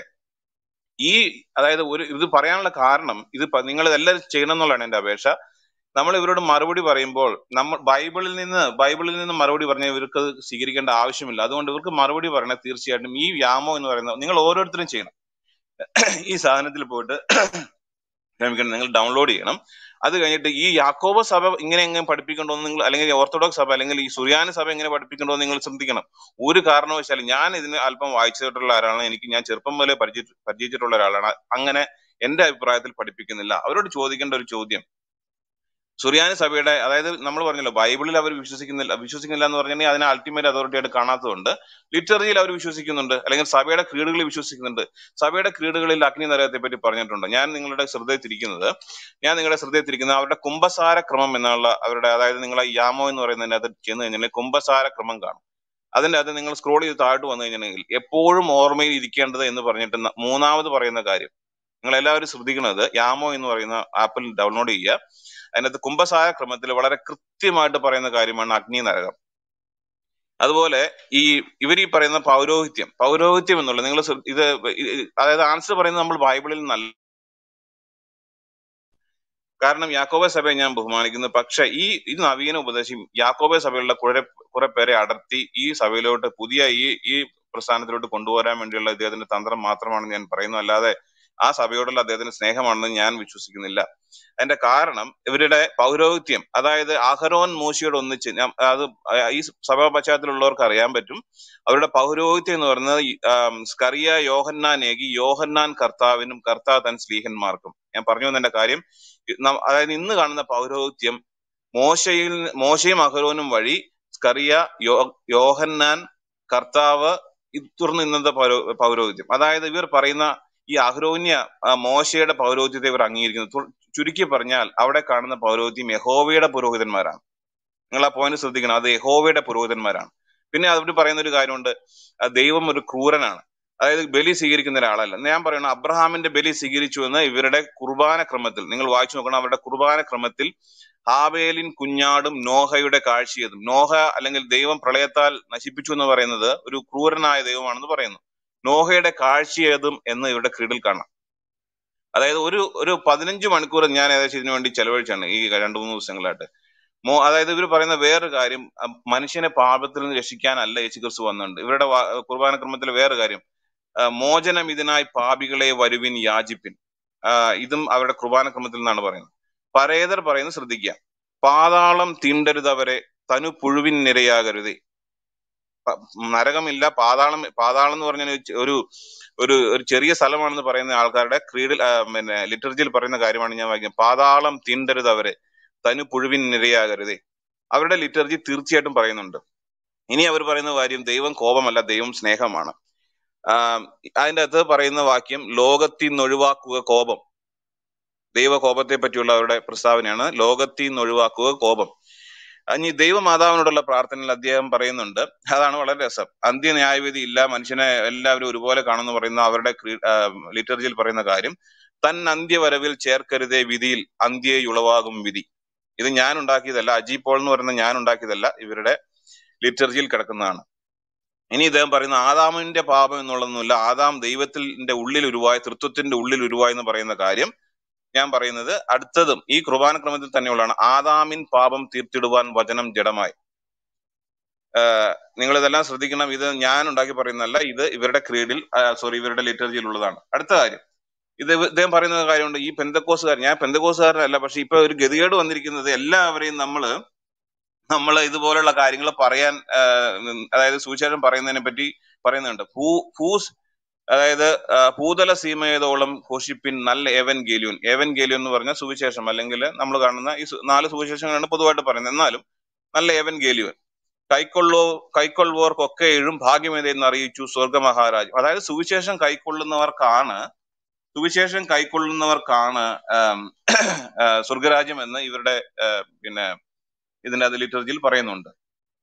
ഈ അതായത് ഒരു ഇത് പറയാനുള്ള കാരണം ഇത് പ- നിങ്ങൾ എല്ലാവരും ചെയ്യണം എന്നുള്ളതാണ് എന്റെ അപേക്ഷ നമ്മൾ ഇവരോട് മറുപടി പറയുമ്പോൾ നമ്മൾ ബൈബിളിൽ നിന്ന് ബൈബിളിൽ നിന്ന് മറുപടി പറഞ്ഞാൽ ഇവർക്ക് അത് സ്വീകരിക്കേണ്ട ആവശ്യമില്ല അതുകൊണ്ട് ഇവർക്ക് മറുപടി പറയണത് തീർച്ചയായിട്ടും ഈ വ്യാമോ എന്ന് പറയുന്നത് നിങ്ങൾ ഓരോരുത്തരും ചെയ്യണം ഈ സാധനത്തിൽ പോയിട്ട് ക്ഷമിക്കണം നിങ്ങൾ ഡൗൺലോഡ് ചെയ്യണം അത് കഴിഞ്ഞിട്ട് ഈ യാക്കോബ സഭ ഇങ്ങനെ എങ്ങനെ പഠിപ്പിക്കണ്ടോ എന്ന് നിങ്ങൾ അല്ലെങ്കിൽ ഓർത്തഡോക്സ് സഭ അല്ലെങ്കിൽ ഈ സുറിയാനി സഭ എങ്ങനെ പഠിപ്പിക്കണ്ടോ എന്ന് നിങ്ങൾ ശ്രദ്ധിക്കണം ഒരു കാരണവശാലും ഞാൻ ഇതിന് അല്പം വായിച്ചിട്ടുള്ള ആളാണ് എനിക്ക് ഞാൻ ചെറുപ്പം മുതലേ പരിചയ പരിചയിച്ചിട്ടുള്ള ഒരാളാണ് അങ്ങനെ എന്റെ അഭിപ്രായത്തിൽ പഠിപ്പിക്കുന്നില്ല അവരോട് ചോദിക്കേണ്ട ഒരു ചോദ്യം സുറിയാനി സഭയുടെ അതായത് നമ്മൾ പറഞ്ഞല്ലോ ബൈബിളിൽ അവർ വിശ്വസിക്കുന്നില്ല വിശ്വസിക്കുന്നില്ല എന്ന് പറഞ്ഞാൽ അതിനെ അൾട്ടിമേറ്റ് അതോറിറ്റി ആയിട്ട് കാണാത്തതുകൊണ്ട് ലിറ്റററിയിൽ അവർ വിശ്വസിക്കുന്നുണ്ട് അല്ലെങ്കിൽ സഭയുടെ ക്രീഡുകളിൽ വിശ്വസിക്കുന്നുണ്ട് സഭയുടെ ക്രീഡുകളിൽ അഗ്നി നരകത്തെ പറ്റി പറഞ്ഞിട്ടുണ്ട് ഞാൻ നിങ്ങളുടെ ശ്രദ്ധയിൽ തിരിക്കുന്നത് ഞാൻ നിങ്ങളുടെ ശ്രദ്ധയിൽ തിരിക്കുന്നത് അവരുടെ കുംഭസാര ക്രമം എന്നുള്ള അവരുടെ അതായത് നിങ്ങളെ യാമോ എന്ന് പറയുന്നതിന്റെ അകത്ത് ചെന്ന് കഴിഞ്ഞാൽ കുംഭസാര ക്രമം കാണും അതിന്റെ അകത്ത് നിങ്ങൾ സ്ക്രോൾ ചെയ്ത് താഴോട്ട് വന്നു കഴിഞ്ഞിട്ടുണ്ടെങ്കിൽ എപ്പോഴും ഓർമ്മയിൽ ഇരിക്കേണ്ടത് എന്ന് പറഞ്ഞിട്ട് ന- മൂന്നാമത് പറയുന്ന കാര്യം നിങ്ങൾ എല്ലാവരും ശ്രദ്ധിക്കുന്നത് യാമോ എന്ന് പറയുന്ന ആപ്പിൽ ഡൗൺലോഡ് ചെയ്യുക അതിനകത്ത് കുംഭസാര ക്രമത്തിൽ വളരെ കൃത്യമായിട്ട് പറയുന്ന കാര്യമാണ് അഗ്നി നരകം അതുപോലെ ഈ ഇവർ ഈ പറയുന്ന പൗരോഹിത്യം പൗരോഹിത്യം എന്നുള്ളത് നിങ്ങൾ ഇത് ഇത് അതായത് ആൻസർ പറയുന്നത് നമ്മൾ ബൈബിളിൽ നല്ല കാരണം യാക്കോബ സഭയെ ഞാൻ ബഹുമാനിക്കുന്നു പക്ഷെ ഈ ഈ നവീന ഉപദേശം യാക്കോബ സഭയിലുള്ള കുറെ കുറെ പേരെ അടർത്തി ഈ സഭയിലോട്ട് പുതിയ ഈ ഈ പ്രസ്ഥാനത്തിലോട്ട് കൊണ്ടുവരാൻ വേണ്ടിയുള്ള ഇദ്ദേഹത്തിന്റെ തന്ത്രം മാത്രമാണ് ഞാൻ പറയുന്നു അല്ലാതെ ആ സഭയോടുള്ള അദ്ദേഹത്തിന് സ്നേഹമാണെന്ന് ഞാൻ വിശ്വസിക്കുന്നില്ല അതിന്റെ കാരണം ഇവരുടെ പൗരോഹിത്യം അതായത് അഹരോൻ മൂശയോട് ഒന്നിച്ച് ഞാൻ അത് ഈ സഭാ പശ്ചാത്തലമുള്ളവർക്ക് അറിയാൻ പറ്റും അവരുടെ പൗരോഹിത്യം എന്ന് പറയുന്നത് ഈ, ആം, സ്കറിയ യോഹന്നാൻ ഏകി യോഹന്നാൻ കർത്താവിനും കർത്താവ് തൻ സ്ലീഹന്മാർക്കും ഞാൻ പറഞ്ഞു വന്നതിന്റെ കാര്യം ഇ- ന- അതായത് ഇന്ന് കാണുന്ന പൗരോഹിത്യം മോശയിൽ മോശയും അഹരോനും വഴി സ്കറിയ യോ യോഹന്നാൻ കർത്താവ് ഇത് തുടർന്ന് ഇന്നത്തെ പൗരോ പൗരോഹിത്യം അതായത് ഇവർ പറയുന്ന ഈ അഹ്രോന്യ ആ, മോശയുടെ പൗരോഹിത്യത്തെ ഇവർ അംഗീകരിക്കുന്നു തു- ചുരുക്കി പറഞ്ഞാൽ അവിടെ കാണുന്ന പൗരോഹിത്യം യഹോവയുടെ പുരോഹിതന്മാരാണ് നിങ്ങൾ ആ പോയിന്റ് ശ്രദ്ധിക്കണം അത് യഹോവയുടെ പുരോഹിതന്മാരാണ് പിന്നെ അവർ പറയുന്ന ഒരു കാര്യമുണ്ട് ആ, ദൈവം ഒരു ക്രൂരനാണ് അതായത് ബലി സ്വീകരിക്കുന്ന ഒരാളല്ല ഞാൻ പറയണം അബ്രഹാമിന്റെ ബലി സ്വീകരിച്ചു എന്ന് ഇവരുടെ കുർബാന ക്രമത്തിൽ നിങ്ങൾ വായിച്ചു നോക്കണം അവരുടെ കുർബാന ക്രമത്തിൽ ഹാവേലിൻ കുഞ്ഞാടും നോഹയുടെ കാഴ്ചയതും നോഹ അല്ലെങ്കിൽ ദൈവം പ്രളയത്താൽ നശിപ്പിച്ചു എന്ന് പറയുന്നത് ഒരു ക്രൂരനായ ദൈവമാണെന്ന് പറയുന്നു നോഹയുടെ കാഴ്ചയതും എന്ന് ഇവരുടെ ക്രീഡിൽ കാണാം അതായത് ഒരു ഒരു പതിനഞ്ച് മണിക്കൂർ ഞാൻ ഏകദേശം ഇതിനു വേണ്ടി ചെലവഴിച്ചാണ് ഈ രണ്ടു മൂന്ന് ദിവസങ്ങളായിട്ട് മോ അതായത് ഇവർ പറയുന്ന വേറൊരു കാര്യം അഹ് മനുഷ്യനെ പാപത്തിൽ നിന്ന് രക്ഷിക്കാനല്ല യേശു ക്രിസ്തു വന്നിട്ടുണ്ട് ഇവരുടെ വാ- കുർബാന ക്രമത്തിലെ വേറെ കാര്യം ആഹ് മോചനം ഇതിനായി പാപികളെ വരുവിൻ യാചിപ്പിൻ ആഹ് ഇതും അവരുടെ കുർബാന ക്രമത്തിൽ നിന്നാണ് പറയുന്നത് പരേതർ പറയുന്നത് ശ്രദ്ധിക്കുക പാതാളം തീണ്ടരുതവരെ തനു പുഴുവിൻ നിരയാകരുതേ പ- നരകമില്ല പാതാളം പാതാളം എന്ന് പറഞ്ഞ ഒരു ഒരു ഒരു ചെറിയ സ്ഥലമാണെന്ന് പറയുന്ന ആൾക്കാരുടെ ക്രീഡിൽ ആ, പിന്നെ ലിറ്റർജിയിൽ പറയുന്ന കാര്യമാണ് ഞാൻ വായിക്കുന്നത് പാതാളം തീണ്ടരുത് അവരെ തനു പുഴുവിൻ നിരയാകരുതേ അവരുടെ ലിറ്റർജി തീർച്ചയായിട്ടും പറയുന്നുണ്ട് ഇനി അവർ പറയുന്ന കാര്യം ദൈവം കോപമല്ല ദൈവം സ്നേഹമാണ് ആഹ് അതിന്റെ അകത്ത് പറയുന്ന വാക്യം ലോകത്തിൽ നിന്ന് ഒഴിവാക്കുക കോപം ദൈവ കോപത്തെ പറ്റിയുള്ള അവരുടെ പ്രസ്താവനയാണ് ലോകത്തിൽ നിന്ന് ഒഴിവാക്കുക കോപം ഇനി ദൈവമാതാവിനോടുള്ള പ്രാർത്ഥനയിൽ അദ്ദേഹം പറയുന്നുണ്ട് അതാണ് വളരെ രസം അന്ത്യ ന്യായവിധി ഇല്ല മനുഷ്യനെ എല്ലാവരും ഒരുപോലെ കാണുന്നു പറയുന്ന അവരുടെ ലിറ്റർജിയിൽ പറയുന്ന കാര്യം തൻ അന്ത്യവരവിൽ ചേർക്കരുതേ വിധിയിൽ അന്ത്യേ ഉളവാകും വിധി ഇത് ഞാൻ ഉണ്ടാക്കിയതല്ല അജി പോൾ എന്ന് പറയുന്ന ഞാൻ ഉണ്ടാക്കിയതല്ല ഇവരുടെ ലിറ്റർജിയിൽ കിടക്കുന്നതാണ് ഇനി ഇദ്ദേഹം പറയുന്ന ആദാമിന്റെ പാപം എന്നുള്ളതൊന്നുമില്ല ആദാം ദൈവത്തിന്റെ ഉള്ളിൽ ഉരുവായ തൃത്വത്തിന്റെ ഉള്ളിൽ ഉരുവായ എന്ന് പറയുന്ന കാര്യം ഞാൻ പറയുന്നത് അടുത്തതും ഈ കുർബാന ക്രമത്തിൽ തന്നെയുള്ളതാണ് ആദാമിൻ പാപം തീർത്തിടുവാൻ വചനം ജഡമായി നിങ്ങൾ ഇതെല്ലാം ശ്രദ്ധിക്കണം ഇത് ഞാൻ ഉണ്ടാക്കി പറയുന്നതല്ല ഇത് ഇവരുടെ ക്രീഡിൽ സോറി ഇവരുടെ ലിറ്റർജിയിൽ ഉള്ളതാണ് അടുത്ത കാര്യം ഇത് ഇവ- ഇദ്ദേഹം പറയുന്ന കാര്യമുണ്ട് ഈ പെന്തക്കോസുകാർ ഞാൻ പെന്തക്കോസുകാരനല്ല പക്ഷെ ഇപ്പൊ ഒരു ഗതികേട് വന്നിരിക്കുന്നത് എല്ലാവരെയും നമ്മള് നമ്മൾ ഇതുപോലുള്ള കാര്യങ്ങൾ പറയാൻ ആ, ഉം, അതായത് സുവിശേഷം പറയുന്നതിനെ പറ്റി പറയുന്നുണ്ട് ഭൂ ഭൂസ് അതായത് ആ, ഭൂതല സീമയതോളം ഘോഷിപ്പിൻ നല്ല ഏവൻ ഗേലിയോൻ ഏവൻ ഗേലിയോൻ എന്ന് പറഞ്ഞ സുവിശേഷം അല്ലെങ്കിൽ നമ്മൾ കാണുന്ന ഈ സു- നാല് സുവിശേഷങ്ങളാണ് പൊതുവായിട്ട് പറയുന്നത് എന്നാലും നല്ല ഏവൻ ഗേലിയോൻ കൈക്കൊള്ളോ കൈക്കൊള്ളുവവർക്കൊക്കെ എഴും ഭാഗ്യമേതെന്ന് അറിയിച്ചു സ്വർഗ മഹാരാജ് അതായത് സുവിശേഷം കൈക്കൊള്ളുന്നവർക്കാണ് സുവിശേഷം കൈക്കൊള്ളുന്നവർക്കാണ് ആം, ആ, സ്വർഗരാജ്യം എന്ന് ഇവരുടെ ആ, പിന്നെ ഇതിന്റെ അത് ലിറ്റർജിയിൽ പറയുന്നുണ്ട്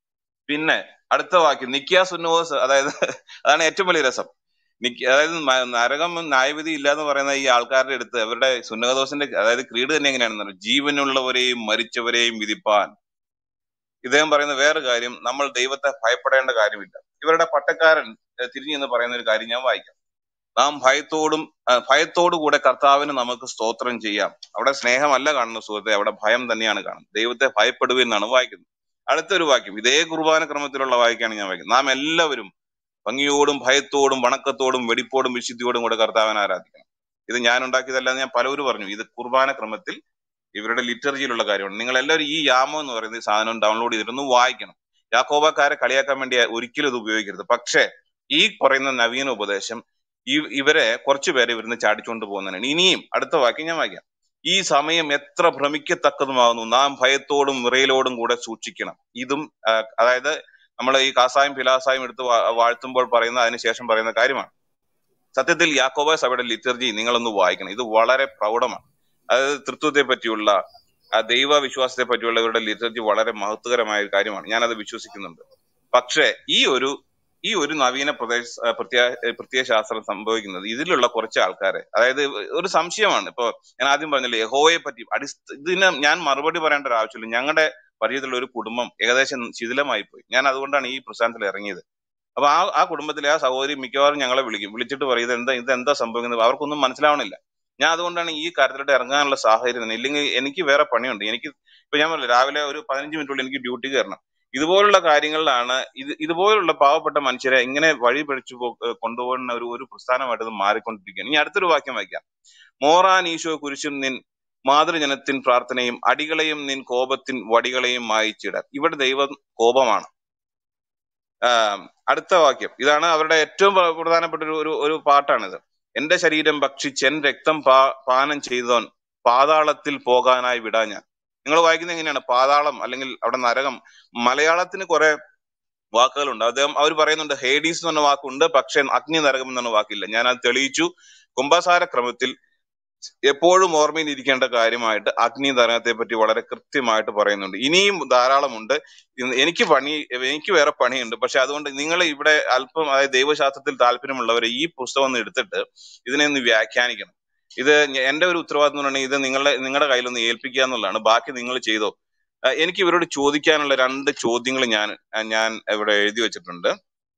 പിന്നെ അടുത്ത വാക്യം നിക്കിയ സുന്നോസ് അതായത് അതാണ് ഏറ്റവും വലിയ രസം നിക്ക് അതായത് മ- നരകം ന്യായവിധി ഇല്ല എന്ന് പറയുന്ന ഈ ആൾക്കാരുടെ അടുത്ത് അവരുടെ സുന്നകദോസിന്റെ അതായത് ക്രീഡ് തന്നെ എങ്ങനെയാണെന്ന് അറിയോ? ജീവനുള്ളവരെയും മരിച്ചവരെയും വിധിപ്പാൻ ഇദ്ദേഹം പറയുന്ന വേറെ കാര്യം നമ്മൾ ദൈവത്തെ ഭയപ്പെടേണ്ട കാര്യമില്ല ഇവരുടെ പട്ടക്കാരൻ ഏഹ്, തിരിഞ്ഞു എന്ന് പറയുന്ന ഒരു കാര്യം ഞാൻ വായിക്കാം നാം ഭയത്തോടും ആ, ഭയത്തോടുകൂടെ കർത്താവിന് നമുക്ക് സ്തോത്രം ചെയ്യാം അവിടെ സ്നേഹമല്ല കാണുന്ന സുഹൃത്തെ അവിടെ ഭയം തന്നെയാണ് കാണുന്നത് ദൈവത്തെ ഭയപ്പെടുവെന്നാണ് വായിക്കുന്നത് അടുത്തൊരു വാക്യം ഇതേ കുർബാന ക്രമത്തിലുള്ള വാക്യാണ് ഞാൻ വായിക്കുന്നത് നാം എല്ലാവരും ഭംഗിയോടും ഭയത്തോടും വണക്കത്തോടും വെടിപ്പോടും വിശുദ്ധിയോടും കൂടെ കർത്താവിനെ ആരാധിക്കണം ഇത് ഞാൻ ഉണ്ടാക്കിയതല്ല എന്ന് ഞാൻ പലവരും പറഞ്ഞു ഇത് കുർബാന ക്രമത്തിൽ ഇവരുടെ ലിറ്റർജിയിലുള്ള കാര്യമാണ് നിങ്ങൾ എല്ലാവരും ഈ യാമോ എന്ന് പറയുന്ന ഈ സാധനം ഡൗൺലോഡ് ചെയ്തിട്ടൊന്ന് വായിക്കണം യാക്കോബക്കാരെ കളിയാക്കാൻ വേണ്ടി ഒരിക്കലും ഇത് ഉപയോഗിക്കരുത് പക്ഷേ ഈ പറയുന്ന നവീന ഉപദേശം ഈ ഇവരെ കുറച്ചു പേരെ ഇവിടുന്ന് ചാടിച്ചുകൊണ്ട് പോകുന്നതാണ് ഇനിയും അടുത്ത വാക്യം ഞാൻ വായിക്കാം ഈ സമയം എത്ര ഭ്രമിക്കത്തക്കതുമാകുന്നു നാം ഭയത്തോടും വിറയലോടും കൂടെ സൂക്ഷിക്കണം ഇതും ആ, അതായത് നമ്മൾ ഈ കാസായും പിലാസായും എടുത്ത് വാ- വാഴ്ത്തുമ്പോൾ പറയുന്ന അതിനുശേഷം പറയുന്ന കാര്യമാണ് സത്യത്തിൽ യാക്കോബ സഭയുടെ ലിറ്റർജി നിങ്ങളൊന്ന് വായിക്കണം ഇത് വളരെ പ്രൗഢമാണ് അതായത് തൃത്വത്തെ പറ്റിയുള്ള ആ ദൈവ വിശ്വാസത്തെ പറ്റിയുള്ള ഇവരുടെ ലിറ്റർജി വളരെ മഹത്വകരമായ ഒരു കാര്യമാണ് ഞാനത് വിശ്വസിക്കുന്നുണ്ട് പക്ഷേ ഈ ഒരു ഈ ഒരു നവീന പ്രദേശ പ്രത്യേക പ്രത്യയശാസ്ത്രം സംഭവിക്കുന്നത് ഇതിലുള്ള കുറച്ച് ആൾക്കാരെ അതായത് ഒരു സംശയമാണ് ഇപ്പൊ ഞാൻ ആദ്യം പറഞ്ഞില്ലേ യഹോവയെ പറ്റി അടിസ്ഥ ഇതിന് ഞാൻ മറുപടി പറയേണ്ട ഒരു ആവശ്യമില്ല ഞങ്ങളുടെ പരിചയത്തിലുള്ള ഒരു കുടുംബം ഏകദേശം ശിഥിലമായി പോയി ഞാൻ അതുകൊണ്ടാണ് ഈ പ്രസ്ഥാനത്തിൽ ഇറങ്ങിയത് അപ്പൊ ആ ആ കുടുംബത്തിലെ ആ സഹോദരി മിക്കവാറും ഞങ്ങളെ വിളിക്കും വിളിച്ചിട്ട് പറയും ഇത് എന്താ ഇത് എന്താ സംഭവിക്കുന്നത് അവർക്കൊന്നും മനസ്സിലാവണില്ല ഞാൻ അതുകൊണ്ടാണ് ഈ കാര്യത്തിലോട്ട് ഇറങ്ങാനുള്ള സാഹചര്യം തന്നെ ഇല്ലെങ്കിൽ എനിക്ക് വേറെ പണിയുണ്ട് എനിക്ക് ഇപ്പൊ ഞാൻ പറഞ്ഞില്ല രാവിലെ ഒരു പതിനഞ്ച് മിനിറ്റുള്ളിൽ എനിക്ക് ഡ്യൂട്ടി കയറണം ഇതുപോലുള്ള കാര്യങ്ങളിലാണ് ഇത് ഇതുപോലുള്ള പാവപ്പെട്ട മനുഷ്യരെ ഇങ്ങനെ വഴി പിടിച്ചു പോ- ഏഹ് കൊണ്ടുപോകുന്ന ഒരു ഒരു പ്രസ്ഥാനമായിട്ട് ഇത് മാറിക്കൊണ്ടിരിക്കുകയാണ് ഇനി അടുത്തൊരു വാക്യം വായിക്കാം മോറാൻ ഈശോ കുരിശും നിൻ മാതൃജനത്തിൻ പ്രാർത്ഥനയും അടികളെയും നിൻ കോപത്തിൻ വടികളെയും മായിച്ചിട ഇവിടെ ദൈവം കോപമാണ് ആം, അടുത്ത വാക്യം ഇതാണ് അവരുടെ ഏറ്റവും പ്ര- പ്രധാനപ്പെട്ട ഒരു ഒരു ഒരു പാട്ടാണിത് എന്റെ ശരീരം ഭക്ഷിച്ച് എൻ രക്തം പാ പാനം ചെയ്തോൻ പാതാളത്തിൽ പോകാനായി വിടാ ഞാൻ നിങ്ങൾ വായിക്കുന്നത് എങ്ങനെയാണ് പാതാളം അല്ലെങ്കിൽ അവിടെ നരകം മലയാളത്തിന് കുറെ വാക്കുകളുണ്ട് അദ്ദേഹം അവർ പറയുന്നുണ്ട് ഹേഡീസ് എന്ന് പറഞ്ഞ വാക്കുണ്ട് പക്ഷെ അഗ്നി നരകം എന്ന് പറഞ്ഞ വാക്കില്ല ഞാൻ അത് തെളിയിച്ചു കുംഭസാര ക്രമത്തിൽ എപ്പോഴും ഓർമ്മയിൽ ഇരിക്കേണ്ട കാര്യമായിട്ട് അഗ്നി നരകത്തെ പറ്റി വളരെ കൃത്യമായിട്ട് പറയുന്നുണ്ട് ഇനിയും ധാരാളമുണ്ട് ഇന്ന് എനിക്ക് പണി എനിക്ക് വേറെ പണിയുണ്ട് പക്ഷെ അതുകൊണ്ട് നിങ്ങൾ ഇവിടെ അല്പം അതായത് ദൈവശാസ്ത്രത്തിൽ താല്പര്യമുള്ളവരെ ഈ പുസ്തകം ഒന്ന് എടുത്തിട്ട് ഇതിനെ ഒന്ന് വ്യാഖ്യാനിക്കണം ഇത് ഞ- എന്റെ ഒരു ഉത്തരവാദിത്വം എന്ന് പറഞ്ഞാൽ ഇത് നിങ്ങളുടെ നിങ്ങളുടെ കയ്യിലൊന്ന് ഏൽപ്പിക്കുക എന്നുള്ളതാണ് ബാക്കി നിങ്ങൾ ചെയ്തോ ആ, എനിക്ക് ഇവരോട് ചോദിക്കാനുള്ള രണ്ട് ചോദ്യങ്ങൾ ഞാൻ ആ, ഞാൻ ഇവിടെ എഴുതി വെച്ചിട്ടുണ്ട്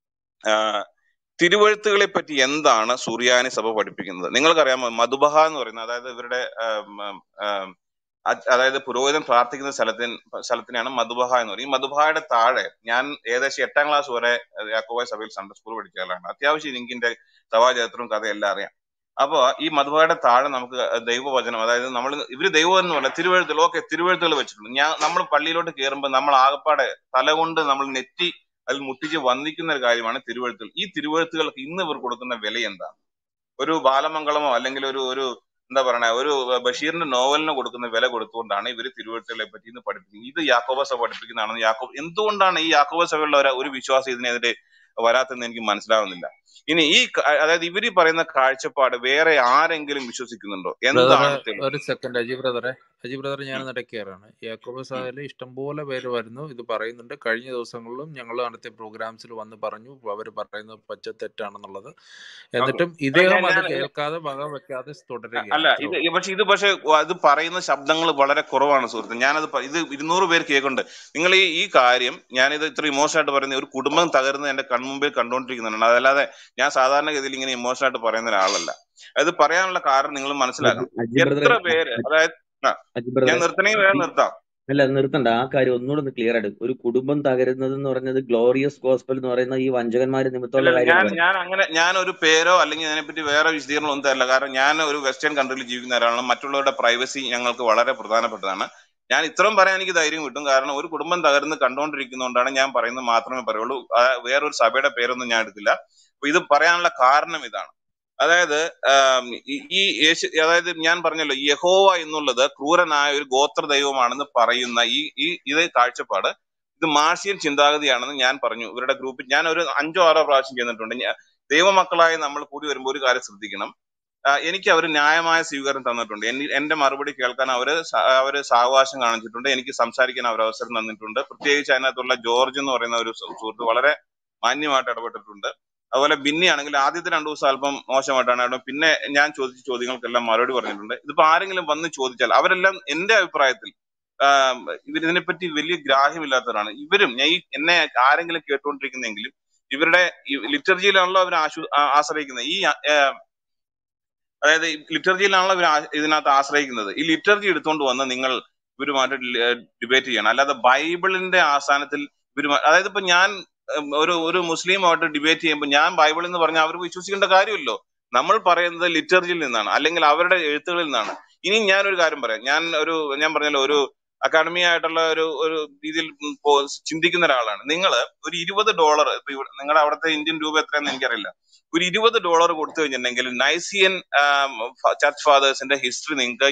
ആ, തിരുവഴുത്തുകളെ പറ്റി എന്താണ് സുറിയാനി സഭ പഠിപ്പിക്കുന്നത് നിങ്ങൾക്കറിയാമോ മധുബഹ എന്ന് പറയുന്നത് അതായത് ഇവരുടെ ആം, ആം, ആം, അ- അതായത് പുരോഹിതൻ പ്രാർത്ഥിക്കുന്ന സ്ഥലത്തിന് സ്ഥലത്തിനാണ് മധുബഹ എന്ന് പറയും ഈ മധുബഹയുടെ താഴെ ഞാൻ ഏകദേശം എട്ടാം ക്ലാസ് വരെ യാക്കോബായ സഭയിൽ സൺഡേ സ്കൂൾ പഠിച്ച ആളാണ് അത്യാവശ്യം എനിക്ക് ഇതിന്റെ സഭാചരിത്രവും കഥയെല്ലാം അറിയാം അപ്പൊ ഈ മധുബഹയുടെ താഴെ നമുക്ക് ദൈവവചനം അതായത് നമ്മൾ ഇവര് ദൈവം എന്ന് പറയാം തിരുവഴുത്തുകൾ ഓക്കെ തിരുവഴുത്തുകൾ വെച്ചിട്ടുണ്ട് ഞാൻ നമ്മൾ പള്ളിയിലോട്ട് കയറുമ്പോൾ നമ്മൾ ആകപ്പാടെ തല കൊണ്ട് നമ്മൾ നെറ്റി അതിൽ മുട്ടിച്ച് വന്ദിക്കുന്ന ഒരു കാര്യമാണ് തിരുവഴുത്തുകൾ ഈ തിരുവഴുത്തുകൾക്ക് ഇന്ന് ഇവർ കൊടുക്കുന്ന വില എന്താണ് ഒരു ബാലമംഗളമോ അല്ലെങ്കിൽ ഒരു ഒരു എന്താ പറയണ ഒരു ബഷീറിന്റെ നോവലിന് കൊടുക്കുന്ന വില കൊടുത്തുകൊണ്ടാണ് ഇവർ തിരുവഴുത്തുകളെ പറ്റി ഇന്ന് പഠിപ്പിക്കുന്നത് ഇത് യാക്കോബ സഭ പഠിപ്പിക്കുന്നതാണെന്ന് യാക്കോബ് എന്തുകൊണ്ടാണ് ഈ യാക്കോബ സഭയുള്ള ഒരു ഒരു വിശ്വാസം ഇതിനെതിരെ വരാത്തെന്ന് എനിക്ക് മനസ്സിലാവുന്നില്ല ഇനി ഈ ക- അതായത് ഇവര് പറയുന്ന കാഴ്ചപ്പാട് വേറെ ആരെങ്കിലും വിശ്വസിക്കുന്നുണ്ടോ ബ്രദറെ എന്താണ് തെളിവ് ഒരു സെക്കൻഡ് അജി ബ്രദറെ അജി ബ്രദർ ഞാൻ ഇടയ്ക്കാറാണ് യാക്കോബ സഭയിൽ ഇഷ്ടംപോലെ പേര് വരുന്നു ഇത് പറയുന്നുണ്ട് കഴിഞ്ഞ ദിവസങ്ങളിലും ഞങ്ങൾ നടത്തിയ പ്രോഗ്രാംസിൽ വന്ന് പറഞ്ഞു അവർ പറയുന്നത് പച്ചത്തെറ്റാണെന്നുള്ളത് ഓക്കെ എന്നിട്ടും അല്ല ഇദ്ദേഹം ഞാൻ അത് ഞാൻ കേൾക്കാതെ വക വെക്കാതെ അ- തുടരുകയാണ് അല്ല അത്രേ ഇത് ഉള്ളൂ പക്ഷെ ഇത് പക്ഷെ അത് പറയുന്ന ശബ്ദങ്ങൾ വളരെ കുറവാണ് സുഹൃത്ത് ഞാനത് പ- ഇത് ഇരുന്നൂറ് പേര് കേൾക്കുന്നുണ്ട് നിങ്ങൾ ഈ ഈ കാര്യം ഞാനിത് ഇത്ര ഇമോഷണൽ ആയിട്ട് പറയുന്ന ഒരു കുടുംബം തകർന്ന് എന്റെ കൺമുമ്പിൽ കണ്ടുകൊണ്ടിരിക്കുന്നുണ്ട് അതല്ലാതെ ഞാൻ സാധാരണഗതിയിൽ ഇങ്ങനെ ഇമോഷണൽ ആയിട്ട് പറയുന്ന ഒരാളല്ല അത് പറയാനുള്ള കാരണം നിങ്ങൾ അജി മനസ്സിലാക്കണം അജി എത്ര ബ്രദറെ പേര് അതായത് ആ, അജി ഞാൻ ബ്രദറെ നിർത്തണമെങ്കിൽ വേഗം ഈ നിർത്താം അല്ല നിർത്തണ്ട ആ കാര്യം ഒന്നുകൂടെ ഒന്ന് ക്ലിയർ ആയിട്ട് ഒരു കുടുംബം തകരുന്നത് എന്ന് പറഞ്ഞത് ഗ്ലോറിയസ് ഗോസ്പൽ എന്ന് പറയുന്ന ഈ വഞ്ചകന്മാര് നിമിത്തമുള്ള അല്ലല്ല ഞാൻ കാര്യമാണ് പറയുന്നത് ഞാൻ അങ്ങനെ ഞാൻ ഒരു പേരോ അല്ലെങ്കിൽ അതിനെപ്പറ്റി വേറെ വിശദീകരണം ഒന്നും തരില്ല കാരണം ഞാൻ ഒരു വെസ്റ്റേൺ കൺട്രിയിൽ ജീവിക്കുന്ന ഒരാളാണ് മറ്റുള്ളവരുടെ പ്രൈവസി ഞങ്ങൾക്ക് വളരെ പ്രധാനപ്പെട്ടതാണ് ഞാൻ ഇത്രയും പറയാൻ എനിക്ക് ധൈര്യം കിട്ടും കാരണം ഒരു കുടുംബം തകർന്ന് കണ്ടുകൊണ്ടിരിക്കുന്നതുകൊണ്ടാണ് ഞാൻ പറയുന്നത് മാത്രമേ പറയുള്ളൂ ആ, വേറൊരു സഭയുടെ പേരൊന്നും ഞാൻ എടുക്കില്ല അപ്പൊ ഇത് പറയാനുള്ള കാരണം ഇതാണ് അതായത് ആം, ഈ ഈ യേശു അതായത് ഞാൻ പറഞ്ഞല്ലോ യഹോവ എന്നുള്ളത് ക്രൂരനായ ഒരു ഗോത്ര ദൈവമാണെന്ന് പറയുന്ന ഈ ഈ ഇത് കാഴ്ചപ്പാട് ഇത് മാർഷ്യൻ ചിന്താഗതിയാണെന്ന് ഞാൻ പറഞ്ഞു ഇവരുടെ ഗ്രൂപ്പിൽ ഞാൻ ഒരു അഞ്ചോ ആറോ പ്രാവശ്യം ചെന്നിട്ടുണ്ട് ഞാൻ- ദൈവമക്കളായി നമ്മൾ കൂടി വരുമ്പോൾ ഒരു കാര്യം ശ്രദ്ധിക്കണം ആ, എനിക്ക് അവർ ന്യായമായ സ്വീകരണം തന്നിട്ടുണ്ട് എനി- എന്റെ മറുപടി കേൾക്കാൻ അവര് സ- അവര് സാവകാശം കാണിച്ചിട്ടുണ്ട് എനിക്ക് സംസാരിക്കാൻ അവർ അവസരം തന്നിട്ടുണ്ട് പ്രത്യേകിച്ച് അതിനകത്തുള്ള ജോർജ് എന്ന് പറയുന്ന ഒരു സു- സുഹൃത്ത് വളരെ മാന്യമായിട്ട് ഇടപെട്ടിട്ടുണ്ട് അതുപോലെ ബിന്നി ആണെങ്കിൽ ആദ്യത്തെ രണ്ടു ദിവസം അല്പം മോശമായിട്ടാണ് ഇടപെട്ടത്. പിന്നെ ഞാൻ ചോദിച്ച ചോദ്യങ്ങൾക്കെല്ലാം മറുപടി പറഞ്ഞിട്ടുണ്ട് ഇതിപ്പോ ആരെങ്കിലും വന്ന് ചോദിച്ചാൽ അവരെല്ലാം എന്റെ അഭിപ്രായത്തിൽ ആഹ് ഇവർ ഇതിനെപ്പറ്റി വലിയ ഗ്രാഹ്യമില്ലാത്തവരാണ് ഇവരും ഞാൻ ഈ എന്നെ ആരെങ്കിലും കേട്ടുകൊണ്ടിരിക്കുന്നെങ്കിലും ഇവരുടെ ലിറ്റർജിയിലാണല്ലോ അവർ ആശു ആ- ആശ്രയിക്കുന്നത് ഈ ആഹ് അതായത് ലിറ്റർജിയിലാണല്ലോ ഇവർ ആ- ഇതിനകത്ത് ആശ്രയിക്കുന്നത് ഈ ലിറ്റർജി എടുത്തുകൊണ്ട് വന്ന് നിങ്ങൾ ഇവരുമായിട്ട് ഡിബേറ്റ് ചെയ്യണം അല്ലാതെ ബൈബിളിന്റെ ആസ്ഥാനത്തിൽ ഇവരുമായി അതായത് ഇപ്പൊ ഞാൻ ഉം, ഒരു ഒരു മുസ്ലിമായിട്ട് ഡിബേറ്റ് ചെയ്യുമ്പോൾ ഞാൻ ബൈബിൾ എന്ന് പറഞ്ഞാൽ അവർ വിശ്വസിക്കേണ്ട കാര്യമില്ലല്ലോ നമ്മൾ പറയുന്നത് ലിറ്റർജിയിൽ നിന്നാണ് അല്ലെങ്കിൽ അവരുടെ എഴുത്തുകളിൽ നിന്നാണ് ഇനി ഞാൻ ഒരു കാര്യം പറയാം ഞാൻ ഒരു ഞാൻ പറഞ്ഞല്ലോ ഒരു അക്കാഡമി ആയിട്ടുള്ള ഒരു ഒരു രീതിയിൽ ഉം പോ- ചിന്തിക്കുന്ന ഒരാളാണ് നിങ്ങൾ ഒരു ഇരുപത് ഡോളർ ഇപ്പൊ ഇവിടെ നിങ്ങളുടെ അവിടുത്തെ ഇന്ത്യൻ രൂപ എത്രയാണെന്ന് എനിക്കറിയില്ല ഒരു ഇരുപത് ഡോളർ കൊടുത്തു കഴിഞ്ഞിട്ടുണ്ടെങ്കിൽ നൈസിയൻ ചർച്ച് ഫാദേഴ്സിന്റെ ഹിസ്റ്ററി നിങ്ങൾക്ക്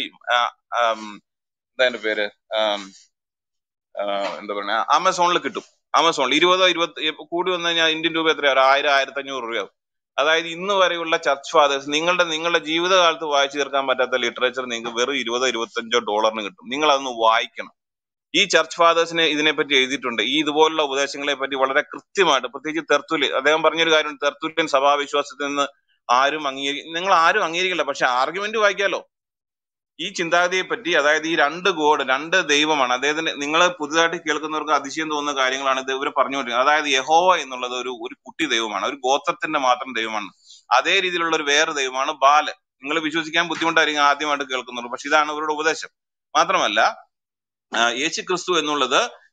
എന്താ അതിന്റെ പേര് ആം, ആ, എന്താ പറയുക ആമസോണിൽ കിട്ടും ആമസോണിൽ ഇരുപതോ ഇരുപത്തി കൂടി വന്നു കഴിഞ്ഞാൽ ഇന്ത്യൻ രൂപ എത്രയാ ഒരു ആയിരം ആയിരത്തി അഞ്ഞൂറ് രൂപയാവും അതായത് ഇന്ന് വരെയുള്ള ചർച്ച് ഫാദേഴ്സ് നിങ്ങളുടെ നിങ്ങളുടെ ജീവിതകാലത്ത് വായിച്ചു തീർക്കാൻ പറ്റാത്ത ലിറ്ററേച്ചർ നിങ്ങൾക്ക് വെറും ഇരുപതോ ഇരുപത്തഞ്ചോ ഡോളറിന് കിട്ടും നിങ്ങൾ അതൊന്ന് വായിക്കണം ഈ ചർച്ച് ഫാദേഴ്സിനെ ഇതിനെപ്പറ്റി എഴുതിയിട്ടുണ്ട് ഈ ഇതുപോലുള്ള ഉപദേശങ്ങളെ പറ്റി വളരെ കൃത്യമായിട്ട് പ്രത്യേകിച്ച് തെർത്തുല്യൻ അദ്ദേഹം പറഞ്ഞൊരു കാര്യം തെർത്തുല്യൻ സഭാവിശ്വാസത്തിൽ നിന്ന് ആരും അംഗീകരി നിങ്ങൾ ആരും അംഗീകരിക്കില്ല പക്ഷെ ആർഗ്യുമെന്റ് വായിക്കാലോ ഈ ചിന്താഗതിയെ പറ്റി അതായത് ഈ രണ്ട് ഗോഡ് രണ്ട് ദൈവമാണ് അദ്ദേഹത്തിന് നിങ്ങൾ പുതുതായിട്ട് കേൾക്കുന്നവർക്ക് അതിശയം തോന്നുന്ന കാര്യങ്ങളാണ് ഇത് ഇവർ പറഞ്ഞുകൊണ്ടിരിക്കുന്നത് അതായത് യഹോവ എന്നുള്ളത് ഒരു ഒരു കുട്ടി ദൈവമാണ് ഒരു ഗോത്രത്തിന്റെ മാത്രം ദൈവമാണ് അതേ രീതിയിലുള്ള ഒരു വേറെ ദൈവമാണ് ബാല് നിങ്ങൾ വിശ്വസിക്കാൻ ബുദ്ധിമുട്ടായിരിക്കും ആദ്യമായിട്ട് കേൾക്കുന്നത് പക്ഷെ ഇതാണ് ഇവരുടെ ഉപദേശം മാത്രമല്ല ആ, യേശു ക്രിസ്തു എന്നുള്ളത്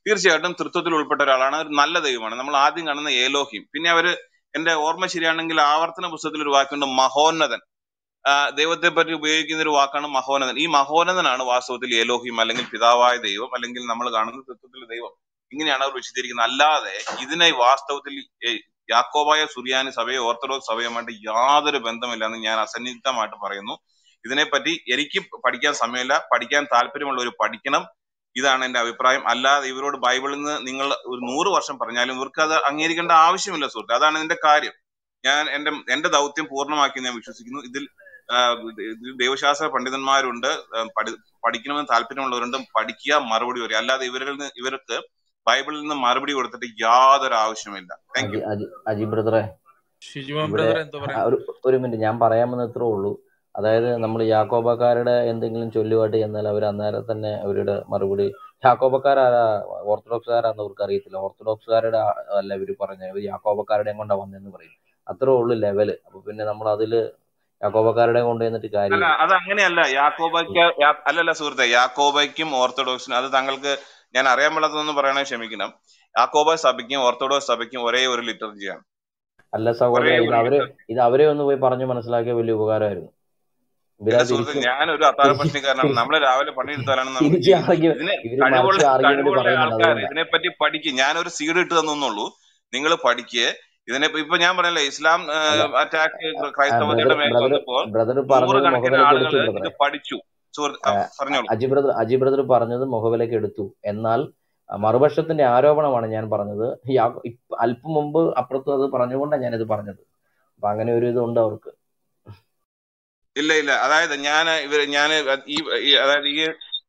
തീർച്ചയായിട്ടും തൃത്വത്തിൽ ഉൾപ്പെട്ട ഒരാളാണ് ഒരു നല്ല ദൈവമാണ് നമ്മൾ ആദ്യം കാണുന്ന ഏലോഹിം പിന്നെ അവര് എന്റെ ഓർമ്മ ശരിയാണെങ്കിൽ ആവർത്തന പുസ്തകത്തിൽ ഒരു വാക്കുണ്ട് മഹോന്നതൻ ആ, ദൈവത്തെ പറ്റി ഉപയോഗിക്കുന്ന ഒരു വാക്കാണ് മഹോന്നതൻ ഈ മഹോന്നതനാണ് വാസ്തവത്തിൽ ഏലോഹിം അല്ലെങ്കിൽ പിതാവായ ദൈവം അല്ലെങ്കിൽ നമ്മൾ കാണുന്ന തൃത്വത്തിലെ ദൈവം ഇങ്ങനെയാണ് അവർ വിശദീകരിക്കുന്നത് അല്ലാതെ ഇതിനെ വാസ്തവത്തിൽ ഏ, യാക്കോബായ സുറിയാനി സഭയോ ഓർത്തഡോക്സ് സഭയുമായിട്ട് യാതൊരു ബന്ധമില്ലെന്ന് ഞാൻ അസന്നിഗ്ധമായിട്ട് പറയുന്നു ഇതിനെപ്പറ്റി എനിക്ക് പഠിക്കാൻ സമയമില്ല പഠിക്കാൻ താല്പര്യമുള്ള ഒരു പഠിക്കണം ഇതാണ് എന്റെ അഭിപ്രായം അല്ലാതെ ഇവരോട് ബൈബിളിൽ നിന്ന് നിങ്ങൾ ഒരു നൂറ് വർഷം പറഞ്ഞാലും ഇവർക്ക് അത് അംഗീകരിക്കേണ്ട ആവശ്യമില്ല സുഹൃത്തെ അതാണ് ഇതിന്റെ കാര്യം ഞാൻ എന്റെ എന്റെ ദൗത്യം പൂർണ്ണമാക്കി ഞാൻ വിശ്വസിക്കുന്നു ഇതിൽ ആ, ഇതിൽ ദൈവശാസ്ത്ര പണ്ഡിതന്മാരുണ്ട് ആ, പഠി- പഠിക്കണമെന്ന് താല്പര്യമുള്ളവരുണ്ട് പഠിക്കുക മറുപടി വരിക അല്ലാതെ ഇവരിൽ നിന്ന് ഇവർക്ക് ബൈബിളിൽ നിന്ന് മറുപടി കൊടുത്തിട്ട് യാതൊരു ആവശ്യമില്ല താങ്ക് അജി യു അജി അജി ബ്രദറെ ഷിജുമോൻ ഇവിടെ ബ്രദർ എന്തോ ആ, പറയുന്നു ഒരു ഒരു മിനിറ്റ് ഞാൻ പറയാമെന്ന് ഇത്രേ ഉള്ളൂ അതായത് നമ്മൾ യാക്കോബക്കാരുടെ എന്തെങ്കിലും ചൊല്ലുമായിട്ട് ചെന്നാൽ അവർ അന്നേരം തന്നെ അവരുടെ മറുപടി യാക്കോബക്കാരാരാ ഓർത്തഡോക്സുകാരാന്ന് അവർക്ക് അറിയത്തില്ല ഓർത്തഡോക്സുകാരുടെ ആ- അല്ല ഇവർ പറഞ്ഞത് ഇവർ യാക്കോബക്കാരുടെ കൊണ്ടാ വന്നതെന്ന് പറയും അത്രേ ഉള്ളൂ ലെവല് അപ്പൊ പിന്നെ നമ്മൾ അതില് യാക്കോബക്കാരുടെ കൊണ്ട് ചെന്നിട്ട് അല്ല കാര്യമില്ല അത് അങ്ങനെയല്ല യാക്കോബയ്ക്ക് യാ- അല്ലല്ല സുഹൃത്തെ യാക്കോബയ്ക്കും ഓർത്തഡോക്സിനും അത് താങ്കൾക്ക് ഞാൻ അറിയാൻ പാടാത്തതെന്ന് പറയണേ ക്ഷമിക്കണം യാക്കോബ സഭയ്ക്കും ഓർത്തഡോക്സ് സഭയ്ക്കും ഒരേ ഒരു ലിറ്റർജിയാണ് അല്ല ഒരേ സഹോദര ഇത് ഒരു അവരെ ലിറ്റർജി ഇത് അവരെ ഒന്ന് പോയി പറഞ്ഞു മനസ്സിലാക്കിയ വലിയ ഉപകാരമായിരുന്നു ഇവരാ എന്റെ സുഹൃത്തെ തിരിച്ചും ഞാൻ ഒരു അത്താഴ തിരിച്ച് പട്ടിണിക്കാരനാണ് നമ്മള് രാവിലെ പണിയെടുത്താലാണ് നമുക്ക് തിരിച്ച് ജീവിക്കുന്നത് ആർഗ്യു ഇതിന് ഇവര് കഴിവുള്ള മറിച്ച് ആർഗ്യുമെന്റ് കഴിവുള്ള പറയുന്നുണ്ട് ആൾക്കാർ അതുകൊണ്ടാ ഇതിനെപ്പറ്റി പഠിക്കും ഞാനൊരു സീഡ് ഇട്ട് തന്നുള്ളൂ നിങ്ങൾ പഠിക്കുക ഇതിനെ ഇപ്പൊ ഞാൻ പറഞ്ഞല്ലേ ഇസ്ലാം അല്ല അറ്റാക്ക് ബ്രദർ ക്രൈസ്തവതയുടെ മേൽ ബ്രദർ വന്നപ്പോൾ ബ്രദർ പറഞ്ഞത് നൂറുകണക്കിന് മുഖവിലേക്ക് ആളുകൾ എടുത്തു ഇത് ബ്രദറെ പഠിച്ചു സുഹൃത്ത് ആ, പറഞ്ഞോളൂ അജി ബ്രദർ അജി ബ്രദർ പറഞ്ഞത് മുഖവിലേക്ക് എടുത്തു എന്നാൽ ആ, മറുപക്ഷത്തിന്റെ ആരോപണമാണ് ഞാൻ പറഞ്ഞത് യാ- ഇപ്പ- അല്പം മുമ്പ് അപ്പുറത്തും അത് പറഞ്ഞുകൊണ്ടാണ് ഞാനിത് പറഞ്ഞത് അപ്പൊ അങ്ങനെ ഒരു ഇതുണ്ട് അവർക്ക് ഇല്ല ഇല്ല അതായത് ഞാൻ ഇവര് ഞാൻ ഈ ഈ- അതായത് ഈ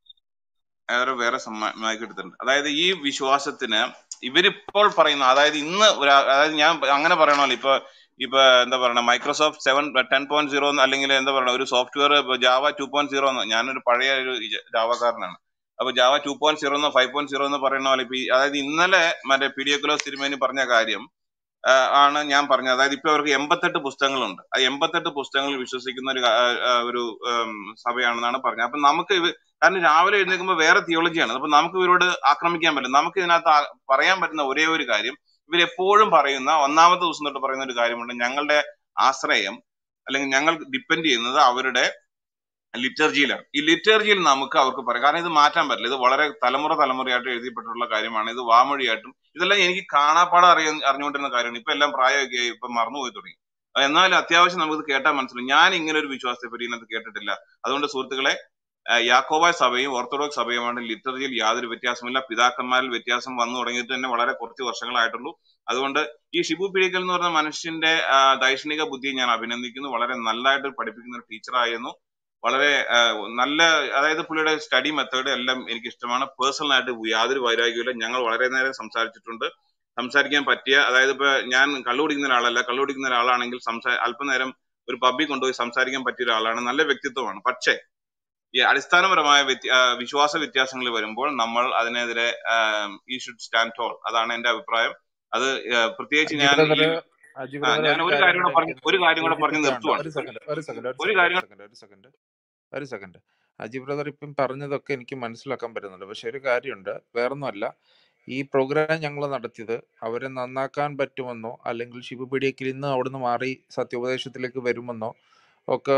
വേറെ വേറെ സമ്മാനമാക്കി എടുത്തിട്ടുണ്ട് അതായത് ഈ വിശ്വാസത്തിന് ഇവരിപ്പോൾ പറയുന്ന അതായത് ഇന്ന് ഒരു അതായത് ഞാൻ അങ്ങനെ പറയണമല്ലോ ഇപ്പൊ ഇപ്പൊ എന്താ പറയണ Microsoft seven ten point zero അല്ലെങ്കിൽ എന്താ പറയണ ഒരു software Java two point zero എന്ന് ഞാനൊരു പഴയ ഒരു ജാവക്കാരനാണ് അപ്പൊ ജാവ ടു പോയിന്റ് സീറോ എന്നോ ഫൈവ് പോയിന്റ് സീറോ എന്ന് പറയുന്ന പോലെ ഇപ്പൊ ഈ- അതായത് ഇന്നലെ മറ്റേ പി ഡി എക്കുലോസ് തിരുമേനി പറഞ്ഞ കാര്യം ആ, ആണ് ഞാൻ പറഞ്ഞത് അതായത് ഇപ്പൊ അവർക്ക് എൺപത്തെട്ട് പുസ്തകങ്ങളുണ്ട് ആ എൺപത്തെട്ട് പുസ്തകങ്ങൾ വിശ്വസിക്കുന്ന ഒരു ആ, ആ, ഒരു ഉം, സഭയാണെന്നാണ് പറഞ്ഞത് അപ്പൊ നമുക്ക് ഇവ കാരണം രാവിലെ എഴുന്നേൽക്കുമ്പോൾ വേറെ തിയോളജിയാണ് അപ്പൊ നമുക്ക് ഇവരോട് ആക്രമിക്കാൻ പറ്റില്ല നമുക്ക് ഇതിനകത്ത് ആ- പറയാൻ പറ്റുന്ന ഒരേ ഒരു കാര്യം ഇവരെപ്പോഴും പറയുന്ന ഒന്നാമത്തെ ദിവസം തൊട്ട് പറയുന്ന ഒരു കാര്യമുണ്ട് ഞങ്ങളുടെ ആശ്രയം അല്ലെങ്കിൽ ഞങ്ങൾ ഡിപ്പെൻഡ് ചെയ്യുന്നത് അവരുടെ ലിറ്റർജിയിലാണ് ഈ ലിറ്റർജിയിൽ നമുക്ക് അവർക്ക് പറയാം കാരണം ഇത് മാറ്റാൻ പറ്റില്ല ഇത് വളരെ തലമുറ തലമുറയായിട്ട് എഴുതിപ്പെട്ടിട്ടുള്ള കാര്യമാണ് ഇത് വാമൊഴിയായിട്ടും ഇതെല്ലാം എനിക്ക് കാണാപ്പാടം അറിയ അറിഞ്ഞുകൊണ്ടിരുന്ന കാര്യമാണ് ഇപ്പൊ എല്ലാം പ്രായമൊക്കെ ആയി, ഇപ്പൊ മറന്നുപോയി തുടങ്ങി എന്നാലും അത്യാവശ്യം നമുക്ക് ഇത് കേട്ടാൽ മനസ്സിലാവും ഞാൻ ഇങ്ങനെ ഒരു വിശ്വാസത്തെ പറ്റി ഇതിനകത്ത് കേട്ടിട്ടില്ല അതുകൊണ്ട് സുഹൃത്തുക്കളെ ആ, യാക്കോബായ സഭയും ഓർത്തഡോക്സ് സഭയുമാണ് ലിറ്റർജിയിൽ യാതൊരു വ്യത്യാസമില്ല പിതാക്കന്മാരിൽ വ്യത്യാസം വന്നു തുടങ്ങിയിട്ട് തന്നെ വളരെ കുറച്ച് വർഷങ്ങളായിട്ടുള്ളൂ അതുകൊണ്ട് ഈ ഷിബു പിഴിക്കൽ എന്ന് പറഞ്ഞ മനുഷ്യന്റെ ആ, ദൈക്ഷണിക ബുദ്ധിയെ ഞാൻ അഭിനന്ദിക്കുന്നു വളരെ നല്ലതായിട്ട് പഠിപ്പിക്കുന്ന ഒരു ടീച്ചറായിരുന്നു വളരെ ആ, നല്ല അതായത് പുള്ളിയുടെ സ്റ്റഡി മെത്തേഡ് എല്ലാം എനിക്ക് ഇഷ്ടമാണ് പേഴ്സണൽ ആയിട്ട് യാതൊരു വൈരാഗ്യമില്ല ഞങ്ങൾ വളരെ നേരം സംസാരിച്ചിട്ടുണ്ട് സംസാരിക്കാൻ പറ്റിയ അതായത് ഇപ്പൊ ഞാൻ കള്ളു കുടിക്കുന്ന ഒരാളല്ല കള്ളു കുടിക്കുന്ന ഒരാളാണെങ്കിൽ സംസാ അല്പനേരം ഒരു പബ്ബിൽ കൊണ്ടുപോയി സംസാരിക്കാൻ പറ്റിയ ഒരാളാണ് നല്ല വ്യക്തിത്വമാണ് പക്ഷേ ഈ അടിസ്ഥാനപരമായ വ്യത്യ- ആ, വിശ്വാസ വ്യത്യാസങ്ങൾ വരുമ്പോൾ നമ്മൾ അതിനെതിരെ ഈ ഷുഡ് സ്റ്റാൻഡ് ടോൾ അതാണ് എന്റെ അഭിപ്രായം അത് ആ, പ്രത്യേകിച്ച് അജി ഞാൻ ഈ ബ്രദർ അജി ആ, ബ്രദർ ഞാൻ ഒരു ഒരു കാര്യം കാര്യം കൂടെ കൂടെ പറഞ്ഞു എനിക്ക് ഒരു കാര്യം കൂടെ പറഞ്ഞ് സൂചിപ്പിക്കാനുണ്ട് നിർത്തുവാണ് ഒരു സെക്കൻഡ് ഒരു സെക്കൻഡ് ഒരു ഒരു സെക്കൻഡ് ഒരു കാര്യം സെക്കൻഡ് ഒരു സെക്കൻഡ് ഒരു സെക്കൻഡ് അജി ബ്രദർ ഇപ്പം പറഞ്ഞതൊക്കെ എനിക്ക് മനസ്സിലാക്കാൻ പറ്റുന്നുണ്ട് പക്ഷെ ഒരു കാര്യമുണ്ട് വേറൊന്നുമല്ല ഈ പ്രോഗ്രാം ഞങ്ങൾ നടത്തിയത് അവരെ നന്നാക്കാൻ പറ്റുമെന്നോ അല്ലെങ്കിൽ ശിവപീഡിയക്കിൽ നിന്ന് അവിടുന്ന് മാറി സത്യോപദേശത്തിലേക്ക് വരുമെന്നോ ഒക്കെ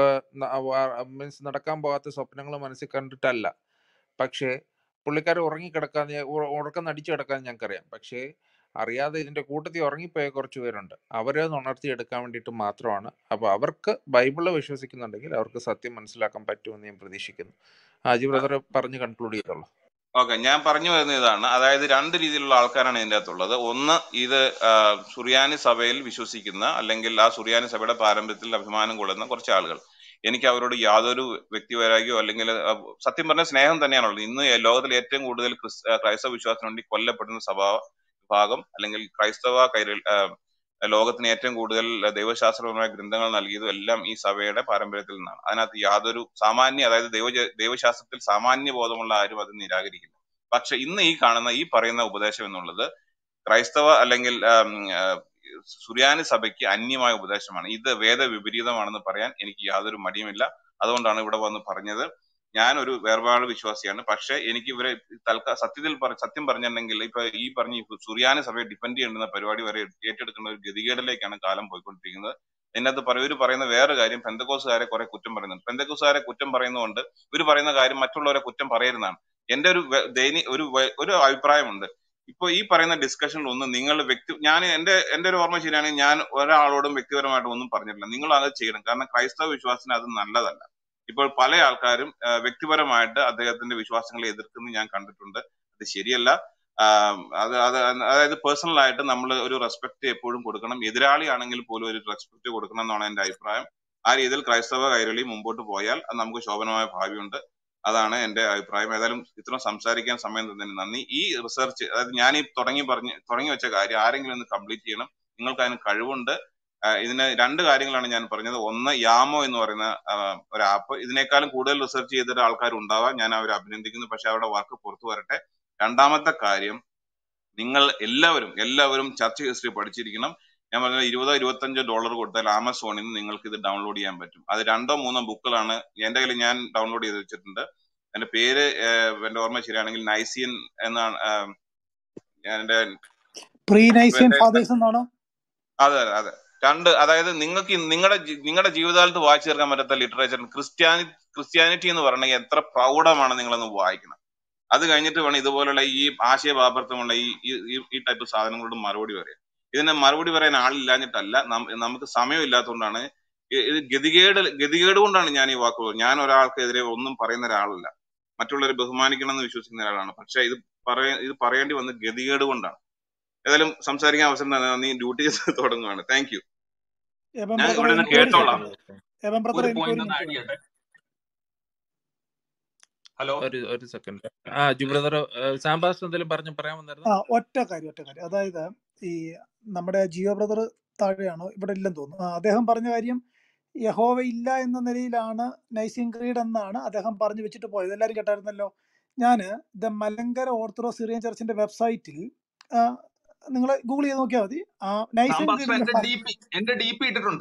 മീൻസ് നടക്കാൻ പോകാത്ത സ്വപ്നങ്ങൾ മനസ്സിൽ കണ്ടിട്ടല്ല പക്ഷേ പുള്ളിക്കാരൻ ഉറങ്ങിക്കിടക്കാന്ന് ഉ- ഉറക്കം നടിച്ചു കിടക്കാൻ ഞങ്ങൾക്കറിയാം പക്ഷേ അറിയാതെ ഇതിന്റെ കൂട്ടത്തിൽ ഉറങ്ങിപ്പോയ കുറച്ച് പേരുണ്ട് അവരെ ഒന്ന് ഉണർത്തിയെടുക്കാൻ വേണ്ടിയിട്ട് മാത്രമാണ് അപ്പോൾ അവർക്ക് ബൈബിള് വിശ്വസിക്കുന്നുണ്ടെങ്കിൽ അവർക്ക് സത്യം മനസ്സിലാക്കാൻ പറ്റുമെന്ന് ഞാൻ പ്രതീക്ഷിക്കുന്നു ആജി ബ്രദർ പറഞ്ഞ് കൺക്ലൂഡ് ചെയ്തോളൂ ഓക്കെ ഞാൻ പറഞ്ഞു വരുന്ന ഇതാണ് അതായത് രണ്ട് രീതിയിലുള്ള ആൾക്കാരാണ് ഇതിൻ്റെ അകത്തുള്ളത് ഒന്ന് ഇത് ആ, സുറിയാനി സഭയിൽ വിശ്വസിക്കുന്ന അല്ലെങ്കിൽ ആ സുറിയാനി സഭയുടെ പാരമ്പര്യത്തിൽ അഭിമാനം കൊള്ളുന്ന കുറച്ച് ആളുകൾ എനിക്ക് അവരോട് യാതൊരു വ്യക്തിവൈരാഗ്യമോ അല്ലെങ്കിൽ ആ, സത്യം പറഞ്ഞ സ്നേഹം തന്നെയാണുള്ളത് ഇന്ന് ലോകത്തിൽ ഏറ്റവും കൂടുതൽ ക്രിസ് ആ, ക്രൈസ്തവ വിശ്വാസത്തിന് വേണ്ടി കൊല്ലപ്പെടുന്ന സഭാ വിഭാഗം അല്ലെങ്കിൽ ക്രൈസ്തവ കൈരൾ ആ, ലോകത്തിന് ഏറ്റവും കൂടുതൽ ദൈവശാസ്ത്രപരമായ ഗ്രന്ഥങ്ങൾ നൽകിയതും എല്ലാം ഈ സഭയുടെ പാരമ്പര്യത്തിൽ നിന്നാണ് അതിനകത്ത് യാതൊരു സാമാന്യ അതായത് ദൈവ ദൈവശാസ്ത്രത്തിൽ സാമാന്യ ബോധമുള്ള ആരും അത് നിരാകരിക്കില്ല പക്ഷെ ഇന്ന് ഈ കാണുന്ന ഈ പറയുന്ന ഉപദേശം എന്നുള്ളത് ക്രൈസ്തവ അല്ലെങ്കിൽ ആം, ആ, സുറിയാനി സഭയ്ക്ക് അന്യമായ ഉപദേശമാണ് ഇത് വേദ വിപരീതമാണെന്ന് പറയാൻ എനിക്ക് യാതൊരു മടിയുമില്ല അതുകൊണ്ടാണ് ഇവിടെ വന്ന് പറഞ്ഞത് ഞാനൊരു വേർപാട് വിശ്വാസിയാണ് പക്ഷെ എനിക്ക് ഇവരെ തൽക്കാ സത്യത്തിൽ പറ- സത്യം പറഞ്ഞിട്ടുണ്ടെങ്കിൽ ഇപ്പൊ ഈ പറഞ്ഞ ഈ സുറിയാനി സഭയെ ഡിപ്പെൻഡ് ചെയ്യുന്ന പരിപാടി വരെ ഏറ്റെടുക്കുന്ന ഒരു ഗതികേടിലേക്കാണ് കാലം പോയിക്കൊണ്ടിരിക്കുന്നത് ഇതിനകത്ത് പറ ഇവർ പറയുന്ന വേറെ കാര്യം പെന്തക്കോസുകാരെ കുറെ കുറ്റം പറയുന്നുണ്ട് പെന്തക്കോസുകാരെ കുറ്റം പറയുന്നതുകൊണ്ട് ഇവർ പറയുന്ന കാര്യം മറ്റുള്ളവരെ കുറ്റം പറയരുതാണ് എന്റെ ഒരു വെ- ദയനീ ഒരു വെ- ഒരു അഭിപ്രായമുണ്ട് ഇപ്പൊ ഈ പറയുന്ന ഡിസ്കഷനിൽ ഒന്നും നിങ്ങൾ വ്യക്തി ഞാൻ എന്റെ എന്റെ ഒരു ഓർമ്മ ശരിയാണെങ്കിൽ ഞാൻ ഒരാളോടും വ്യക്തിപരമായിട്ട് ഒന്നും പറഞ്ഞിട്ടില്ല നിങ്ങൾ അത് ചെയ്യണം കാരണം ക്രൈസ്തവ വിശ്വാസത്തിന് അത് നല്ലതല്ല ഇപ്പോൾ പല ആൾക്കാരും ആ, വ്യക്തിപരമായിട്ട് അദ്ദേഹത്തിന്റെ വിശ്വാസങ്ങളെ എതിർക്കുന്നത് ഞാൻ കണ്ടിട്ടുണ്ട് അത് ശരിയല്ല ആം, അത് അത് അതായത് പേഴ്സണൽ ആയിട്ട് നമ്മൾ ഒരു റെസ്പെക്ട് എപ്പോഴും കൊടുക്കണം എതിരാളിയാണെങ്കിൽ പോലും ഒരു റെസ്പെക്ട് കൊടുക്കണം എന്നാണ് എന്റെ അഭിപ്രായം ആ രീതിയിൽ ക്രൈസ്തവ കൈരളി മുമ്പോട്ട് പോയാൽ അത് നമുക്ക് ശോഭനമായ ഭാവിയുണ്ട് അതാണ് എന്റെ അഭിപ്രായം ഏതായാലും ഇത്രയും സംസാരിക്കാൻ സമയം തന്നതിന് നന്ദി ഈ റിസർച്ച് അതായത് ഞാൻ ഈ തുടങ്ങി പറഞ്ഞ് തുടങ്ങി വെച്ച കാര്യം ആരെങ്കിലും ഒന്ന് കംപ്ലീറ്റ് ചെയ്യണം നിങ്ങൾക്ക് അതിന് കഴിവുണ്ട് ആ, ഇതിന് രണ്ട് കാര്യങ്ങളാണ് ഞാൻ പറഞ്ഞത് ഒന്ന് യാമോ എന്ന് പറയുന്ന ആ, ഒരു ആപ്പ് ഇതിനേക്കാളും കൂടുതൽ റിസർച്ച് ചെയ്തിട്ട് ആൾക്കാർ ഉണ്ടാവാം ഞാൻ അവരെ അഭിനന്ദിക്കുന്നു പക്ഷെ അവരുടെ വർക്ക് പുറത്തു വരട്ടെ രണ്ടാമത്തെ കാര്യം നിങ്ങൾ എല്ലാവരും എല്ലാവരും ചർച്ച ഹിസ്റ്ററി പഠിച്ചിരിക്കണം ഞാൻ പറഞ്ഞ ഇരുപതോ ഇരുപത്തഞ്ചോ ഡോളർ കൊടുത്താൽ ആമസോണിൽ നിന്ന് നിങ്ങൾക്ക് ഇത് ഡൗൺലോഡ് ചെയ്യാൻ പറ്റും അത് രണ്ടോ മൂന്നോ ബുക്കുകളാണ് എന്റെ കയ്യിൽ ഞാൻ ഡൗൺലോഡ് ചെയ്ത് വെച്ചിട്ടുണ്ട് എന്റെ പേര് ഏഹ്, എന്റെ ഓർമ്മ ശരിയാണെങ്കിൽ നൈസിയൻ എന്നാണ് ആഹ്, ഞാൻ എന്റെ പ്രീ നൈസിയൻ എന്റെ ഫാദേഴ്സ് എന്നാണോ അതെ അതെ അതെ രണ്ട് അതായത് നിങ്ങൾക്ക് നിങ്ങളുടെ നിങ്ങളുടെ ജീവിതകാലത്ത് വായിച്ചു തീർക്കാൻ പറ്റാത്ത ലിറ്ററേച്ചർ ക്രിസ്ത്യാനി ക്രിസ്ത്യാനിറ്റി എന്ന് പറഞ്ഞാൽ എത്ര പ്രൗഢമാണ് നിങ്ങളൊന്ന് വായിക്കണം അത് കഴിഞ്ഞിട്ട് വേണം ഇതുപോലുള്ള ഈ ആശയപാപർത്ഥമുള്ള ഈ ഈ- ഈ ഈ ടൈപ്പ് സാധനങ്ങളോട് മറുപടി പറയാൻ ഇതിന് മറുപടി പറയാൻ ആളില്ലാഞ്ഞിട്ടല്ല നം- നമുക്ക് സമയമില്ലാത്തതുകൊണ്ടാണ് ഇ- ഇത് ഗതികേട് ഗതികേട് കൊണ്ടാണ് ഞാൻ ഈ വാക്കുകൾ ഞാൻ ഒരാൾക്കെതിരെ ഒന്നും പറയുന്ന ഒരാളല്ല മറ്റുള്ളവരെ ബഹുമാനിക്കണം എന്ന് വിശ്വസിക്കുന്ന ഒരാളാണ് പക്ഷെ ഇത് പറയ ഇത് പറയേണ്ടി വന്ന ഗതികേട് കൊണ്ടാണ് ഏതായാലും സംസാരിക്കാൻ അവസരം തന്നെ നീ ഡ്യൂട്ടി തുടങ്ങുകയാണ് താങ്ക് യു എബൻ ഞാൻ ബ്രദർ ഇവിടെ നിന്ന് എനിക്ക് ഒരു കേട്ടോളാം സെക്കൻഡ് എബൻ ബ്രദർ ഒരു എനിക്ക് ഒരു പോയിന്റ് ഒന്ന് മിനിറ്റ് ആഡ് വേണം ചെയ്യട്ടെ ഹലോ ഒരു ഒരു സെക്കൻഡ് ആ ജുബ്രദർ സാംബാസ് എന്തെങ്കിലും പറഞ്ഞു പറയാൻ വന്നായിരുന്നു ആ ഒറ്റ കാര്യം ഒറ്റ കാര്യം അതായത് ഈ നമ്മുടെ ജിയോ ബ്രദർ താഴെയാണോ ഇവിടെ ഇല്ലെന്ന് തോന്നുന്നു ആ, അദ്ദേഹം പറഞ്ഞ കാര്യം യഹോവ ഇല്ല എന്ന നിലയിലാണ് നൈസിൻ ക്രീഡ് എന്നാണ് അദ്ദേഹം പറഞ്ഞു വെച്ചിട്ട് പോയത് എല്ലാവരും കേട്ടായിരുന്നല്ലോ ഞാൻ ദ മലങ്കര ഓർത്തഡോക്സ് സിറിയൻ ചർച്ചിന്റെ വെബ്സൈറ്റിൽ നിങ്ങൾ ഗൂഗിൾ ചെയ്ത് നോക്കിയാൽ മതി ആ നൈസിൻ സാംബാസ്റ്റർ എന്റെ ക്രീഡിന്റെ ഡി പി എന്റെ ഡി പി ഇട്ടിട്ടുണ്ട്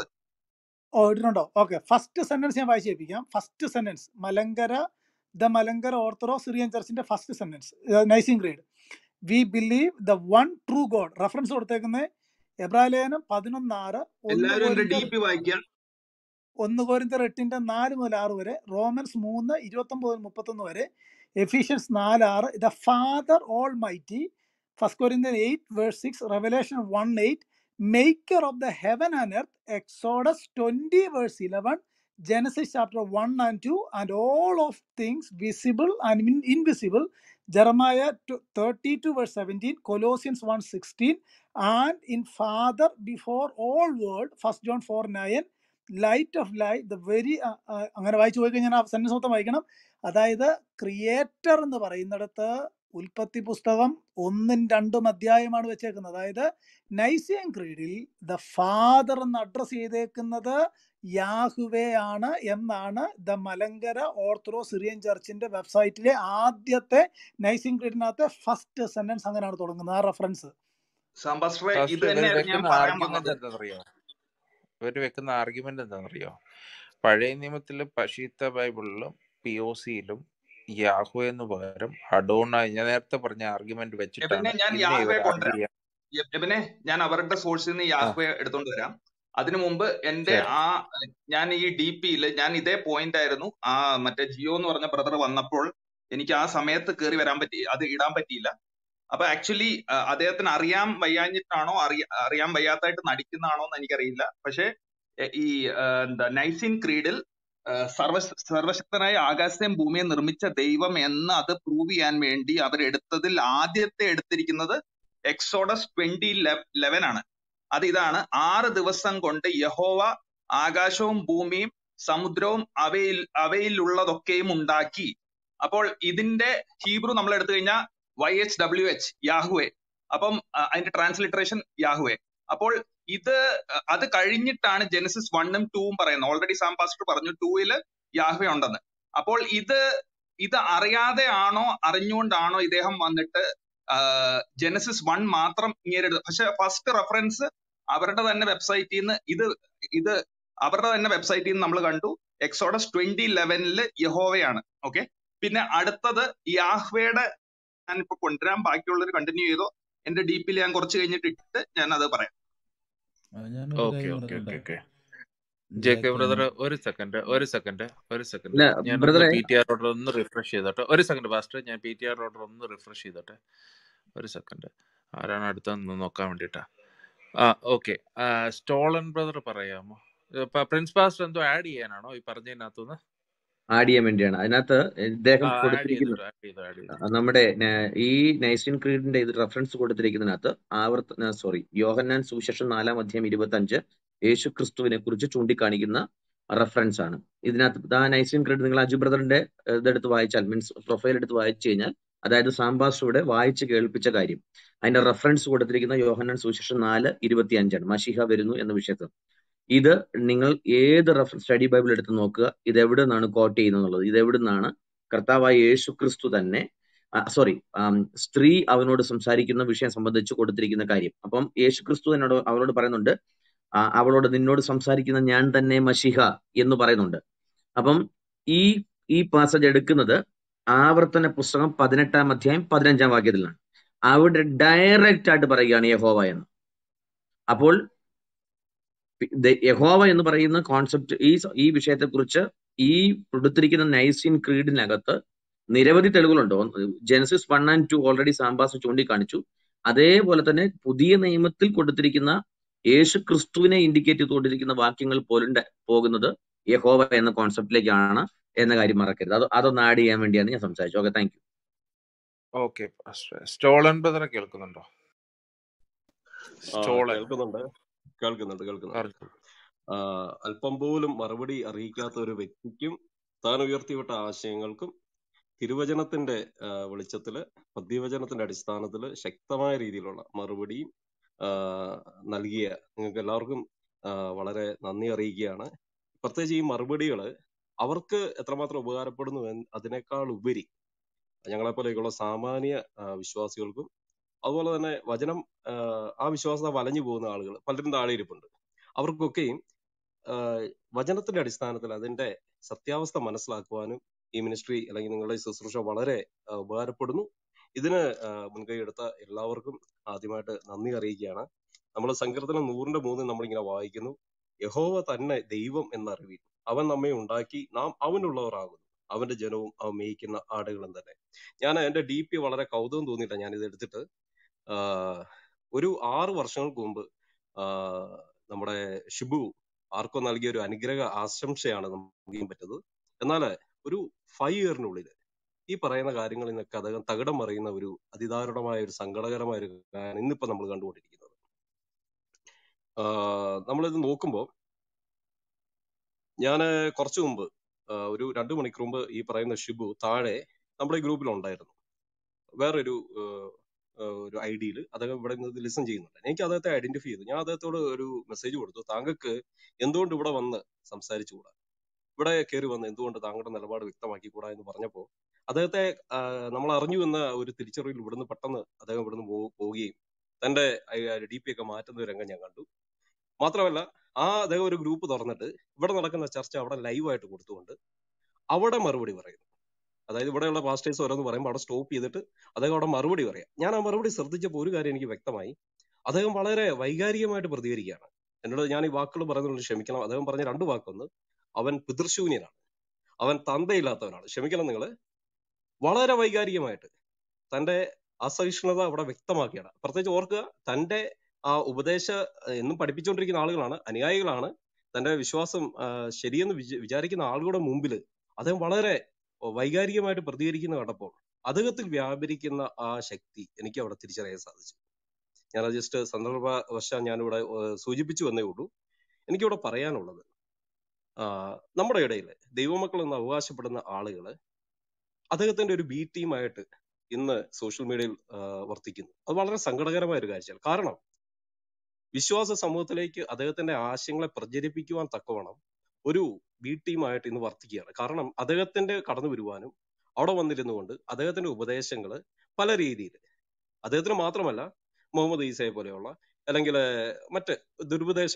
ഓ ഇട്ടിട്ടുണ്ടോ ഓക്കെ ഫസ്റ്റ് സെന്റൻസ് ഞാൻ വായിച്ചു കേൾപ്പിക്കാം first sentence Malankara the Malankara Orthodox Syrian ചർച്ചിന്റെ first sentence Nicene creed we believe the one true God reference കൊടുത്തേക്കുന്നത് എബ്രാലേനം പതിനൊന്നാറ് ഒന്ന് എല്ലാവരും എന്റെ ഡി കോരിന്തർ പി വായിക്കുക ഒന്ന് കോരിന്തർ എട്ടിന്റെ നാല് മുതൽ ആറ് വരെ റോമൻസ് മൂന്ന് ഇരുപത്തൊമ്പത് മുതൽ മുപ്പത്തൊന്ന് വരെ എഫീഷ്യൻസ് നാല് ആറ് the father almighty first Corinthians eight verse six Revelation one eight maker of the heaven and earth Exodus twenty verse eleven Genesis chapter one and two and all of things visible and invisible Jeremiah thirty two verse seventeen Colossians one sixteen and in father before all world first John four nine light of light the very അങ്ങനെ വായിച്ചു പോയി കഴിഞ്ഞാൽ ആ sentence മൊത്തം വായിക്കണം അതായത് creator എന്ന് പറയുന്നിടത്ത് ഉൽപ്പത്തി പുസ്തകം ഒന്നും രണ്ടും അധ്യായമാണ് വെച്ചേക്കുന്നത് അതായത് നൈസിയൻ ക്രീഡിൽ ദ ഫാദർ എന്ന് അഡ്രസ് ചെയ്തേക്കുന്നത് യാഹുവേ ആണ് എന്നാണ് ദ മലങ്കര ഓർത്തഡോക്സ് സിറിയൻ ചർച്ചിന്റെ വെബ്സൈറ്റിലെ ആദ്യത്തെ നൈസിയൻ ക്രീഡിനകത്തെ ഫസ്റ്റ് സെന്റൻസ് അങ്ങനെയാണ് തുടങ്ങുന്നത് ആ റെഫറൻസ് സാംബാസ്റ്ററെ ഇത് ഫസ്റ്റ് ഇവർ തന്നെയായിരുന്നു ഞാൻ വെക്കുന്ന പറയാൻ ആർഗ്യുമെന്റ് വന്നത് എന്താണെന്നറിയോ ഇവർ വെക്കുന്ന ആർഗ്യുമെന്റ് എന്താണെന്നറിയോ പഴയ നിയമത്തില് പശീത്ത ബൈബിളിലും പി ഒ സിയിലും യാഹു എന്ന് പകരം അഡോണായി ഞാൻ നേരത്തെ പറഞ്ഞ ആർഗ്യുമെന്റ് വെച്ചിട്ടാണ് എബിനെ ഞാൻ ഇതിനെ യാഹ്വെ ഇവർ കൊണ്ടുവരാം ആർഗ്യൂ എ- എബിനെ ഞാൻ അവരുടെ സോഴ്സിൽ നിന്ന് ആ യാഹ്വെ എടുത്തോണ്ട് വരാം അതിനു മുമ്പ് എന്റെ ശരി ആ ഞാൻ ഈ ഡി പിയിൽ ഞാൻ ഇതേ പോയിന്റ് ആയിരുന്നു ആ മറ്റേ ജിയോ എന്ന് പറഞ്ഞ ബ്രദർ വന്നപ്പോൾ എനിക്ക് ആ സമയത്ത് കയറി വരാൻ പറ്റി അത് ഇടാൻ പറ്റിയില്ല അപ്പൊ ആക്ച്വലി അദ്ദേഹത്തിന് അറിയാൻ വയ്യാഞ്ഞിട്ടാണോ അറിയ അറിയാൻ വയ്യാത്തായിട്ട് നടിക്കുന്നതാണോ എന്ന് എനിക്കറിയില്ല പക്ഷെ എ- ഈ ആ, എന്താ നൈസിൻ ക്രീഡിൽ ആ, സർവ സർവശക്തനായ ആകാശത്തെയും ഭൂമിയെ നിർമ്മിച്ച ദൈവം എന്ന് അത് പ്രൂവ് ചെയ്യാൻ വേണ്ടി അവരെടുത്തതിൽ ആദ്യത്തെ എടുത്തിരിക്കുന്നത് എക്സോഡസ് ട്വന്റി ലെവൻ ആണ് അത് ഇതാണ് ആറ് ദിവസം കൊണ്ട് യഹോവ ആകാശവും ഭൂമിയും സമുദ്രവും അവയിൽ അവയിലുള്ളതൊക്കെയും ഉണ്ടാക്കി അപ്പോൾ ഇതിന്റെ ഹീബ്രു നമ്മൾ എടുത്തു കഴിഞ്ഞാൽ Y H W H Yahweh അപ്പം ആ, അതിന്റെ ട്രാൻസ്ലിറ്ററേഷൻ യാഹുവെ അപ്പോൾ ഇത് അഹ് അത് കഴിഞ്ഞിട്ടാണ് ജെനസിസ് വണ്ണും ടൂവും പറയുന്നത് ഓൾറെഡി സാം പാസ്റ്റർ പറഞ്ഞു ടൂവില് യാഹ്വെ ഉണ്ടെന്ന് അപ്പോൾ ഇത് ഇത് അറിയാതെ ആണോ അറിഞ്ഞുകൊണ്ടാണോ ഇദ്ദേഹം വന്നിട്ട് ജെനസിസ് വൺ മാത്രം ഇങ്ങനെ പക്ഷെ ഫസ്റ്റ് റെഫറൻസ് അവരുടെ തന്നെ വെബ്സൈറ്റിൽ നിന്ന് ഇത് ഇത് അവരുടെ തന്നെ വെബ്സൈറ്റിൽ നിന്ന് നമ്മൾ കണ്ടു എക്സോഡസ് ട്വന്റി ലെവനില് യഹോവയാണ് ഓക്കെ പിന്നെ അടുത്തത് യാഹ്വയുടെ ഞാനിപ്പോ കൊണ്ടുവരാൻ ബാക്കിയുള്ളവർ കണ്ടിന്യൂ ചെയ്തോ എന്റെ ഡീപ്പിൽ ഞാൻ കുറച്ച് കഴിഞ്ഞിട്ട് ഇട്ടിട്ട് ഞാൻ അത് പറയാം ആ, ഞാനൊരു ഓക്കെ കാര്യം ഓക്കെ പറഞ്ഞോട്ടെ okay okay J K Jack brother ഒരു സെക്കൻഡ് ഒരു സെക്കൻഡ് ഒരു സെക്കൻഡ് ഇല്ല ഞാനൊന്ന് ബ്രദറെ പി ടി ആർ ഓർഡർ ഒന്ന് റിഫ്രഷ് ചെയ്തോട്ടെ ഒരു സെക്കൻഡ് ഫാസ്റ്റ് ഞാൻ പി ടി ആർ ഓർഡർ ഒന്ന് റിഫ്രഷ് ചെയ്തോട്ടെ ഒരു സെക്കൻഡ് ആരാണ് അടുത്തെന്ന് നോക്കാൻ വേണ്ടിട്ടാ ആ ഓക്കെ സ്റ്റോളൻ ബ്രദർ പറയാമോ ഇപ്പൊ പ്രിൻസ് പാസ്റ്റർ എന്തോ ആഡ് ചെയ്യാനാണോ ഈ പറഞ്ഞതിനകത്തുനിന്ന് ആഡ് ചെയ്യാൻ വേണ്ടിയാണ് അതിനകത്ത് ഇദ്ദേഹം ആ ആഡ് കൊടുത്തിരിക്കുന്ന ചെയ്തിട്ട് ആഡ് ചെയ്തു ആഡ് ചെയ്തു ആ, നമ്മുടെ ന- ഈ നൈസിൻ ക്രീഡിന്റെ ഇത് റെഫറൻസ് കൊടുത്തിരിക്കുന്നതിനകത്ത് ആവർത്തന സോറി യോഹന്നാൻ സുവിശേഷം നാലാം അധ്യായം ഇരുപത്തി അഞ്ച് യേശു ക്രിസ്തുവിനെ കുറിച്ച് ചൂണ്ടിക്കാണിക്കുന്ന റെഫറൻസ് ആണ് ഇതിനകത്ത് ആ നൈസിൻ ക്രീഡ് നിങ്ങൾ അജു ബ്രദറിന്റെ ഏഹ്, ഇതെടുത്ത് വായിച്ചാൽ മീൻസ് പ്രൊഫൈൽ എടുത്ത് വായിച്ചു കഴിഞ്ഞാൽ അതായത് സാംബാസുവിടെ വായിച്ച് കേൾപ്പിച്ച കാര്യം അതിന്റെ റെഫറൻസ് കൊടുത്തിരിക്കുന്ന യോഹന്നാൻ സുവിശേഷം നാല് ഇരുപത്തി അഞ്ചാണ് മഷിഹ വരുന്നു എന്ന വിഷയത്തിൽ ഇത് നിങ്ങൾ ഏത് റെഫറൻസ് സ്റ്റഡി ബൈബിൾ എടുത്ത് നോക്കുക ഇത് എവിടെ നിന്നാണ് കോട്ട് ചെയ്യുന്നത് എന്നുള്ളത് ഇത് എവിടെ നിന്നാണ് കർത്താവായ യേശു ക്രിസ്തു തന്നെ സോറി സ്ത്രീ അവനോട് സംസാരിക്കുന്ന വിഷയം സംബന്ധിച്ച് കൊടുത്തിരിക്കുന്ന കാര്യം അപ്പം യേശു ക്രിസ്തു എന്നോട് അവളോട് പറയുന്നുണ്ട് ആ, അവളോട് നിന്നോട് സംസാരിക്കുന്ന ഞാൻ തന്നെ മഷിഹ എന്ന് പറയുന്നുണ്ട് അപ്പം ഈ ഈ പാസേജ് എടുക്കുന്നത് ആവർത്തന പുസ്തകം പതിനെട്ടാം അധ്യായം പതിനഞ്ചാം വാക്യത്തിലാണ് അവിടെ ഡയറക്റ്റ് ആയിട്ട് പറയുകയാണ് യഹോവ എന്ന് അപ്പോൾ പി- ദ- യഹോവ എന്ന് പറയുന്ന കോൺസെപ്റ്റ് ഈ സ- ഈ വിഷയത്തെക്കുറിച്ച് ഈ കൊടുത്തിരിക്കുന്ന നൈസിൻ ക്രീഡിനകത്ത് നിരവധി തെളിവുകളുണ്ട് ഒന്ന് Genesis one and two already Sam pastor ചൂണ്ടിക്കാണിച്ചു അതേപോലെ തന്നെ പുതിയ നിയമത്തിൽ കൊടുത്തിരിക്കുന്ന യേശു ക്രിസ്തുവിനെ ഇൻഡിക്കേറ്റ് ചെയ്തുകൊണ്ടിരിക്കുന്ന വാക്യങ്ങൾ പോലും ഡ- പോകുന്നത് യഹോവ എന്ന കോൺസെപ്റ്റിലേക്കാണ് എന്ന കാര്യം മറക്കരുത് അത് അതൊന്ന് ആഡ് ചെയ്യാൻ വേണ്ടിയാണ് ഞാൻ സംസാരിച്ചത് ഓക്കെ താങ്ക് യു ഓക്കെ സ്റ്റോളൻ ബ്രദറെ കേൾക്കുന്നുണ്ടോ ആ സ്റ്റോളൻ കേൾക്കുന്നുണ്ട് കേൾക്കുന്നുണ്ട് കേൾക്കുന്നുണ്ട് പറഞ്ഞു ആ, അല്പം പോലും മറുപടി അറിയിക്കാത്ത ഒരു വ്യക്തിക്കും താൻ ഉയർത്തിവിട്ട ആശയങ്ങൾക്കും തിരുവചനത്തിന്റെ ആ, വെളിച്ചത്തില് പദ്യവചനത്തിന്റെ അടിസ്ഥാനത്തില് ശക്തമായ രീതിയിലുള്ള മറുപടിയും ആ, നൽകിയ നിങ്ങൾക്ക് എല്ലാവർക്കും ആ, വളരെ നന്ദി അറിയിക്കുകയാണ് പ്രത്യേകിച്ച് ഈ മറുപടികള് അവർക്ക് എത്രമാത്രം ഉപകാരപ്പെടുന്നു എന്ന് അതിനേക്കാൾ ഉപരി ഞങ്ങളെപ്പോലെയൊക്കെയുള്ള സാമാന്യ ആ, വിശ്വാസികൾക്കും അതുപോലെ തന്നെ വചനം ആ, ആ വിശ്വാസത വലഞ്ഞു പോകുന്ന ആളുകൾ പലരും താഴെ ഇരിപ്പുണ്ട് അവർക്കൊക്കെയും ആ, വചനത്തിന്റെ അടിസ്ഥാനത്തിൽ അതിന്റെ സത്യാവസ്ഥ മനസ്സിലാക്കുവാനും ഈ മിനിസ്ട്രി അല്ലെങ്കിൽ നിങ്ങളുടെ ഈ ശുശ്രൂഷ വളരെ ആ, ഉപകാരപ്പെടുന്നു ഇതിന് ആ, മുൻകൈ എടുത്ത എല്ലാവർക്കും ആദ്യമായിട്ട് നന്ദി അറിയിക്കുകയാണ് നമ്മൾ സങ്കീർത്തനം നൂറിന്റെ മൂന്ന് നമ്മളിങ്ങനെ വായിക്കുന്നു യഹോവ തന്നെ ദൈവം എന്നറിവീൻ അവൻ നമ്മെ ഉണ്ടാക്കി നാം അവനുള്ളവർ ആകുന്നു അവന്റെ ജനവും അവൻ മേയിക്കുന്ന ആടുകളും തന്നെ ഞാൻ എന്റെ ഡി പി വളരെ കൗതുകം തോന്നിയിട്ടാണ് ഞാൻ ഇത് എടുത്തിട്ട് ആഹ് ഒരു ആറ് വർഷങ്ങൾക്ക് മുമ്പ് ആഹ് നമ്മുടെ ഷിബു ആർക്കോ നൽകിയ ഒരു അനുഗ്രഹ ആശംസയാണ് നമുക്ക് ചെയ്യാൻ പറ്റത് എന്നാൽ ഒരു ഫൈവ് ഇയറിനുള്ളിൽ ഈ പറയുന്ന കാര്യങ്ങളിൽ നിന്നൊക്കെ അദ്ദേഹം തകിടം മറിയുന്ന ഒരു അതിദാരുണമായ ഒരു സങ്കടകരമായ ഒരു കാര്യം ഇന്നിപ്പോ നമ്മൾ കണ്ടുകൊണ്ടിരിക്കുന്നത് ആഹ് നമ്മളിത് നോക്കുമ്പോൾ ഞാൻ കുറച്ചു മുമ്പ് ആഹ് ഒരു രണ്ടു മണിക്കൂർ മുമ്പ് ഈ പറയുന്ന ഷിബു താഴെ നമ്മുടെ ഈ ഗ്രൂപ്പിൽ ഉണ്ടായിരുന്നു വേറൊരു ആഹ് ആഹ് ഒരു ഐ ഡിയിൽ അദ്ദേഹം ഇവിടെ നിന്ന് ലിസൺ ചെയ്യുന്നുണ്ട് എനിക്ക് അദ്ദേഹത്തെ ഐഡന്റിഫൈ ചെയ്തു ഞാൻ അദ്ദേഹത്തോട് ഒരു മെസ്സേജ് കൊടുത്തു താങ്കൾക്ക് എന്തുകൊണ്ട് ഇവിടെ വന്ന് സംസാരിച്ചുകൂടാ ഇവിടെ കയറി വന്ന് എന്തുകൊണ്ട് താങ്കളുടെ നിലപാട് വ്യക്തമാക്കിക്കൂടാ എന്ന് പറഞ്ഞപ്പോൾ അദ്ദേഹത്തെ ആഹ് നമ്മൾ അറിഞ്ഞു എന്ന ഒരു തിരിച്ചറിവിൽ ഇവിടുന്ന് പെട്ടെന്ന് അദ്ദേഹം ഇവിടുന്ന് പോ- പോവുകയും തന്റെ ഡി പി ഒക്കെ മാറ്റുന്ന ഒരു രംഗം ഞാൻ കണ്ടു മാത്രമല്ല ആ അദ്ദേഹം ഒരു ഗ്രൂപ്പ് തുറന്നിട്ട് ഇവിടെ നടക്കുന്ന ചർച്ച അവിടെ ലൈവായിട്ട് കൊടുത്തുകൊണ്ട് അവിടെ മറുപടി പറയുന്നു അതായത് ഇവിടെയുള്ള പാസ്റ്റേഴ്സ് ഓരോന്ന് പറയുമ്പോൾ അവിടെ സ്റ്റോപ്പ് ചെയ്തിട്ട് അദ്ദേഹം അവിടെ മറുപടി പറയാം ഞാൻ ആ മറുപടി ശ്രദ്ധിച്ചപ്പോൾ ഒരു കാര്യം എനിക്ക് വ്യക്തമായി അദ്ദേഹം വളരെ വൈകാരികമായിട്ട് പ്രതികരിക്കുകയാണ് എന്നോട് ഞാൻ ഈ വാക്കുകൾ പറയുന്നതുകൊണ്ട് ക്ഷമിക്കണം അദ്ദേഹം പറഞ്ഞ രണ്ട് വാക്കൊന്ന് അവൻ പിതൃശൂന്യനാണ് അവൻ തന്തയില്ലാത്തവനാണ് ക്ഷമിക്കണം നിങ്ങൾ വളരെ വൈകാരികമായിട്ട് തന്റെ അസഹിഷ്ണുത അവിടെ വ്യക്തമാക്കിയാണ് പ്രത്യേകിച്ച് ഓർക്കുക തന്റെ ആ ഉപദേശ എന്നും പഠിപ്പിച്ചുകൊണ്ടിരിക്കുന്ന ആളുകളാണ് അനുയായികളാണ് തന്റെ വിശ്വാസം ആ, ശരിയെന്ന് വിച- വിചാരിക്കുന്ന ആളുകളുടെ മുമ്പിൽ അദ്ദേഹം വളരെ വൈകാരികമായിട്ട് പ്രതികരിക്കുന്ന കണ്ടപ്പോൾ അദ്ദേഹത്തിൽ വ്യാപരിക്കുന്ന ആ ശക്തി എനിക്ക് അവിടെ തിരിച്ചറിയാൻ സാധിച്ചു ഞാൻ അത് ജസ്റ്റ് സന്ദർഭവശാൽ ഞാനിവിടെ ഏഹ്, സൂചിപ്പിച്ചു എന്നേ ഉള്ളൂ എനിക്കിവിടെ പറയാനുള്ളത് ആ, നമ്മുടെ ഇടയിൽ ദൈവമക്കൾ എന്ന് അവകാശപ്പെടുന്ന ആളുകൾ അദ്ദേഹത്തിന്റെ ഒരു ബി ടീമായിട്ട് ഇന്ന് സോഷ്യൽ മീഡിയയിൽ ആ, വർത്തിക്കുന്നു അത് വളരെ സങ്കടകരമായ ഒരു കാഴ്ചയാണ് കാരണം വിശ്വാസ സമൂഹത്തിലേക്ക് അദ്ദേഹത്തിന്റെ ആശയങ്ങളെ പ്രചരിപ്പിക്കുവാൻ തക്കവണ്ണം ഒരു ബി ടീമായിട്ട് ഇന്ന് വർത്തിക്കുകയാണ് കാരണം അദ്ദേഹത്തിന്റെ കടന്നു വരുവാനും അവിടെ വന്നിരുന്നുകൊണ്ട് അദ്ദേഹത്തിന്റെ ഉപദേശങ്ങൾ പല രീതിയിൽ അദ്ദേഹത്തിന് മാത്രമല്ല മുഹമ്മദ് ഈസയെ പോലെയുള്ള അല്ലെങ്കിൽ മറ്റ് ദുരുപദേശങ്ങൾ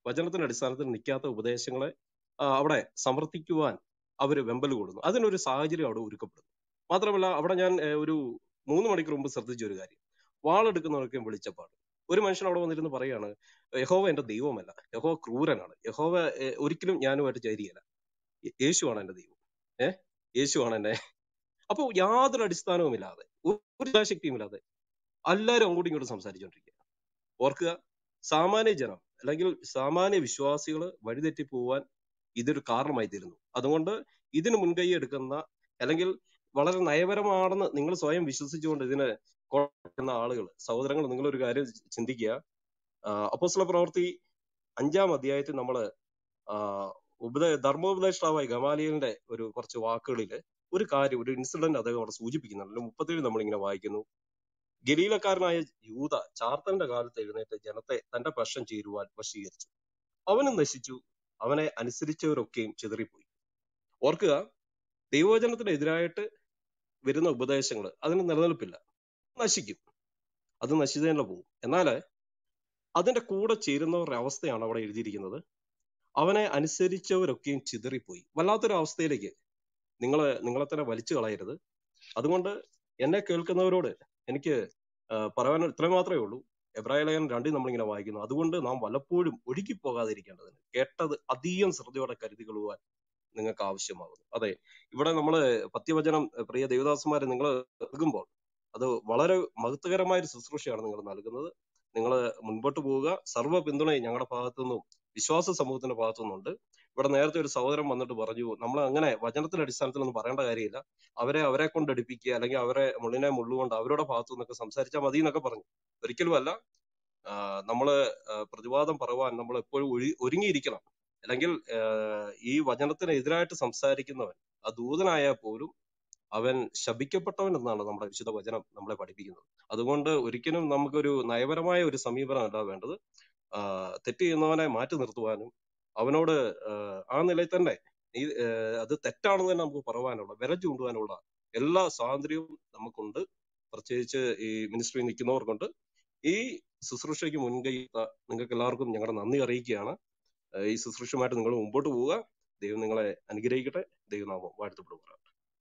വചനത്തിന്റെ അടിസ്ഥാനത്തിൽ നിൽക്കാത്ത ഉപദേശങ്ങളെ ആ, അവിടെ സമർത്ഥിക്കുവാൻ അവർ വെമ്പൽ കൂടുന്നു അതിനൊരു സാഹചര്യം അവിടെ ഒരുക്കപ്പെടുന്നു മാത്രമല്ല അവിടെ ഞാൻ ഏഹ്, ഒരു മൂന്ന് മണിക്കൂർ മുമ്പ് ശ്രദ്ധിച്ച ഒരു കാര്യം വാളെടുക്കുന്നവർക്ക് വെളിച്ചപ്പാട് ഒരു മനുഷ്യൻ അവിടെ വന്നിരുന്ന് പറയാണ് യഹോവ എന്റെ ദൈവമല്ല യഹോവ ക്രൂരനാണ് യഹോവ ഏഹ്, ഒരിക്കലും ഞാനുമായിട്ട് ചേരിയല്ല യേ- യേശുവാണ് എന്റെ ദൈവം ഏഹ് യേശുവാണ് എന്നെ അപ്പൊ യാതൊരു അടിസ്ഥാനവുമില്ലാതെ ഒരു ഇല്ലാതെ എല്ലാവരും അങ്ങോട്ടും ഇങ്ങോട്ടും സംസാരിച്ചുകൊണ്ടിരിക്കുക ഓർക്കുക സാമാന്യ ജനം അല്ലെങ്കിൽ സാമാന്യ വിശ്വാസികൾ വഴിതെറ്റി പോവാൻ ഇതൊരു കാരണമായി തീരുന്നു അതുകൊണ്ട് ഇതിന് മുൻകൈ എടുക്കുന്ന അല്ലെങ്കിൽ വളരെ നയപരമാണെന്ന് നിങ്ങൾ സ്വയം വിശ്വസിച്ചുകൊണ്ട് ഇതിന് കൊടുക്കുന്ന ആളുകൾ സഹോദരങ്ങൾ നിങ്ങളൊരു കാര്യം ചിന്തിക്കുക അപ്പോസ്തല പ്രവൃത്തി അഞ്ചാം അധ്യായത്തിൽ നമ്മള് ആ, ഉപദേ ധർമ്മോപദേഷ്ടാവായ ഗമാലിയലിന്റെ ഒരു കുറച്ച് വാക്കുകളിൽ ഒരു കാര്യം ഒരു ഇൻസിഡന്റ് അദ്ദേഹം അവിടെ സൂചിപ്പിക്കുന്നുണ്ട് മുപ്പത്തേഴ് നമ്മളിങ്ങനെ വായിക്കുന്നു ഗലീലക്കാരനായ യൂത ചാർത്തന്റെ കാലത്ത് എഴുന്നേറ്റ് ജനത്തെ തന്റെ പക്ഷം ചേരുവാൻ വശീകരിച്ചു അവനും നശിച്ചു അവനെ അനുസരിച്ചവരൊക്കെയും ചിതറിപ്പോയി ഓർക്കുക ദൈവവചനത്തിന് എതിരായിട്ട് വരുന്ന ഉപദേശങ്ങൾ അതിന് നിലനിൽപ്പില്ല നശിക്കും അത് നശിച്ചു തന്നെ പോകും എന്നാൽ അതിന്റെ കൂടെ ചേരുന്നവരുടെ അവസ്ഥയാണ് അവിടെ എഴുതിയിരിക്കുന്നത് അവനെ അനുസരിച്ചവരൊക്കെയും ചിതറിപ്പോയി വല്ലാത്തൊരു അവസ്ഥയിലേക്ക് നിങ്ങളെ നിങ്ങളെ തന്നെ വലിച്ചു കളയരുത് അതുകൊണ്ട് എന്നെ കേൾക്കുന്നവരോട് എനിക്ക് ആ, പറയാൻ ഇത്ര മാത്രമേ ഉള്ളൂ എബ്രായ ലേഖനം രണ്ടിൽ നമ്മളിങ്ങനെ വായിക്കുന്നു അതുകൊണ്ട് നാം വല്ലപ്പോഴും ഒഴുകി പോകാതിരിക്കേണ്ടതിന് കേട്ടത് അധികം ശ്രദ്ധയോടെ കരുതികൊള്ളുവാൻ നിങ്ങൾക്ക് ആവശ്യമാകുന്നു അതെ ഇവിടെ നമ്മൾ പത്യവചനം ഏഹ്, പ്രിയ ദേവദാസന്മാരെ നിങ്ങൾ നൽകുമ്പോൾ അത് വളരെ മഹത്വകരമായ ഒരു ശുശ്രൂഷയാണ് നിങ്ങൾ നൽകുന്നത് നിങ്ങൾ മുൻപോട്ട് പോവുക സർവ്വ പിന്തുണയും ഞങ്ങളുടെ ഭാഗത്തു നിന്നും വിശ്വാസ സമൂഹത്തിന്റെ ഭാഗത്തു നിന്നുണ്ട് ഇവിടെ നേരത്തെ ഒരു സഹോദരൻ വന്നിട്ട് പറഞ്ഞു നമ്മൾ അങ്ങനെ വചനത്തിന്റെ അടിസ്ഥാനത്തിലൊന്നും പറയേണ്ട കാര്യമില്ല അവരെ അവരെ കൊണ്ട് എടുപ്പിക്കുക അല്ലെങ്കിൽ അവരെ മുള്ളിനെ മുള്ളുകൊണ്ട് അവരുടെ ഭാഗത്തു നിന്നൊക്കെ സംസാരിച്ചാൽ മതി എന്നൊക്കെ പറഞ്ഞു ഒരിക്കലും അല്ല ആഹ് നമ്മള് ആഹ് പ്രതിവാദം പറയുവാൻ നമ്മൾ എപ്പോഴും ഒഴി- ഒരുങ്ങിയിരിക്കണം അല്ലെങ്കിൽ ആഹ് ഈ വചനത്തിനെതിരായിട്ട് സംസാരിക്കുന്നവൻ ആ ദൂതനായാൽ പോലും അവൻ ശപിക്കപ്പെട്ടവൻ എന്നാണ് നമ്മുടെ വിശുദ്ധ വചനം നമ്മളെ പഠിപ്പിക്കുന്നത് അതുകൊണ്ട് ഒരിക്കലും നമുക്കൊരു നയപരമായ ഒരു സമീപനമല്ല വേണ്ടത് ആഹ് തെറ്റ് ചെയ്യുന്നവനെ മാറ്റി നിർത്തുവാനും അവനോട് ആഹ് ആ നിലയിൽ തന്നെ ഈ ആഹ് അത് തെറ്റാണെന്ന് തന്നെ നമുക്ക് പറയുവാനുള്ള വിരൽ ചൂണ്ടുവാനുള്ള എല്ലാ സ്വാതന്ത്ര്യവും നമുക്കുണ്ട് പ്രത്യേകിച്ച് ഈ മിനിസ്ട്രിയിൽ നിൽക്കുന്നവർക്കുണ്ട് ഈ ശുശ്രൂഷയ്ക്ക് മുൻകൈ എടുത്ത നിങ്ങൾക്ക് എല്ലാവർക്കും ഞങ്ങളുടെ നന്ദി അറിയിക്കുകയാണ് ആഹ് ഈ ശുശ്രൂഷയുമായിട്ട് നിങ്ങൾ മുമ്പോട്ട് പോവുക ദൈവം നിങ്ങളെ അനുഗ്രഹിക്കട്ടെ ദൈവനാമം വാഴ്ത്തപ്പെടുക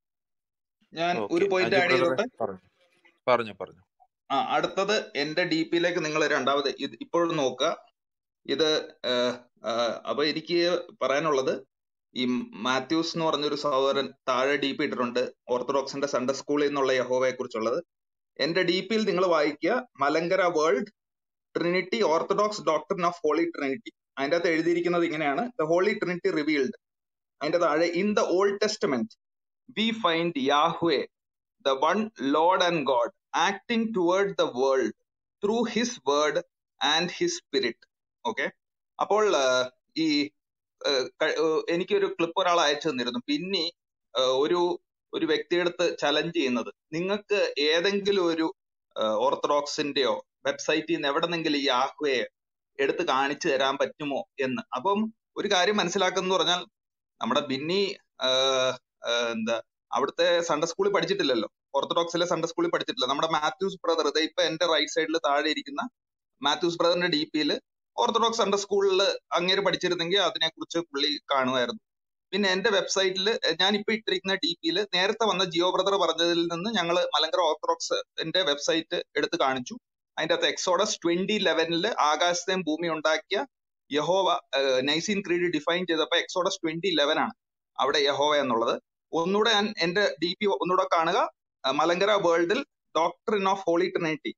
ഞാൻ ഓക്കെ ഒരു പോയിന്റ് അജു ആഡ് ബ്രദറെ ചെയ്തോട്ടെ പറഞ്ഞു പറഞ്ഞു പറഞ്ഞു ആ അടുത്തത് എന്റെ ഡി പിയിലേക്ക് നിങ്ങൾ രണ്ടാമത് ഇത് ഇപ്പോഴും നോക്കുക ഇത് ഏഹ്, ആഹ്, അപ്പൊ എനിക്ക് പറയാനുള്ളത് ഈ മാത്യൂസ് എന്ന് പറഞ്ഞൊരു സഹോദരൻ താഴെ ഡി പി ഇട്ടിട്ടുണ്ട് ഓർത്തഡോക്സിന്റെ സൺഡേ സ്കൂളിൽ നിന്നുള്ള യഹോവയെ കുറിച്ചുള്ളത് എന്റെ ഡി പിയിൽ നിങ്ങൾ വായിക്കുക Malankara world trinity Orthodox doctrine of holy trinity അതിന്റെ അകത്ത് എഴുതിയിരിക്കുന്നത് ഇങ്ങനെയാണ് ദ ഹോളി ട്രിനിറ്റി റിവീൽഡ് അതിന്റെ താഴെ in the old testament we find Yahweh the one Lord and God, acting toward the world through His word and His spirit. Okay അപ്പോൾ ആ, ഈ ആ, ക- ആ, എനിക്കൊരു ക്ലിപ്പ് ഒരാൾ അയച്ചു തന്നിരുന്നു പിന്നെ ആ, ഒരു ഒരു വ്യക്തിയെടുത്ത് ചലഞ്ച് ചെയ്യുന്നത് നിങ്ങൾക്ക് ഏതെങ്കിലും ഒരു ആ, ഓർത്തഡോക്സിന്റെയോ വെബ്സൈറ്റിൽ നിന്ന് എവിടെന്നെങ്കിലും ഈ യാഹ്വയെ എടുത്ത് കാണിച്ചു തരാൻ പറ്റുമോ എന്ന് അപ്പം ഒരു കാര്യം മനസ്സിലാക്കുന്ന പറഞ്ഞാൽ നമ്മുടെ ബിന്നി ആഹ് ആഹ് എന്താ അവിടുത്തെ സൺഡേ സ്കൂളിൽ പഠിച്ചിട്ടില്ലല്ലോ ഓർത്തഡോക്സിലെ സൺഡേ സ്കൂളിൽ പഠിച്ചിട്ടില്ല നമ്മുടെ മാത്യൂസ് ബ്രദർ ഇതേ ഇപ്പൊ എന്റെ റൈറ്റ് സൈഡിൽ താഴെ ഇരിക്കുന്ന മാത്യൂസ് ബ്രദറിന്റെ ഡി പിയിൽ ഓർത്തഡോക്സ് സൺഡേ സ്കൂളിൽ അങ്ങേര് പഠിച്ചിരുന്നെങ്കിൽ അതിനെക്കുറിച്ച് പുള്ളി കാണുമായിരുന്നു പിന്നെ എന്റെ വെബ്സൈറ്റിൽ ഞാൻ ഇപ്പൊ ഇട്ടിരിക്കുന്ന ഡി പിയിൽ നേരത്തെ വന്ന ജിയോ ബ്രദർ പറഞ്ഞതിൽ നിന്ന് ഞങ്ങൾ മലങ്കര ഓർത്തഡോക്സ് എന്റെ വെബ്സൈറ്റ് എടുത്ത് കാണിച്ചു അതിന്റെ അകത്ത് എക്സോഡസ് ട്വന്റി ലെവനിൽ ആകാശത്തെയും ഭൂമി ഉണ്ടാക്കിയ യഹോവ നൈസീൻ ക്രീഡ് ഡിഫൈൻ ചെയ്തപ്പോ എക്സോഡസ് ട്വന്റി ലെവൻ ആണ് അവിടെ യഹോവ എന്നുള്ളത് ഒന്നുകൂടെ ഞാൻ എന്റെ ഡി പി ഒന്നുകൂടെ കാണുക അഹ് മലങ്കര വേൾഡിൽ doctrine of holy trinity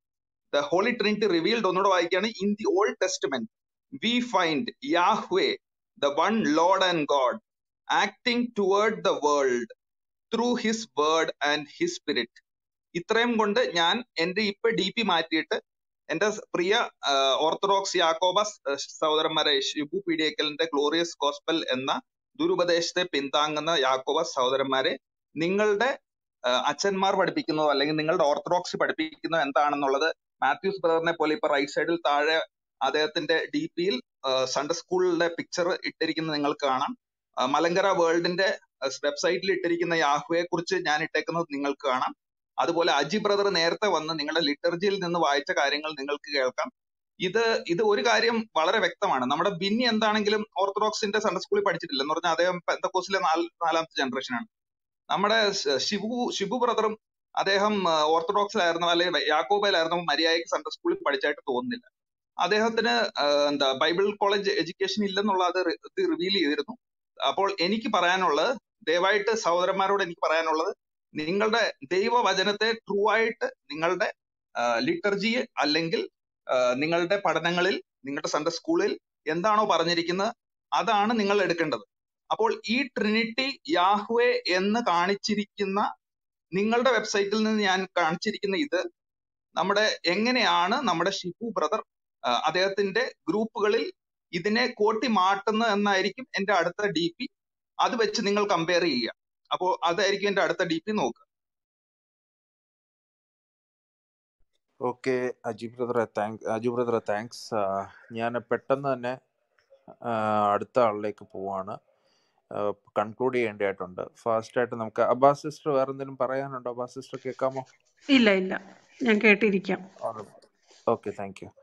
the holy trinity revealed ഒന്നുകൂടെ വായിക്കുകയാണ് in the old testament we find Yahweh the one lord and God acting toward the world through his word and his spirit ഇത്രയും കൊണ്ട് ഞാൻ എന്റെ ഇപ്പൊ D P മാറ്റിയിട്ട് എന്റെ സ് പ്രിയ ആഹ്, ഓർത്തഡോക്സ് യാക്കോബ സ്- ഏഹ് സഹോദരന്മാരെ ഷിബു പീഡിയക്കലിന്റെ ഗ്ലോറിയസ് ഗോസ്പൽ എന്ന ദുരുപദേശത്തെ പിന്താങ്ങുന്ന യാക്കോബ സഹോദരന്മാരെ നിങ്ങളുടെ ആഹ്, അച്ഛന്മാർ പഠിപ്പിക്കുന്നതോ അല്ലെങ്കിൽ നിങ്ങളുടെ ഓർത്തഡോക്സ് പഠിപ്പിക്കുന്നതോ എന്താണെന്നുള്ളത് മാത്യൂസ് ബ്രദറിനെ പോലെ ഇപ്പൊ റൈറ്റ് സൈഡിൽ താഴെ അദ്ദേഹത്തിന്റെ ഡി പിയിൽ സൺഡേ സ്കൂളിലെ പിക്ചർ ഇട്ടിരിക്കുന്നത് നിങ്ങൾക്ക് കാണാം ആഹ്, മലങ്കര വേൾഡിന്റെ വെബ്സൈറ്റിൽ ഇട്ടിരിക്കുന്ന യാഹുവെ കുറിച്ച് ഞാൻ ഇട്ടേക്കുന്നത് നിങ്ങൾക്ക് കാണാം അതുപോലെ അജി ബ്രദർ നേരത്തെ വന്ന് നിങ്ങളുടെ ലിറ്റർജിയിൽ നിന്ന് വായിച്ച കാര്യങ്ങൾ നിങ്ങൾക്ക് കേൾക്കാം ഇത് ഇത് ഒരു കാര്യം വളരെ വ്യക്തമാണ് നമ്മുടെ ബിന്നി എന്താണെങ്കിലും ഓർത്തഡോക്സിന്റെ സൺഡേ സ്കൂളിൽ പഠിച്ചിട്ടില്ല എന്ന് പറഞ്ഞാൽ അദ്ദേഹം പെന്തക്കോസിലെ നാല് നാലാമത്തെ ജനറേഷൻ ആണ് നമ്മുടെ ശ- ഷിബു ഷിബു ബ്രദറും അദ്ദേഹം ഓർത്തഡോക്സിലായിരുന്നു അല്ലെങ്കിൽ യാക്കോബയിലായിരുന്നു മര്യാദയ്ക്ക് സൺഡേ സ്കൂളിൽ പഠിച്ചായിട്ട് തോന്നുന്നില്ല അദ്ദേഹത്തിന് ആ, എന്താ ബൈബിൾ കോളേജ് എഡ്യൂക്കേഷൻ ഇല്ലെന്നുള്ള അത് റിവീൽ ചെയ്തിരുന്നു അപ്പോൾ എനിക്ക് പറയാനുള്ളത് ദയവായിട്ട് സഹോദരന്മാരോട് എനിക്ക് പറയാനുള്ളത് നിങ്ങളുടെ ദൈവവചനത്തെ ട്രൂ ആയിട്ട് നിങ്ങളുടെ ലിറ്റർജി അല്ലെങ്കിൽ ആ, നിങ്ങളുടെ പഠനങ്ങളിൽ നിങ്ങളുടെ സൺഡേ സ്കൂളിൽ എന്താണോ പറഞ്ഞിരിക്കുന്നത് അതാണ് നിങ്ങൾ എടുക്കേണ്ടത് അപ്പോൾ ഈ ട്രിനിറ്റി യാഹ്വേ എന്ന് കാണിച്ചിരിക്കുന്ന നിങ്ങളുടെ വെബ്സൈറ്റിൽ നിന്ന് ഞാൻ കാണിച്ചിരിക്കുന്ന ഇത് നമ്മുടെ എങ്ങനെയാണ് നമ്മുടെ ഷിബു ബ്രദർ അദ്ദേഹത്തിന്റെ ഗ്രൂപ്പുകളിൽ ഇതിനെ കോട്ടി മാട്ടുന്നത് എന്നായിരിക്കും എന്റെ അടുത്ത ഡി പി അത് വെച്ച് നിങ്ങൾ കമ്പയർ ചെയ്യുക അപ്പോൾ അതായിരിക്കും എന്റെ അടുത്ത ഡി പി നോക്കുക ഓക്കെ അജി ബ്രദറെ താങ്ക് അജു ബ്രദറെ താങ്ക്സ് ഞാൻ പെട്ടെന്ന് തന്നെ ആ, അടുത്ത ആളിലേക്ക് പോവാണ് കൺക്ലൂഡ് ചെയ്യേണ്ടതായിട്ടുണ്ട് ഫാസ്റ്റ് ആയിട്ട് നമുക്ക് അബ്ബാസ് സിസ്റ്റർ വേറെ എന്തെങ്കിലും പറയാനുണ്ടോ അബ്ബാസ് സിസ്റ്റർ കേൾക്കാമോ ഇല്ല ഇല്ല ഞാൻ കേട്ടിരിക്കാം okay thank you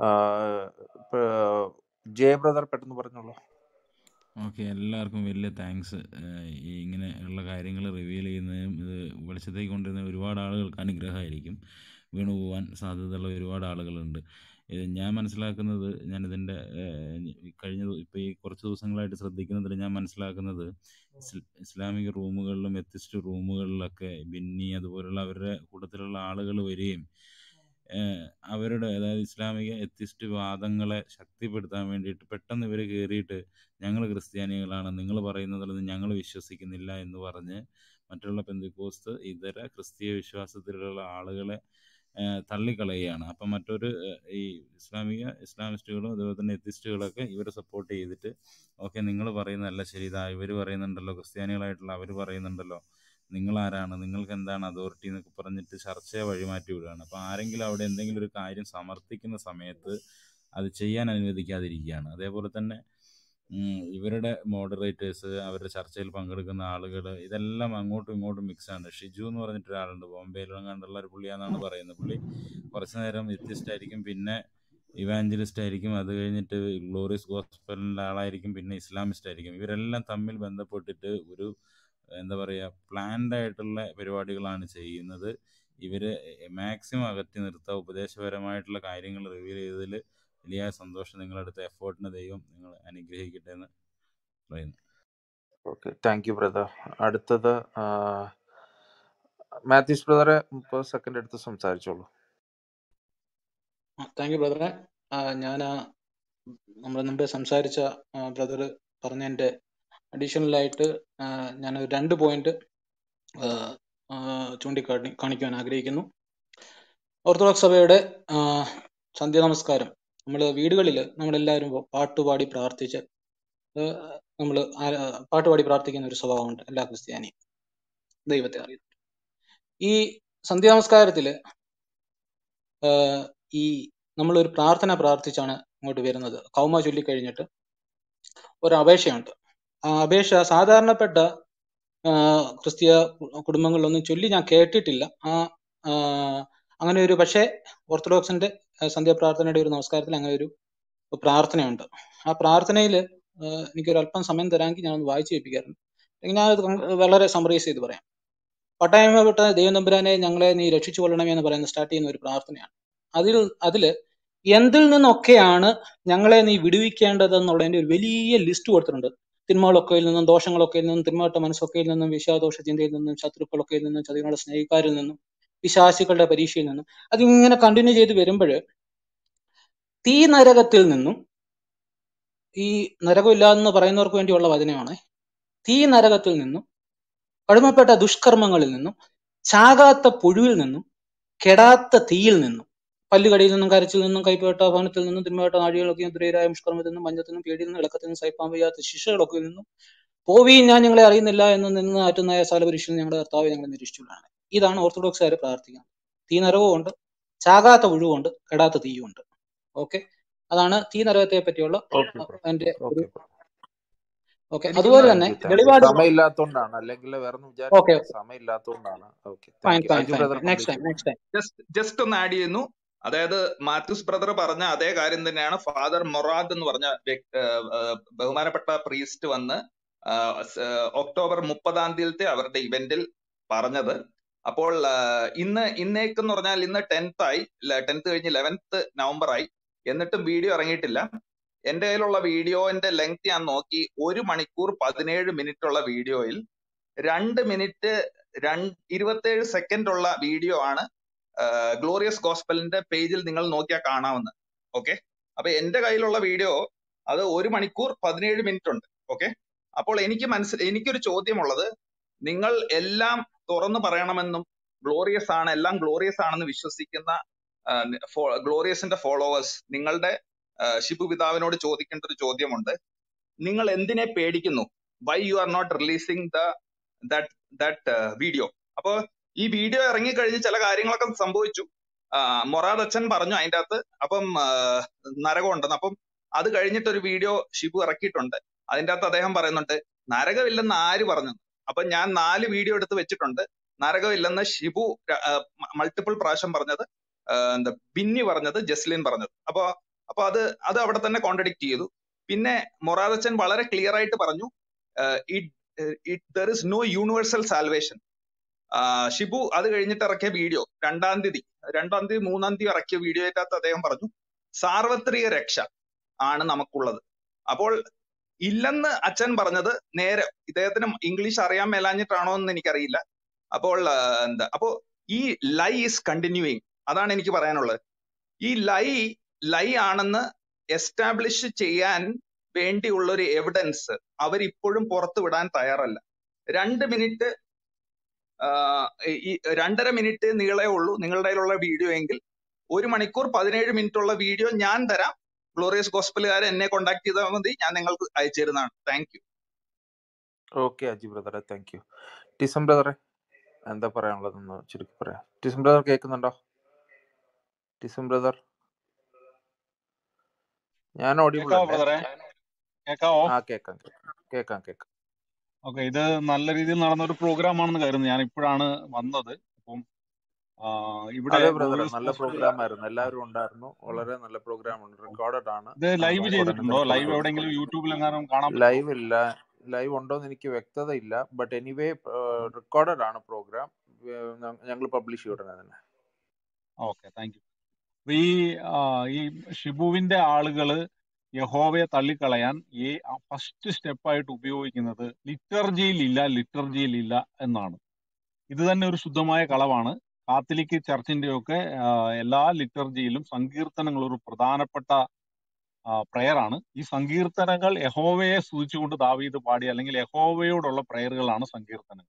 Jaya brother പെട്ടെന്ന് പറഞ്ഞോളൂ ഓക്കെ എല്ലാവർക്കും വലിയ താങ്ക്സ് ഈ ഇങ്ങനെ ഉള്ള കാര്യങ്ങൾ റിവീൽ ചെയ്യുന്നതും ഇത് വെളിച്ചത്തേക്ക് കൊണ്ടുവരുന്ന ഒരുപാട് ആളുകൾക്ക് അനുഗ്രഹമായിരിക്കും വീണു പോകാൻ സാധ്യതയുള്ള ഒരുപാട് ആളുകളുണ്ട് ഇത് ഞാൻ മനസ്സിലാക്കുന്നത് ഞാനിതിൻ്റെ കഴിഞ്ഞ ഇപ്പോൾ ഈ കുറച്ച് ദിവസങ്ങളായിട്ട് ശ്രദ്ധിക്കുന്നതിൽ ഞാൻ മനസ്സിലാക്കുന്നത് ഇസ്ല- ഇസ്ലാമിക റൂമുകളിലും എത്തിസ്റ്റ് റൂമുകളിലൊക്കെ ബിന്നി അതുപോലുള്ള അവരുടെ കൂട്ടത്തിലുള്ള ആളുകൾ വരികയും ഏഹ് അവരുടെ അതായത് ഇസ്ലാമിക എത്തിസ്റ്റ് വാദങ്ങളെ ശക്തിപ്പെടുത്താൻ വേണ്ടിയിട്ട് പെട്ടെന്ന് ഇവർ കയറിയിട്ട് ഞങ്ങൾ ക്രിസ്ത്യാനികളാണ് നിങ്ങൾ പറയുന്നതിലൊന്നും ഞങ്ങൾ വിശ്വസിക്കുന്നില്ല എന്ന് പറഞ്ഞ് മറ്റുള്ള പെന്തിക്കോസ്ത് ഇതര ക്രിസ്തീയ വിശ്വാസത്തിലുള്ള ആളുകളെ ഏഹ് തള്ളിക്കളയുകയാണ് അപ്പം മറ്റൊരു ഏഹ് ഈ ഇസ്ലാമിക ഇസ്ലാമിസ്റ്റുകളും അതുപോലെ തന്നെ എത്തിസ്റ്റുകളൊക്കെ ഇവരെ സപ്പോർട്ട് ചെയ്തിട്ട് ഓക്കെ നിങ്ങൾ പറയുന്നതല്ല ശരി ഇതാ ഇവർ പറയുന്നുണ്ടല്ലോ ക്രിസ്ത്യാനികളായിട്ടുള്ള അവർ പറയുന്നുണ്ടല്ലോ നിങ്ങൾ ആരാണ് നിങ്ങൾക്ക് എന്താണ് അതോറിറ്റി എന്നൊക്കെ പറഞ്ഞിട്ട് ചർച്ചയെ വഴിമാറ്റി വിടുകയാണ് അപ്പോൾ ആരെങ്കിലും അവിടെ എന്തെങ്കിലും ഒരു കാര്യം സമർത്ഥിക്കുന്ന സമയത്ത് അത് ചെയ്യാൻ അനുവദിക്കാതിരിക്കുകയാണ് അതേപോലെ തന്നെ ഉം, ഇവരുടെ മോഡറേറ്റേഴ്സ് അവരുടെ ചർച്ചയിൽ പങ്കെടുക്കുന്ന ആളുകൾ ഇതെല്ലാം അങ്ങോട്ടും ഇങ്ങോട്ടും മിക്സ് ആണ് ഷിജു എന്ന് പറഞ്ഞിട്ട് ഒരാളുണ്ട് ബോംബെയിലും കണ്ടുള്ള ഒരു പുള്ളിയാണെന്നാണ് പറയുന്നത് പുള്ളി കുറച്ച് നേരം വ്യത്യസ്ത ആയിരിക്കും പിന്നെ ഇവാഞ്ചലിസ്റ്റ് ആയിരിക്കും അത് കഴിഞ്ഞിട്ട് ഗ്ലോറിയസ് ഗോസ്പലിൻ്റെ ആളായിരിക്കും പിന്നെ ഇസ്ലാമിസ്റ്റ് ആയിരിക്കും ഇവരെല്ലാം തമ്മിൽ ബന്ധപ്പെട്ടിട്ട് ഒരു എന്താ പറയുക പ്ലാൻഡ് ആയിട്ടുള്ള പരിപാടികളാണ് ചെയ്യുന്നത് ഇവർ മാക്സിമം അകറ്റി നിർത്തുക ഉപദേശപരമായിട്ടുള്ള കാര്യങ്ങൾ റിവീൽ ചെയ്തതിൽ വലിയ സന്തോഷം നിങ്ങളെടുത്ത എഫേർട്ടിന് ദൈവം നിങ്ങൾ അനുഗ്രഹിക്കട്ടെ എന്ന് പറയുന്നു ഓക്കെ താങ്ക് യു ബ്രദർ അടുത്തത് മാത്യൂസ് ബ്രദറെ മുപ്പത് സെക്കൻഡ് എടുത്ത് സംസാരിച്ചോളൂ താങ്ക് യു ബ്രദറെ ഞാൻ നമ്മൾ മുമ്പേ സംസാരിച്ച ബ്രദർ പറഞ്ഞതിൻ്റെ അഡീഷണൽ ആയിട്ട് ഞാൻ രണ്ട് പോയിന്റ് ചൂണ്ടിക്കാണി കാണിക്കുവാൻ ആഗ്രഹിക്കുന്നു ഓർത്തഡോക്സ് സഭയുടെ ആ, സന്ധ്യ നമസ്കാരം നമ്മൾ വീടുകളിൽ നമ്മളെല്ലാവരും പാട്ടുപാടി പ്രാർത്ഥിച്ച് നമ്മൾ പാട്ടുപാടി പ്രാർത്ഥിക്കുന്ന ഒരു സ്വഭാവമുണ്ട് എല്ലാ ക്രിസ്ത്യാനിയും ദൈവത്തെ അറിയുന്നു ഈ സന്ധ്യ നമസ്കാരത്തിൽ ഈ നമ്മളൊരു പ്രാർത്ഥന പ്രാർത്ഥിച്ചാണ് ഇങ്ങോട്ട് വരുന്നത് കൗമ ചൊല്ലിക്കഴിഞ്ഞിട്ട് ഒരു അപേക്ഷയുണ്ട് ആ അപേക്ഷ സാധാരണപ്പെട്ട ആ, ക്രിസ്തീയ കുടുംബങ്ങളിലൊന്നും ചൊല്ലി ഞാൻ കേട്ടിട്ടില്ല ആ ആ, അങ്ങനെ ഒരു പക്ഷേ ഓർത്തഡോക്സിന്റെ ആ, സന്ധ്യാപ്രാർത്ഥനയുടെ ഒരു നമസ്കാരത്തിൽ അങ്ങനെ ഒരു പ്രാർത്ഥനയുണ്ട് ആ പ്രാർത്ഥനയിൽ എനിക്കൊരു അല്പം സമയം തരാമെങ്കിൽ ഞാൻ ഒന്ന് വായിച്ചു കേൾപ്പിക്കാറുണ്ട് അല്ലെങ്കിൽ ഞാൻ അത് വളരെ സമറൈസ് ചെയ്ത് പറയാം പട്ടായ്മപ്പെട്ട ദൈവം തമ്പുരാനെ ഞങ്ങളെ നീ രക്ഷിച്ചു കൊള്ളണമേ എന്ന് പറയുന്ന സ്റ്റാർട്ട് ചെയ്യുന്ന ഒരു പ്രാർത്ഥനയാണ് അതിൽ അതില് എന്തിൽ നിന്നൊക്കെയാണ് ഞങ്ങളെ നീ വിടുവിക്കേണ്ടത് എന്നുള്ളതിന്റെ ഒരു വലിയ ലിസ്റ്റ് കൊടുത്തിട്ടുണ്ട് തിന്മകളൊക്കെയിൽ നിന്നും ദോഷങ്ങളൊക്കെയിൽ നിന്നും തിന്മവട്ട മനസ്സൊക്കെയിൽ നിന്നും വിശ്വാദോഷ ചിന്തയിൽ നിന്നും ശത്രുക്കളൊക്കെയിൽ നിന്നും ചതികളുടെ സ്നേഹിക്കാരിൽ നിന്നും പിശാചികളുടെ പരീക്ഷയിൽ നിന്നും അതിങ്ങനെ കണ്ടിന്യൂ ചെയ്ത് വരുമ്പോൾ തീ നരകത്തിൽ നിന്നും ഈ നരകമില്ലാന്ന് പറയുന്നവർക്ക് വേണ്ടിയുള്ള വചനമാണ് തീ നരകത്തിൽ നിന്നും കടുമപ്പെട്ട ദുഷ്കർമ്മങ്ങളിൽ നിന്നും ചാകാത്ത പുഴുവിൽ നിന്നും കെടാത്ത തീയിൽ നിന്നും പല്ലുകടിയിൽ നിന്നും കരച്ചിൽ നിന്നും കൈപ്പേട്ട ഭവനത്തിൽ നിന്നും തിന്മേട്ട നാഴികളൊക്കെയും ദുരൈരായ മുഷ്കർമ്മത്തിൽ നിന്നും മഞ്ഞത്തിൽ നിന്നും പേടിയിൽ നിന്നും ഇളക്കത്തിൽ നിന്നും സഹിപ്പാൻ വയ്യാത്ത ശിക്ഷകളൊക്കെ നിന്നും പോവിയും ഞാൻ നിങ്ങളെ അറിയുന്നില്ല എന്ന് നിന്ന് ആറ്റുന്ന സാലപരീക്ഷയിൽ ഞങ്ങളുടെ കർത്താവ് ഞങ്ങളെ നിരീക്ഷിച്ചുകൊണ്ടാണ് ഇതാണ് ഓർത്തഡോക്സുകാർ പ്രാർത്ഥിക്കുന്നത് തീ നരകവും ഉണ്ട് ചാകാത്ത പുഴുവുണ്ട് കെടാത്ത തീയും ഉണ്ട് ഓക്കെ അതാണ് തീ നരകത്തെ പറ്റിയുള്ള ഓക്കെ ബ്രോ എന്റെ ഒരു ഓക്കെ ബ്രോ ഓക്കെ എനിക്ക് അതുപോലെ താങ്ക് തന്നെ യു താങ്ക് യു വെളിപാട് സമയമില്ലാത്തതുകൊണ്ടാണ് അല്ലെങ്കിൽ വേറെ ഒന്നും ഓക്കെ വിചാരിച്ചില്ല സമയമില്ലാത്തതുകൊണ്ടാണ് okay fine thank you fine Aju fine brother fine next complete time next time just just ഒന്ന് ആഡ് ചെയ്യുന്നു അതായത് മാത്യൂസ് ബ്രദർ പറഞ്ഞ അതേ കാര്യം തന്നെയാണ് ഫാദർ മൊറാദ് എന്ന് പറഞ്ഞ വ്യക്- ഏഹ് ഏഹ് ബഹുമാനപ്പെട്ട പ്രീസ്റ്റ് വന്ന് ആഹ് സ് ഒക്ടോബർ മുപ്പതാം തീയതിയിലത്തെ അവരുടെ ഇവന്റിൽ പറഞ്ഞത് അപ്പോൾ ആഹ് ഇന്ന് ഇന്നേക്കെന്ന് പറഞ്ഞാൽ ഇന്ന് ടെൻത്ത് ആയി ടെൻത്ത് കഴിഞ്ഞ് ലെവൻത്ത് നവംബർ ആയി എന്നിട്ടും വീഡിയോ ഇറങ്ങിയിട്ടില്ല എന്റെ കയ്യിലുള്ള വീഡിയോന്റെ ലെങ്ത് ഞാൻ നോക്കി ഒരു മണിക്കൂർ പതിനേഴ് മിനിറ്റ് ഉള്ള വീഡിയോയിൽ രണ്ട് മിനിറ്റ് രണ്ട് ഇരുപത്തേഴ് സെക്കൻഡ് ഉള്ള വീഡിയോ ആണ് ഗ്ലോറിയസ് ഗോസ്പലിന്റെ പേജിൽ നിങ്ങൾ നോക്കിയാൽ കാണാവുന്നത് ഓക്കെ അപ്പൊ എന്റെ കയ്യിലുള്ള വീഡിയോ അത് ഒരു മണിക്കൂർ പതിനേഴ് മിനിറ്റ് ഉണ്ട് ഓക്കെ അപ്പോൾ എനിക്ക് മനസ്സിൽ എനിക്കൊരു ചോദ്യമുള്ളത് നിങ്ങൾ എല്ലാം തുറന്നു പറയണമെന്നും ഗ്ലോറിയസ് ആണ് എല്ലാം ഗ്ലോറിയസ് ആണെന്ന് വിശ്വസിക്കുന്ന ഗ്ലോറിയസിന്റെ ഫോളോവേഴ്സ് നിങ്ങളുടെ ആ, ഷിബു പിതാവിനോട് ചോദിക്കേണ്ട ഒരു ചോദ്യമുണ്ട് നിങ്ങൾ എന്തിനെ പേടിക്കുന്നു why you are not releasing the that that video അപ്പൊ ഈ വീഡിയോ ഇറങ്ങിക്കഴിഞ്ഞ് ചില കാര്യങ്ങളൊക്കെ സംഭവിച്ചു ആ, മൊറാദ് അച്ഛൻ പറഞ്ഞു അതിന്റെ അകത്ത് അപ്പം ആ, നരകം ഉണ്ടെന്ന് അപ്പം അത് കഴിഞ്ഞിട്ട് ഒരു വീഡിയോ ഷിബു ഇറക്കിയിട്ടുണ്ട് അതിന്റെ അകത്ത് അദ്ദേഹം പറയുന്നുണ്ട് നരകമില്ലെന്ന് ആര് പറഞ്ഞു അപ്പൊ ഞാൻ നാല് വീഡിയോ എടുത്ത് വെച്ചിട്ടുണ്ട് നരകമില്ലെന്ന് ഷിബു മൾട്ടിപ്പിൾ പ്രാവശ്യം പറഞ്ഞത് ആ, എന്താ ബിന്നി പറഞ്ഞത് ജസ്ലിൻ പറഞ്ഞത് അപ്പൊ അപ്പൊ അത് അത് അവിടെ തന്നെ കോൺട്രഡിക്ട് ചെയ്തു പിന്നെ മൊറാദച്ചൻ വളരെ ക്ലിയർ ആയിട്ട് പറഞ്ഞു it there is no universal salvation Shibu അത് കഴിഞ്ഞിട്ട് ഇറക്കിയ വീഡിയോ രണ്ടാം തീയതി രണ്ടാം തീയതി മൂന്നാം തീയതി ഇറക്കിയ വീഡിയോയ്ക്കകത്ത് അദ്ദേഹം പറഞ്ഞു സാർവത്രിക രക്ഷ ആണ് നമുക്കുള്ളത് അപ്പോൾ ഇല്ലെന്ന് അച്ഛൻ പറഞ്ഞത് നേരെ ഇദ്ദേഹത്തിന് ഇംഗ്ലീഷ് അറിയാൻ മേലാഞ്ഞിട്ടാണോ എന്ന് എനിക്കറിയില്ല അപ്പോൾ ആ, എന്താ അപ്പോ ഈ ലൈ ഈസ് കണ്ടിന്യൂയിങ് അതാണ് എനിക്ക് പറയാനുള്ളത് ഈ ലൈ ലൈ ആണെന്ന് എസ്റ്റാബ്ലിഷ് ചെയ്യാൻ വേണ്ടിയുള്ള ഒരു എവിഡൻസ് അവരിപ്പോഴും പുറത്തു വിടാൻ തയ്യാറല്ല രണ്ട് മിനിറ്റ് ഈ രണ്ടര മിനിറ്റ് നീളേ ഉള്ളൂ നിങ്ങളുടെ കയ്യിലുള്ള വീഡിയോ എങ്കിൽ ഒരു മണിക്കൂർ പതിനേഴ് മിനിറ്റ് ഉള്ള വീഡിയോ ഞാൻ തരാം ഗ്ലോറിയസ് ഗോസ്പലുകാരെ എന്നെ കോൺടാക്ട് ചെയ്താൽ മതി ഞാൻ നിങ്ങൾക്ക് അയച്ചു തരുന്നതാണ് താങ്ക് യു ഓക്കെ അജി ബ്രദറെ താങ്ക് യു ടിസം ബ്രദറെ എന്താ പറയാനുള്ളതെന്ന് ചുരുക്കി പറയാം ടിസം ബ്രദർ കേൾക്കുന്നുണ്ടോ ടിസം ബ്രദർ ഞാൻ ഓഡിബിൾ കേക്കാവോ അല്ലേ ബ്രദറെ കേക്കാവോ ആ കേക്കാം കേക്കാം കേക്കാം കേക്കാം ഓക്കെ ഇത് നല്ല രീതിയിൽ നടന്ന ഒരു പ്രോഗ്രാം ആണെന്ന് കരുതുന്നു ഞാൻ ഇപ്പോഴാണ് വന്നത് അപ്പം ആ, ഇവിടെ അതെ ബ്രദറെ ഗ്ലോറിയസ് നല്ല ഹോസ്പിറ്റൽ പ്രോഗ്രാം ആയിരുന്നു എല്ലാവരും ഉണ്ടായിരുന്നു വളരെ നല്ല പ്രോഗ്രാം ഉണ്ട് റെക്കോർഡഡ് ആണ് ഇത് ലൈവ് ചെയ്തിട്ടുണ്ടോ പഠനത്തിന് ലൈവ് എവിടെയെങ്കിലും യൂട്യൂബിൽ എങ്ങാനും കാണാൻ പറ്റുമോ ലൈവ് ഇല്ല ലൈവ് ഉണ്ടോന്ന് എനിക്ക് വ്യക്തത ഇല്ല ബട്ട് എനിവേ റെക്കോർഡഡ് ആണ് പ്രോഗ്രാം ഞങ്ങൾ പബ്ലിഷ് ചെയ്യും ഉടനെ തന്നെ ഓക്കെ താങ്ക് യു അപ്പൊ ഈ ആ, ഈ ഷിബുവിന്റെ ആളുകള് യഹോവയെ തള്ളിക്കളയാൻ ഈ ഫസ്റ്റ് സ്റ്റെപ്പായിട്ട് ഉപയോഗിക്കുന്നത് ലിറ്റർജിയിൽ ഇല്ല ലിറ്റർജിയിൽ ഇല്ല എന്നാണ് ഇത് തന്നെ ഒരു ശുദ്ധമായ കളവാണ് കാത്തലിക് ചർച്ചിന്റെ ഒക്കെ എല്ലാ ലിറ്റർജിയിലും സങ്കീർത്തനങ്ങൾ ഒരു പ്രധാനപ്പെട്ട പ്രയർ ആണ് ഈ സങ്കീർത്തനങ്ങൾ യഹോവയെ സ്തുതിച്ചുകൊണ്ട് ദാവീദ് പാടി അല്ലെങ്കിൽ യഹോവയോടുള്ള പ്രയറുകളാണ് സങ്കീർത്തനങ്ങൾ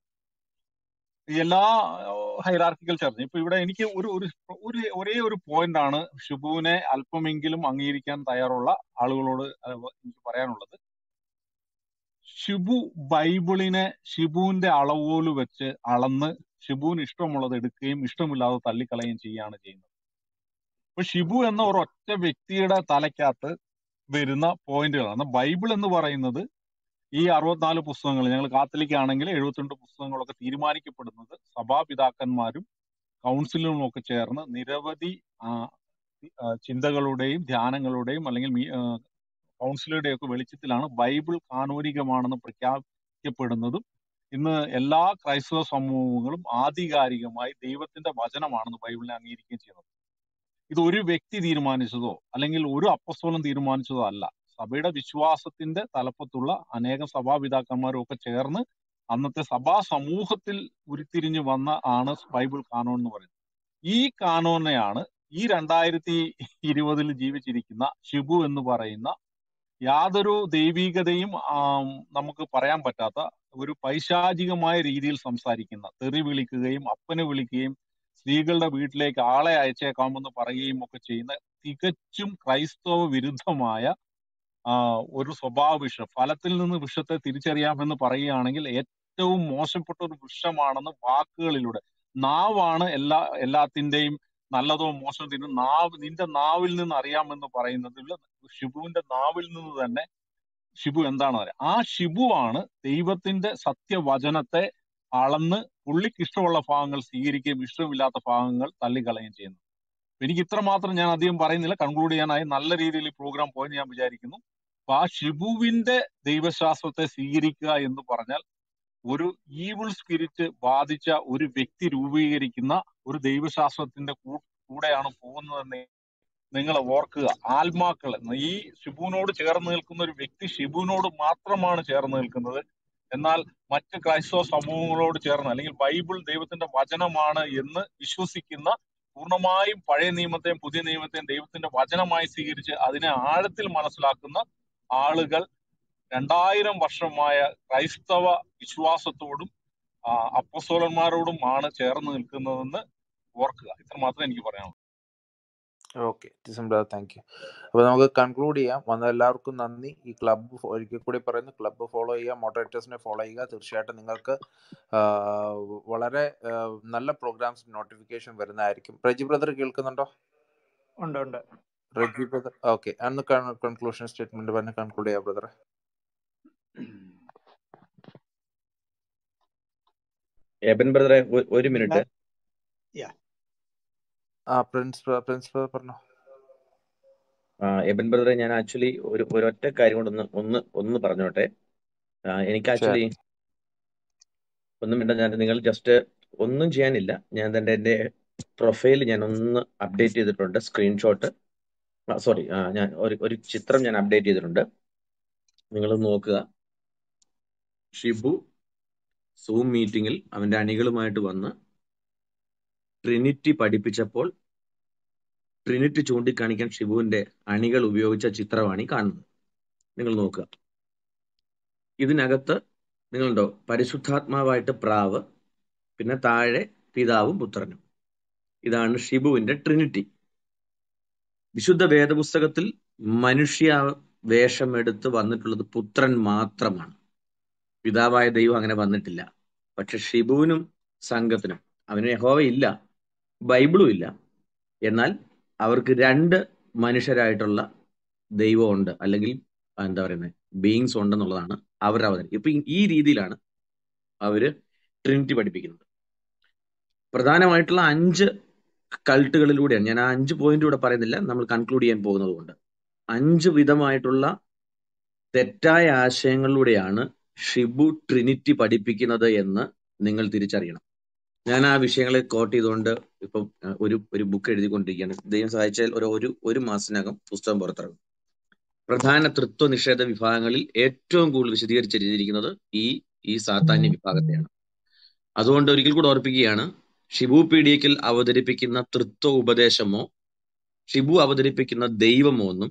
ഈ എല്ലാ ഹൈറാർക്കിക്കൽ ചർച്ച ഇപ്പൊ ഇവിടെ എനിക്ക് ഒരു ഒരു ഒരു ഒരേ ഒരു പോയിന്റ് ആണ് ഷിബുവിനെ അല്പമെങ്കിലും അംഗീകരിക്കാൻ തയ്യാറുള്ള ആളുകളോട് അഹ് എനിക്ക് പറയാനുള്ളത് ഷിബു ബൈബിളിനെ ഷിബുവിന്റെ അളവോല് വെച്ച് അളന്ന് ഷിബുവിന് ഇഷ്ടമുള്ളത് എടുക്കുകയും ഇഷ്ടമില്ലാതെ തള്ളിക്കളയുകയും ചെയ്യുകയാണ് ചെയ്യുന്നത് അപ്പൊ ഷിബു എന്ന ഒരു ഒറ്റ വ്യക്തിയുടെ തലയ്ക്കകത്ത് വരുന്ന പോയിന്റുകളാണ് ബൈബിൾ എന്ന് പറയുന്നത് ഈ അറുപത്തിനാല് പുസ്തകങ്ങൾ ഞങ്ങൾ കാത്തലിക് ആണെങ്കിൽ എഴുപത്തിരണ്ട് പുസ്തകങ്ങളൊക്കെ തീരുമാനിക്കപ്പെടുന്നത് സഭാപിതാക്കന്മാരും കൗൺസിലും ഒക്കെ ചേർന്ന് നിരവധി ആ, ആ, ചിന്തകളുടെയും ധ്യാനങ്ങളുടെയും അല്ലെങ്കിൽ മീ- ആ, കൗൺസിലുകളുടെയും ഒക്കെ വെളിച്ചത്തിലാണ് ബൈബിൾ കാനൂനികമാണെന്ന് പ്രഖ്യാപിക്കപ്പെടുന്നതും ഇന്ന് എല്ലാ ക്രൈസ്തവ സമൂഹങ്ങളും ആധികാരികമായി ദൈവത്തിന്റെ വചനമാണെന്ന് ബൈബിളിനെ അംഗീകരിക്കുകയും ചെയ്യുന്നത് ഇത് ഒരു വ്യക്തി തീരുമാനിച്ചതോ അല്ലെങ്കിൽ ഒരു അപ്പസ്തോലൻ തീരുമാനിച്ചതോ അല്ല സഭയുടെ വിശ്വാസത്തിന്റെ തലപ്പത്തുള്ള അനേകം സഭാപിതാക്കന്മാരും ഒക്കെ ചേർന്ന് അന്നത്തെ സഭാ സമൂഹത്തിൽ ഉരുത്തിരിഞ്ഞു വന്ന ആണ് ബൈബിൾ കാനോൻ എന്ന് പറയുന്നത് ഈ കാനോനെയാണ് ഈ രണ്ടായിരത്തി ഇരുപതിൽ ജീവിച്ചിരിക്കുന്ന ഷിബു എന്ന് പറയുന്ന യാതൊരു ദൈവികതയും ആം, നമുക്ക് പറയാൻ പറ്റാത്ത ഒരു പൈശാചികമായ രീതിയിൽ സംസാരിക്കുന്ന തെറി വിളിക്കുകയും അപ്പനെ വിളിക്കുകയും സ്ത്രീകളുടെ വീട്ടിലേക്ക് ആളെ അയച്ചേക്കാമെന്ന് പറയുകയും ഒക്കെ ചെയ്യുന്ന തികച്ചും ക്രൈസ്തവ വിരുദ്ധമായ ആ, ഒരു സ്വഭാവ വിഷം ഫലത്തിൽ നിന്ന് വിഷത്തെ തിരിച്ചറിയാമെന്ന് പറയുകയാണെങ്കിൽ ഏറ്റവും മോശപ്പെട്ട ഒരു വൃക്ഷമാണെന്ന് വാക്കുകളിലൂടെ നാവാണ് എല്ലാ എല്ലാത്തിന്റെയും നല്ലതോ മോശമോ തിന്നും നാവ് നിന്റെ നാവിൽ നിന്ന് അറിയാമെന്ന് പറയുന്നതിൽ ഷിബുവിന്റെ നാവിൽ നിന്ന് തന്നെ ഷിബു എന്താണ് പറയുക ആ ഷിബു ആണ് ദൈവത്തിന്റെ സത്യവചനത്തെ അളന്ന് പുള്ളിക്ക് ഇഷ്ടമുള്ള ഭാഗങ്ങൾ സ്വീകരിക്കുകയും ഇഷ്ടമില്ലാത്ത ഭാഗങ്ങൾ തള്ളിക്കളയുകയും ചെയ്യുന്നത് എനിക്ക് ഇത്ര മാത്രം ഞാൻ അധികം പറയുന്നില്ല കൺക്ലൂഡ് ചെയ്യാനായി നല്ല രീതിയിൽ ഈ പ്രോഗ്രാം പോയെന്ന് ഞാൻ വിചാരിക്കുന്നു അപ്പൊ ആ ഷിബുവിന്റെ ദൈവശാസ്ത്രത്തെ സ്വീകരിക്കുക എന്ന് പറഞ്ഞാൽ ഒരു ഈവിൾ സ്പിരിറ്റ് ബാധിച്ച ഒരു വ്യക്തി രൂപീകരിക്കുന്ന ഒരു ദൈവശാസ്ത്രത്തിന്റെ കൂ- കൂടെയാണ് പോകുന്നതെന്ന് നിങ്ങൾ ഓർക്കുക ആത്മാക്കൾ ഈ ഷിബുവിനോട് ചേർന്ന് നിൽക്കുന്ന ഒരു വ്യക്തി ഷിബുവിനോട് മാത്രമാണ് ചേർന്ന് നിൽക്കുന്നത് എന്നാൽ മറ്റ് ക്രൈസ്തവ സമൂഹങ്ങളോട് ചേർന്ന് അല്ലെങ്കിൽ ബൈബിൾ ദൈവത്തിന്റെ വചനമാണ് എന്ന് വിശ്വസിക്കുന്ന പൂർണ്ണമായും പഴയ നിയമത്തെയും പുതിയ നിയമത്തെയും ദൈവത്തിന്റെ വചനമായി സ്വീകരിച്ച് അതിനെ ആഴത്തിൽ മനസ്സിലാക്കുന്ന ആളുകൾ രണ്ടായിരം വർഷമായ ക്രൈസ്തവ വിശ്വാസത്തോടും ആ, അപ്പസ്തോലന്മാരോടുമാണ് ചേർന്ന് നിൽക്കുന്നതെന്ന് ഓർക്കുക ഇത്ര മാത്രമേ എനിക്ക് പറയാനുള്ളൂ ഓക്കെ ഡിസംബർ താങ്ക് യു അപ്പോൾ നമുക്ക് കൺക്ലൂഡ് ചെയ്യാം വന്ന എല്ലാവർക്കും നന്ദി ഈ ക്ലബ്ബ് ഒരിക്കൽ കൂടി പറയുന്നു ക്ലബ്ബ് ഫോളോ ചെയ്യുക മോഡറേറ്റേഴ്സിനെ ഫോളോ ചെയ്യുക തീർച്ചയായിട്ടും നിങ്ങൾക്ക് ആ, വളരെ ആ, നല്ല പ്രോഗ്രാംസ് നോട്ടിഫിക്കേഷൻ വരുന്നതായിരിക്കും റജി ബ്രദർ കേൾക്കുന്നുണ്ടോ ഉണ്ട് ഉണ്ട് റജി ബ്രദർ ഓക്കെ അന്ന് കൺക്ലൂഷൻ സ്റ്റേറ്റ്മെന്റ് പറഞ്ഞ് കൺക്ലൂഡ് ചെയ്യാം ബ്രദർ എബൻ ബ്രദറെ ഒ- ഒരു മിനിറ്റ് ഞാൻ യാ ആ പ്രിൻസ് പ്രിൻസിപ്പൽ പറഞ്ഞോ ആ, എബൻ ബ്രദറെ ഞാൻ ആക്ച്വലി ഒരു ഒരൊറ്റ കാര്യം കൊണ്ടൊന്ന് ഒന്ന് ഒന്ന് പറഞ്ഞോട്ടെ ആ, എനിക്ക് ഷുവർ ആക്ച്വലി ഒന്നും വേണ്ട ഞാൻ നിങ്ങൾ ജസ്റ്റ് ഒന്നും ചെയ്യാനില്ല ഞാൻ തന്നെ എൻ്റെ പ്രൊഫൈൽ ഞാൻ ഒന്ന് അപ്ഡേറ്റ് ചെയ്തിട്ടുണ്ട് സ്ക്രീൻഷോട്ട് സോറി ഞാൻ ഒരു ഒരു ചിത്രം ഞാൻ അപ്ഡേറ്റ് ചെയ്തിട്ടുണ്ട് നിങ്ങൾ നോക്കുക ഷിബു സൂം മീറ്റിംഗിൽ അവന്റെ അണികളുമായിട്ട് വന്ന് ട്രിനിറ്റി പഠിപ്പിച്ചപ്പോൾ ട്രിനിറ്റി ചൂണ്ടിക്കാണിക്കാൻ ഷിബുവിന്റെ അണികൾ ഉപയോഗിച്ച ചിത്രമാണ് ഈ കാണുന്നത് നിങ്ങൾ നോക്കുക ഇതിനകത്ത് നിങ്ങളുണ്ടോ പരിശുദ്ധാത്മാവായിട്ട് പ്രാവ് പിന്നെ താഴെ പിതാവും പുത്രനും ഇതാണ് ഷിബുവിന്റെ ട്രിനിറ്റി വിശുദ്ധ വേദപുസ്തകത്തിൽ മനുഷ്യ വേഷമെടുത്ത് വന്നിട്ടുള്ളത് പുത്രൻ മാത്രമാണ് പിതാവായ ദൈവം അങ്ങനെ വന്നിട്ടില്ല പക്ഷെ ഷിബുവിനും സംഘത്തിനും അവന് യഹോവ ഇല്ല ബൈബിളും ഇല്ല എന്നാൽ അവർക്ക് രണ്ട് മനുഷ്യരായിട്ടുള്ള ദൈവമുണ്ട് അല്ലെങ്കിൽ എന്താ പറയുന്നത് ബീയിങ്സ് ഉണ്ടെന്നുള്ളതാണ് അവരുടെ അവതരണം ഇപ്പൊ ഈ ഈ രീതിയിലാണ് അവര് ട്രിനിറ്റി പഠിപ്പിക്കുന്നത് പ്രധാനമായിട്ടുള്ള അഞ്ച് കൾട്ടുകളിലൂടെയാണ് ഞാൻ ആ അഞ്ച് പോയിന്റ് ഇവിടെ പറയുന്നില്ല നമ്മൾ കൺക്ലൂഡ് ചെയ്യാൻ പോകുന്നത് കൊണ്ട് അഞ്ച് വിധമായിട്ടുള്ള തെറ്റായ ആശയങ്ങളിലൂടെയാണ് ഷിബു ട്രിനിറ്റി പഠിപ്പിക്കുന്നത് എന്ന് നിങ്ങൾ തിരിച്ചറിയണം ഞാൻ ആ വിഷയങ്ങളെ കോട്ട് ചെയ്തുകൊണ്ട് ഇപ്പം അഹ് ഒരു ഒരു ബുക്ക് എഴുതിക്കൊണ്ടിരിക്കുകയാണ് ദൈവം സഹായിച്ചാൽ ഒരു ഒരു ഒരു മാസത്തിനകം പുസ്തകം പുറത്തിറങ്ങും പ്രധാന തൃത്വ നിഷേധ വിഭാഗങ്ങളിൽ ഏറ്റവും കൂടുതൽ വിശദീകരിച്ചിരിക്കുന്നത് ഈ ഈ സാത്താന്യ വിഭാഗത്തെയാണ് അതുകൊണ്ട് ഒരിക്കൽ കൂടെ ഓർപ്പിക്കുകയാണ് ഷിബു പീഡിയക്കിൽ അവതരിപ്പിക്കുന്ന തൃത്വ ഉപദേശമോ ഷിബു അവതരിപ്പിക്കുന്ന ദൈവമോ ഒന്നും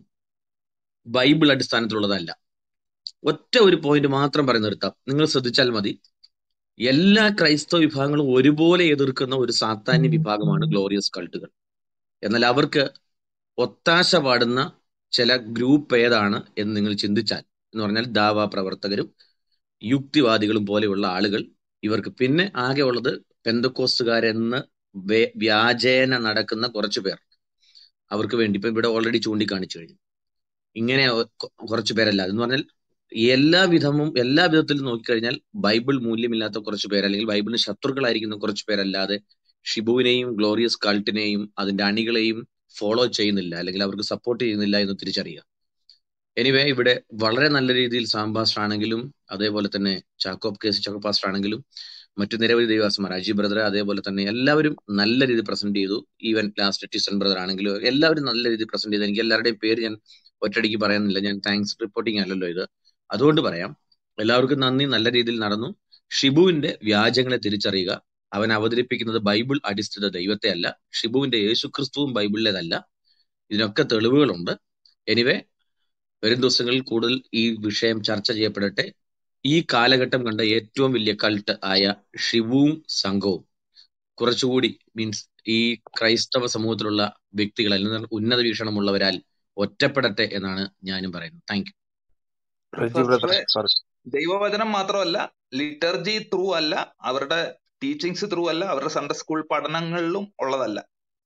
ബൈബിൾ അടിസ്ഥാനത്തിലുള്ളതല്ല ഒറ്റ ഒരു പോയിന്റ് മാത്രം പറഞ്ഞു നിർത്താം നിങ്ങൾ ശ്രദ്ധിച്ചാൽ മതി എല്ലാ ക്രൈസ്തവ വിഭാഗങ്ങളും ഒരുപോലെ എതിർക്കുന്ന ഒരു സാത്താന്യ വിഭാഗമാണ് ഗ്ലോറിയസ് കൾട്ടുകൾ എന്നാൽ അവർക്ക് ഒത്താശ പാടുന്ന ചില ഗ്രൂപ്പ് ഏതാണ് എന്ന് നിങ്ങൾ ചിന്തിച്ചാൽ എന്ന് പറഞ്ഞാൽ ദാവാ പ്രവർത്തകരും യുക്തിവാദികളും പോലെയുള്ള ആളുകൾ ഇവർക്ക് പിന്നെ ആകെ ഉള്ളത് പെന്തക്കോസ്തുകാരെന്ന് വേ- വ്യാജേന നടക്കുന്ന കുറച്ചു പേർ അവർക്ക് വേണ്ടി ഇപ്പൊ ഇവിടെ ഓൾറെഡി ചൂണ്ടിക്കാണിച്ചു കഴിഞ്ഞു ഇങ്ങനെ ഒ- കൊ- കുറച്ചു പേരല്ല എന്ന് പറഞ്ഞാൽ എല്ലാ വിധമും എല്ലാ വിധത്തിലും നോക്കിക്കഴിഞ്ഞാൽ ബൈബിൾ മൂല്യമില്ലാത്ത കുറച്ചു പേർ അല്ലെങ്കിൽ ബൈബിളിന് ശത്രുക്കളായിരിക്കുന്ന കുറച്ചു പേരല്ലാതെ ഷിബുവിനെയും ഗ്ലോറിയസ് കൾട്ടിനെയും അതിന്റെ അണികളെയും ഫോളോ ചെയ്യുന്നില്ല അല്ലെങ്കിൽ അവർക്ക് സപ്പോർട്ട് ചെയ്യുന്നില്ല എന്ന് തിരിച്ചറിയുക എനിവേ ഇവിടെ വളരെ നല്ല രീതിയിൽ സാംബാസ്റ്റർ ആണെങ്കിലും അതേപോലെ തന്നെ ചാക്കോബ് കേസ് ചാക്കോ പാസ്റ്റർ ആണെങ്കിലും മറ്റു നിരവധി ദൈവാസന്മാർ അജി ബ്രദർ അതേപോലെ തന്നെ എല്ലാവരും നല്ല രീതിയിൽ പ്രസന്റ് ചെയ്തു ഈവൻ ലാസ്റ്റ് ടിസൺ ബ്രദർ ആണെങ്കിലും എല്ലാവരും നല്ല രീതിയിൽ പ്രസന്റ് ചെയ്തു എനിക്ക് എല്ലാവരുടെയും പേര് ഞാൻ ഒറ്റയടിക്ക് പറയാനില്ല ഞാൻ താങ്ക്സ് റിപ്പോർട്ടിംഗ് അല്ലല്ലോ ഇത് അതുകൊണ്ട് പറയാം എല്ലാവർക്കും നന്ദി നല്ല രീതിയിൽ നടന്നു ഷിബുവിന്റെ വ്യാജങ്ങളെ തിരിച്ചറിയുക അവൻ അവതരിപ്പിക്കുന്നത് ബൈബിൾ അടിസ്ഥിത ദൈവത്തെ അല്ല ഷിബുവിന്റെ യേശുക്രിസ്തുവും ബൈബിളിലേതല്ല ഇതിനൊക്കെ തെളിവുകളുണ്ട് എനിവേ വരും ദിവസങ്ങളിൽ കൂടുതൽ ഈ വിഷയം ചർച്ച ചെയ്യപ്പെടട്ടെ ഈ കാലഘട്ടം കണ്ട ഏറ്റവും വലിയ കൾട്ട് ആയ ഷിവുവും സംഘവും കുറച്ചുകൂടി മീൻസ് ഈ ക്രൈസ്തവ സമൂഹത്തിലുള്ള വ്യക്തികൾ അല്ലെങ്കിൽ ഉന്നത വീക്ഷണമുള്ളവരാൽ ഒറ്റപ്പെടട്ടെ എന്നാണ് ഞാനും പറയുന്നത് താങ്ക് യു റജി ബ്രദർ ഫസ്റ്ററെ പറഞ്ഞു ദൈവവചനം മാത്രമല്ല ലിറ്റർജി ത്രൂ അല്ല അവരുടെ ടീച്ചിങ്സ് ത്രൂ അല്ല അവരുടെ സൺഡേ സ്കൂൾ പഠനങ്ങളിലും ഉള്ളതല്ല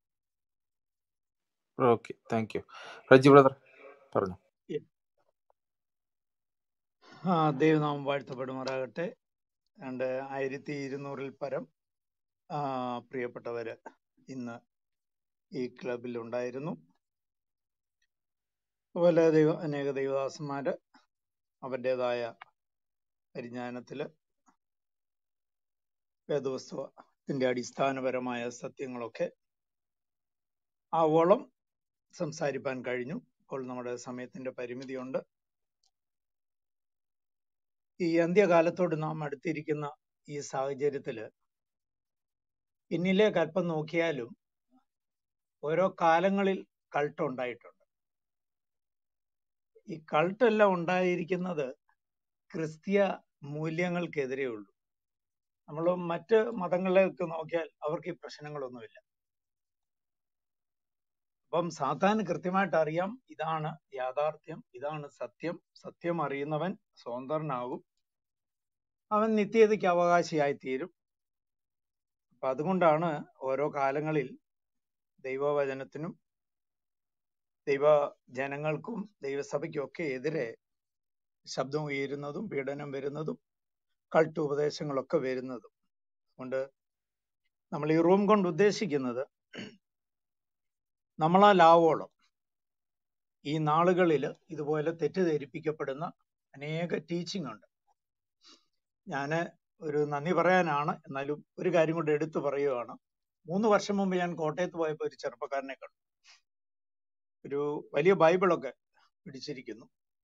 okay thank you Reji brother പറഞ്ഞു ആ ദൈവനാമം വാഴ്ത്തപ്പെടുമാറാകട്ടെ രണ്ട് ആയിരത്തി ഇരുന്നൂറിൽ പരം ആ, പ്രിയപ്പെട്ടവര് ഇന്ന് ഈ ക്ലബിൽ ഉണ്ടായിരുന്നു അതുപോലെ ദൈവ അനേക ദൈവദാസന്മാര് അവരുടേതായ പരിജ്ഞാനത്തില് വേദവസ്തുവിന്റെ അടിസ്ഥാനപരമായ സത്യങ്ങളൊക്കെ ആവോളം സംസാരിപ്പാൻ കഴിഞ്ഞു ഇപ്പോൾ നമ്മുടെ സമയത്തിന്റെ പരിമിതിയുണ്ട് ഈ അന്ത്യകാലത്തോട് നാം അടുത്തിരിക്കുന്ന ഈ സാഹചര്യത്തില് പിന്നിലേക്ക് അല്പം നോക്കിയാലും ഓരോ കാലങ്ങളിൽ കൾട്ട് ഉണ്ടായിട്ടുണ്ട് ഈ കൾട്ട് എല്ലാം ഉണ്ടായിരിക്കുന്നത് ക്രിസ്തീയ മൂല്യങ്ങൾക്കെതിരേ ഉള്ളൂ നമ്മൾ മറ്റ് മതങ്ങളിലേക്ക് നോക്കിയാൽ അവർക്ക് ഈ പ്രശ്നങ്ങളൊന്നുമില്ല അപ്പം സാത്താന് കൃത്യമായിട്ട് അറിയാം ഇതാണ് യാഥാർത്ഥ്യം ഇതാണ് സത്യം സത്യം അറിയുന്നവൻ സ്വതന്ത്രനാകും അവൻ നിത്യതയ്ക്ക് അവകാശിയായി തീരും അപ്പൊ അതുകൊണ്ടാണ് ഓരോ കാലങ്ങളിൽ ദൈവവചനത്തിനും ദൈവ ജനങ്ങൾക്കും ദൈവസഭയ്ക്കും ഒക്കെ എതിരെ ശബ്ദം ഉയരുന്നതും പീഡനം വരുന്നതും കൾട്ട് ഉപദേശങ്ങളൊക്കെ വരുന്നതും അതുകൊണ്ട് നമ്മൾ ഈ റൂം കൊണ്ട് ഉദ്ദേശിക്കുന്നത് നമ്മളാലാവോളം ഈ നാളുകളിൽ ഇതുപോലെ തെറ്റിദ്ധരിപ്പിക്കപ്പെടുന്ന അനേക ടീച്ചിങ് ഉണ്ട് ഞാന് ഒരു നന്ദി പറയാനാണ് എന്നാലും ഒരു കാര്യം കൂടെ എടുത്തു പറയുകയാണ് മൂന്ന് വർഷം മുമ്പ് ഞാൻ കോട്ടയത്ത് പോയപ്പോൾ ഒരു ചെറുപ്പക്കാരനെ കണ്ടു ഒരു വലിയ ബൈബിളൊക്കെ പിടിച്ചിരിക്കുന്നു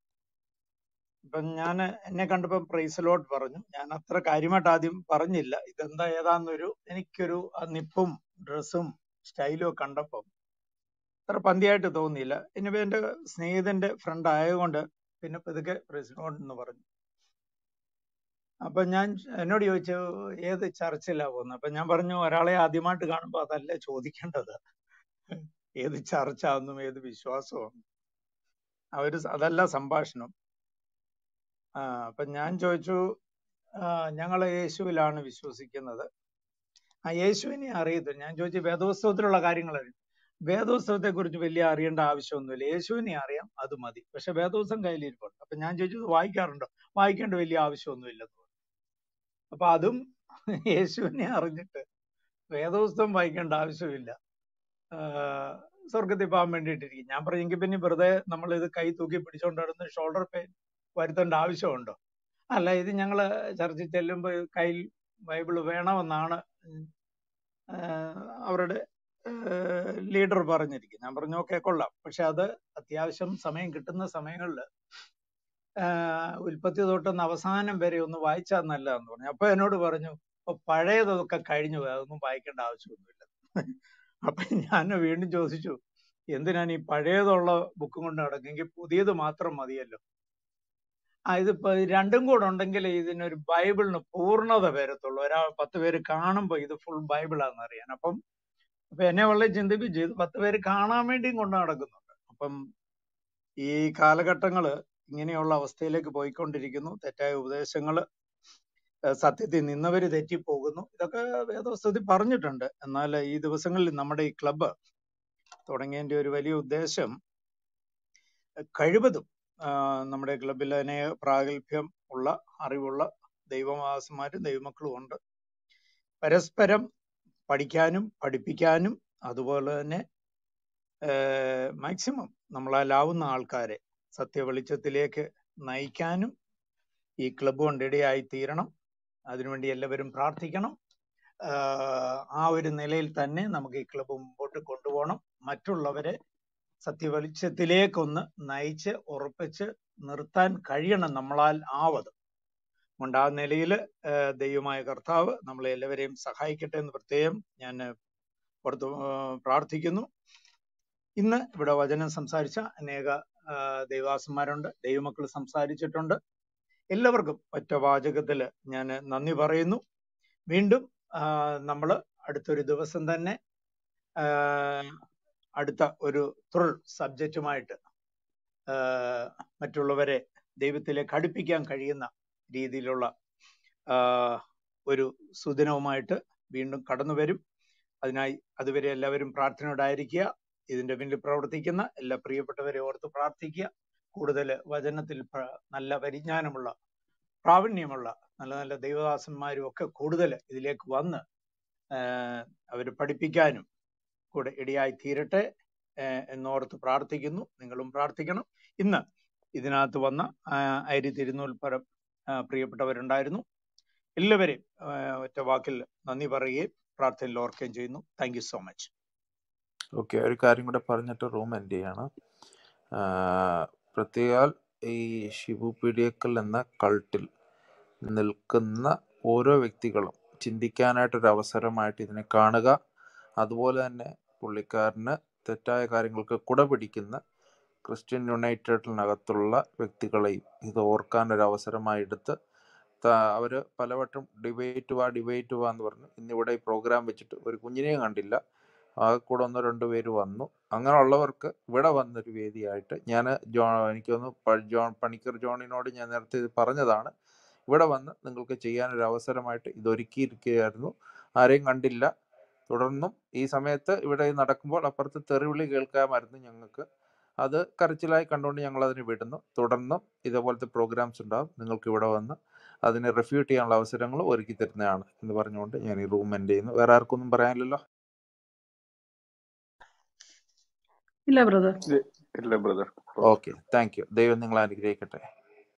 ഇപ്പം ഞാൻ എന്നെ കണ്ടപ്പോൾ പ്രൈസലോട്ട് പറഞ്ഞു ഞാൻ അത്ര കാര്യമായിട്ട് ആദ്യം പറഞ്ഞില്ല ഇതെന്താ ഏതാന്നൊരു എനിക്കൊരു ആ നിപ്പും ഡ്രസ്സും സ്റ്റൈലും ഒക്കെ കണ്ടപ്പം അത്ര പന്തിയായിട്ട് തോന്നിയില്ല ഇനിയിപ്പോ എന്റെ സ്നേഹിതന്റെ ഫ്രണ്ട് ആയതുകൊണ്ട് പിന്നെ പതുക്കെ പ്രൈസലോട്ട് എന്ന് പറഞ്ഞു അപ്പൊ ഞാൻ എന്നോട് ചോദിച്ചു ഏത് ചർച്ചിലാ പോകുന്നത് അപ്പൊ ഞാൻ പറഞ്ഞു ഒരാളെ ആദ്യമായിട്ട് കാണുമ്പോൾ അതല്ല ചോദിക്കേണ്ടത് ഏത് ചർച്ചാന്നും ഏത് വിശ്വാസവും അവര് അതല്ല സംഭാഷണം ആ അപ്പൊ ഞാൻ ചോദിച്ചു ഞങ്ങൾ യേശുവിലാണ് വിശ്വസിക്കുന്നത് ആ യേശുവിനെ അറിയത്തില്ല ഞാൻ ചോദിച്ചു വേദോത്സവത്തിലുള്ള കാര്യങ്ങൾ അറിയും വേദോത്സവത്തെ കുറിച്ച് വലിയ അറിയേണ്ട ആവശ്യമൊന്നുമില്ല യേശുവിനെ അറിയാം അത് മതി പക്ഷെ വേദോത്സവം കയ്യിലിരിപ്പുണ്ട് അപ്പൊ ഞാൻ ചോദിച്ചു "ഇത് വായിക്കാറുണ്ടോ വായിക്കേണ്ട വലിയ ആവശ്യമൊന്നുമില്ലെന്ന് പറഞ്ഞു അപ്പൊ അതും യേശുവിനെ അറിഞ്ഞിട്ട് വേദോത്സവം വായിക്കേണ്ട ആവശ്യമില്ല ആഹ് സ്വർഗത്തിൽ പോകാൻ വേണ്ടിയിട്ടിരിക്കും ഞാൻ പറഞ്ഞെങ്കിൽ പിന്നെ വെറുതെ നമ്മൾ ഇത് കൈ തൂക്കി പിടിച്ചോണ്ട് നടന്ന് ഷോൾഡർ പെയിൻ വരുത്തേണ്ട ആവശ്യമുണ്ടോ അല്ല ഇത് ഞങ്ങള് ചർച്ചിൽ ചെല്ലുമ്പോൾ കയ്യിൽ ബൈബിള് വേണമെന്നാണ് ഉം ആഹ് അവരുടെ ലീഡർ പറഞ്ഞിരിക്കുന്നത് ഞാൻ പറഞ്ഞു ഓക്കെ കൊള്ളാം പക്ഷെ അത് അത്യാവശ്യം സമയം കിട്ടുന്ന സമയങ്ങളിൽ ഉൽപ്പത്തി തൊട്ടുന്ന അവസാനം വരെ ഒന്ന് വായിച്ചാൽ നല്ലതെന്ന് പറഞ്ഞു അപ്പൊ എന്നോട് പറഞ്ഞു "ഇപ്പൊ പഴയതൊക്കെ കഴിഞ്ഞു പോയി അതൊന്നും വായിക്കേണ്ട ആവശ്യമൊന്നുമില്ല അപ്പൊ ഞാൻ വീണ്ടും ചോദിച്ചു എന്തിനാണ് ഈ പഴയതുള്ള ബുക്കും കൊണ്ട് നടക്കെങ്കിൽ പുതിയത് മാത്രം മതിയല്ലോ ആ ഇതിപ്പോ രണ്ടും കൂടെ ഉണ്ടെങ്കിൽ ഇതിനൊരു ബൈബിളിന് പൂർണ്ണത വരത്തുള്ളൂ ഒരാൾ പത്ത് പേര് കാണുമ്പോൾ ഇത് ഫുൾ ബൈബിളാന്ന് അറിയാൻ അപ്പം അപ്പൊ എന്നെ വളരെ ചിന്തിപ്പിച്ചു ഇത് പത്ത് പേര് കാണാൻ വേണ്ടിയും കൊണ്ട് നടക്കുന്നുണ്ട് അപ്പം ഈ കാലഘട്ടങ്ങള് ഇങ്ങനെയുള്ള അവസ്ഥയിലേക്ക് പോയിക്കൊണ്ടിരിക്കുന്നു തെറ്റായ ഉപദേശങ്ങള് ഏഹ് സത്യത്തിൽ നിന്നവര് തെറ്റിപ്പോകുന്നു ഇതൊക്കെ വേദപുസ്തകത്തിൽ പറഞ്ഞിട്ടുണ്ട് എന്നാൽ ഈ ദിവസങ്ങളിൽ നമ്മുടെ ഈ ക്ലബ്ബ് തുടങ്ങിയതിന്റെ ഒരു വലിയ ഉദ്ദേശം കഴിവതും ആഹ് നമ്മുടെ ക്ലബിൽ അനേക പ്രാഗൽഭ്യം ഉള്ള അറിവുള്ള ദൈവവാസന്മാരും ദൈവമക്കളും ഉണ്ട് പരസ്പരം പഠിക്കാനും പഠിപ്പിക്കാനും അതുപോലെ തന്നെ മാക്സിമം നമ്മളാലാവുന്ന ആൾക്കാരെ സത്യവെളിച്ചത്തിലേക്ക് നയിക്കാനും ഈ ക്ലബ്ബ് കൊണ്ട് ഇടയായി തീരണം അതിനുവേണ്ടി എല്ലാവരും പ്രാർത്ഥിക്കണം ആഹ് ആ ഒരു നിലയിൽ തന്നെ നമുക്ക് ഈ ക്ലബ്ബ് മുമ്പോട്ട് കൊണ്ടുപോകണം മറ്റുള്ളവരെ സത്യവെളിച്ചത്തിലേക്കൊന്ന് നയിച്ച് ഉറപ്പിച്ച് നിർത്താൻ കഴിയണം നമ്മളാൽ ആവത് അതുകൊണ്ട് ആ നിലയിൽ ദൈവമായ കർത്താവ് നമ്മളെ എല്ലാവരെയും സഹായിക്കട്ടെ എന്ന് പ്രത്യേകം ഞാൻ പുറത്ത് പ്രാർത്ഥിക്കുന്നു ഇന്ന് ഇവിടെ വചനം സംസാരിച്ച അനേക ആ, ദൈവാസന്മാരുണ്ട് ദൈവമക്കൾ സംസാരിച്ചിട്ടുണ്ട് എല്ലാവർക്കും ഒറ്റ വാചകത്തില് ഞാൻ നന്ദി പറയുന്നു വീണ്ടും നമ്മൾ അടുത്തൊരു ദിവസം തന്നെ ആ, അടുത്ത ഒരു ത്രിൽ സബ്ജക്റ്റുമായിട്ട് മറ്റുള്ളവരെ ദൈവത്തിലേക്ക് അടുപ്പിക്കാൻ കഴിയുന്ന രീതിയിലുള്ള ആ, ഒരു സുദിനവുമായിട്ട് വീണ്ടും കടന്നു വരും അതിനായി അതുവരെ എല്ലാവരും പ്രാർത്ഥനയോടായിരിക്കുക ഇതിന്റെ പിന്നിൽ പ്രവർത്തിക്കുന്ന എല്ലാ പ്രിയപ്പെട്ടവരെ ഓർത്ത് പ്രാർത്ഥിക്കുക കൂടുതൽ വചനത്തിൽ പ്ര- നല്ല പരിജ്ഞാനമുള്ള പ്രാവീണ്യമുള്ള നല്ല നല്ല ദൈവദാസന്മാരും ഒക്കെ കൂടുതൽ ഇതിലേക്ക് വന്ന് അവർ പഠിപ്പിക്കാനും കൂടെ ഇടയായി തീരട്ടെ ഏഹ് എന്നോർത്ത് പ്രാർത്ഥിക്കുന്നു നിങ്ങളും പ്രാർത്ഥിക്കണം ഇന്ന് ഇതിനകത്ത് വന്ന ആ, അരി തിരുനൂൽപ്പരം ആ, പ്രിയപ്പെട്ടവരുണ്ടായിരുന്നു എല്ലാവരെയും ആ, ഒറ്റ വാക്കിൽ നന്ദി പറയുകയും പ്രാർത്ഥനയിൽ ഓർക്കുകയും ചെയ്യുന്നു thank you so much okay ഒരു കാര്യം കൂടെ പറഞ്ഞിട്ട് റൂം എൻഡ് ചെയ്യാണ് ആഹ് പ്രത്യേകാൽ ഈ ഷിബു പീഡിയക്കൽ എന്ന കൾട്ടിൽ നിൽക്കുന്ന ഓരോ വ്യക്തികളും ചിന്തിക്കാനായിട്ടൊരു അവസരമായിട്ട് ഇതിനെ കാണുക അതുപോലെ തന്നെ പുള്ളിക്കാരന് തെറ്റായ കാര്യങ്ങൾക്ക് കുട പിടിക്കുന്ന ക്രിസ്ത്യൻ യുണൈറ്റഡിനകത്തുള്ള വ്യക്തികളെയും ഇത് ഓർക്കാൻ ഒരു അവസരമായി എടുത്ത് അവർ പലവട്ടം ഡിബേറ്റ് വാ ഡിബേറ്റ് വാ എന്ന് പറഞ്ഞു ഇന്നിവിടെ ഈ പ്രോഗ്രാം വെച്ചിട്ട് ഒരു കുഞ്ഞിനെയും കണ്ടില്ല ആ കൂടെ ഒന്നോ രണ്ടോ പേര് വന്നു അങ്ങനെയുള്ളവർക്ക് ഇവിടെ വന്നൊരു വേദിയായിട്ട് ഞാൻ ജോ എനിക്കൊന്ന് പ- ജോൺ പണിക്കർ ജോണിനോട് ഞാൻ നേരത്തെ ഇത് പറഞ്ഞതാണ് ഇവിടെ വന്ന് നിങ്ങൾക്ക് ചെയ്യാനൊരു അവസരമായിട്ട് ഇത് ഒരുക്കിയിരിക്കുകയായിരുന്നു ആരെയും കണ്ടില്ല തുടർന്നും ഈ സമയത്ത് ഇവിടെ നടക്കുമ്പോൾ അപ്പുറത്ത് തെറിവിളി കേൾക്കാമായിരുന്നു ഞങ്ങൾക്ക് അത് കരച്ചിലായി കണ്ടുകൊണ്ട് ഞങ്ങൾ അതിനെ വിടുന്നു തുടർന്നും ഇതേപോലത്തെ പ്രോഗ്രാംസ് ഉണ്ടാവും നിങ്ങൾക്ക് ഇവിടെ വന്ന് അതിനെ റെഫ്യൂട്ട് ചെയ്യാനുള്ള അവസരങ്ങൾ ഒരുക്കി തരുന്നതാണ് എന്ന് പറഞ്ഞുകൊണ്ട് ഞാൻ ഈ റൂം എൻഡ് ചെയ്യുന്നു വേറെ ആർക്കൊന്നും പറയാനില്ലല്ലോ ഇല്ല ബ്രദർ ഇല്ല ബ്രദർ ഓക്കെ താങ്ക് യു ദൈവം നിങ്ങളെ അനുഗ്രഹിക്കട്ടെ